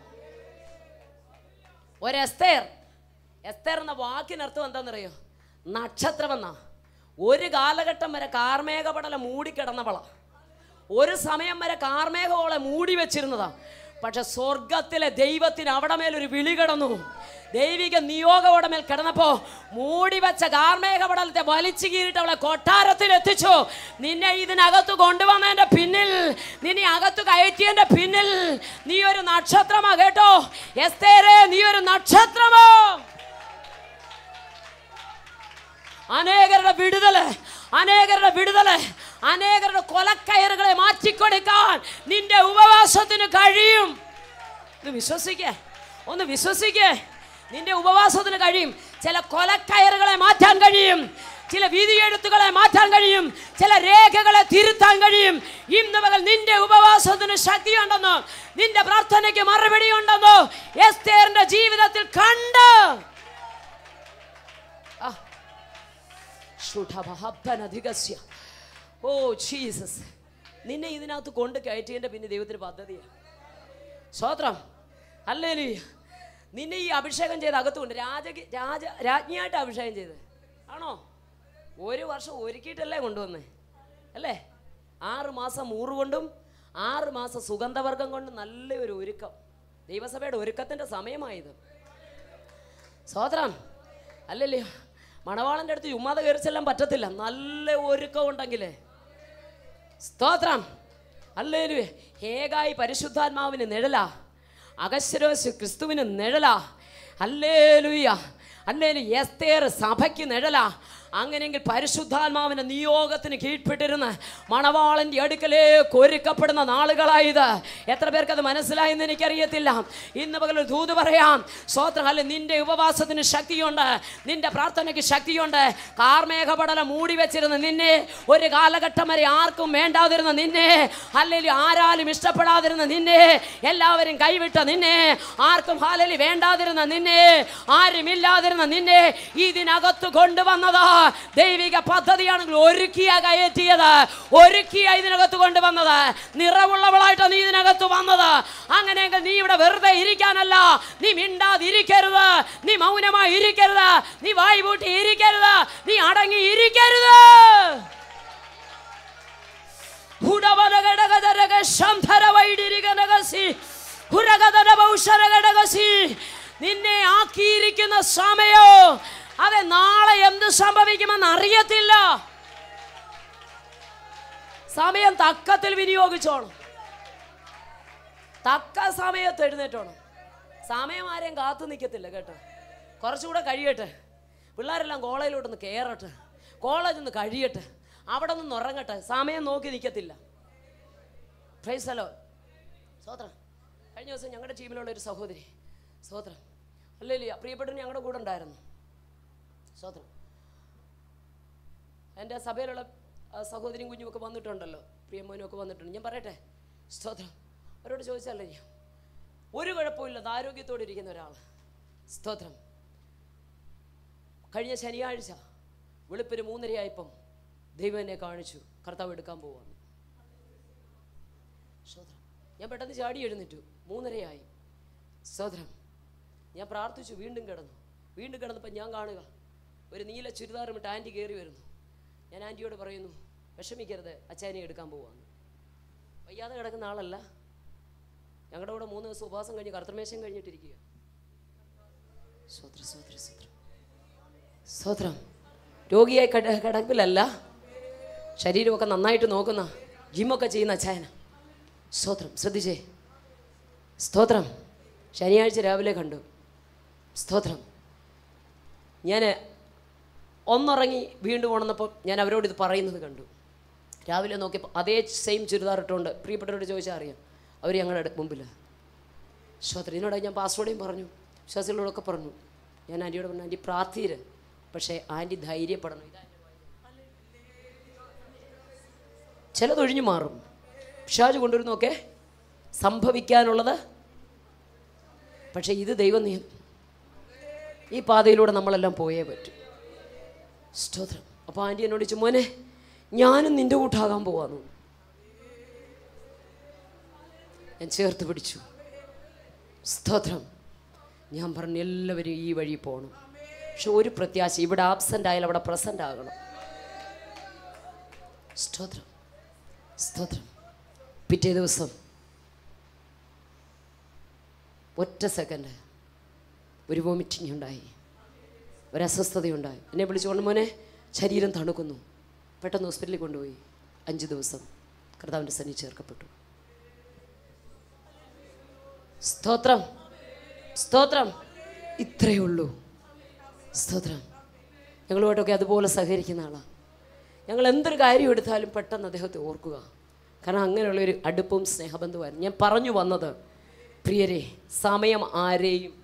ഒരു എസ്തേർ എസ്തേർ എന്ന വാക്കിനർത്ഥം എന്താണെന്നറിയോ നക്ഷത്രമെന്നാ ഒരു കാലഘട്ടം വരെ കാർമേഘപടല മൂടിക്കിടന്നവള ഒരു സമയം വരെ കാർമേഘവളെ മൂടി വെച്ചിരുന്നതാ പക്ഷെ സ്വർഗത്തിലെ ദൈവത്തിന് അവിടെ മേലൊരു വിളി കിടന്നു ദൈവിക നിയോഗം അവിടെ മേൽ കിടന്നപ്പോ മൂടി വെച്ച കാർമേഘപടലത്തെ വലിച്ചു കീറിട്ട് അവളെ കൊട്ടാരത്തിൽ എത്തിച്ചു നിന്നെ ഇതിനകത്ത് കൊണ്ടുവന്നതിന്റെ പിന്നിൽ നിന്നെ അകത്ത് കയറ്റിയതിന്റെ പിന്നിൽ നീ ഒരു നക്ഷത്രമാ കേട്ടോ എസ്തേരെ നീ ഒരു നക്ഷത്രമോ അനേകരുടെ വിടുതല് അനേകരുടെ വിടുതല് അനേകരുടെ കൊലക്കയറുകളെ മാറ്റിക്കൊടുക്കാൻ നിന്റെ ഉപവാസത്തിന് കഴിയും ഒന്ന് വിശ്വസിക്കേ ഒന്ന് വിശ്വസിക്കേ നിന്റെ ഉപവാസത്തിന് കഴിയും ചില കൊലക്കയറുകളെ മാറ്റാൻ കഴിയും ചില വിധിയെഴുത്തുകളെ മാറ്റാൻ കഴിയും ചില രേഖകളെ തിരുത്താൻ കഴിയും ഇന്ന് പകൽ നിന്റെ ഉപവാസത്തിന് ശക്തിയുണ്ടെന്ന് നിന്റെ പ്രാർത്ഥനയ്ക്ക് മറുപടി ഉണ്ടെന്ന് എസ്തേറിന്റെ ജീവിതത്തിൽ കണ്ട് ആ ശുഢഭഹബ്ബനധികസ്യ. ഓ ജീസസ് നിന്നെ ഇതിനകത്ത് കൊണ്ട് കയറ്റിയതിൻ്റെ പിന്നെ ദൈവത്തിന് പദ്ധതിയാണ് സ്വോത്രം അല്ലേ നിന്നെ ഈ അഭിഷേകം ചെയ്ത് അകത്തുകൊണ്ട് രാജ രാജ രാജ്ഞിയായിട്ട് അഭിഷേകം ചെയ്ത് ആണോ ഒരു വർഷം ഒരുക്കിയിട്ടല്ലേ കൊണ്ടുവന്നേ അല്ലേ ആറ് മാസം മൂറ് കൊണ്ടും ആറ് മാസം സുഗന്ധവർഗം കൊണ്ടും നല്ലൊരു ഒരുക്കം ദൈവസഭയുടെ ഒരുക്കത്തിൻ്റെ സമയമായത് സ്വോത്രം അല്ലല്ലേ മണവാളൻ്റെ അടുത്ത് ചുമ്മാതെ കയറി ചെല്ലാൻ പറ്റത്തില്ല നല്ല ഒരുക്കം ഉണ്ടെങ്കിലേ സ്തോത്രം അല്ലേലു ഹേഗായി പരിശുദ്ധാത്മാവിന് നിഴലാ അഗശ്വരോസ് ക്രിസ്തുവിന് നിഴലാ അല്ലേലുയ്യ അല്ലേലു എസ്തേർ സഭയ്ക്ക് നിഴലാ അങ്ങനെയെങ്കിൽ പരിശുദ്ധാത്മാവിന്റെ നിയോഗത്തിന് കീഴ്പ്പെട്ടിരുന്ന് മണവാളന്റെ അടുക്കലേക്ക് ഒരുക്കപ്പെടുന്ന നാളുകളായത് എത്ര പേർക്ക് അത് മനസ്സിലായെന്ന് എനിക്കറിയത്തില്ല ഇന്ന് പകൽ ഒരു ദൂത് പറയാം സ്വോത്രം അല്ലെ നിന്റെ ഉപവാസത്തിന് ശക്തിയുണ്ട് നിന്റെ പ്രാർത്ഥനയ്ക്ക് ശക്തിയുണ്ട് കാർമേഘപടല മൂടി വെച്ചിരുന്ന നിന്നെ ഒരു കാലഘട്ടം വരെ ആർക്കും വേണ്ടാതിരുന്ന നിന്നെ അല്ലെങ്കിൽ ആരാലും ഇഷ്ടപ്പെടാതിരുന്ന നിന്നെ എല്ലാവരും കൈവിട്ട നിന്നെ ആർക്കും ഹാലലി വേണ്ടാതിരുന്ന നിന്നെ ആരുമില്ലാതിരുന്ന നിന്നെ ഇതിനകത്ത് കൊണ്ടുവന്നതാ ദൈവിക പദ്ധതിയാണെങ്കിൽ ഒരുക്കിയ കയറ്റിയത് ഒരുക്കിയ ഇതിനകത്ത് കൊണ്ടുവന്നത് നിറവുള്ളവളായിട്ട് നീ ഇതിനകത്ത് വന്നത് അങ്ങനെയെങ്കിൽ നീ ഇവിടെ വെറുതെ ഇരിക്കാനല്ല നീ മിണ്ടാതിരിക്കരുത് നീ മൗനമായി ഇരിക്കരുത് നീ വായി പൂട്ടി ഇരിക്കരുത് നീ അടങ്ങി ഇരിക്കരുത് ഹുടവനഗടഗദരഗ ശംധരവൈഡിരികനഗസി ഹുരഗദരബൗഷരഗടഗസി നിന്നെ ആക്കിയിരിക്കുന്ന സമയോ അതെ നാളെ എന്ത് സംഭവിക്കുമെന്ന് അറിയത്തില്ല സമയം തക്കത്തിൽ വിനിയോഗിച്ചോണം തക്ക സമയത്ത് എഴുന്നേറ്റോണം സമയം ആരെയും കാത്തു നിൽക്കത്തില്ല കേട്ടോ കുറച്ചുകൂടെ കഴിയട്ടെ പിള്ളേരെല്ലാം കോളേജിലോട്ടൊന്ന് കയറട്ടെ കോളേജിൽ നിന്ന് കഴിയട്ടെ അവിടെ നിന്ന് ഉറങ്ങട്ടെ സമയം നോക്കി നിൽക്കത്തില്ല പ്രൈസലോ സ്വോത്രം കഴിഞ്ഞ ദിവസം ഞങ്ങളുടെ ടീമിലുള്ള ഒരു സഹോദരി സ്വോത്രം അല്ലേ പ്രിയപ്പെട്ടവൻ ഞങ്ങളുടെ കൂടെ ഉണ്ടായിരുന്നു സ്വോത്രം എൻ്റെ സഭയിലുള്ള ആ, സഹോദരിയും കുഞ്ഞും ഒക്കെ വന്നിട്ടുണ്ടല്ലോ പ്രിയമോനും ഒക്കെ വന്നിട്ടുണ്ട് ഞാൻ പറയട്ടെ സ്തോത്രം അവരോട് ചോദിച്ചല്ലേ ഞാൻ ഒരു കുഴപ്പമില്ലാതെ ആരോഗ്യത്തോടെ ഇരിക്കുന്ന ഒരാൾ സ്തോത്രം കഴിഞ്ഞ ശനിയാഴ്ച വെളുപ്പിന് മൂന്നരയായപ്പം ദൈവം എന്നെ കാണിച്ചു കർത്താവ് എടുക്കാൻ പോവാന്ന് സ്തോത്രം ഞാൻ പെട്ടെന്ന് ചാടി എഴുന്നേറ്റു മൂന്നരയായി സ്തോത്രം ഞാൻ പ്രാർത്ഥിച്ചു വീണ്ടും കിടന്നു വീണ്ടും കിടന്നപ്പോൾ ഞാൻ കാണുക ഒരു നീല ചുരിദാറുമിട്ട് ആൻറ്റി കയറി വരുന്നു ഞാൻ ആൻറ്റിയോട് പറയുന്നു വിഷമിക്കരുത് അച്ചാനെ എടുക്കാൻ പോവാന്ന് വയ്യാതെ കിടക്കുന്ന ആളല്ല ഞങ്ങളുടെ കൂടെ മൂന്ന് ദിവസം ഉപവാസം കഴിഞ്ഞ് കർത്തമേശം കഴിഞ്ഞിട്ടിരിക്കുക സ്വത്രം സ്വത്രം സ്വത്രം സ്വത്രം രോഗിയായി കിട- കിടപ്പിലല്ല ശരീരമൊക്കെ നന്നായിട്ട് നോക്കുന്ന ജിമ്മൊക്കെ ചെയ്യുന്ന അച്ചായന സ്തോത്രം ശ്രദ്ധിച്ചേ സ്തോത്രം ശനിയാഴ്ച രാവിലെ കണ്ടു സ്തോത്രം ഞാൻ ഒന്നുറങ്ങി വീണ്ടും ഉണർന്നപ്പോൾ ഞാൻ അവരോട് ഇത് പറയുന്നത് കണ്ടു രാവിലെ നോക്കിയപ്പോൾ അതേ സെയിം ചുരിദാർ ഇട്ടുകൊണ്ട് പ്രിയപ്പെട്ടവരോട് ചോദിച്ചാൽ അറിയാം അവർ ഞങ്ങളുടെ മുമ്പിൽ ശ്രോത്രം ഇതിനോട് ഞാൻ പാസ്വേഡേയും പറഞ്ഞു വിശ്വാസികളോടൊക്കെ പറഞ്ഞു ഞാൻ ആൻറ്റിയോട് പറഞ്ഞു ആൻറ്റി പ്രാർത്ഥീര് പക്ഷേ ആൻറ്റി ധൈര്യപ്പെടണം ഇതാ എൻ്റെ വായില്. ചിലതൊഴിഞ്ഞു മാറും ഷാജ് കൊണ്ടുവരുന്നൊക്കെ സംഭവിക്കാനുള്ളത് പക്ഷേ ഇത് ദൈവം നിയം ഈ പാതയിലൂടെ നമ്മളെല്ലാം പോയേ പറ്റും സ്തോത്രം അപ്പോൾ ആൻറ്റി എന്നോട് ചോദിച്ചു മോനെ ഞാനും നിൻ്റെ കൂട്ടാകാൻ പോവാന്നു ഞാൻ ചേർത്ത് പിടിച്ചു സ്തോത്രം ഞാൻ പറഞ്ഞു എല്ലാവരും ഈ വഴി പോകണം പക്ഷെ ഒരു പ്രത്യാശ ഇവിടെ ആബ്സെൻ്റ് ആയാലും അവിടെ പ്രസൻ്റ് ആകണം സ്തോത്രം സ്തോത്രം പിറ്റേ ദിവസം ഒറ്റ സെക്കൻഡ് ഒരു വോമിറ്റിംഗ് ഉണ്ടായി ഒരു അസ്വസ്ഥതയുണ്ടായി എന്നെ വിളിച്ചുകൊണ്ട് മോനെ ശരീരം തണുക്കുന്നു പെട്ടെന്ന് ഹോസ്പിറ്റലിൽ കൊണ്ടുപോയി അഞ്ച് ദിവസം കർത്താവിൻ്റെ സന്നി ചേർക്കപ്പെട്ടു സ്തോത്രം സ്തോത്രം ഇത്രയേ ഉള്ളൂ സ്തോത്രം ഞങ്ങളുമായിട്ടൊക്കെ അതുപോലെ സഹകരിക്കുന്ന ആളാണ് ഞങ്ങൾ എന്തൊരു കാര്യം എടുത്താലും പെട്ടെന്ന് അദ്ദേഹത്തെ ഓർക്കുക കാരണം അങ്ങനെയുള്ളൊരു അടുപ്പവും സ്നേഹബന്ധമായിരുന്നു ഞാൻ പറഞ്ഞു വന്നത് പ്രിയരെ സമയം ആരെയും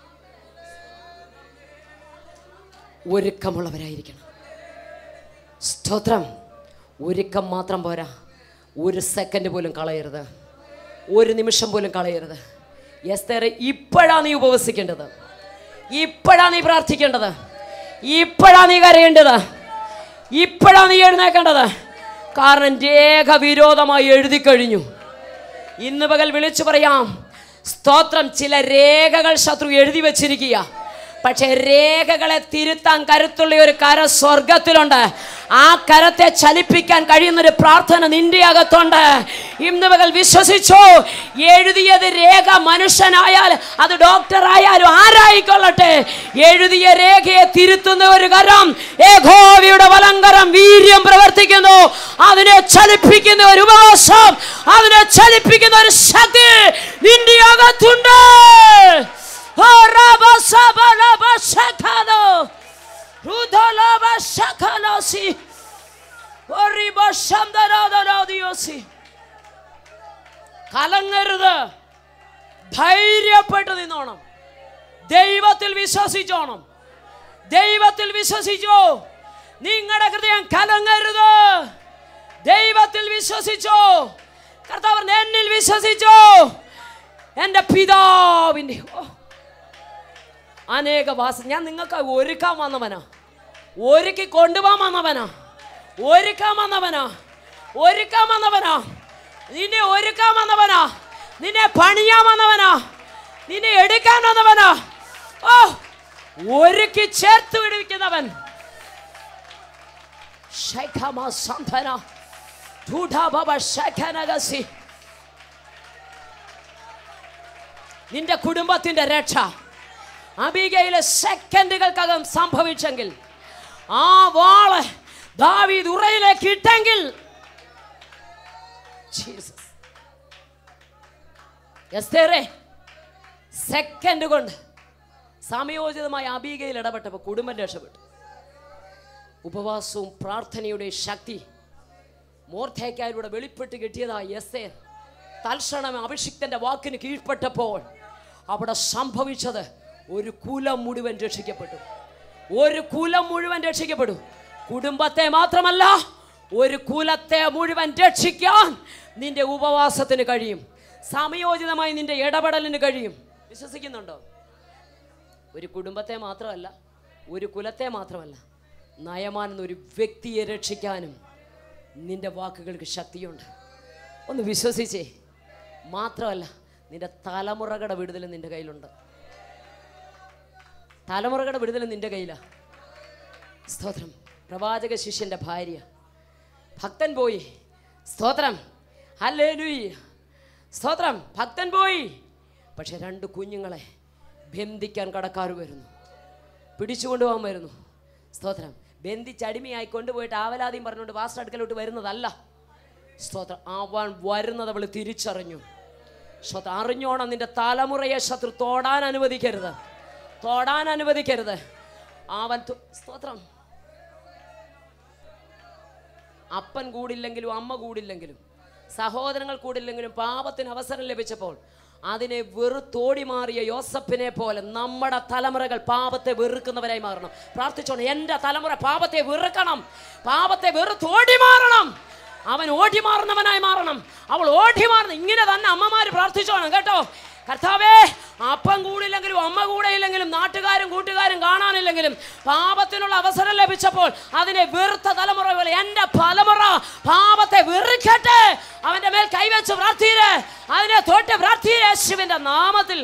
ഒരുക്കമുള്ളവരായിരിക്കണം സ്തോത്രം ഒരുക്കം മാത്രം പോരാ ഒരു സെക്കൻഡ് പോലും കളയരുത് ഒരു നിമിഷം പോലും കളയരുത് എസ്തേറെ ഇപ്പോഴാ നീ ഉപവസിക്കേണ്ടത് ഇപ്പോഴാ നീ പ്രാർത്ഥിക്കേണ്ടത് ഇപ്പോഴാ നീ കരയേണ്ടത് ഇപ്പോഴാ നീ എഴുന്നേക്കേണ്ടത് കാരണം രേഖ വിരോധമായി എഴുതി കഴിഞ്ഞു ഇന്ന് പകൽ വിളിച്ചു പറയാം സ്തോത്രം ചില രേഖകൾ ശത്രു എഴുതി വച്ചിരിക്കുക പക്ഷെ രേഖകളെ തിരുത്താൻ കരുത്തുള്ള ഒരു കര സ്വർഗത്തിലുണ്ട് ആ കരത്തെ ചലിപ്പിക്കാൻ കഴിയുന്നൊരു പ്രാർത്ഥന നിന്റെ അകത്തുണ്ട് ഇന്ന് പകൽ വിശ്വസിച്ചോ എഴുതിയത് രേഖ മനുഷ്യനായാൽ അത് ഡോക്ടർ ആയാലും ആരായിക്കൊള്ളട്ടെ എഴുതിയ രേഖയെ തിരുത്തുന്ന ഒരു കരം ഏകോവിയുടെ വലങ്കരം വീര്യം പ്രവർത്തിക്കുന്നു അതിനെ ചലിപ്പിക്കുന്ന ഒരു ഉപവാസം അതിനെ ചലിപ്പിക്കുന്ന ഒരു ശക്തി നിന്റെ അകത്തുണ്ട് ഓ റബ സബ ലബ ശഖനോ രുദലബ ശഖനോസി ഒറിബ ശംദരാദരാദിയോസി കലങ്ങരുത് ധൈര്യപ്പെട്ട് നിന്നോണം ദൈവത്തിൽ വിശ്വസിച്ചോണം ദൈവത്തിൽ വിശ്വസിച്ചോ നിങ്ങളുടെ ഹൃദയം കലങ്ങരുത് ദൈവത്തിൽ വിശ്വസിച്ചോ കർത്താവ് പറഞ്ഞു, എന്നിൽ വിശ്വസിച്ചോ എൻ്റെ പിതാവിൻ്റെ ഓ അനേക വാസം ഞാൻ നിങ്ങൾക്ക് ഒരുക്കാൻ വന്നവനാ ഒരുക്കി കൊണ്ടുപോകാൻ വന്നവനാ ഒരുക്കാൻ വന്നവനാ ഒരുക്കാൻ വന്നവനാ നിന്നെ ഒരുക്കാൻ വന്നവനാ നിന്നെ പണിയാൻ വന്നവനാ നിന്നെ എടുക്കാൻ വന്നവനാ ഓ ഒരുക്കി ചേർത്ത് വിടുവിക്കുന്നവൻ ശൈഖമ സന്ധന ധൂഢാഭവ ശഖനഗസി നിന്റെ കുടുംബത്തിന്റെ രക്ഷ അബികയിലെ സെക്കൻഡുകൾക്കകം സംഭവിച്ചെങ്കിൽ ആ വാള് ദാവീദ് ഉറയിലേക്ക് ഇട്ടെങ്കിൽ ജീസസ് എസ്തേറെ സെക്കൻഡ് കൊണ്ട് സമയോചിതമായി അബീകയിൽ ഇടപെട്ടപ്പോൾ കുടുംബം രക്ഷപ്പെട്ടു ഉപവാസവും പ്രാർത്ഥനയുടെ ശക്തി മോർത്തേക്കാരിലൂടെ വെളിപ്പെട്ട് കിട്ടിയതായി എസ്തേർ തൽക്ഷണം അഭിഷിക്തന്റെ വാക്കിന് കീഴ്പ്പെട്ടപ്പോൾ അവിടെ സംഭവിച്ചത് ഒരു കുലം മുഴുവൻ രക്ഷിക്കപ്പെട്ടു ഒരു കുലം മുഴുവൻ രക്ഷിക്കപ്പെട്ടു കുടുംബത്തെ മാത്രമല്ല ഒരു കുലത്തെ മുഴുവൻ രക്ഷിക്കാൻ നിന്റെ ഉപവാസത്തിന് കഴിയും സമയോചിതമായി നിന്റെ ഇടപെടലിന് കഴിയും വിശ്വസിക്കുന്നുണ്ടോ ഒരു കുടുംബത്തെ മാത്രമല്ല ഒരു കുലത്തെ മാത്രമല്ല നയമാൻ എന്നൊരു വ്യക്തിയെ രക്ഷിക്കാനും നിന്റെ വാക്കുകൾക്ക് ശക്തിയുണ്ട് ഒന്ന് വിശ്വസിച്ചേ മാത്രമല്ല നിന്റെ തലമുറകളുടെ വിടുതൽ നിന്റെ കയ്യിലുണ്ട് തലമുറകളുടെ വിടുതൽ നിന്റെ കയ്യിലാണ് സ്തോത്രം പ്രവാചക ശിഷ്യന്റെ ഭാര്യ ഭക്തൻ പോയി സ്തോത്രം ഹല്ലേലൂയ സ്തോത്രം ഭക്തൻ പോയി പക്ഷെ രണ്ട് കുഞ്ഞുങ്ങളെ ബന്ധിക്കാൻ കടക്കാർ വരുന്നു പിടിച്ചുകൊണ്ടുപോകാൻ വരുന്നു സ്തോത്രം ബന്ധിച്ചടിമയായി കൊണ്ടുപോയിട്ട് ആവലാതിയും പറഞ്ഞുകൊണ്ട് വാസ്റ്റർ അടുക്കലോട്ട് വരുന്നതല്ല സ്തോത്രം അവൻ വരുന്നത് അവൾ തിരിച്ചറിഞ്ഞു സ്തോത്രം അറിഞ്ഞോണം നിന്റെ തലമുറയെ ശത്രു തോടാൻ അനുവദിക്കരുത് തോടാൻ അനുവദിക്കരുത് അവൻ തു- സ്തോത്രം അപ്പൻ കൂടില്ലെങ്കിലും അമ്മ കൂടില്ലെങ്കിലും സഹോദരങ്ങൾ കൂടില്ലെങ്കിലും പാപത്തിന് അവസരം ലഭിച്ചപ്പോൾ അതിനെ വെറുത്തോടി മാറിയ യോസഫിനെ പോലെ നമ്മുടെ തലമുറകൾ പാപത്തെ വെറുക്കുന്നവരായി മാറണം പ്രാർത്ഥിച്ചോണം എൻ്റെ തലമുറ പാപത്തെ വെറുക്കണം പാപത്തെ വെറുത്തോടി മാറണം അവൻ ഓടി മാറുന്നവനായി മാറണം അവൾ ഓടി മാറണം ഇങ്ങനെ തന്നെ അമ്മമാര് പ്രാർത്ഥിച്ചോണം കേട്ടോ കർത്താവേ അപ്പം കൂടില്ലെങ്കിലും അമ്മ കൂടെയില്ലെങ്കിലും നാട്ടുകാരും കൂട്ടുകാരും കാണാനില്ലെങ്കിലും പാപത്തിനുള്ള അവസരം ലഭിച്ചപ്പോൾ അതിനെ വെറുത്ത തലമുറകൾ എൻ്റെ തലമുറ പാപത്തെ വെറുക്കട്ടെ അവന്റെ മേൽ കൈവച്ച് പ്രാർത്ഥീര് അതിനെ തൊട്ട് പ്രാർത്ഥീര് യേശുവിന്റെ നാമത്തിൽ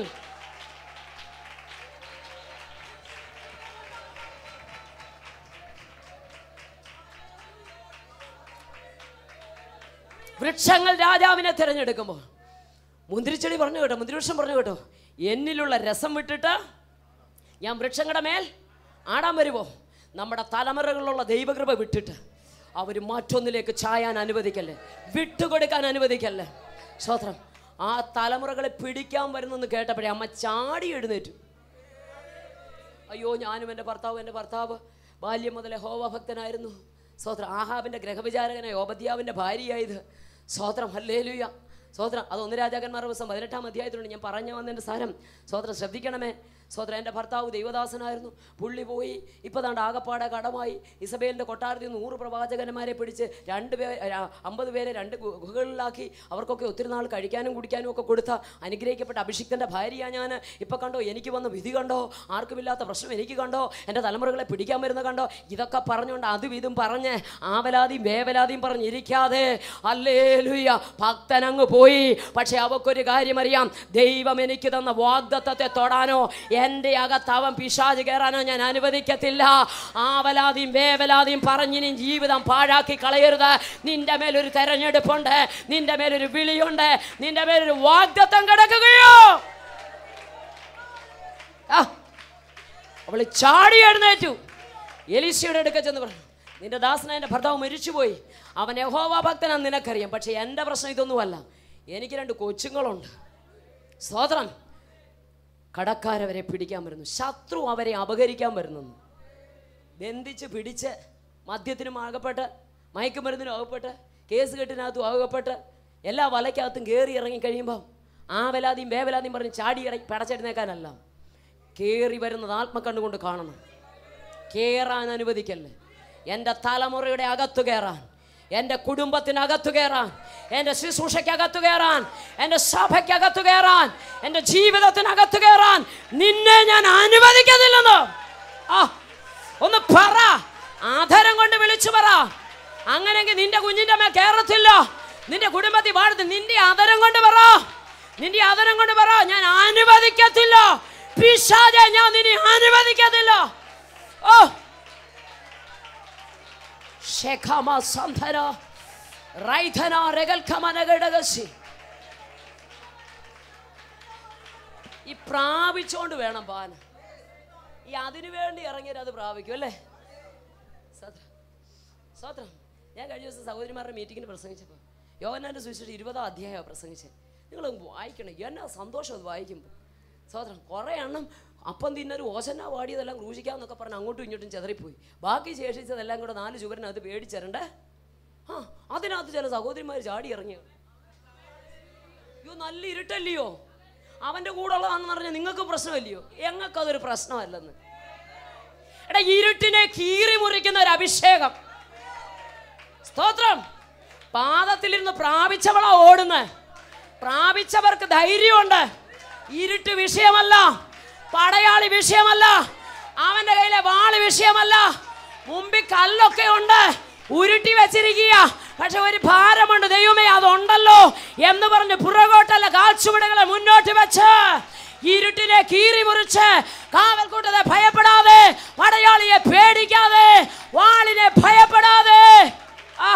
വൃക്ഷങ്ങൾ രാജാവിനെ തിരഞ്ഞെടുക്കുമ്പോൾ മുന്തിരിച്ചെടി പറഞ്ഞു കേട്ടോ മുന്തിരിവൃക്ഷം പറഞ്ഞു കേട്ടോ എന്നിലുള്ള രസം വിട്ടിട്ട് ഞാൻ വൃക്ഷങ്ങളുടെ മേൽ ആടാൻ വരുമോ നമ്മുടെ തലമുറകളിലുള്ള ദൈവകൃപ വിട്ടിട്ട് അവർ മറ്റൊന്നിലേക്ക് ചായാൻ അനുവദിക്കല്ലേ വിട്ടുകൊടുക്കാൻ അനുവദിക്കല്ലേ സ്വത്രം ആ തലമുറകളെ പിടിക്കാൻ വരുന്നെന്ന് കേട്ടപ്പോഴേ അമ്മ ചാടി എഴുന്നേറ്റു അയ്യോ ഞാനും എൻ്റെ ഭർത്താവ് എൻ്റെ ഭർത്താവ് ബാല്യം മുതലേ ഹോമഭക്തനായിരുന്നു സ്വോത്രം ആഹാബിൻ്റെ ഗ്രഹവിചാരകനായ ഓബദ്യാവിൻ്റെ ഭാര്യയായത് സ്വോത്രം ഹല്ലേലുയ സ്വോത്രം അത് ഒന്ന് രാജാക്കന്മാർ ദിവസം പതിനെട്ടാം അധ്യായത്തിലുണ്ട് ഞാൻ പറഞ്ഞു വന്നതിൻ്റെ സാരം സ്വോത്രം ശ്രദ്ധിക്കണമേ സ്വോത്രം എൻ്റെ ഭർത്താവ് ദൈവദാസനായിരുന്നു പുള്ളി പോയി ഇപ്പോൾ താണ്ട് ആകപ്പാടെ കടമായി ഇസബേലിൻ്റെ കൊട്ടാരത്തിൽ നൂറ് പ്രവാചകന്മാരെ പിടിച്ച് രണ്ട് പേ അമ്പത് പേരെ രണ്ട് ഗു- ഗുഹകളിലാക്കി അവർക്കൊക്കെ ഒത്തിരി നാൾ കഴിക്കാനും കുടിക്കാനും ഒക്കെ കൊടുത്ത അനുഗ്രഹിക്കപ്പെട്ട അഭിഷിക്തൻ്റെ ഭാര്യയാണ് ഞാൻ ഇപ്പോൾ കണ്ടോ എനിക്ക് വന്ന വിധി കണ്ടോ ആർക്കുമില്ലാത്ത പ്രശ്നം എനിക്ക് കണ്ടോ എൻ്റെ തലമുറകളെ പിടിക്കാൻ വരുന്ന കണ്ടോ ഇതൊക്കെ പറഞ്ഞുകൊണ്ട് അതും ഇതും പറഞ്ഞ് ആവലാതിയും വേവലാതിയും പറഞ്ഞിരിക്കാതെ അല്ലേലുയ്യ ഭക്തനങ്ങ് പോയി പക്ഷെ അവക്കൊരു കാര്യം അറിയാം ദൈവം എനിക്ക് തന്ന വാഗ്ദത്തത്തെ തൊടാനോ എൻ്റെ അകത്ത് അവൻ പിശാജ് കയറാനോ ഞാൻ അനുവദിക്കത്തില്ല ആവലാതിയും വേവലാതിയും പറഞ്ഞിനി ജീവിതം പാഴാക്കി കളയരുത് നിന്റെ മേലൊരു തെരഞ്ഞെടുപ്പുണ്ട് നിന്റെ മേലൊരു വിളിയുണ്ട് നിന്റെ മേലൊരു വാഗ്ദത്തം കിടക്കുകയോ ആ അവൾ ചാടി എഴുന്നേറ്റു എലീശയുടെ അടുക്ക ചെന്ന് പറഞ്ഞു നിന്റെ ദാസന എൻ്റെ ഭർത്താവ് മരിച്ചുപോയി അവൻ യഹോവ ഭക്തനാന്ന് നിനക്കറിയാം പക്ഷേ എൻ്റെ പ്രശ്നം ഇതൊന്നുമല്ല എനിക്ക് രണ്ട് കൊച്ചുങ്ങളുണ്ട് സ്വതന്ത്രം കടക്കാരവരെ പിടിക്കാൻ വരുന്നു ശത്രു അവരെ അപഹരിക്കാൻ വരുന്നു ബന്ധിച്ച് പിടിച്ച് മദ്യത്തിനും അകപ്പെട്ട് മയക്കുമരുന്നിനും അകപ്പെട്ട് കേസ് കെട്ടിനകത്തും അകപ്പെട്ട് എല്ലാ വലയ്ക്കകത്തും കയറി ഇറങ്ങി കഴിയുമ്പോൾ ആവലാതിയും വേവലാതിയും പറഞ്ഞ് ചാടി ഇറങ്ങി പടച്ചെടുന്നേക്കാനല്ല കയറി വരുന്നത് ആത്മക്കണ്ണുകൊണ്ട് കാണണം കയറാൻ അനുവദിക്കല്ലേ എൻ്റെ തലമുറയുടെ അകത്തു കയറാൻ എൻ്റെ കുടുംബത്തിനകത്തു കയറാൻ എൻ്റെ ശുശ്രൂഷയ്ക്കകത്തു കയറാൻ എൻ്റെ സഭയ്ക്കകത്തു കയറാൻ എൻ്റെ ജീവിതത്തിനകത്തു കയറാൻ നിന്നെ ഞാൻ അനുവദിക്കത്തില്ലെന്ന് ആ ഒന്ന് പറ ആധാരം കൊണ്ട് വിളിച്ചു പറ അങ്ങനെയെങ്കിൽ നിന്റെ കുഞ്ഞിന്റെ മേൽ കയറത്തില്ല നിന്റെ കുടുംബത്തിൽ വാഴത്ത് നിന്റെ ആദരം കൊണ്ട് പറ നിന്റെ ആദരം കൊണ്ട് പറ ഞാൻ അനുവദിക്കത്തില്ല പിശാചെ ഞാൻ നിന്നെ അനുവദിക്കത്തില്ല ഓ ശേഖമ സന്ധന റൈധന രകൽഖമനകടകസി ഈ പ്രാപിച്ചോണ്ട് വേണം പാന ഈ അതിനു വേണ്ടി ഇറങ്ങിയത് അത് പ്രാപിക്കും അല്ലേ സ്വത്രം സ്വത്രം ഞാൻ കഴിഞ്ഞ ദിവസം സഹോദരിമാരുടെ മീറ്റിങ്ങിന് പ്രസംഗിച്ചപ്പോൾ യോഹനാൻ്റെ സുവിശേഷം ഇരുപതാം അധ്യായമാണ് പ്രസംഗിച്ചത് നിങ്ങൾ വായിക്കണം എന്നാ സന്തോഷം അത് വായിക്കുമ്പോൾ സ്വത്രം കുറേ എണ്ണം അപ്പം തിന്നൊരു ഓശന വാടിയതെല്ലാം ക്രൂശിക്കാമെന്നൊക്കെ പറഞ്ഞ് അങ്ങോട്ടും ഇങ്ങോട്ടും ചെതറിപ്പോയി ബാക്കി ശേഷിച്ചതെല്ലാം കൂടെ നാല് ചുവരിനകത്ത് പേടിച്ചരണ്ടേ ആ അതിനകത്ത് ചില സഹോദരിമാർ ചാടി ഇറങ്ങി അയ്യോ നല്ല ഇരുട്ടല്ലയോ അവൻ്റെ കൂടെ ഉള്ളതാണെന്ന് പറഞ്ഞാൽ നിങ്ങൾക്ക് പ്രശ്നമല്ലയോ ഞങ്ങൾക്കതൊരു പ്രശ്നമല്ലെന്ന് എടാ ഇരുട്ടിനെ കീറി മുറിക്കുന്ന ഒരു അഭിഷേകം സ്തോത്രം പാദത്തിലിരുന്ന് പ്രാപിച്ചവളാ ഓടുന്നത് പ്രാപിച്ചവർക്ക് ധൈര്യമുണ്ട് ഇരുട്ട് വിഷയമല്ല പടയാളി വിഷയമല്ല അവന്റെ കയ്യിലെ വാള് വിഷയമല്ല മുമ്പിൽ കല്ലൊക്കെ ഉണ്ട് ഉരുട്ടി വെച്ചിരിക്കുക പക്ഷെ ഒരു ഭാരമുണ്ട് ദൈവമേ അതുണ്ടല്ലോ എന്ന് പറഞ്ഞ് പുറകോട്ടല്ല കാൽച്ചുവടുകളെ മുന്നോട്ട് വെച്ച് ഇരുട്ടിനെ കീറി മുറിച്ച് കാവൽക്കൂട്ടത്തെ ഭയപ്പെടാതെ പടയാളിയെ പേടിക്കാതെ വാളിനെ ഭയപ്പെടാതെ ആ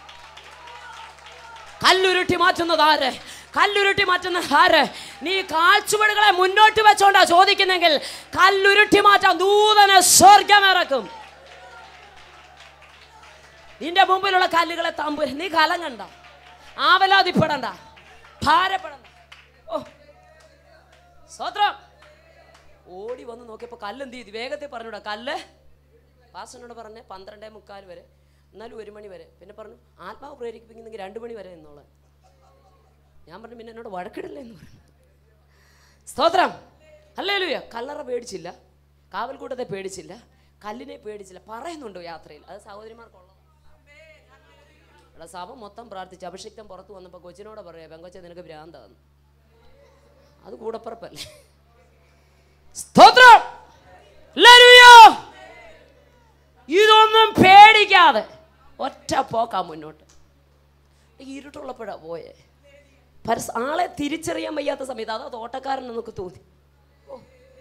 കല്ലുരുട്ടി മാറ്റുന്നത് ആര് കല്ലുരുട്ടി മാറ്റുന്നത് ആര് നീ കാൽച്ചുവടുകളെ മുന്നോട്ട് വെച്ചോണ്ടാ ചോദിക്കുന്നെങ്കിൽ കല്ലുരുട്ടി മാറ്റാൻ ദൂതനെ സ്വർഗമിറക്കും നിന്റെ മുമ്പിലുള്ള കല്ലുകളെ തമ്പു നീ കലങ്ങണ്ട ആവലാതിപ്പെടണ്ട ഭാരപ്പെടണ്ട ഓ സ്വത്രം ഓടി വന്ന് നോക്കിയപ്പോൾ കല്ല് എന്ത് ചെയ്തു വേഗത്തിൽ പറഞ്ഞൂടാ കല്ല് വാസനോട് പറഞ്ഞ് പന്ത്രണ്ടേ മുക്കാൽ വരെ എന്നാലും ഒരു മണി വരെ പിന്നെ പറഞ്ഞു ആത്മാവ് പ്രേരിപ്പിക്കുന്നെങ്കിൽ രണ്ട് മണി വരെ എന്നോളെ ഞാൻ പറഞ്ഞു പിന്നെ എന്നോട് വഴക്കിടല്ലേ എന്ന് പറഞ്ഞു സ്തോത്രം അല്ലേ ലൂയ കല്ലറ പേടിച്ചില്ല കാവൽക്കൂട്ടത്തെ പേടിച്ചില്ല കല്ലിനെ പേടിച്ചില്ല പറയുന്നുണ്ടോ യാത്രയിൽ അത് സഹോദരിമാർക്കുള്ളത് എടാ സഭ മൊത്തം പ്രാർത്ഥിച്ചു അഭിഷിക്തം പുറത്ത് വന്നപ്പോൾ കൊച്ചിനോട് പറയാ പെങ്കൊച്ച നിനക്ക് ഭ്രാന്താന്ന് അത് കൂടപ്പുറപ്പല്ലേ സ്തോത്രം ഹല്ലേലൂയ. ഇതൊന്നും പേടിക്കാതെ ഒറ്റ പോക്കാ മുന്നോട്ട് ഈ ഇരുട്ടുള്ളപ്പോഴാ പോയേ പരസ് ആളെ തിരിച്ചറിയാൻ വയ്യാത്ത സമയത്ത് അതാ തോട്ടക്കാരൻ നമുക്ക് തോന്നി ഓ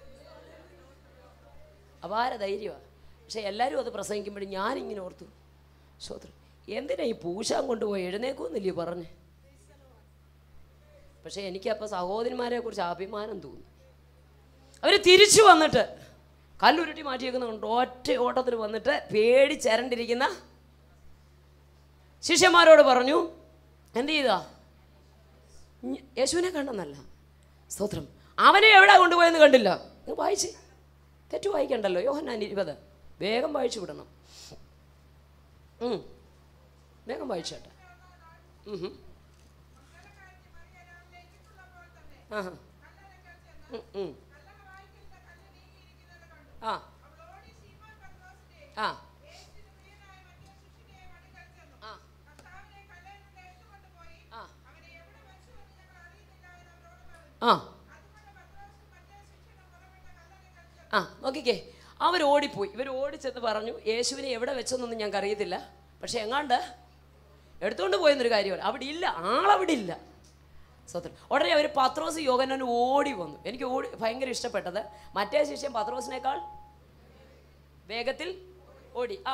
അപാര ധൈര്യമാണ് പക്ഷെ എല്ലാവരും അത് പ്രസംഗിക്കുമ്പോഴും ഞാനിങ്ങനെ ഓർത്തു ശ്രോത്രം എന്തിനാ ഈ പൂശാൻ കൊണ്ടുപോയി എഴുന്നേക്കൂന്നില്ലേ പറഞ്ഞ് പക്ഷെ എനിക്കപ്പോൾ സഹോദരിമാരെ കുറിച്ച് അഭിമാനം തോന്നി അവർ തിരിച്ചു വന്നിട്ട് കല്ലുരുട്ടി മാറ്റിയേക്കുന്നുണ്ട് ഒറ്റ ഓട്ടത്തിൽ വന്നിട്ട് പേടിച്ചരണ്ടിരിക്കുന്ന ശിഷ്യന്മാരോട് പറഞ്ഞു എന്ത് ചെയ്താ ഞ- യേശുവിനെ കണ്ടെന്നല്ല സ്തോത്രം അവനെ എവിടെ കൊണ്ടുപോയെന്ന് കണ്ടില്ല നിങ്ങൾ വായിച്ച് തെറ്റു വായിക്കണ്ടല്ലോ യോഹന്നാൻ ഇരുപത് വേഗം വായിച്ചു വിടണം ഉം. വേഗം വായിച്ചേട്ടെ ഉം ഹും. ആഹാ. ഉം, ഉം. ആ ആ ആ ആ ആ ആ നോക്കിക്കേ അവർ ഓടിപ്പോയി ഇവർ ഓടിച്ചെന്ന് പറഞ്ഞു യേശുവിനെ എവിടെ വെച്ചെന്നൊന്നും ഞങ്ങൾക്ക് അറിയത്തില്ല പക്ഷെ എങ്ങാണ്ട് എടുത്തുകൊണ്ട് പോയെന്നൊരു കാര്യമല്ല അവിടെ ഇല്ല ആളവിടെ ഇല്ല സ്വത്രം ഉടനെ അവർ പത്രോസ് യോഗനന് ഓടി വന്നു എനിക്ക് ഓടി ഭയങ്കര ഇഷ്ടപ്പെട്ടത് മറ്റേ ശിഷ്യൻ പത്രോസിനേക്കാൾ വേഗത്തിൽ ഓടി ആ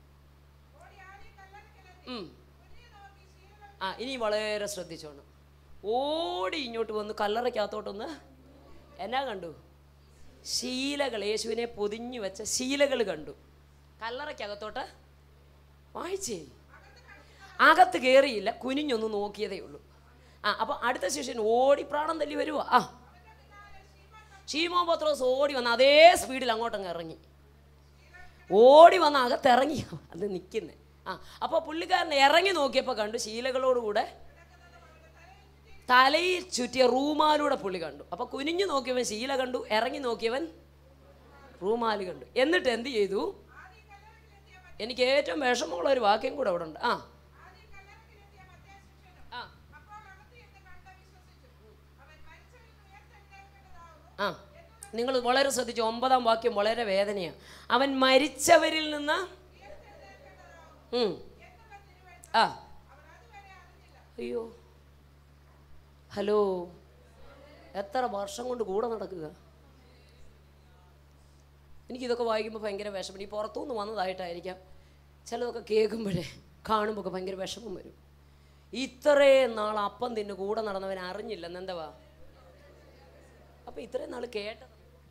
ഉം. ആ ഇനി വളരെ ശ്രദ്ധിച്ചോണം ഓടി ഇങ്ങോട്ട് വന്ന് കല്ലറയ്ക്കകത്തോട്ടൊന്ന് എന്നാ കണ്ടു ശീലകൾ യേശുവിനെ പൊതിഞ്ഞു വെച്ച ശീലകൾ കണ്ടു കല്ലറയ്ക്കകത്തോട്ട് വായിച്ചേ അകത്ത് കയറിയില്ല കുനിഞ്ഞൊന്ന് നോക്കിയതേ ഉള്ളൂ ആ അപ്പോൾ അടുത്ത ശിഷ്യൻ ഓടി പ്രാണം തല്ലി വരുവാ ആ ഷീമോ പത്രോസ് ഓടി വന്ന് അതേ സ്പീഡിൽ അങ്ങോട്ടങ്ങ് ഇറങ്ങി ഓടി വന്ന് അകത്തിറങ്ങി അത് നിൽക്കുന്നേ ആ അപ്പോൾ പുള്ളിക്കാരൻ ഇറങ്ങി നോക്കിയപ്പോൾ കണ്ടു ശീലകളോടുകൂടെ തലയിൽ ചുറ്റിയ റൂമാലൂടെ പുള്ളി കണ്ടു അപ്പോൾ കുനിഞ്ഞു നോക്കിയവൻ ശീല കണ്ടു ഇറങ്ങി നോക്കിയവൻ റൂമാല് കണ്ടു എന്നിട്ട് എന്ത് ചെയ്തു എനിക്ക് ഏറ്റവും വിഷമമുള്ള ഒരു വാക്യം കൂടെ അവിടെ ഉണ്ട് ആ ആ ആ നിങ്ങൾ വളരെ ശ്രദ്ധിച്ചു ഒമ്പതാം വാക്യം വളരെ വേദനയാണ് അവൻ മരിച്ചവരിൽ നിന്ന് ഉം. ആ അയ്യോ ഹലോ എത്ര വർഷം കൊണ്ട് കൂടെ നടക്കുക എനിക്കിതൊക്കെ വായിക്കുമ്പോൾ ഭയങ്കര വിഷമം ഈ പുറത്തുനിന്ന് വന്നതായിട്ടായിരിക്കാം ചിലതൊക്കെ കേൾക്കുമ്പോഴേ കാണുമ്പോൾ ഒക്കെ ഭയങ്കര വിഷമം വരും ഇത്രയും നാൾ അപ്പം തിന്ന് കൂടെ നടന്നവൻ അറിഞ്ഞില്ലെന്ന് എന്തുവാ അപ്പം ഇത്രയും നാൾ കേട്ടത്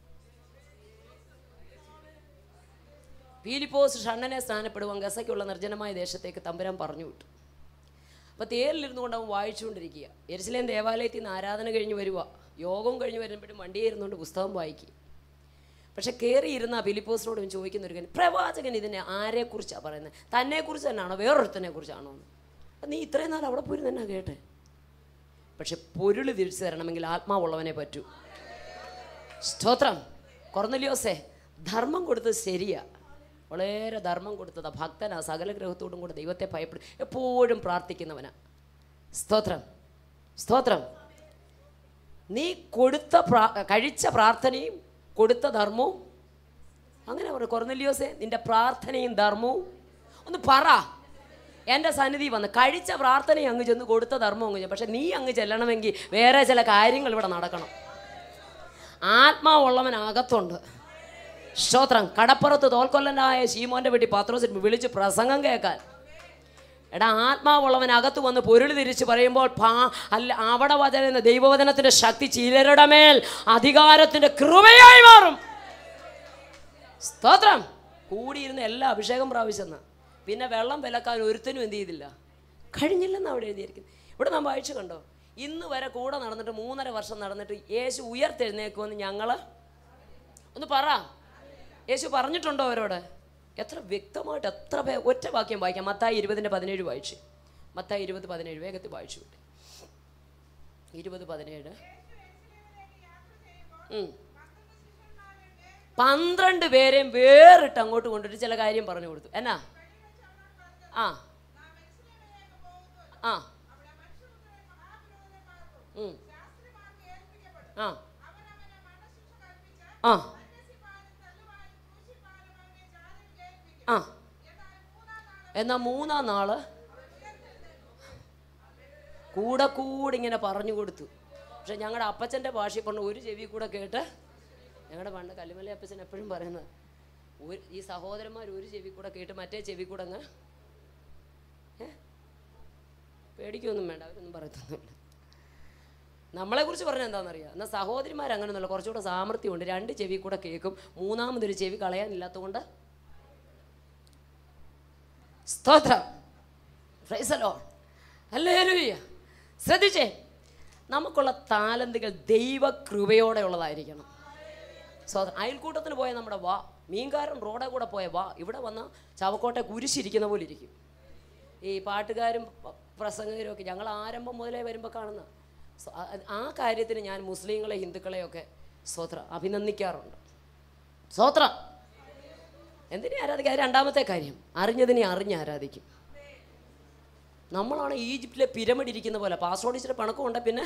പീലിപ്പോസ് ഷണ്ണനെ സ്ഥാനപ്പെടുവാൻ ഗസയ്ക്കുള്ള നിർജ്ജനമായ ദേശത്തേക്ക് തമ്പുരാൻ പറഞ്ഞു വിട്ടു അപ്പോൾ തേരിലിരുന്നു കൊണ്ട് അവൻ വായിച്ചുകൊണ്ടിരിക്കുക എരിശിലേം ദേവാലയത്തിൽ നിന്ന് ആരാധന കഴിഞ്ഞ് വരിക യോഗം കഴിഞ്ഞ് വരുമ്പോഴും വണ്ടിയിൽ ഇരുന്നുകൊണ്ട് പുസ്തകം വായിക്കുക പക്ഷെ കയറിയിരുന്ന ഫിലിപ്പോസിനോട് അവൻ ചോദിക്കുന്ന ഒരു കാര്യം പ്രവാചകൻ ഇതിനെ ആരെക്കുറിച്ചാണ് പറയുന്നത് തന്നെക്കുറിച്ച് തന്നെയാണോ വേറൊരുത്തനെ കുറിച്ചാണോ എന്ന് അപ്പം നീ ഇത്രയും നാൾ അവിടെ പോയി തന്നെ കേട്ടെ പക്ഷെ പൊരുൾ തിരിച്ചു തരണമെങ്കിൽ ആത്മാവുള്ളവനെ പറ്റൂ സ്തോത്രം കൊർന്നലിയോസേ ധർമ്മം കൊടുത്തത് ശരിയാ വളരെ ധർമ്മം കൊടുത്തതാ ഭക്തനാ സകല ഗ്രഹത്തോടും കൂടെ ദൈവത്തെ ഭയപ്പെടും എപ്പോഴും പ്രാർത്ഥിക്കുന്നവനാ സ്തോത്രം സ്തോത്രം നീ കൊടുത്ത പ്രാ കഴിച്ച പ്രാർത്ഥനയും കൊടുത്ത ധർമ്മവും അങ്ങനെ പറഞ്ഞു കൊർന്നലിയോസേ നിന്റെ പ്രാർത്ഥനയും ധർമ്മവും ഒന്ന് പറ എൻ്റെ സന്നിധി വന്ന് കഴിച്ച പ്രാർത്ഥനയും അങ്ങ് ചെന്ന് കൊടുത്ത ധർമ്മം അങ്ങ് ചെല്ലും പക്ഷെ നീ അങ്ങ് ചെല്ലണമെങ്കിൽ വേറെ ചില കാര്യങ്ങൾ ഇവിടെ നടക്കണം ആത്മാവുള്ളവൻ അകത്തുണ്ട് സ്തോത്രം കടപ്പുറത്ത് തോൽക്കൊല്ലനായ ശീമോന്റെ വീട്ടിൽ പത്രോസിൽ വിളിച്ച് പ്രസംഗം കേൾക്കാൻ എടാ ആത്മാവുള്ളവൻ അകത്ത് വന്ന് പൊരുൾ തിരിച്ച് പറയുമ്പോൾ പാ അല്ല അവിടെ വചന ദൈവവചനത്തിന്റെ ശക്തി ചിലരുടെ മേൽ അധികാരത്തിന്റെ കൃപയായി മാറും സ്തോത്രം കൂടിയിരുന്ന് എല്ലാ അഭിഷേകം പ്രാപിച്ചെന്ന് പിന്നെ വെള്ളം വിലക്കാൻ ഒരുത്തനും എന്ത് ചെയ്തില്ല കഴിഞ്ഞില്ലെന്ന് അവിടെ എഴുതിയിരിക്കുന്നത് ഇവിടെ നാം വായിച്ചു കണ്ടോ ഇന്ന് വരെ കൂടെ നടന്നിട്ട് മൂന്നര വർഷം നടന്നിട്ട് യേശു ഉയർത്തെഴുന്നേക്കുമെന്ന് ഞങ്ങൾ ഒന്ന് പറ യേശു പറഞ്ഞിട്ടുണ്ടോ അവരോട് എത്ര വ്യക്തമായിട്ട് എത്ര പേ ഒറ്റ വാക്യം വായിക്കാം മത്തായി ഇരുപതിൻ്റെ പതിനേഴ് വായിച്ച് മത്തായി ഇരുപത് പതിനേഴ് വേഗത്തിൽ വായിച്ചു വിട്ടു ഇരുപത് പതിനേഴ് ഉം. പന്ത്രണ്ട് പേരെയും വേറിട്ട് അങ്ങോട്ട് കൊണ്ടിട്ട് ചില കാര്യം പറഞ്ഞു കൊടുത്തു എന്നാ ആ ആ ഉം. ആ ആ ആ എന്നാ മൂന്നാം നാള് കൂടെ കൂടെ ഇങ്ങനെ പറഞ്ഞു കൊടുത്തു പക്ഷെ ഞങ്ങളുടെ അപ്പച്ചൻ്റെ ഭാഷയിൽ കൊണ്ട് ഒരു ചെവി കൂടെ കേട്ട് ഞങ്ങളുടെ പണ്ട് കല്ലുമല അപ്പച്ചൻ എപ്പോഴും പറയുന്നത് ഒരു ഈ സഹോദരന്മാർ ഒരു ചെവി കൂടെ കേട്ട് മറ്റേ ചെവി കൂടെ അങ്ങ് ഏ? പേടിക്കൊന്നും വേണ്ട അവരൊന്നും പറയത്തൊന്നുമില്ല നമ്മളെ കുറിച്ച് പറഞ്ഞാൽ എന്താണെന്നറിയാം എന്നാൽ സഹോദരിമാർ അങ്ങനെയൊന്നുമില്ല കുറച്ചുകൂടെ സാമർഥ്യമുണ്ട് രണ്ട് ചെവി കൂടെ കേൾക്കും മൂന്നാമതൊരു ചെവി കളയാനില്ലാത്തതുകൊണ്ട് സ്തോത്രം ഫ്രൈസലോ അല്ലേലൂയ്യ ശ്രദ്ധിച്ചേ നമുക്കുള്ള താലന്തുകൾ ദൈവകൃപയോടെ ഉള്ളതായിരിക്കണം സ്തോത്രം അയൽക്കൂട്ടത്തിന് പോയ നമ്മുടെ വാ മീൻകാരൻ റോഡെ കൂടെ പോയ വാ ഇവിടെ വന്ന ചവക്കോട്ടെ കുരിശിരിക്കുന്ന പോലെ ഇരിക്കും ഈ പാട്ടുകാരും പ- പ്രസംഗകരും ഒക്കെ ഞങ്ങൾ ആരംഭം മുതലേ വരുമ്പോൾ കാണുന്ന സോ, ആ- ആ കാര്യത്തിന് ഞാൻ മുസ്ലിങ്ങളെ ഹിന്ദുക്കളെയൊക്കെ സ്വത്ര അഭിനന്ദിക്കാറുണ്ട് സ്വത്ര എന്തിനെ ആരാധിക്കുക അത് രണ്ടാമത്തെ കാര്യം അറിഞ്ഞതിനെ അറിഞ്ഞ് ആരാധിക്കും നമ്മളാണ് ഈജിപ്തിലെ പിരമിഡ് ഇരിക്കുന്ന പോലെ പാസ്പോർട്ട് ഇച്ചിരി പണക്കം ഉണ്ട് പിന്നെ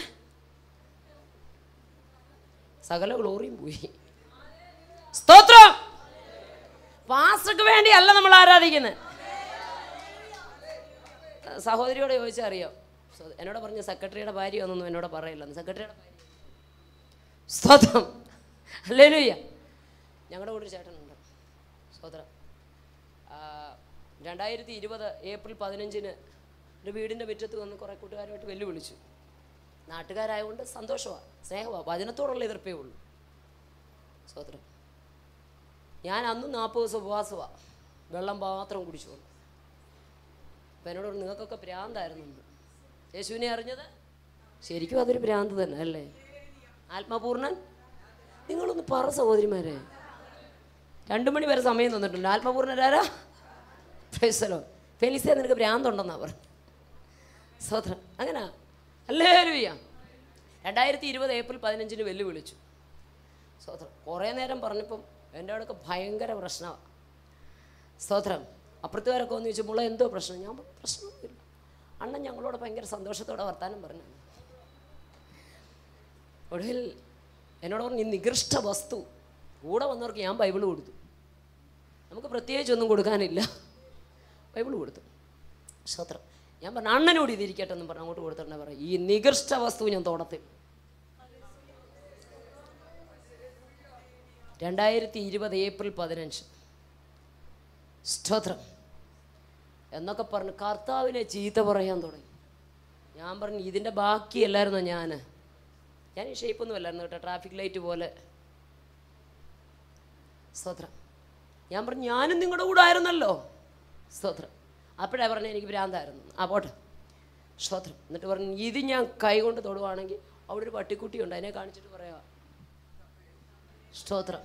സകല ഗ്ലോറിയും പോയി സ്തോത്രം പാസ്റ്റർക്ക് വേണ്ടിയല്ല നമ്മൾ ആരാധിക്കുന്നത് സഹോദരിയോട് ചോദിച്ചാൽ അറിയാം സോ- എന്നോട് പറഞ്ഞ സെക്രട്ടറിയുടെ ഭാര്യ ഒന്നും എന്നോട് പറയില്ല സെക്രട്ടറിയുടെ ഭാര്യ സ്തോത്രം അല്ലേലൂയ്യ ഞങ്ങളുടെ കൂടെ ഒരു ചേട്ടനുണ്ട് സ്തോത്രം ആ, രണ്ടായിരത്തി ഇരുപത് ഏപ്രിൽ പതിനഞ്ചിന് ഒരു വീടിൻ്റെ മുറ്റത്ത് വന്ന് കുറേ കൂട്ടുകാരുമായിട്ട് വെല്ലുവിളിച്ചു നാട്ടുകാരായതുകൊണ്ട് സന്തോഷമാണ് സ്നേഹമാണ് വചനത്തോടുള്ള എതിർപ്പേ ഉള്ളൂ സ്തോത്രം ഞാൻ അന്നും നാൽപ്പത് ദിവസം ഉപവാസമാണ് വെള്ളം മാത്രം കുടിച്ചു വന്നു അപ്പം എന്നോട് പറഞ്ഞു, നിങ്ങൾക്കൊക്കെ ഭ്രാന്തായിരുന്നു എന്ന്." യേശുവിനെ അറിഞ്ഞത് ശരിക്കും അതൊരു ഭ്രാന്ത് തന്നെ അല്ലേ ആത്മപൂർണൻ നിങ്ങളൊന്ന് പറ സഹോദരിമാരെ രണ്ടു മണി വരെ സമയം തന്നിട്ടുണ്ട് ആത്മപൂർണരാരാ ഫേസലോ ഫെലിസേ നിനക്ക് ഭ്രാന്തുണ്ടെന്നാ പറഞ്ഞു സ്വത്രം അങ്ങനെ അല്ലേ ലുയ്യ രണ്ടായിരത്തി ഇരുപത് ഏപ്രിൽ പതിനഞ്ചിന് വെല്ലുവിളിച്ചു സ്തോത്രം കുറേ നേരം പറഞ്ഞപ്പം എൻ്റെ അവിടെയൊക്കെ ഭയങ്കര പ്രശ്നമാണ് സ്തോത്രം അപ്പുറത്തുകാരൊക്കെ വന്ന് ചോദിച്ചു മുള എന്തോ പ്രശ്നം ഞാൻ പറഞ്ഞു, പ്രശ്നമൊന്നുമില്ല അണ്ണൻ ഞങ്ങളോട് ഭയങ്കര സന്തോഷത്തോടെ വർത്താനം പറഞ്ഞു ഒടുവിൽ എന്നോട് പറഞ്ഞു ഈ നികൃഷ്ട വസ്തു കൂടെ വന്നവർക്ക് ഞാൻ ബൈബിൾ കൊടുത്തു നമുക്ക് പ്രത്യേകിച്ചൊന്നും കൊടുക്കാനില്ല ബൈബിൾ കൊടുത്തു സ്തോത്രം ഞാൻ പറഞ്ഞു അണ്ണനോട് ഇതിരിക്കട്ടെ എന്ന് പറഞ്ഞു അങ്ങോട്ട് കൊടുത്തിട്ടുണ്ടെ പറയും ഈ നികൃഷ്ട വസ്തു ഞാൻ തോടത്തിൽ രണ്ടായിരത്തി ഇരുപത് ഏപ്രിൽ പതിനഞ്ച് സ്തോത്രം എന്നൊക്കെ പറഞ്ഞ് കർത്താവിനെ ചീത്ത പറയാൻ തുടങ്ങി ഞാൻ പറഞ്ഞു ഇതിൻ്റെ ബാക്കിയല്ലായിരുന്നോ ഞാൻ ഞാൻ ഈ ഷേപ്പൊന്നും അല്ലായിരുന്നു കേട്ടോ ട്രാഫിക് ലൈറ്റ് പോലെ സ്തോത്രം ഞാൻ പറഞ്ഞു ഞാനും നിങ്ങളുടെ കൂടെ ആയിരുന്നല്ലോ സ്തോത്രം അപ്പോഴാ പറഞ്ഞത് എനിക്ക് ഭ്രാന്തായിരുന്നു ആ പോട്ടെ സ്തോത്രം എന്നിട്ട് പറഞ്ഞു ഇത് ഞാൻ കൈകൊണ്ട് തൊടുവാണെങ്കിൽ അവിടെ ഒരു പട്ടിക്കുട്ടിയുണ്ട് അതിനെ കാണിച്ചിട്ട് പറയാ സ്തോത്രം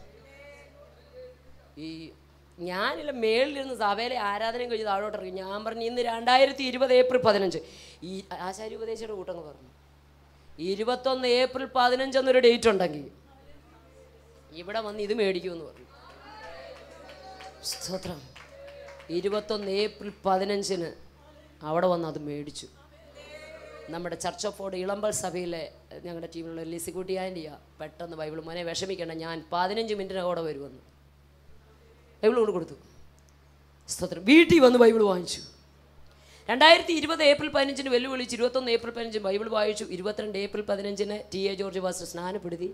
ഈ ഞാനില്ല മേളിലിരുന്ന് സഭയിലെ ആരാധനയും കഴിഞ്ഞ് താഴോട്ട് ഇറങ്ങി ഞാൻ പറഞ്ഞു ഇന്ന് രണ്ടായിരത്തി ഇരുപത് ഏപ്രിൽ പതിനഞ്ച് ഈ ആചാര്യ ഉപദേശിയുടെ കൂട്ടങ്ങ് പറഞ്ഞു ഇരുപത്തൊന്ന് ഏപ്രിൽ പതിനഞ്ച് എന്നൊരു ഡേറ്റ് ഉണ്ടെങ്കിൽ ഇവിടെ വന്ന് ഇത് മേടിക്കുമെന്ന് പറഞ്ഞു സ്തോത്രം ഇരുപത്തൊന്ന് ഏപ്രിൽ പതിനഞ്ചിന് അവിടെ വന്ന് അത് മേടിച്ചു നമ്മുടെ ചർച്ച് ഓഫ് ഫോർഡ് ഇളമ്പൽ സഭയിലെ ഞങ്ങളുടെ ടീമിലുള്ള ലിസിക്കുട്ടി ആൻറ്റിയാ പെട്ടെന്ന് ബൈബിൾ മോനെ വിഷമിക്കേണ്ട ഞാൻ പതിനഞ്ച് മിനിറ്റിനകോടെ വരുമെന്ന് ബൈബിൾ കൊണ്ട് കൊടുത്തു സ്തോത്രം വീട്ടിൽ വന്ന് ബൈബിൾ വാങ്ങിച്ചു രണ്ടായിരത്തി ഇരുപത് ഏപ്രിൽ പതിനഞ്ചിന് വെല്ലുവിളിച്ച് ഇരുപത്തൊന്ന് ഏപ്രിൽ പതിനഞ്ചിന് ബൈബിൾ വായിച്ചു ഇരുപത്തിരണ്ട് ഏപ്രിൽ പതിനഞ്ചിന് ടി എ ജോർജ് വാസ്റ്റർ സ്നാനപ്പെടുത്തി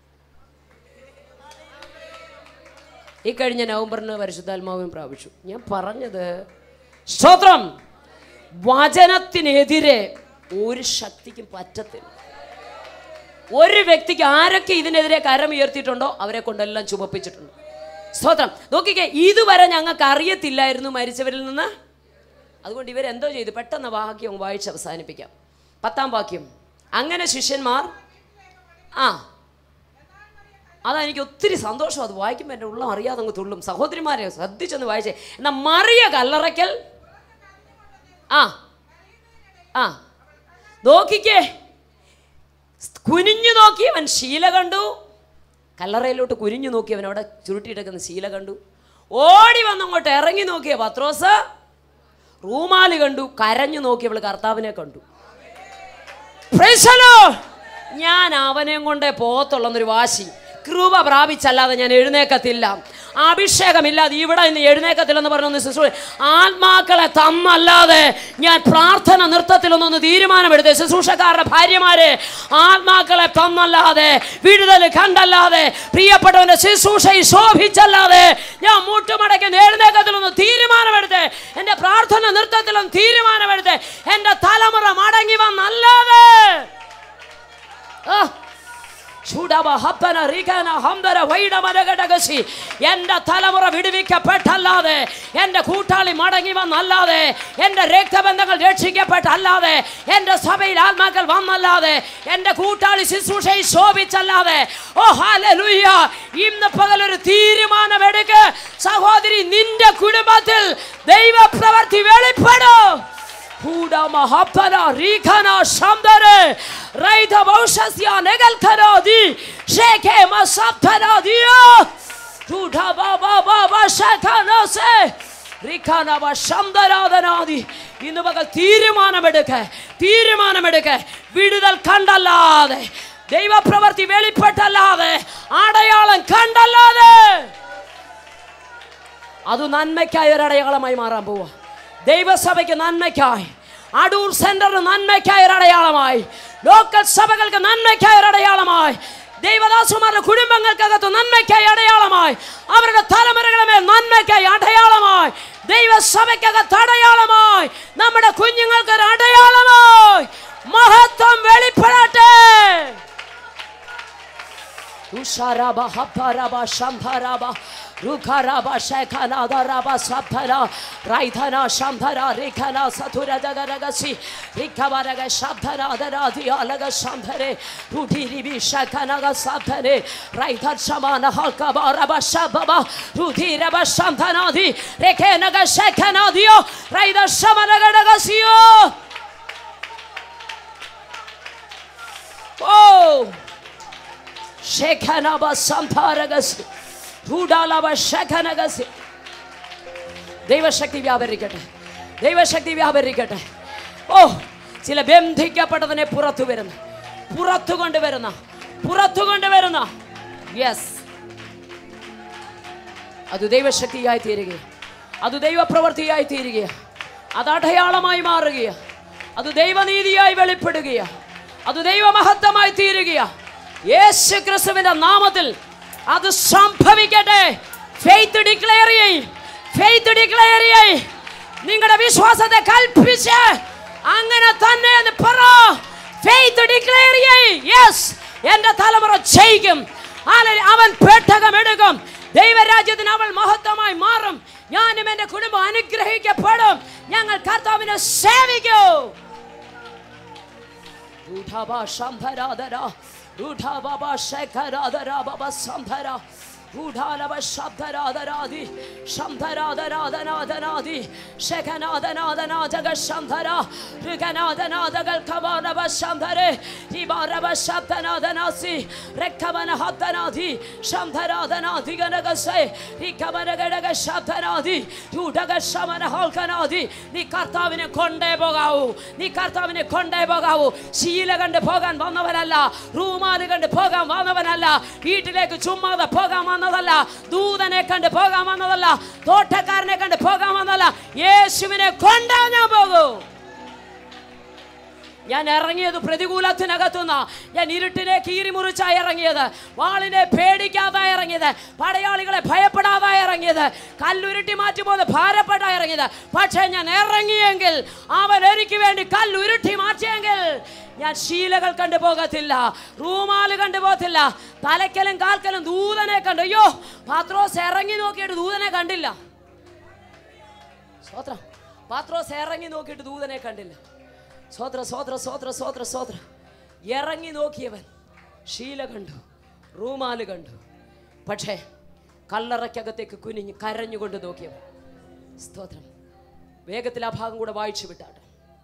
ഈ കഴിഞ്ഞ നവംബറിന് പരിശുദ്ധാത്മാവും പ്രാപിച്ചു ഞാൻ പറഞ്ഞത് സ്തോത്രം വചനത്തിനെതിരെ ഒരു ശക്തിക്കും പറ്റത്തില്ല ഒരു വ്യക്തിക്ക് ആരൊക്കെ ഇതിനെതിരെ കരം ഉയർത്തിയിട്ടുണ്ടോ അവരെ കൊണ്ടെല്ലാം ചുമപ്പിച്ചിട്ടുണ്ട് സ്തോത്രം നോക്കിക്കേ ഇതുവരെ ഞങ്ങൾക്ക് അറിയത്തില്ലായിരുന്നു മരിച്ചവരിൽ നിന്ന് അതുകൊണ്ട് ഇവരെന്തോ ചെയ്തു പെട്ടെന്ന് വാക്യം വായിച്ച് അവസാനിപ്പിക്കാം പത്താം വാക്യം അങ്ങനെ ശിഷ്യന്മാർ ആ അതാ എനിക്ക് ഒത്തിരി സന്തോഷം അത് വായിക്കുമ്പോൾ എൻ്റെ ഉള്ളം അറിയാതെ അങ്ങ് തുള്ളും സഹോദരിമാരെ ശ്രദ്ധിച്ചൊന്ന് വായിച്ചേ എന്നാൽ മറിയ കല്ലറയ്ക്കൽ ആ ആ നോക്കിക്കേ കുനിഞ്ഞു നോക്കി അവൻ ശീല കണ്ടു കല്ലറയിലോട്ട് കുനിഞ്ഞു നോക്കി അവൻ അവിടെ ചുരുട്ടിയിട്ടേക്കുന്ന ശീല കണ്ടു ഓടി വന്നങ്ങോട്ട് ഇറങ്ങി നോക്കിയ പത്രോസ് റൂമാല് കണ്ടു കരഞ്ഞു നോക്കി അവൾ കർത്താവിനെ കണ്ടു Praise the Lord. ഞാൻ അവനെയും കൊണ്ടേ പോകത്തുള്ളൊന്നൊരു വാശി കൃപ പ്രാപിച്ചല്ലാതെ ഞാൻ എഴുന്നേക്കത്തില്ല അഭിഷേകമില്ലാതെ ഇവിടെ നിന്ന് എഴുന്നേക്കത്തില്ലെന്ന് പറഞ്ഞൊന്ന് ശുശ്രൂഷ ആത്മാക്കളെ തന്നല്ലാതെ ഞാൻ പ്രാർത്ഥന നൃത്തത്തിലൊന്നൊന്ന് തീരുമാനമെടുത്ത് ശുശ്രൂഷക്കാരുടെ ഭാര്യമാരെ ആത്മാക്കളെ തന്നല്ലാതെ വിടുതൽ കണ്ടല്ലാതെ പ്രിയപ്പെട്ടവന്റെ ശുശ്രൂഷയിൽ ശോഭിച്ചല്ലാതെ ഞാൻ മുട്ടുമടക്കി എഴുന്നേക്കത്തിലൊന്ന് തീരുമാനമെടുത്ത് എൻ്റെ പ്രാർത്ഥന നൃത്തത്തിലൊന്ന് തീരുമാനമെടുത്ത് എൻ്റെ തലമുറ മടങ്ങി വന്നല്ലാതെ ആ ചൂടവ ഹപ്പന റികന ഹംദര വൈഡമരകടകശി എൻ്റെ തലമുറ വിടുവിക്കപ്പെട്ടല്ലാതെ എൻ്റെ കൂട്ടാളി മടങ്ങി വന്നല്ലാതെ എൻ്റെ രക്തബന്ധങ്ങൾ രക്ഷിക്കപ്പെട്ടല്ലാതെ എൻ്റെ സഭയിൽ ആത്മാക്കൾ വന്നല്ലാതെ എൻ്റെ കൂട്ടാളി ശുശ്രൂഷയിൽ ശോഭിച്ചല്ലാതെ ഓ ഹാലലുയ്യ ഇന്ന് പകലൊരു തീരുമാനമെടുക്ക് സഹോദരി നിന്റെ കുടുംബത്തിൽ ദൈവപ്രവർത്തി വെളിപ്പെടും Hudama hapana rikana shamdare Raida baushasya negal karadi Sheke masaptana diya Tuda baba baba shakana se Rikana ba shamdaradanaതി ഇന്ന് പകൽ തീരുമാനമെടുക്ക തീരുമാനമെടുക്ക വിടുതൽ കണ്ടല്ലാതെ ദൈവപ്രവർത്തി വെളിപ്പെട്ടല്ലാതെ അടയാളം കണ്ടല്ലാതെ അത് നന്മയ്ക്കായ ഒരു അടയാളമായി മാറാൻ പോവാ ദൈവസഭയ്ക്ക് നന്മയ്ക്കായി അടൂർ സെന്ററിന് നന്മയ്ക്കായ ഒരു അടയാളമായി ലോക്കൽ സഭകൾക്ക് നന്മയ്ക്കായ ഒരു അടയാളമായി ദൈവദാസുമാരുടെ കുടുംബങ്ങൾക്കകത്ത് നന്മയ്ക്കായി അടയാളമായി അവരുടെ തലമുറകളുടെ മേൽ നന്മയ്ക്കായി അടയാളമായി ദൈവസഭയ്ക്കകത്ത് അടയാളമായി നമ്മുടെ കുഞ്ഞുങ്ങൾക്ക് ഒരു അടയാളമായി മഹത്വം വെളിപ്പെടട്ടെ Usharaba haparaba shamparaba Rukaraba shekana daraba sapara Raithana shampara rikana satura dagaragasi Rikabaraga shampara daradi alaga shampare Rudiribi shekanaga sapare Raithat shamana halka baraba shababa Rudiraba shampanadi Rekenaga shekanadio Raitha shamanaga dagasio Oh! ഷെഖനബ സംഭാരകസ് ഭൂഡാലവ ഷെഖനകസ് ദൈവശക്തി വ്യാപരിക്കട്ടെ ദൈവശക്തി വ്യാപരിക്കട്ടെ ഓ ചില ബന്ധിക്കപ്പെട്ടതിനെ പുറത്തു വരുന്ന പുറത്തു കൊണ്ടുവരുന്ന പുറത്തു കൊണ്ടുവരുന്ന yes അത് ദൈവശക്തിയായി തീരുകയാണ് അത് ദൈവപ്രവൃത്തിയായി തീരുകയാണ് അത് അടയാളമായി മാറുകയാണ് അത് ദൈവനീതിയായി വെളിപ്പെടുകയാണ് അത് ദൈവമഹത്വമായി തീരുകയാണ് യേശു ക്രിസ്തുവിന്റെ നാമത്തിൽ അത് സംഭവിക്കട്ടെ ഫെയ്ത്ത് ഡിക്ലെയർ ചെയ്യും ഫെയ്ത്ത് ഡിക്ലെയർ ചെയ്യും നിങ്ങളുടെ വിശ്വാസത്തെ കൽപ്പിച്ച് അങ്ങനെ തന്നെ എന്ന് പറ ഫെയ്ത്ത് ഡിക്ലെയർ ചെയ്യും യെസ് എന്റെ തലമുറ ജയിക്കും ആലേ- അവൻ പെട്ടകം എടുക്കും ദൈവരാജ്യത്തിന് അവൾ മഹത്വമായി മാറും ഞാനും എന്റെ കുടുംബം അനുഗ്രഹിക്കപ്പെടും ഞങ്ങൾ കർത്താവിനെ സേവിക്കും Rudhaba Shambharadara, Rudhababa Shekaradara Baba Sambhara, Rudhalava Shabdharadharadi, Shambharadharadhanadhanadi, Shekanadhanadhanadaga Shambhara, Ruganadhanadagal Kavanava Shambhare, Ibarava Shabdhanadhanasi, Rekavana Hathanadi, Shambharadhanadi Ganagase, Rikavanagadaga Shabdhanadi, Rudaga Shamana Halkanadi, നീ കർത്താവിനെ കൊണ്ടേ പോകാവൂ നീ കർത്താവിനെ കൊണ്ടേ പോകാവൂ ശീല കണ്ട് പോകാൻ വന്നവനല്ല റൂമാല് കണ്ട് പോകാൻ വന്നവനല്ല വീട്ടിലേക്ക് ചുമ്മാതെ പോകാൻ വന്നതല്ല ദൂതനെ കണ്ട് പോകാൻ വന്നതല്ല തോട്ടക്കാരനെ കണ്ട് പോകാൻ വന്നതല്ല യേശുവിനെ കൊണ്ടേ ഞാൻ പോകൂ ഞാൻ ഇറങ്ങിയത് പ്രതികൂലത്തിനകത്തുനിന്ന് ഞാൻ ഇരുട്ടിനെ കീറിമുറിച്ചായി ഇറങ്ങിയത് വാളിനെ പേടിക്കാതെ ഇറങ്ങിയത് പടയാളികളെ ഭയപ്പെടാതെ ഇറങ്ങിയത് കല്ലുരുട്ടി മാറ്റി പോകുന്ന ഭാരപ്പെട്ടാ ഇറങ്ങിയത് പക്ഷേ ഞാൻ ഇറങ്ങിയെങ്കിൽ അവൻ എനിക്ക് വേണ്ടി കല്ലുരുട്ടി മാറ്റിയെങ്കിൽ ഞാൻ ശീലകൾ കണ്ടു പോകത്തില്ല റൂമാല് കണ്ടു പോകത്തില്ല തലക്കലും കാൽക്കലും ദൂതനെ കണ്ടു അയ്യോ പാത്രോസ് ഇറങ്ങി നോക്കിയിട്ട് ദൂതനെ കണ്ടില്ല സ്വത്രം പാത്രോസ് ഇറങ്ങി നോക്കിയിട്ട് ദൂതനെ കണ്ടില്ല സ്വോത്ര സ്വോത്ര സ്വോത്ര സ്വോത്ര സ്വോത്ര ഇറങ്ങി നോക്കിയവൻ ശീല കണ്ടു റൂമാല് കണ്ടു പക്ഷേ കല്ലറയ്ക്കകത്തേക്ക് കുനിഞ്ഞ് കരഞ്ഞുകൊണ്ട് നോക്കിയവൻ സ്തോത്രം വേഗത്തിൽ ആ ഭാഗം കൂടെ വായിച്ചു വിട്ടാണ്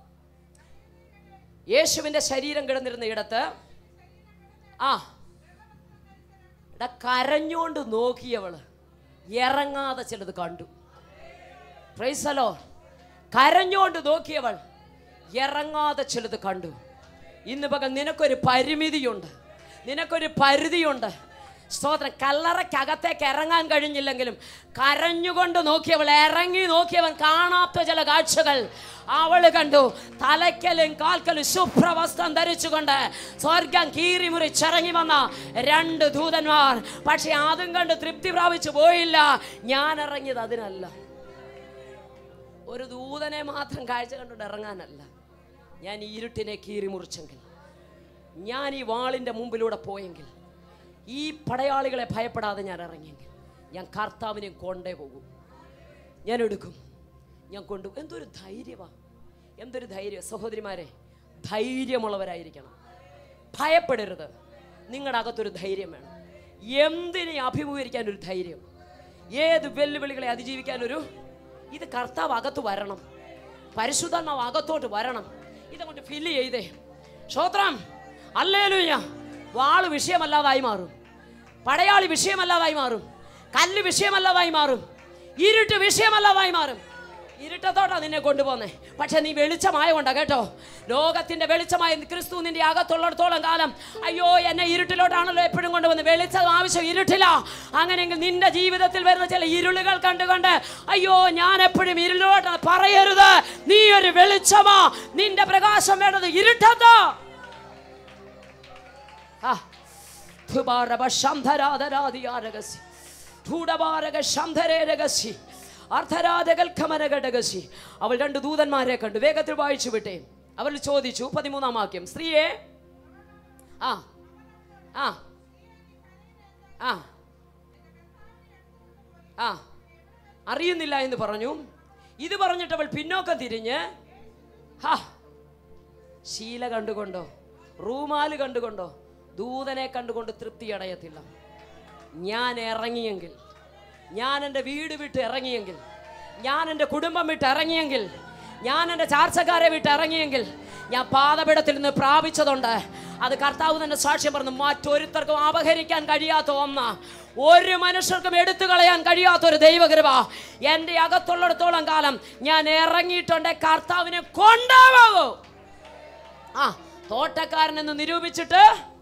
യേശുവിൻ്റെ ശരീരം കിടന്നിരുന്ന ഇടത്ത് ആ എടാ കരഞ്ഞുകൊണ്ട് നോക്കിയവള് ഇറങ്ങാതെ ചിലത് കണ്ടു പ്രൈസലോ കരഞ്ഞുകൊണ്ട് നോക്കിയവൾ ഇറങ്ങാതെ ചിലത് കണ്ടു ഇന്ന് പകൽ നിനക്കൊരു പരിമിതിയുണ്ട് നിനക്കൊരു പരിധിയുണ്ട് സ്തോത്രം കല്ലറയ്ക്കകത്തേക്ക് ഇറങ്ങാൻ കഴിഞ്ഞില്ലെങ്കിലും കരഞ്ഞുകൊണ്ട് നോക്കിയവൾ ഇറങ്ങി നോക്കിയവൻ കാണാത്ത ചില കാഴ്ചകൾ അവള് കണ്ടു തലയ്ക്കലും കാൽക്കലും ശുഭ്രവസ്ത്രം ധരിച്ചുകൊണ്ട് സ്വർഗം കീറി മുറിച്ചിറങ്ങി വന്ന രണ്ട് ദൂതന്മാർ പക്ഷെ അതും കണ്ട് തൃപ്തി പ്രാപിച്ചു പോയില്ല ഞാൻ ഇറങ്ങിയത് അതിനല്ല ഒരു ദൂതനെ മാത്രം കാഴ്ച കണ്ടുകൊണ്ട് ഇറങ്ങാനല്ല ഞാൻ ഈ ഇരുട്ടിനെ കീറി മുറിച്ചെങ്കിൽ ഞാൻ ഈ വാളിൻ്റെ മുമ്പിലൂടെ പോയെങ്കിൽ ഈ പടയാളികളെ ഭയപ്പെടാതെ ഞാൻ ഇറങ്ങിയെങ്കിൽ ഞാൻ കർത്താവിനെ കൊണ്ടേ പോകും ഞാൻ എടുക്കും ഞാൻ കൊണ്ടു എന്തൊരു ധൈര്യമാ എന്തൊരു ധൈര്യം സഹോദരിമാരെ ധൈര്യമുള്ളവരായിരിക്കണം ഭയപ്പെടരുത് നിങ്ങളുടെ അകത്തൊരു ധൈര്യം വേണം എന്തിനെ അഭിമുഖീകരിക്കാൻ ഒരു ധൈര്യം ഏത് വെല്ലുവിളികളെ അതിജീവിക്കാൻ ഒരു ഇത് കർത്താവ് അകത്ത് വരണം പരിശുദ്ധാത്മാവ് അകത്തോട്ട് വരണം ഇതങ്ങോട്ട് ഫില്ല് ചെയ്തേ ശ്രോത്രം അല്ലേലൂയ വാള് വിഷയമല്ലാതായി മാറും പടയാളി വിഷയമല്ലാതായി മാറും കല്ല് വിഷയമല്ലാതായി മാറും ഇരുട്ട് വിഷയമല്ലാതായി മാറും ഇരുട്ടത്തോട്ടാ നിന്നെ കൊണ്ടുപോകുന്നേ പക്ഷെ നീ വെളിച്ചമായ കൊണ്ടാ കേട്ടോ ലോകത്തിന്റെ വെളിച്ചമായ ക്രിസ്തു നിന്റെ അകത്തുള്ളിടത്തോളം കാലം അയ്യോ എന്നെ ഇരുട്ടിലോട്ടാണല്ലോ എപ്പോഴും കൊണ്ടുവന്നത് വെളിച്ചം ആവശ്യം ഇരുട്ടില്ല അങ്ങനെയെങ്കിൽ നിന്റെ ജീവിതത്തിൽ വരുന്ന ചില ഇരുളുകൾ കണ്ടുകൊണ്ട് അയ്യോ ഞാൻ എപ്പോഴും ഇരുളിലോട്ടാണ് പറയരുത് നീ ഒരു വെളിച്ചമാ നിന്റെ പ്രകാശം വേണ്ടത് ഇരുട്ടത്താ ആ ധുബാരവ ശംധരാധരാധിയാരകസി ധൂടഭാരക ശംധരേരകസി അർദ്ധരാധകൽഖമനഘടകസി അവൾ രണ്ട് ദൂതന്മാരെ കണ്ടു വേഗത്തിൽ വായിച്ചു വിട്ടേ അവൾ ചോദിച്ചു പതിമൂന്നാം വാക്യം സ്ത്രീയെ ആ ആ ആ ആ അറിയുന്നില്ല എന്ന് പറഞ്ഞു ഇത് പറഞ്ഞിട്ട് അവൾ പിന്നോക്കം തിരിഞ്ഞ് ഹാ ശീല കണ്ടുകൊണ്ടോ റൂമാല് കണ്ടുകൊണ്ടോ ദൂതനെ കണ്ടുകൊണ്ട് തൃപ്തി അടയത്തില്ല ഞാൻ ഇറങ്ങിയെങ്കിൽ ഞാൻ എൻ്റെ വീട് വിട്ട് ഇറങ്ങിയെങ്കിൽ ഞാൻ എൻ്റെ കുടുംബം വിട്ട് ഇറങ്ങിയെങ്കിൽ ഞാൻ എൻ്റെ ചാർച്ചക്കാരെ വിട്ട് ഇറങ്ങിയെങ്കിൽ ഞാൻ പാതപിടത്തിൽ നിന്ന് പ്രാപിച്ചതുണ്ട് അത് കർത്താവ് തന്നെ സാക്ഷ്യം പറഞ്ഞു മറ്റൊരുത്തർക്കും അപഹരിക്കാൻ കഴിയാത്ത ഒന്ന ഒരു മനുഷ്യർക്കും എടുത്തു കളയാൻ കഴിയാത്ത ഒരു ദൈവകൃപ എൻ്റെ അകത്തുള്ളിടത്തോളം കാലം ഞാൻ ഇറങ്ങിയിട്ടുണ്ട് കർത്താവിനെ കൊണ്ടുപോകൂ ആ തോട്ടക്കാരനെന്ന് നിരൂപിച്ചിട്ട്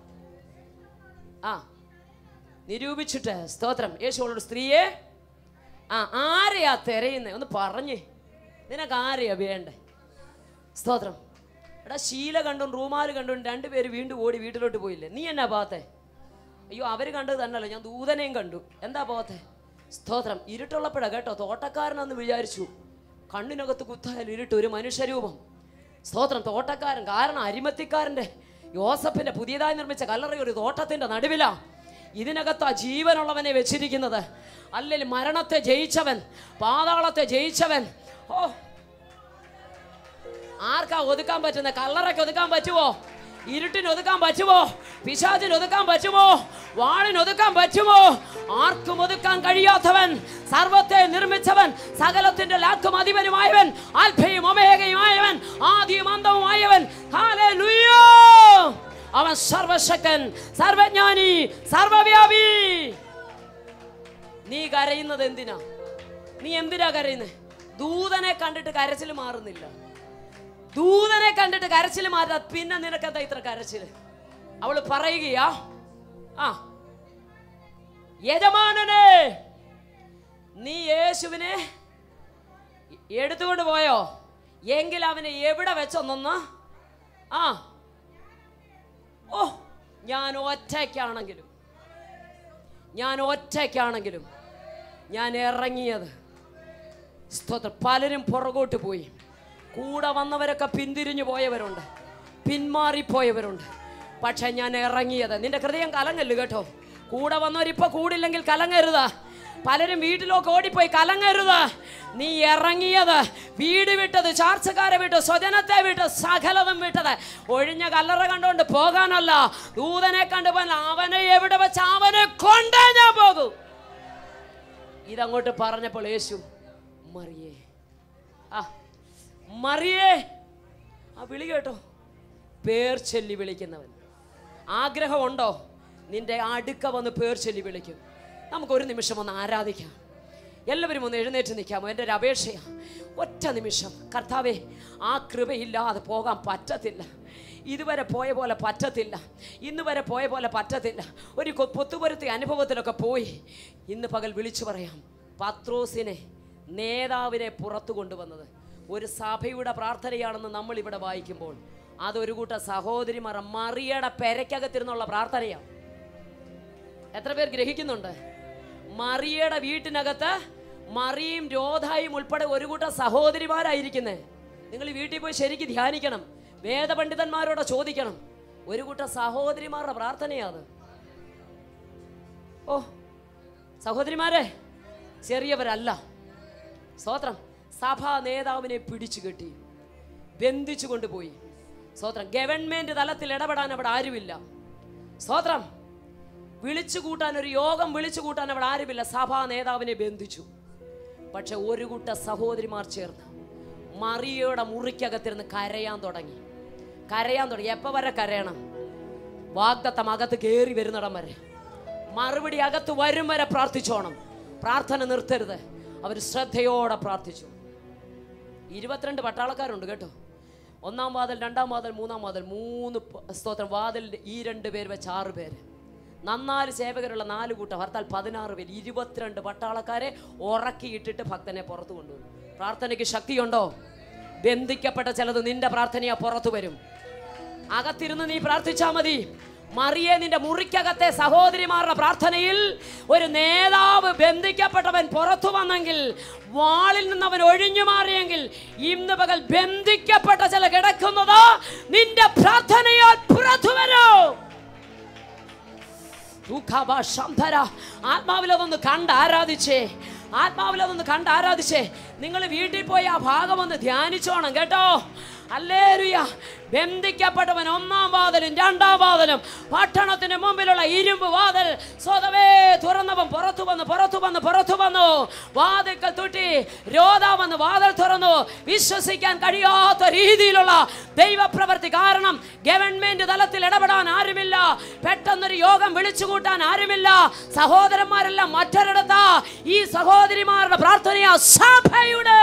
ആ നിരൂപിച്ചിട്ട് സ്തോത്രം യേശുവോളോട് സ്ത്രീയെ ആ ആരെയാ തിരയുന്നേ ഒന്ന് പറഞ്ഞേ നിനക്ക് ആരെയാ വേണ്ടേ സ്തോത്രം എടാ ശീല കണ്ടും റൂമാല് കണ്ടും രണ്ടുപേര് വീണ്ടും ഓടി വീട്ടിലോട്ട് പോയില്ലേ നീ എന്നാ പോത്തെ അയ്യോ അവർ കണ്ടത് തന്നെയല്ല ഞാൻ ദൂതനെയും കണ്ടു എന്താ പോത്തെ സ്തോത്രം ഇരുട്ടുള്ളപ്പോഴാ കേട്ടോ തോട്ടക്കാരനെന്ന് വിചാരിച്ചു കണ്ണിനകത്ത് കുത്തായാലും ഇരുട്ട് ഒരു മനുഷ്യരൂപം സ്തോത്രം തോട്ടക്കാരൻ കാരണം അരിമത്തിക്കാരൻ്റെ യോസഫിന്റെ പുതിയതായി നിർമ്മിച്ച കല്ലറ ഒരു തോട്ടത്തിന്റെ നടുവിലാ ഇതിനകത്ത് ആ ജീവനുള്ളവനെ വെച്ചിരിക്കുന്നത് അല്ലെങ്കിൽ മരണത്തെ ജയിച്ചവൻ പാതാളത്തെ ജയിച്ചവൻ ഓ ആർക്കാ ഒതുക്കാൻ പറ്റുന്ന കല്ലറയ്ക്ക് ഒതുക്കാൻ പറ്റുമോ ഇരുട്ടിന് ഒതുക്കാൻ പറ്റുമോ പിശാചിന് ഒതുക്കാൻ പറ്റുമോ വാളിന് ഒതുക്കാൻ പറ്റുമോ ആർക്കും ഒതുക്കാൻ കഴിയാത്തവൻ സർവത്തെ നിർമ്മിച്ചവൻ സകലത്തിന്റെ ലാക്കും അധിപനുമായവൻ ആൽഫയും ഒമേഗയുമായവൻ ആദ്യം അന്തവുമായവൻ ഹല്ലേലൂയ അവൻ സർവശക്തൻ സർവജ്ഞാനി സർവവ്യാപി നീ കരയുന്നത് എന്തിനാ നീ എന്തിനാ കരയുന്നത് ദൂതനെ കണ്ടിട്ട് കരച്ചിൽ മാറുന്നില്ല ദൂതനെ കണ്ടിട്ട് കരച്ചിൽ മാറ്റാ പിന്നെ നിനക്കെന്താ ഇത്ര കരച്ചിൽ അവള് പറയുകയാ ആ യജമാനനെ നീ യേശുവിനെ എടുത്തുകൊണ്ട് പോയോ എങ്കിൽ അവനെ എവിടെ വെച്ചൊന്നൊന്ന് ആ ഓ ഞാൻ ഒറ്റയ്ക്കാണെങ്കിലും ഞാൻ ഒറ്റയ്ക്കാണെങ്കിലും ഞാൻ ഇറങ്ങിയത് സ്തോത്രം പലരും പുറകോട്ട് പോയി കൂടെ വന്നവരൊക്കെ പിന്തിരിഞ്ഞു പോയവരുണ്ട് പിന്മാറിപ്പോയവരുണ്ട് പക്ഷെ ഞാൻ ഇറങ്ങിയത് നിന്റെ ഹൃദയം കലങ്ങല്ല് കേട്ടോ കൂടെ വന്നവരിപ്പോ കൂടില്ലെങ്കിൽ കലങ്ങരുത് പലരും വീട്ടിലൊക്കെ ഓടിപ്പോയി കലങ്ങരുത് നീ ഇറങ്ങിയത് വീട് വിട്ടത് ചാർച്ചക്കാരെ വിട്ട് സ്വജനത്തെ വിട്ട് സകലതും വിട്ടത് ഒഴിഞ്ഞ കല്ലറ കണ്ടുകൊണ്ട് പോകാനല്ല ദൂതനെ കണ്ടുപോകാൻ അവനെ എവിടെ വെച്ച് അവനെ കൊണ്ടേ ഞാൻ പോകൂ ഇതങ്ങോട്ട് പറഞ്ഞപ്പോൾ യേശു മറിയേ ആ മറിയേ ആ വിളി കേട്ടോ പേർ ചൊല്ലി വിളിക്കുന്നവൻ ആഗ്രഹമുണ്ടോ നിന്റെ അടുക്ക വന്ന് പേർ ചൊല്ലി വിളിക്കും നമുക്കൊരു നിമിഷം ഒന്ന് ആരാധിക്കാം എല്ലാവരും ഒന്ന് എഴുന്നേറ്റ് നിൽക്കാമോ എൻ്റെ ഒരു അപേക്ഷയാണ് ഒറ്റ നിമിഷം കർത്താവേ ആ കൃപയില്ലാതെ പോകാൻ പറ്റത്തില്ല ഇതുവരെ പോയ പോലെ പറ്റത്തില്ല ഇന്ന് വരെ പോയ പോലെ പറ്റത്തില്ല ഒരു കൊ- പൊത്തുപൊരുത്തി അനുഭവത്തിലൊക്കെ പോയി ഇന്ന് പകൽ വിളിച്ചു പറയാം പത്രോസിനെ നേതാവിനെ പുറത്തു കൊണ്ടുവന്നത് ഒരു സഭയുടെ പ്രാർത്ഥനയാണെന്ന് നമ്മൾ ഇവിടെ വായിക്കുമ്പോൾ അതൊരു കൂട്ട സഹോദരിമാർ മറിയയുടെ പെരയ്ക്കകത്തിരുന്നുള്ള പ്രാർത്ഥനയാണ് എത്ര പേർ ഗ്രഹിക്കുന്നുണ്ട് മറിയയുടെ വീട്ടിനകത്ത് മറിയും രോധായും ഉൾപ്പെടെ ഒരു കൂട്ടം സഹോദരിമാരായിരിക്കുന്നേ നിങ്ങൾ ഈ വീട്ടിൽ പോയി ശരിക്ക് ധ്യാനിക്കണം വേദപണ്ഡിതന്മാരോട് ചോദിക്കണം ഒരു കൂട്ടം സഹോദരിമാരുടെ പ്രാർത്ഥനയാണ് ഓ സഹോദരിമാരെ ചെറിയവരല്ല സ്തോത്രം സഭാ നേതാവിനെ പിടിച്ചു കെട്ടി ബന്ധിച്ചു കൊണ്ടുപോയി സ്തോത്രം ഗവൺമെന്റ് തലത്തിൽ ഇടപെടാൻ അവിടെ ആരുമില്ല സ്തോത്രം വിളിച്ചു കൂട്ടാൻ ഒരു യോഗം വിളിച്ചു കൂട്ടാൻ അവിടെ ആരുമില്ല സഭാ നേതാവിനെ ബന്ധിച്ചു പക്ഷെ ഒരു കൂട്ട സഹോദരിമാർ ചേർന്ന് മറിയയുടെ മുറിക്കകത്തിരുന്ന് കരയാൻ തുടങ്ങി കരയാൻ തുടങ്ങി എപ്പോൾ വരെ കരയണം വാഗ്ദത്തം അകത്ത് കയറി വരുന്നിടം വരെ മറുപടി അകത്ത് വരും വരെ പ്രാർത്ഥിച്ചോണം പ്രാർത്ഥന നിർത്തരുത് അവർ ശ്രദ്ധയോടെ പ്രാർത്ഥിച്ചു ഇരുപത്തിരണ്ട് പട്ടാളക്കാരുണ്ട് കേട്ടോ ഒന്നാം വാതിൽ രണ്ടാം വാതിൽ മൂന്നാം വാതിൽ മൂന്ന് പ- സ്തോത്രം വാതിലിൻ്റെ ഈ രണ്ട് പേര് വെച്ച് ആറ് പേര് നന്നാല് സേവകരുള്ള നാല് കൂട്ടം ഹർത്താൽ പതിനാറ് പേര് ഇരുപത്തിരണ്ട് പട്ടാളക്കാരെ ഉറക്കിയിട്ടിട്ട് ഭക്തനെ പുറത്തു കൊണ്ടുവരും പ്രാർത്ഥനയ്ക്ക് ശക്തിയുണ്ടോ ബന്ധിക്കപ്പെട്ട ചിലത് നിന്റെ പ്രാർത്ഥനയാ പുറത്തു വരും അകത്തിരുന്ന് നീ പ്രാർത്ഥിച്ചാ മതി മറിയെ നിന്റെ മുറിക്കകത്തെ സഹോദരിമാരുടെ പ്രാർത്ഥനയിൽ ഒരു നേതാവ് ബന്ധിക്കപ്പെട്ടവൻ പുറത്തു വന്നെങ്കിൽ വാളിൽ നിന്ന് അവൻ ഒഴിഞ്ഞു മാറിയെങ്കിൽ ഇന്ന് പകൽ ബന്ധിക്കപ്പെട്ട ചില കിടക്കുന്നത് നിന്റെ പ്രാർത്ഥനയാൽ പുറത്തു വരൂ ദുഃഖാഭാഷംധര ആത്മാവിലതൊന്ന് കണ്ട് ആരാധിച്ചേ ആത്മാവിലതൊന്ന് കണ്ട് ആരാധിച്ചേ നിങ്ങൾ വീട്ടിൽ പോയി ആ ഭാഗം ഒന്ന് ധ്യാനിച്ചോണം കേട്ടോ അല്ലേരുയ ബന്ധിക്കപ്പെട്ടവൻ ഒന്നാം വാതിലും രണ്ടാം വാതിലും പട്ടണത്തിന് മുമ്പിലുള്ള ഇരുമ്പ് വാതിൽ സ്വതവേ തുറന്നവൻ പുറത്തു വന്ന് പുറത്തു വന്ന് പുറത്തു വന്നു വാതിൽക്കൽ തൊട്ടി രോധാ വന്ന് വാതിൽ തുറന്നു വിശ്വസിക്കാൻ കഴിയാത്ത രീതിയിലുള്ള ദൈവപ്രവൃത്തി കാരണം ഗവൺമെന്റ് തലത്തിൽ ഇടപെടാൻ ആരുമില്ല പെട്ടെന്നൊരു യോഗം വിളിച്ചു കൂട്ടാൻ ആരുമില്ല സഹോദരന്മാരെല്ലാം മറ്റൊരിടത്താ ഈ സഹോദരിമാരുടെ പ്രാർത്ഥനയാ സഭയുടെ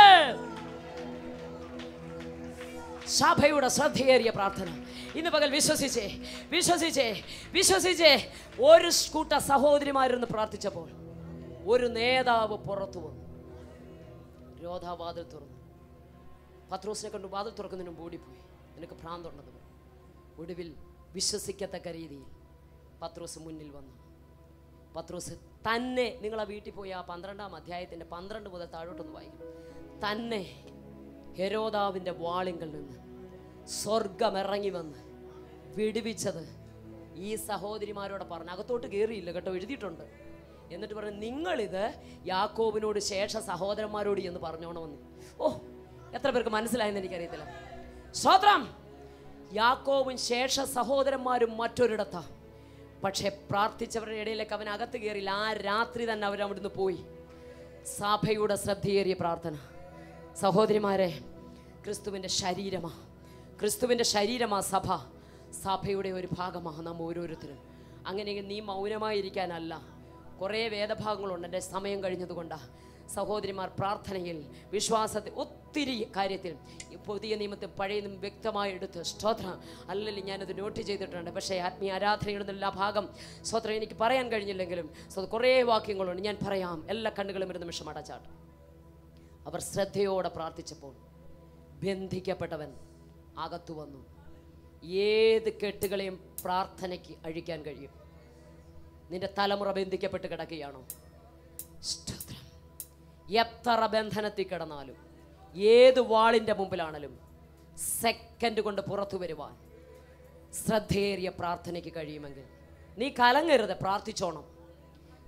സഭയുടെ ശ്രദ്ധയേറിയ പ്രാർത്ഥന ഇന്ന് പകൽ വിശ്വസിച്ചേ വിശ്വസിച്ചേ വിശ്വസിച്ചേ ഒരു കൂട്ട സഹോദരിമാരിന്ന് പ്രാർത്ഥിച്ചപ്പോൾ ഒരു നേതാവ് പുറത്തു വന്നു രോധാ വാതിൽ തുറന്നു പത്രോസിനെ കൊണ്ട് വാതിൽ തുറക്കുന്നതിന് മുമ്പ് ഓടിപ്പോയി നിനക്ക് ഭ്രാന്തുണ്ടെന്ന് പറഞ്ഞു ഒടുവിൽ വിശ്വസിക്കത്തക്ക രീതിയിൽ പത്രോസ് മുന്നിൽ വന്നു പത്രോസ് തന്നെ നിങ്ങൾ ആ വീട്ടിൽ പോയി ആ പന്ത്രണ്ടാം അധ്യായത്തിൻ്റെ പന്ത്രണ്ട് മുതൽ താഴോട്ടൊന്ന് വായിക്കും തന്നെ ഹെരോദാവിൻ്റെ വാളിങ്കൽ നിന്ന് സ്വർഗം ഇറങ്ങി വന്ന് വിടുവിച്ചത് ഈ സഹോദരിമാരോട് പറഞ്ഞു അകത്തോട്ട് കയറിയില്ല കേട്ടോ എഴുതിയിട്ടുണ്ട് എന്നിട്ട് പറഞ്ഞു നിങ്ങളിത് യാക്കോബിനോട് ശേഷ സഹോദരന്മാരോട് എന്ന് പറഞ്ഞോണമെന്ന് ഓ എത്ര പേർക്ക് മനസ്സിലായെന്ന് എനിക്കറിയത്തില്ല സ്വത്രം യാക്കോബും ശേഷ സഹോദരന്മാരും മറ്റൊരിടത്താ പക്ഷെ പ്രാർത്ഥിച്ചവരുടെ ഇടയിലേക്ക് അവൻ അകത്ത് കയറിയില്ല ആ രാത്രി തന്നെ അവർ അവിടുന്ന് പോയി സഭയുടെ ശ്രദ്ധയേറിയ പ്രാർത്ഥന സഹോദരിമാരെ ക്രിസ്തുവിൻ്റെ ശരീരമാ ക്രിസ്തുവിൻ്റെ ശരീരമാ സഭ സഭയുടെ ഒരു ഭാഗമാണ് നാം ഓരോരുത്തരും അങ്ങനെ നീ മൗനമായിരിക്കാനല്ല കുറേ വേദഭാഗങ്ങളുണ്ട് എൻ്റെ സമയം കഴിഞ്ഞതുകൊണ്ടാണ് സഹോദരിമാർ പ്രാർത്ഥനയിൽ വിശ്വാസത്തിൽ ഒത്തിരി കാര്യത്തിൽ ഈ പുതിയ നിയമത്തിൽ പഴയ നിയമം വ്യക്തമായി എടുത്ത് സ്തോത്രം അല്ലെങ്കിൽ ഞാനത് നോട്ട് ചെയ്തിട്ടുണ്ട് പക്ഷേ ആത്മീയ ആരാധനയുടെ എല്ലാ ഭാഗം സ്തോത്രം എനിക്ക് പറയാൻ കഴിഞ്ഞില്ലെങ്കിലും സ്വ- കുറേ വാക്യങ്ങളുണ്ട് ഞാൻ പറയാം എല്ലാ കണ്ണുകളും ഒരു നിമിഷം അടച്ചാട്ടും അവർ ശ്രദ്ധയോടെ പ്രാർത്ഥിച്ചപ്പോൾ ബന്ധിക്കപ്പെട്ടവൻ അകത്തു വന്നു ഏത് കെട്ടുകളെയും പ്രാർത്ഥനയ്ക്ക് അഴിക്കാൻ കഴിയും നിന്റെ തലമുറ ബന്ധിക്കപ്പെട്ട് കിടക്കുകയാണോ സ്തോത്രം എത്ര ബന്ധനത്തിൽ കിടന്നാലും ഏത് വാളിൻ്റെ മുമ്പിലാണെങ്കിലും സെക്കൻഡ് കൊണ്ട് പുറത്തു വരുവാൻ ശ്രദ്ധയേറിയ പ്രാർത്ഥനയ്ക്ക് കഴിയുമെങ്കിൽ നീ കലങ്ങരുത് പ്രാർത്ഥിച്ചോണം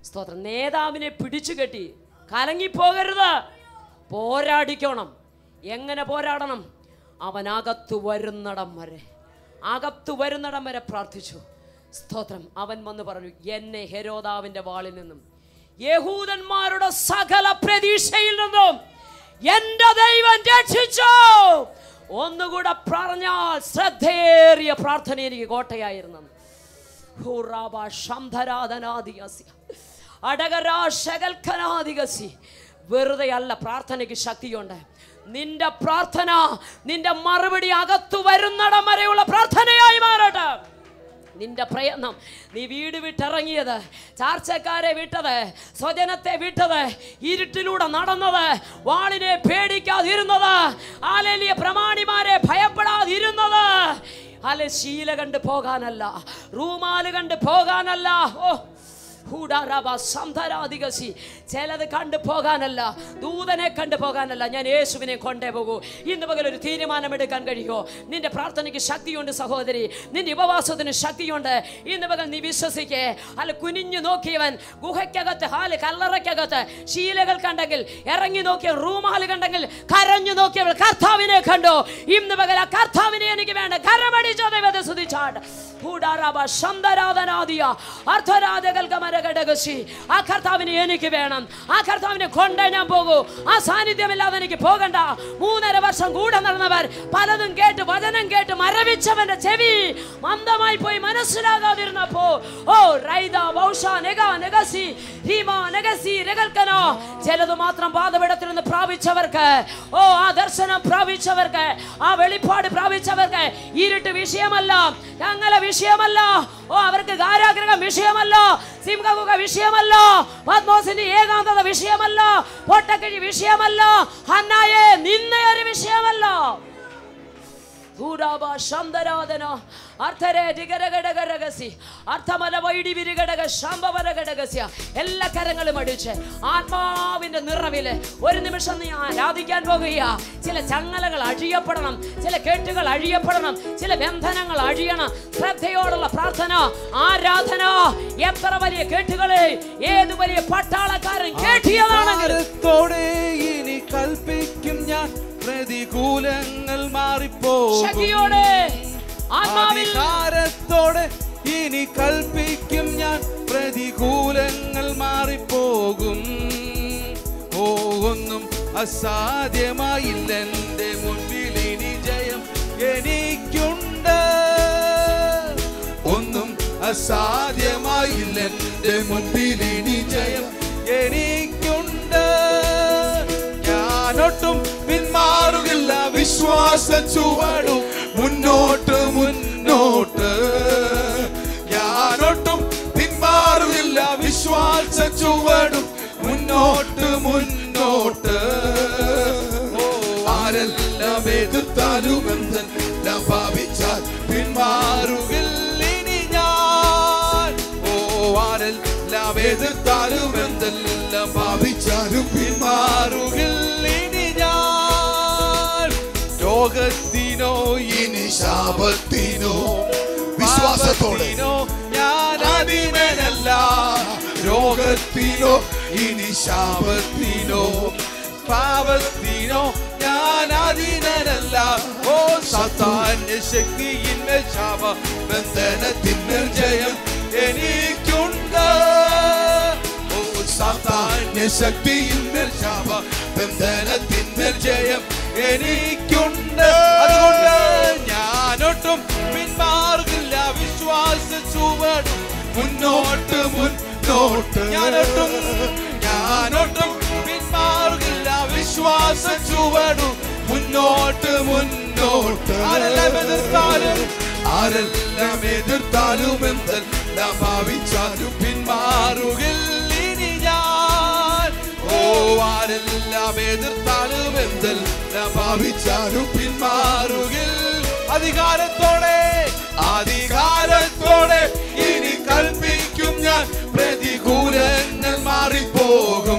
സ്തോത്രം നേതാവിനെ പിടിച്ചു കെട്ടി കലങ്ങിപ്പോകരുത് പോരാടിക്കണം എങ്ങനെ പോരാടണം അവൻ അകത്തു വരുന്നിടം വരെ അകത്തു വരുന്നിടം വരെ പ്രാർത്ഥിച്ചു സ്തോത്രം അവൻ വന്ന് പറഞ്ഞു എന്നെ ഹെരോദാവിന്റെ വാളിൽ നിന്നും യഹൂദന്മാരുടെ സകല പ്രതീക്ഷയിൽ നിന്നും എന്റെ ദൈവം രക്ഷിച്ചു ഒന്നുകൂടെ പറഞ്ഞാൽ ശ്രദ്ധേറിയ പ്രാർത്ഥന എനിക്ക് കോട്ടയായിരുന്നു ഹുറാബ ശംധരാധനാദികസി അടകരാ ശകൽഖനാദികസി വെറുതെ അല്ല പ്രാർത്ഥനയ്ക്ക് ശക്തിയുണ്ട് നിന്റെ പ്രാർത്ഥന നിന്റെ മറുപടി അകത്തു വരുന്നിടം വരെയുള്ള പ്രാർത്ഥനയായി മാറട്ടെ നിന്റെ പ്രയത്നം നീ വീട് വിട്ടിറങ്ങിയത് ചാർച്ചക്കാരെ വിട്ടത് സ്വജനത്തെ വിട്ടത് ഇരുട്ടിലൂടെ നടന്നത് വാളിനെ പേടിക്കാതിരുന്നത് ആലേലിയ പ്രമാണിമാരെ ഭയപ്പെടാതിരുന്നത് അല്ലെ ശീല കണ്ട് പോകാനല്ല റൂമാല് കണ്ട് പോകാനല്ല ഓ ഹൂഡാറാബ സംധരാധികസി ചിലത് കണ്ടു പോകാനല്ല ദൂതനെ കണ്ടു പോകാനല്ല ഞാൻ യേശുവിനെ കൊണ്ടേ പോകൂ ഇന്ന് പകൽ ഒരു തീരുമാനമെടുക്കാൻ കഴിയുമോ നിന്റെ പ്രാർത്ഥനയ്ക്ക് ശക്തിയുണ്ട് സഹോദരി നിന്റെ ഉപവാസത്തിന് ശക്തിയുണ്ട് ഇന്ന് പകൽ നീ വിശ്വസിക്കേ അല്ല കുനിഞ്ഞു നോക്കിയവൻ ഗുഹയ്ക്കകത്ത് ഹാല് കല്ലറയ്ക്കകത്ത് ശീലകൾ കണ്ടെങ്കിൽ ഇറങ്ങി നോക്കിയ റൂമാല് കണ്ടെങ്കിൽ കരഞ്ഞു നോക്കിയവൾ കർത്താവിനെ കണ്ടു ഇന്ന് പകൽ ആ കർത്താവിനെ എനിക്ക് വേണ്ട കരമടിച്ചോ ദൈവത്തെ സ്തുതിച്ചാട് കൂടാറാബ ശന്തരാധനാദിയ അർത്ഥരാധകൽക്കമരഘടകശി ആ കർത്താവിനെ എനിക്ക് വേണം ആ കർത്താവിനെ കൊണ്ടേ ഞാൻ പോകൂ ആ സാന്നിധ്യമില്ലാതെ എനിക്ക് പോകണ്ട മൂന്നര വർഷം കൂടെ നടന്നവർ പലതും കേട്ട് വചനം കേട്ട് മരവിച്ചവന്റെ ചെവി മന്ദമായി പോയി മനസ്സിലാകാതിരുന്നപ്പോ ഓ റൈദ വൗഷ നെഗ നെഗസി ഹീമ നെഗസി രകൽക്കനോ ചിലത് മാത്രം പാതപിടത്തിൽ നിന്ന് പ്രാപിച്ചവർക്ക് ഓ ആ ദർശനം പ്രാപിച്ചവർക്ക് ആ വെളിപ്പാട് പ്രാപിച്ചവർക്ക് ഇരുട്ട് വിഷയമല്ല ഞങ്ങളെ വിഷയമല്ല ഓ അവർക്ക് കാരാഗ്രഹം വിഷയമല്ല സിംഹകുക വിഷയമല്ല പത്മോസിന്റെ ഏകാന്തത വിഷയമല്ല പൊട്ടക്കിഴി വിഷയമല്ല ഹന്നായെ നിന്നയൊരു വിഷയമല്ല ധൂരാബ ശന്തരാധന അർത്ഥരെ ഡിഗരഘടകരഹസ്യ അർത്ഥമല വൈഡി വിരിഘടക ശാംബവരഘടകസ്യ എല്ലാ കരങ്ങളും അടിച്ച് ആത്മാവിന്റെ നിറവില് ഒരു നിമിഷം നീ ആരാധിക്കാൻ പോകുക ചില ചങ്ങലകൾ അഴിയപ്പെടണം ചില കെട്ടുകൾ അഴിയപ്പെടണം ചില ബന്ധനങ്ങൾ അഴിയണം ശ്രദ്ധയോടുള്ള പ്രാർത്ഥന ആരാധന എത്ര വലിയ കെട്ടുകളെ ഏത് വലിയ പട്ടാളക്കാരൻ കേട്ടിയതാണെങ്കിലും അധികാരത്തോടെ ഇനി കൽപ്പിക്കും ഞാൻ പ്രതികൂലങ്ങൾ മാറിപ്പോകും ശക്തിയോടെ ആത്മാവിൽ അധികാരത്തോടെ ഇനി കൽപ്പിക്കും ഞാൻ പ്രതികൂലങ്ങൾ മാറിപ്പോകും ഓ ഒന്നും അസാധ്യമായില്ല എൻ്റെ മുൻപിൽ ഇനി ജയം എനിക്കുണ്ട് ഒന്നും അസാധ്യമായില്ല എൻ്റെ മുൻപിൽ ഇനി ജയം എനിക്കുണ്ട് ഞാനൊട്ടും പിന്മാറുകില്ല വിശ്വാസ ചുവടും മുന്നോട്ട് മുന്നോട്ട് ഞാനൊട്ടും പിന്മാറുകില്ല വിശ്വാസ ചുവടും മുന്നോട്ട് മുന്നോട്ട് ഓ ആരെല്ലാം എതിർത്താലും എന്തെല്ലാം ഭാവിച്ചാൽ പിന്മാറുകില്ല ഇനി ഞാൻ ഓ ആരെല്ലാം എതിർത്താലും എന്തെല്ലാം ഭാവിച്ചാലും പിന്മാറുകില്ല ഇനി ഞാൻ രോഗത്തിനോ ഇനി ശാപത്തിനോ വിശ്വാസത്തോടെ പാപത്തിനോ ഞാൻ അടിമനല്ല രോഗത്തിനോ ഇനി ശാപത്തിനോ പാപത്തിനോ ഞാൻ അധീനനല്ല ഓ സത്താന്റെ ശക്തിയിന്മേൽ ശാപ ബന്ധനത്തിന്മേൽ ജയം എനിക്കുണ്ട് ഓ സാത്താന്യ ശക്തിയിന്മേൽ ശാപ ബന്ധനത്തിന്മേൽ ജയം എനിക്കുണ്ട് അതുകൊണ്ട് ഞാനൊട്ടും പിന്മാറുകില്ല വിശ്വാസ ചുവടും മുന്നോട്ട് മുന്നോട്ട് ഞാനൊട്ടും ഞാനൊട്ടും പിന്മാറുകില്ല വിശ്വാസ ചുവടും മുന്നോട്ട് മുന്നോട്ട് ആരെല്ലാം എതിർത്താലും ആരെല്ലാം എതിർത്താലും എന്തെല്ലാം ഭാവിച്ചാലും പിന്മാറുകില്ല ഇനി ഞാൻ ഓ ആരെല്ലാം എതിർത്താലും എന്തെല്ലാം ഭാവിച്ചാലും പിന്മാറുകിൽ അധികാരത്തോടെ അധികാരത്തോടെ ഇനി കൽപ്പിക്കും ഞാൻ പ്രതികൂലങ്ങൾ മാറിപ്പോകും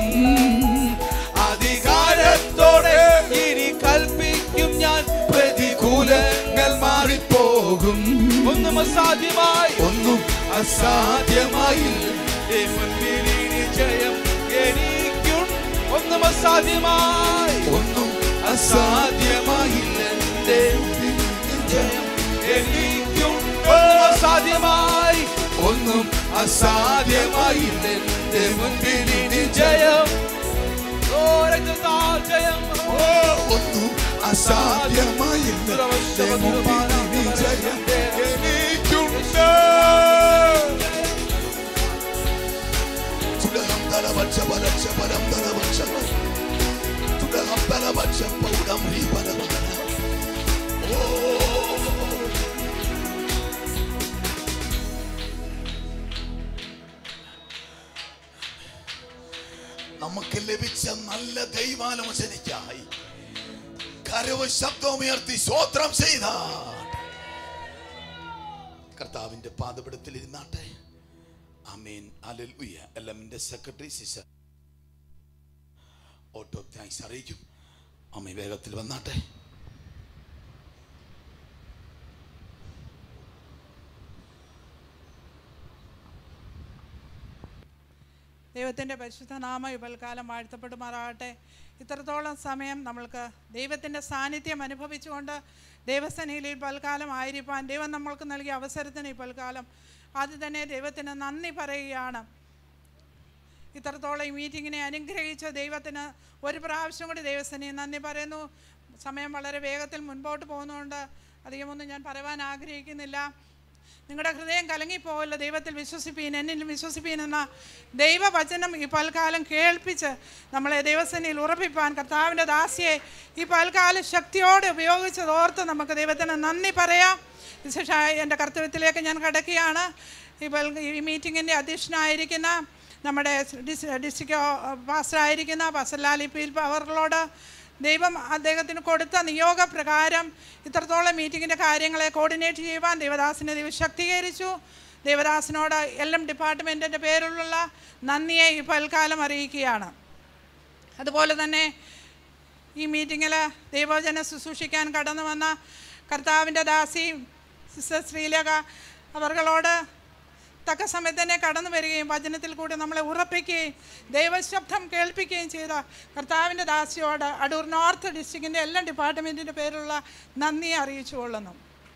അധികാരത്തോടെ ഇനി കൽപ്പിക്കും ഞാൻ പ്രതികൂലങ്ങൾ മാറിപ്പോകും ഒന്നും അസാധ്യമായി ഒന്നും അസാധ്യമായി മുൻപിൽ ഇനി ജയം എനിക്കും ഒന്നും അസാധ്യമായി ഒന്നും അസാധ്യമായില്ല എന്റെ ജയം എനിക്കും ഒന്നും അസാധ്യമായി ഒന്നും അസാധ്യമായില്ല എന്റെ മുൻപിൽ ഇനി ജയം ഓ രക്തത്താൽ ജയം ഓ, ഒന്നും അസാധ്യമായില്ല എന്റെ മുമ്പിൽ ഇനി ജയം എനിക്കുണ്ട് തുടരം തലവച്ച പലച്ച പരം തലവച്ച തുടരം തലവച്ച പൗരം ഹീ പലവന ഓ നമുക്ക് ലഭിച്ച നല്ല ദൈവാലോചനയ്ക്കായി കരവ് ശബ്ദമുയർത്തി സ്വോത്രം ചെയ്ത കർത്താവിന്റെ പാദപടത്തിൽ ഇരുന്നാട്ടെ അമീൻ അലൽഉയ എല്ലമിന്റെ സെക്രട്ടറി സിസ ഓട്ടോ താങ്ക്സ് അറിയിക്കും അമ്മ വേഗത്തിൽ വന്നാട്ടെ ദൈവത്തിൻ്റെ പരിശുദ്ധ നാമം ഇവൽക്കാലം വാഴ്ത്തപ്പെടുമാറാകട്ടെ ഇത്രത്തോളം സമയം നമ്മൾക്ക് ദൈവത്തിൻ്റെ സാന്നിധ്യം അനുഭവിച്ചുകൊണ്ട് ദൈവസേനയിൽ ഈ പൽക്കാലം ആയിരിക്കാൻ ദൈവം നമ്മൾക്ക് നൽകിയ അവസരത്തിന് ഈ പൽക്കാലം ആദ്യം തന്നെ ദൈവത്തിന് നന്ദി പറയുകയാണ് ഇത്രത്തോളം ഈ മീറ്റിങ്ങിനെ അനുഗ്രഹിച്ച ദൈവത്തിന് ഒരു പ്രാവശ്യം കൂടി ദൈവസേനയെ നന്ദി പറയുന്നു സമയം വളരെ വേഗത്തിൽ മുൻപോട്ട് പോകുന്നതുകൊണ്ട് അധികമൊന്നും ഞാൻ പറയുവാൻ ആഗ്രഹിക്കുന്നില്ല നിങ്ങളുടെ ഹൃദയം കലങ്ങിപ്പോകല്ല ദൈവത്തിൽ വിശ്വസിപ്പീൻ എന്നിൽ വിശ്വസിപ്പീൻ എന്ന ദൈവവചനം ഈ പൽക്കാലം കേൾപ്പിച്ച് നമ്മളെ ദൈവസേനയിൽ ഉറപ്പിപ്പാൻ കർത്താവിൻ്റെ ദാസിയെ ഈ പൽക്കാലം ശക്തിയോടെ ഉപയോഗിച്ചത് ഓർത്ത് നമുക്ക് ദൈവത്തിന് നന്ദി പറയാം വിശേഷ എൻ്റെ കർത്തവ്യത്തിലേക്ക് ഞാൻ കടക്കുകയാണ് ഈ പൽ ഈ മീറ്റിങ്ങിൻ്റെ അധ്യക്ഷനായിരിക്കുന്ന നമ്മുടെ ഡിസ് ഡിസ്ട്രിക്ട് പാസ്റ്ററായിരിക്കുന്ന പാസ്റ്റർ ലാലി പീൽ അവர்களോട് ദൈവം അദ്ദേഹത്തിന് കൊടുത്ത നിയോഗപ്രകാരം ഇത്രത്തോളം മീറ്റിങ്ങിൻ്റെ കാര്യങ്ങളെ കോർഡിനേറ്റ് ചെയ്യുവാൻ ദേവദാസിനെ ദൈവം ശക്തീകരിച്ചു ദേവദാസിനോട് എല്ലാം ഡിപ്പാർട്ട്മെൻറ്റിൻ്റെ പേരിലുള്ള നന്ദിയെ ഈ പൽക്കാലം അറിയിക്കുകയാണ് അതുപോലെ തന്നെ ഈ മീറ്റിങ്ങിൽ ദൈവജന ശുശ്രൂഷിക്കാൻ കടന്നു വന്ന കർത്താവിൻ്റെ ദാസി സിസ്റ്റർ ശ്രീലേഖ അവർകളോട് തക്ക സമയത്ത് തന്നെ കടന്നു വരികയും വചനത്തിൽ കൂടി നമ്മളെ ഉറപ്പിക്കുകയും ദൈവശബ്ദം കേൾപ്പിക്കുകയും ചെയ്ത കർത്താവിൻ്റെ ദാസിയോട് അടൂർ നോർത്ത് ഡിസ്ട്രിക്റ്റിൻ്റെ എല്ലാ ഡിപ്പാർട്ട്മെൻറ്റിൻ്റെ പേരിലുള്ള നന്ദി അറിയിച്ചു കൊള്ളുന്നു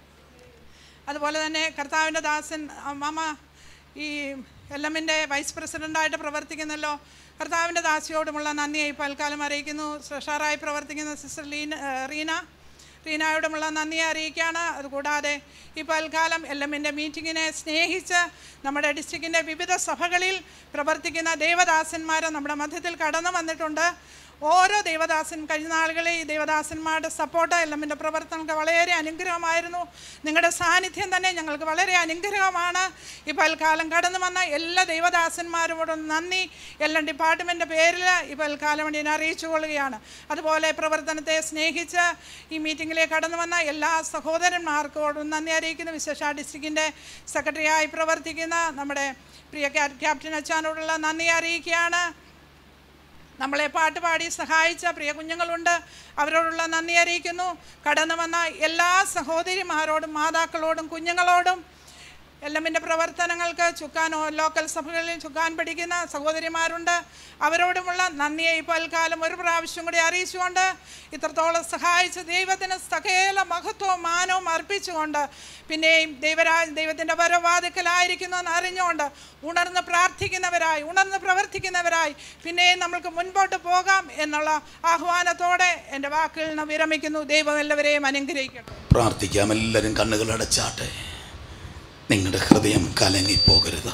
അതുപോലെ തന്നെ കർത്താവിൻ്റെ ദാസൻ അമ്മ ഈ എൽ എമ്മിൻ്റെ വൈസ് പ്രസിഡൻ്റായിട്ട് പ്രവർത്തിക്കുന്നല്ലോ കർത്താവിൻ്റെ ദാസിയോടുമുള്ള നന്ദിയെ ഈ പൽക്കാലം അറിയിക്കുന്നു ശ്രഷാറായി പ്രവർത്തിക്കുന്ന സിസ്റ്റർ ലീന ഏഹ് റീന റീനായോടുമുള്ള നന്ദിയെ അറിയിക്കുകയാണ് അതുകൂടാതെ ഈ പൽക്കാലം എൽ എമ്മിൻ്റെ മീറ്റിങ്ങിനെ സ്നേഹിച്ച് നമ്മുടെ ഡിസ്ട്രിക്റ്റിൻ്റെ വിവിധ സഭകളിൽ പ്രവർത്തിക്കുന്ന ദേവദാസന്മാർ നമ്മുടെ മധ്യത്തിൽ കടന്നു വന്നിട്ടുണ്ട് ഓരോ ദേവദാസൻ കഴിഞ്ഞ നാളുകളിൽ ഈ ദേവദാസന്മാരുടെ സപ്പോർട്ട് എൽ എമ്മിൻ്റെ പ്രവർത്തനങ്ങൾക്ക് വളരെ അനുഗ്രഹമായിരുന്നു നിങ്ങളുടെ സാന്നിധ്യം തന്നെ ഞങ്ങൾക്ക് വളരെ അനുഗ്രഹമാണ് ഈ പൽക്കാലം കടന്നു വന്ന എല്ലാ ദേവദാസന്മാരോടും നന്ദി എല്ലാം ഡിപ്പാർട്ട്മെൻറ്റ് പേരിൽ ഈ പൽക്കാലം വേണ്ടി ഞാൻ അറിയിച്ചു കൊള്ളുകയാണ് അതുപോലെ പ്രവർത്തനത്തെ സ്നേഹിച്ച് ഈ മീറ്റിങ്ങിലേക്ക് കടന്നു വന്ന എല്ലാ സഹോദരന്മാർക്കോടും നന്ദി അറിയിക്കുന്നു വിശേഷ ഡിസ്ട്രിക്റ്റിൻ്റെ സെക്രട്ടറിയായി പ്രവർത്തിക്കുന്ന നമ്മുടെ പ്രിയ ക്യാ- ക്യാപ്റ്റൻ അച്ചാനോടുള്ള നന്ദി അറിയിക്കുകയാണ് നമ്മളെ പാട്ട് പാടി സഹായിച്ച പ്രിയ കുഞ്ഞുങ്ങളുണ്ട് അവരോടുള്ള നന്ദി അറിയിക്കുന്നു കടന്നു വന്ന എല്ലാ സഹോദരിമാരോടും മാതാക്കളോടും കുഞ്ഞുങ്ങളോടും എല്ലമിൻ്റെ പ്രവർത്തനങ്ങൾക്ക് ചുക്കാൻ ഓ- ലോക്കൽ സഭകളിൽ ചുക്കാൻ പിടിക്കുന്ന സഹോദരിമാരുണ്ട് അവരോടുമുള്ള നന്ദിയെ ഈ പൽക്കാലം ഒരു പ്രാവശ്യം കൂടി അറിയിച്ചുകൊണ്ട് ഇത്രത്തോളം സഹായിച്ച ദൈവത്തിന് സകല മഹത്വവും മാനവും അർപ്പിച്ചുകൊണ്ട് പിന്നെയും ദൈവരാജ് ദൈവത്തിൻ്റെ വരവാതിക്കലായിരിക്കുന്നു എന്ന് അറിഞ്ഞുകൊണ്ട് ഉണർന്ന് പ്രാർത്ഥിക്കുന്നവരായി ഉണർന്ന് പ്രവർത്തിക്കുന്നവരായി പിന്നെയും നമ്മൾക്ക് മുൻപോട്ട് പോകാം എന്നുള്ള ആഹ്വാനത്തോടെ എൻ്റെ വാക്കിൽ നിന്ന് വിരമിക്കുന്നു ദൈവം എല്ലാവരെയും അനുഗ്രഹിക്കട്ടെ പ്രാർത്ഥിക്കാം എല്ലാവരും കണ്ണുകൾ അടച്ചാട്ടെ നിങ്ങളുടെ ഹൃദയം കലങ്ങിപ്പോകരുത്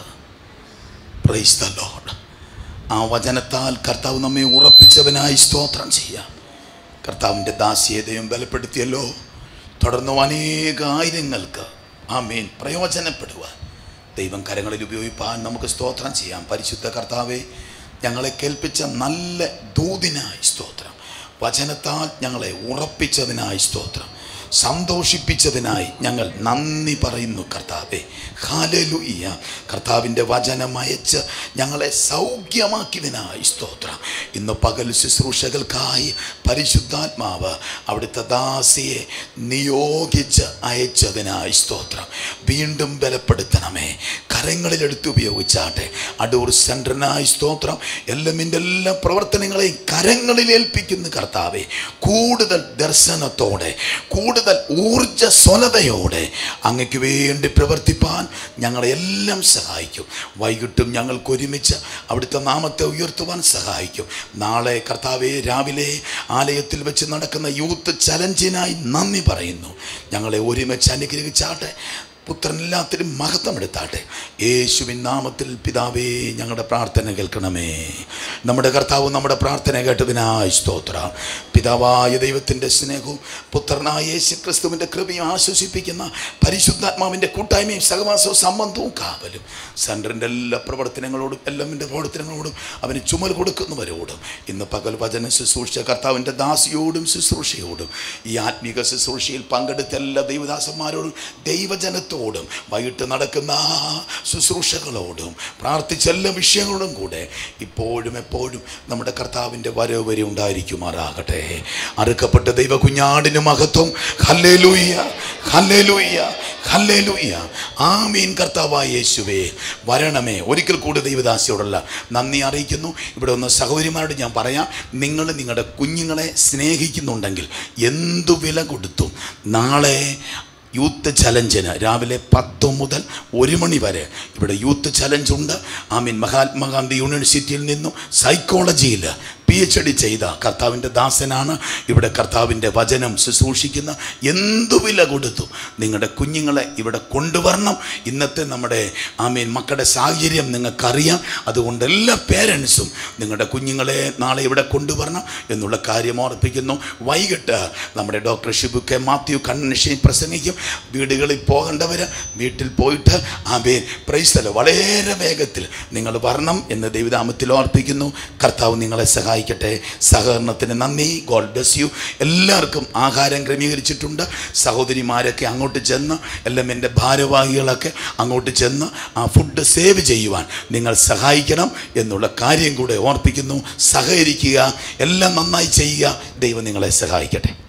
പ്രൈസ് ദ ലോഡ് ആ വചനത്താൽ കർത്താവ് നമ്മെ ഉറപ്പിച്ചവനായി സ്തോത്രം ചെയ്യാം കർത്താവിൻ്റെ ദാസ്യതയും ബലപ്പെടുത്തിയല്ലോ തുടർന്ന് അനേക ആയിരങ്ങൾക്ക് ആ മീൻ പ്രയോജനപ്പെടുവാൻ ദൈവം കരങ്ങളിൽ ഉപയോഗിപ്പാൻ നമുക്ക് സ്തോത്രം ചെയ്യാം പരിശുദ്ധ കർത്താവെ ഞങ്ങളെ കേൾപ്പിച്ച നല്ല ദൂതിനായി സ്തോത്രം വചനത്താൽ ഞങ്ങളെ ഉറപ്പിച്ചതിനായി സ്തോത്രം സന്തോഷിപ്പിച്ചതിനായി ഞങ്ങൾ നന്ദി പറയുന്നു കർത്താവെ ഹാലലുയ്യ കർത്താവിൻ്റെ വചനം അയച്ച് ഞങ്ങളെ സൗഖ്യമാക്കിയതിനായി സ്തോത്രം ഇന്ന് പകൽ ശുശ്രൂഷകൾക്കായി പരിശുദ്ധാത്മാവ് അവിടുത്തെ ദാസിയെ നിയോഗിച്ച് അയച്ചതിനായി സ്തോത്രം വീണ്ടും ബലപ്പെടുത്തണമേ കരങ്ങളിൽ എടുത്ത് ഉപയോഗിച്ചാട്ടെ അടൂർ സെൻട്രനായി സ്തോത്രം എല്ലാമിൻ്റെ എല്ലാ പ്രവർത്തനങ്ങളെയും കരങ്ങളിൽ ഏൽപ്പിക്കുന്ന കർത്താവെ കൂടുതൽ ദർശനത്തോടെ കൂടുതൽ ഊർജ്ജസ്വലതയോടെ അങ്ങക്ക് വേണ്ടി പ്രവർത്തിപ്പാൻ ഞങ്ങളെ എല്ലാം സഹായിക്കും വൈകിട്ടും ഞങ്ങൾക്ക് ഒരുമിച്ച് അവിടുത്തെ നാമത്തെ ഉയർത്തുവാൻ സഹായിക്കും നാളെ കർത്താവെ രാവിലെ ആലയത്തിൽ വെച്ച് നടക്കുന്ന യൂത്ത് ചലഞ്ചിനായി നന്ദി പറയുന്നു ഞങ്ങളെ ഒരുമിച്ച് അനുഗ്രഹിച്ചാട്ടെ പുത്രനെല്ലാത്തിനും മഹത്വം എടുത്താട്ടെ യേശുവിൻ നാമത്തിൽ പിതാവേ ഞങ്ങളുടെ പ്രാർത്ഥന കേൾക്കണമേ നമ്മുടെ കർത്താവ് നമ്മുടെ പ്രാർത്ഥന കേട്ടതിനായി സ്തോത്ര പിതാവായ ദൈവത്തിൻ്റെ സ്നേഹവും പുത്രനായ യേശു ക്രിസ്തുവിൻ്റെ കൃപയും ആശ്വസിപ്പിക്കുന്ന പരിശുദ്ധാത്മാവിൻ്റെ കൂട്ടായ്മയും സഹവാസവും സംബന്ധവും കാവലും സെൻറ്ററിൻ്റെ എല്ലാ പ്രവർത്തനങ്ങളോടും എല്ലാമിൻ്റെ പ്രവർത്തനങ്ങളോടും അവന് ചുമൽ കൊടുക്കുന്നവരോടും ഇന്ന് പകൽ വചന ശുശ്രൂഷ കർത്താവിൻ്റെ ദാസിയോടും ശുശ്രൂഷയോടും ഈ ആത്മീക ശുശ്രൂഷയിൽ പങ്കെടുത്ത എല്ലാ ദൈവദാസന്മാരോടും ദൈവജനത്തോടും വൈകിട്ട് നടക്കുന്ന ആ ശുശ്രൂഷകളോടും പ്രാർത്ഥിച്ച എല്ലാ വിഷയങ്ങളോടും കൂടെ ഇപ്പോഴും എപ്പോഴും നമ്മുടെ കർത്താവിൻ്റെ വരവ് വരെ ഉണ്ടായിരിക്കുമാറാകട്ടെ അറുക്കപ്പെട്ട ദൈവ കുഞ്ഞാടിന് മഹത്വം ഹല്ലേലൂയ്യ ഹല്ലേലൂയ്യ ഹല്ലേലൂയ്യ ആമീൻ കർത്താവായ യേശുവേ വരണമേ ഒരിക്കൽ കൂടി ദൈവദാസിയോടുള്ള നന്ദി അറിയിക്കുന്നു ഇവിടെ ഒന്ന് സഹോദരിമാരോട് ഞാൻ പറയാം നിങ്ങൾ നിങ്ങളുടെ കുഞ്ഞുങ്ങളെ സ്നേഹിക്കുന്നുണ്ടെങ്കിൽ എന്തു വില കൊടുത്തും നാളെ യൂത്ത് ചലഞ്ചിന് രാവിലെ പത്ത് മുതൽ ഒരു മണി വരെ ഇവിടെ യൂത്ത് ചലഞ്ച് ഉണ്ട് ആമീൻ മഹാത്മാഗാന്ധി യൂണിവേഴ്സിറ്റിയിൽ നിന്നും സൈക്കോളജിയിൽ പി എച്ച് ഡി ചെയ്ത കർത്താവിൻ്റെ ദാസനാണ് ഇവിടെ കർത്താവിൻ്റെ വചനം ശുശ്രൂഷിക്കുന്ന എന്തു വില കൊടുത്തു നിങ്ങളുടെ കുഞ്ഞുങ്ങളെ ഇവിടെ കൊണ്ടുവരണം ഇന്നത്തെ നമ്മുടെ ആമീൻ മക്കളുടെ സാഹചര്യം നിങ്ങൾക്കറിയാം അതുകൊണ്ട് എല്ലാ പേരൻസും നിങ്ങളുടെ കുഞ്ഞുങ്ങളെ നാളെ ഇവിടെ കൊണ്ടുവരണം എന്നുള്ള കാര്യം ഓർപ്പിക്കുന്നു വൈകിട്ട് നമ്മുടെ doctor Shibu K Mathew convention പ്രസംഗിക്കും വീടുകളിൽ പോകേണ്ടവർ വീട്ടിൽ പോയിട്ട് ആമേൻ പ്രൈസ്തല വളരെ വേഗത്തിൽ നിങ്ങൾ വരണം എന്ന് ദൈവനാമത്തിൽ ഓർപ്പിക്കുന്നു കർത്താവ് നിങ്ങളെ സഹായിക്കട്ടെ സഹകരണത്തിന് നന്ദി ഗോഡ് ബ്ലസ് യു എല്ലാവർക്കും ആഹാരം ക്രമീകരിച്ചിട്ടുണ്ട് സഹോദരിമാരൊക്കെ അങ്ങോട്ട് ചെന്ന് എല്ലാം എൻ്റെ ഭാരവാഹികളൊക്കെ അങ്ങോട്ട് ചെന്ന് ആ ഫുഡ് സേവ് ചെയ്യുവാൻ നിങ്ങൾ സഹായിക്കണം എന്നുള്ള കാര്യം കൂടെ ഓർപ്പിക്കുന്നു സഹകരിക്കുക എല്ലാം നന്നായി ചെയ്യുക ദൈവം നിങ്ങളെ സഹായിക്കട്ടെ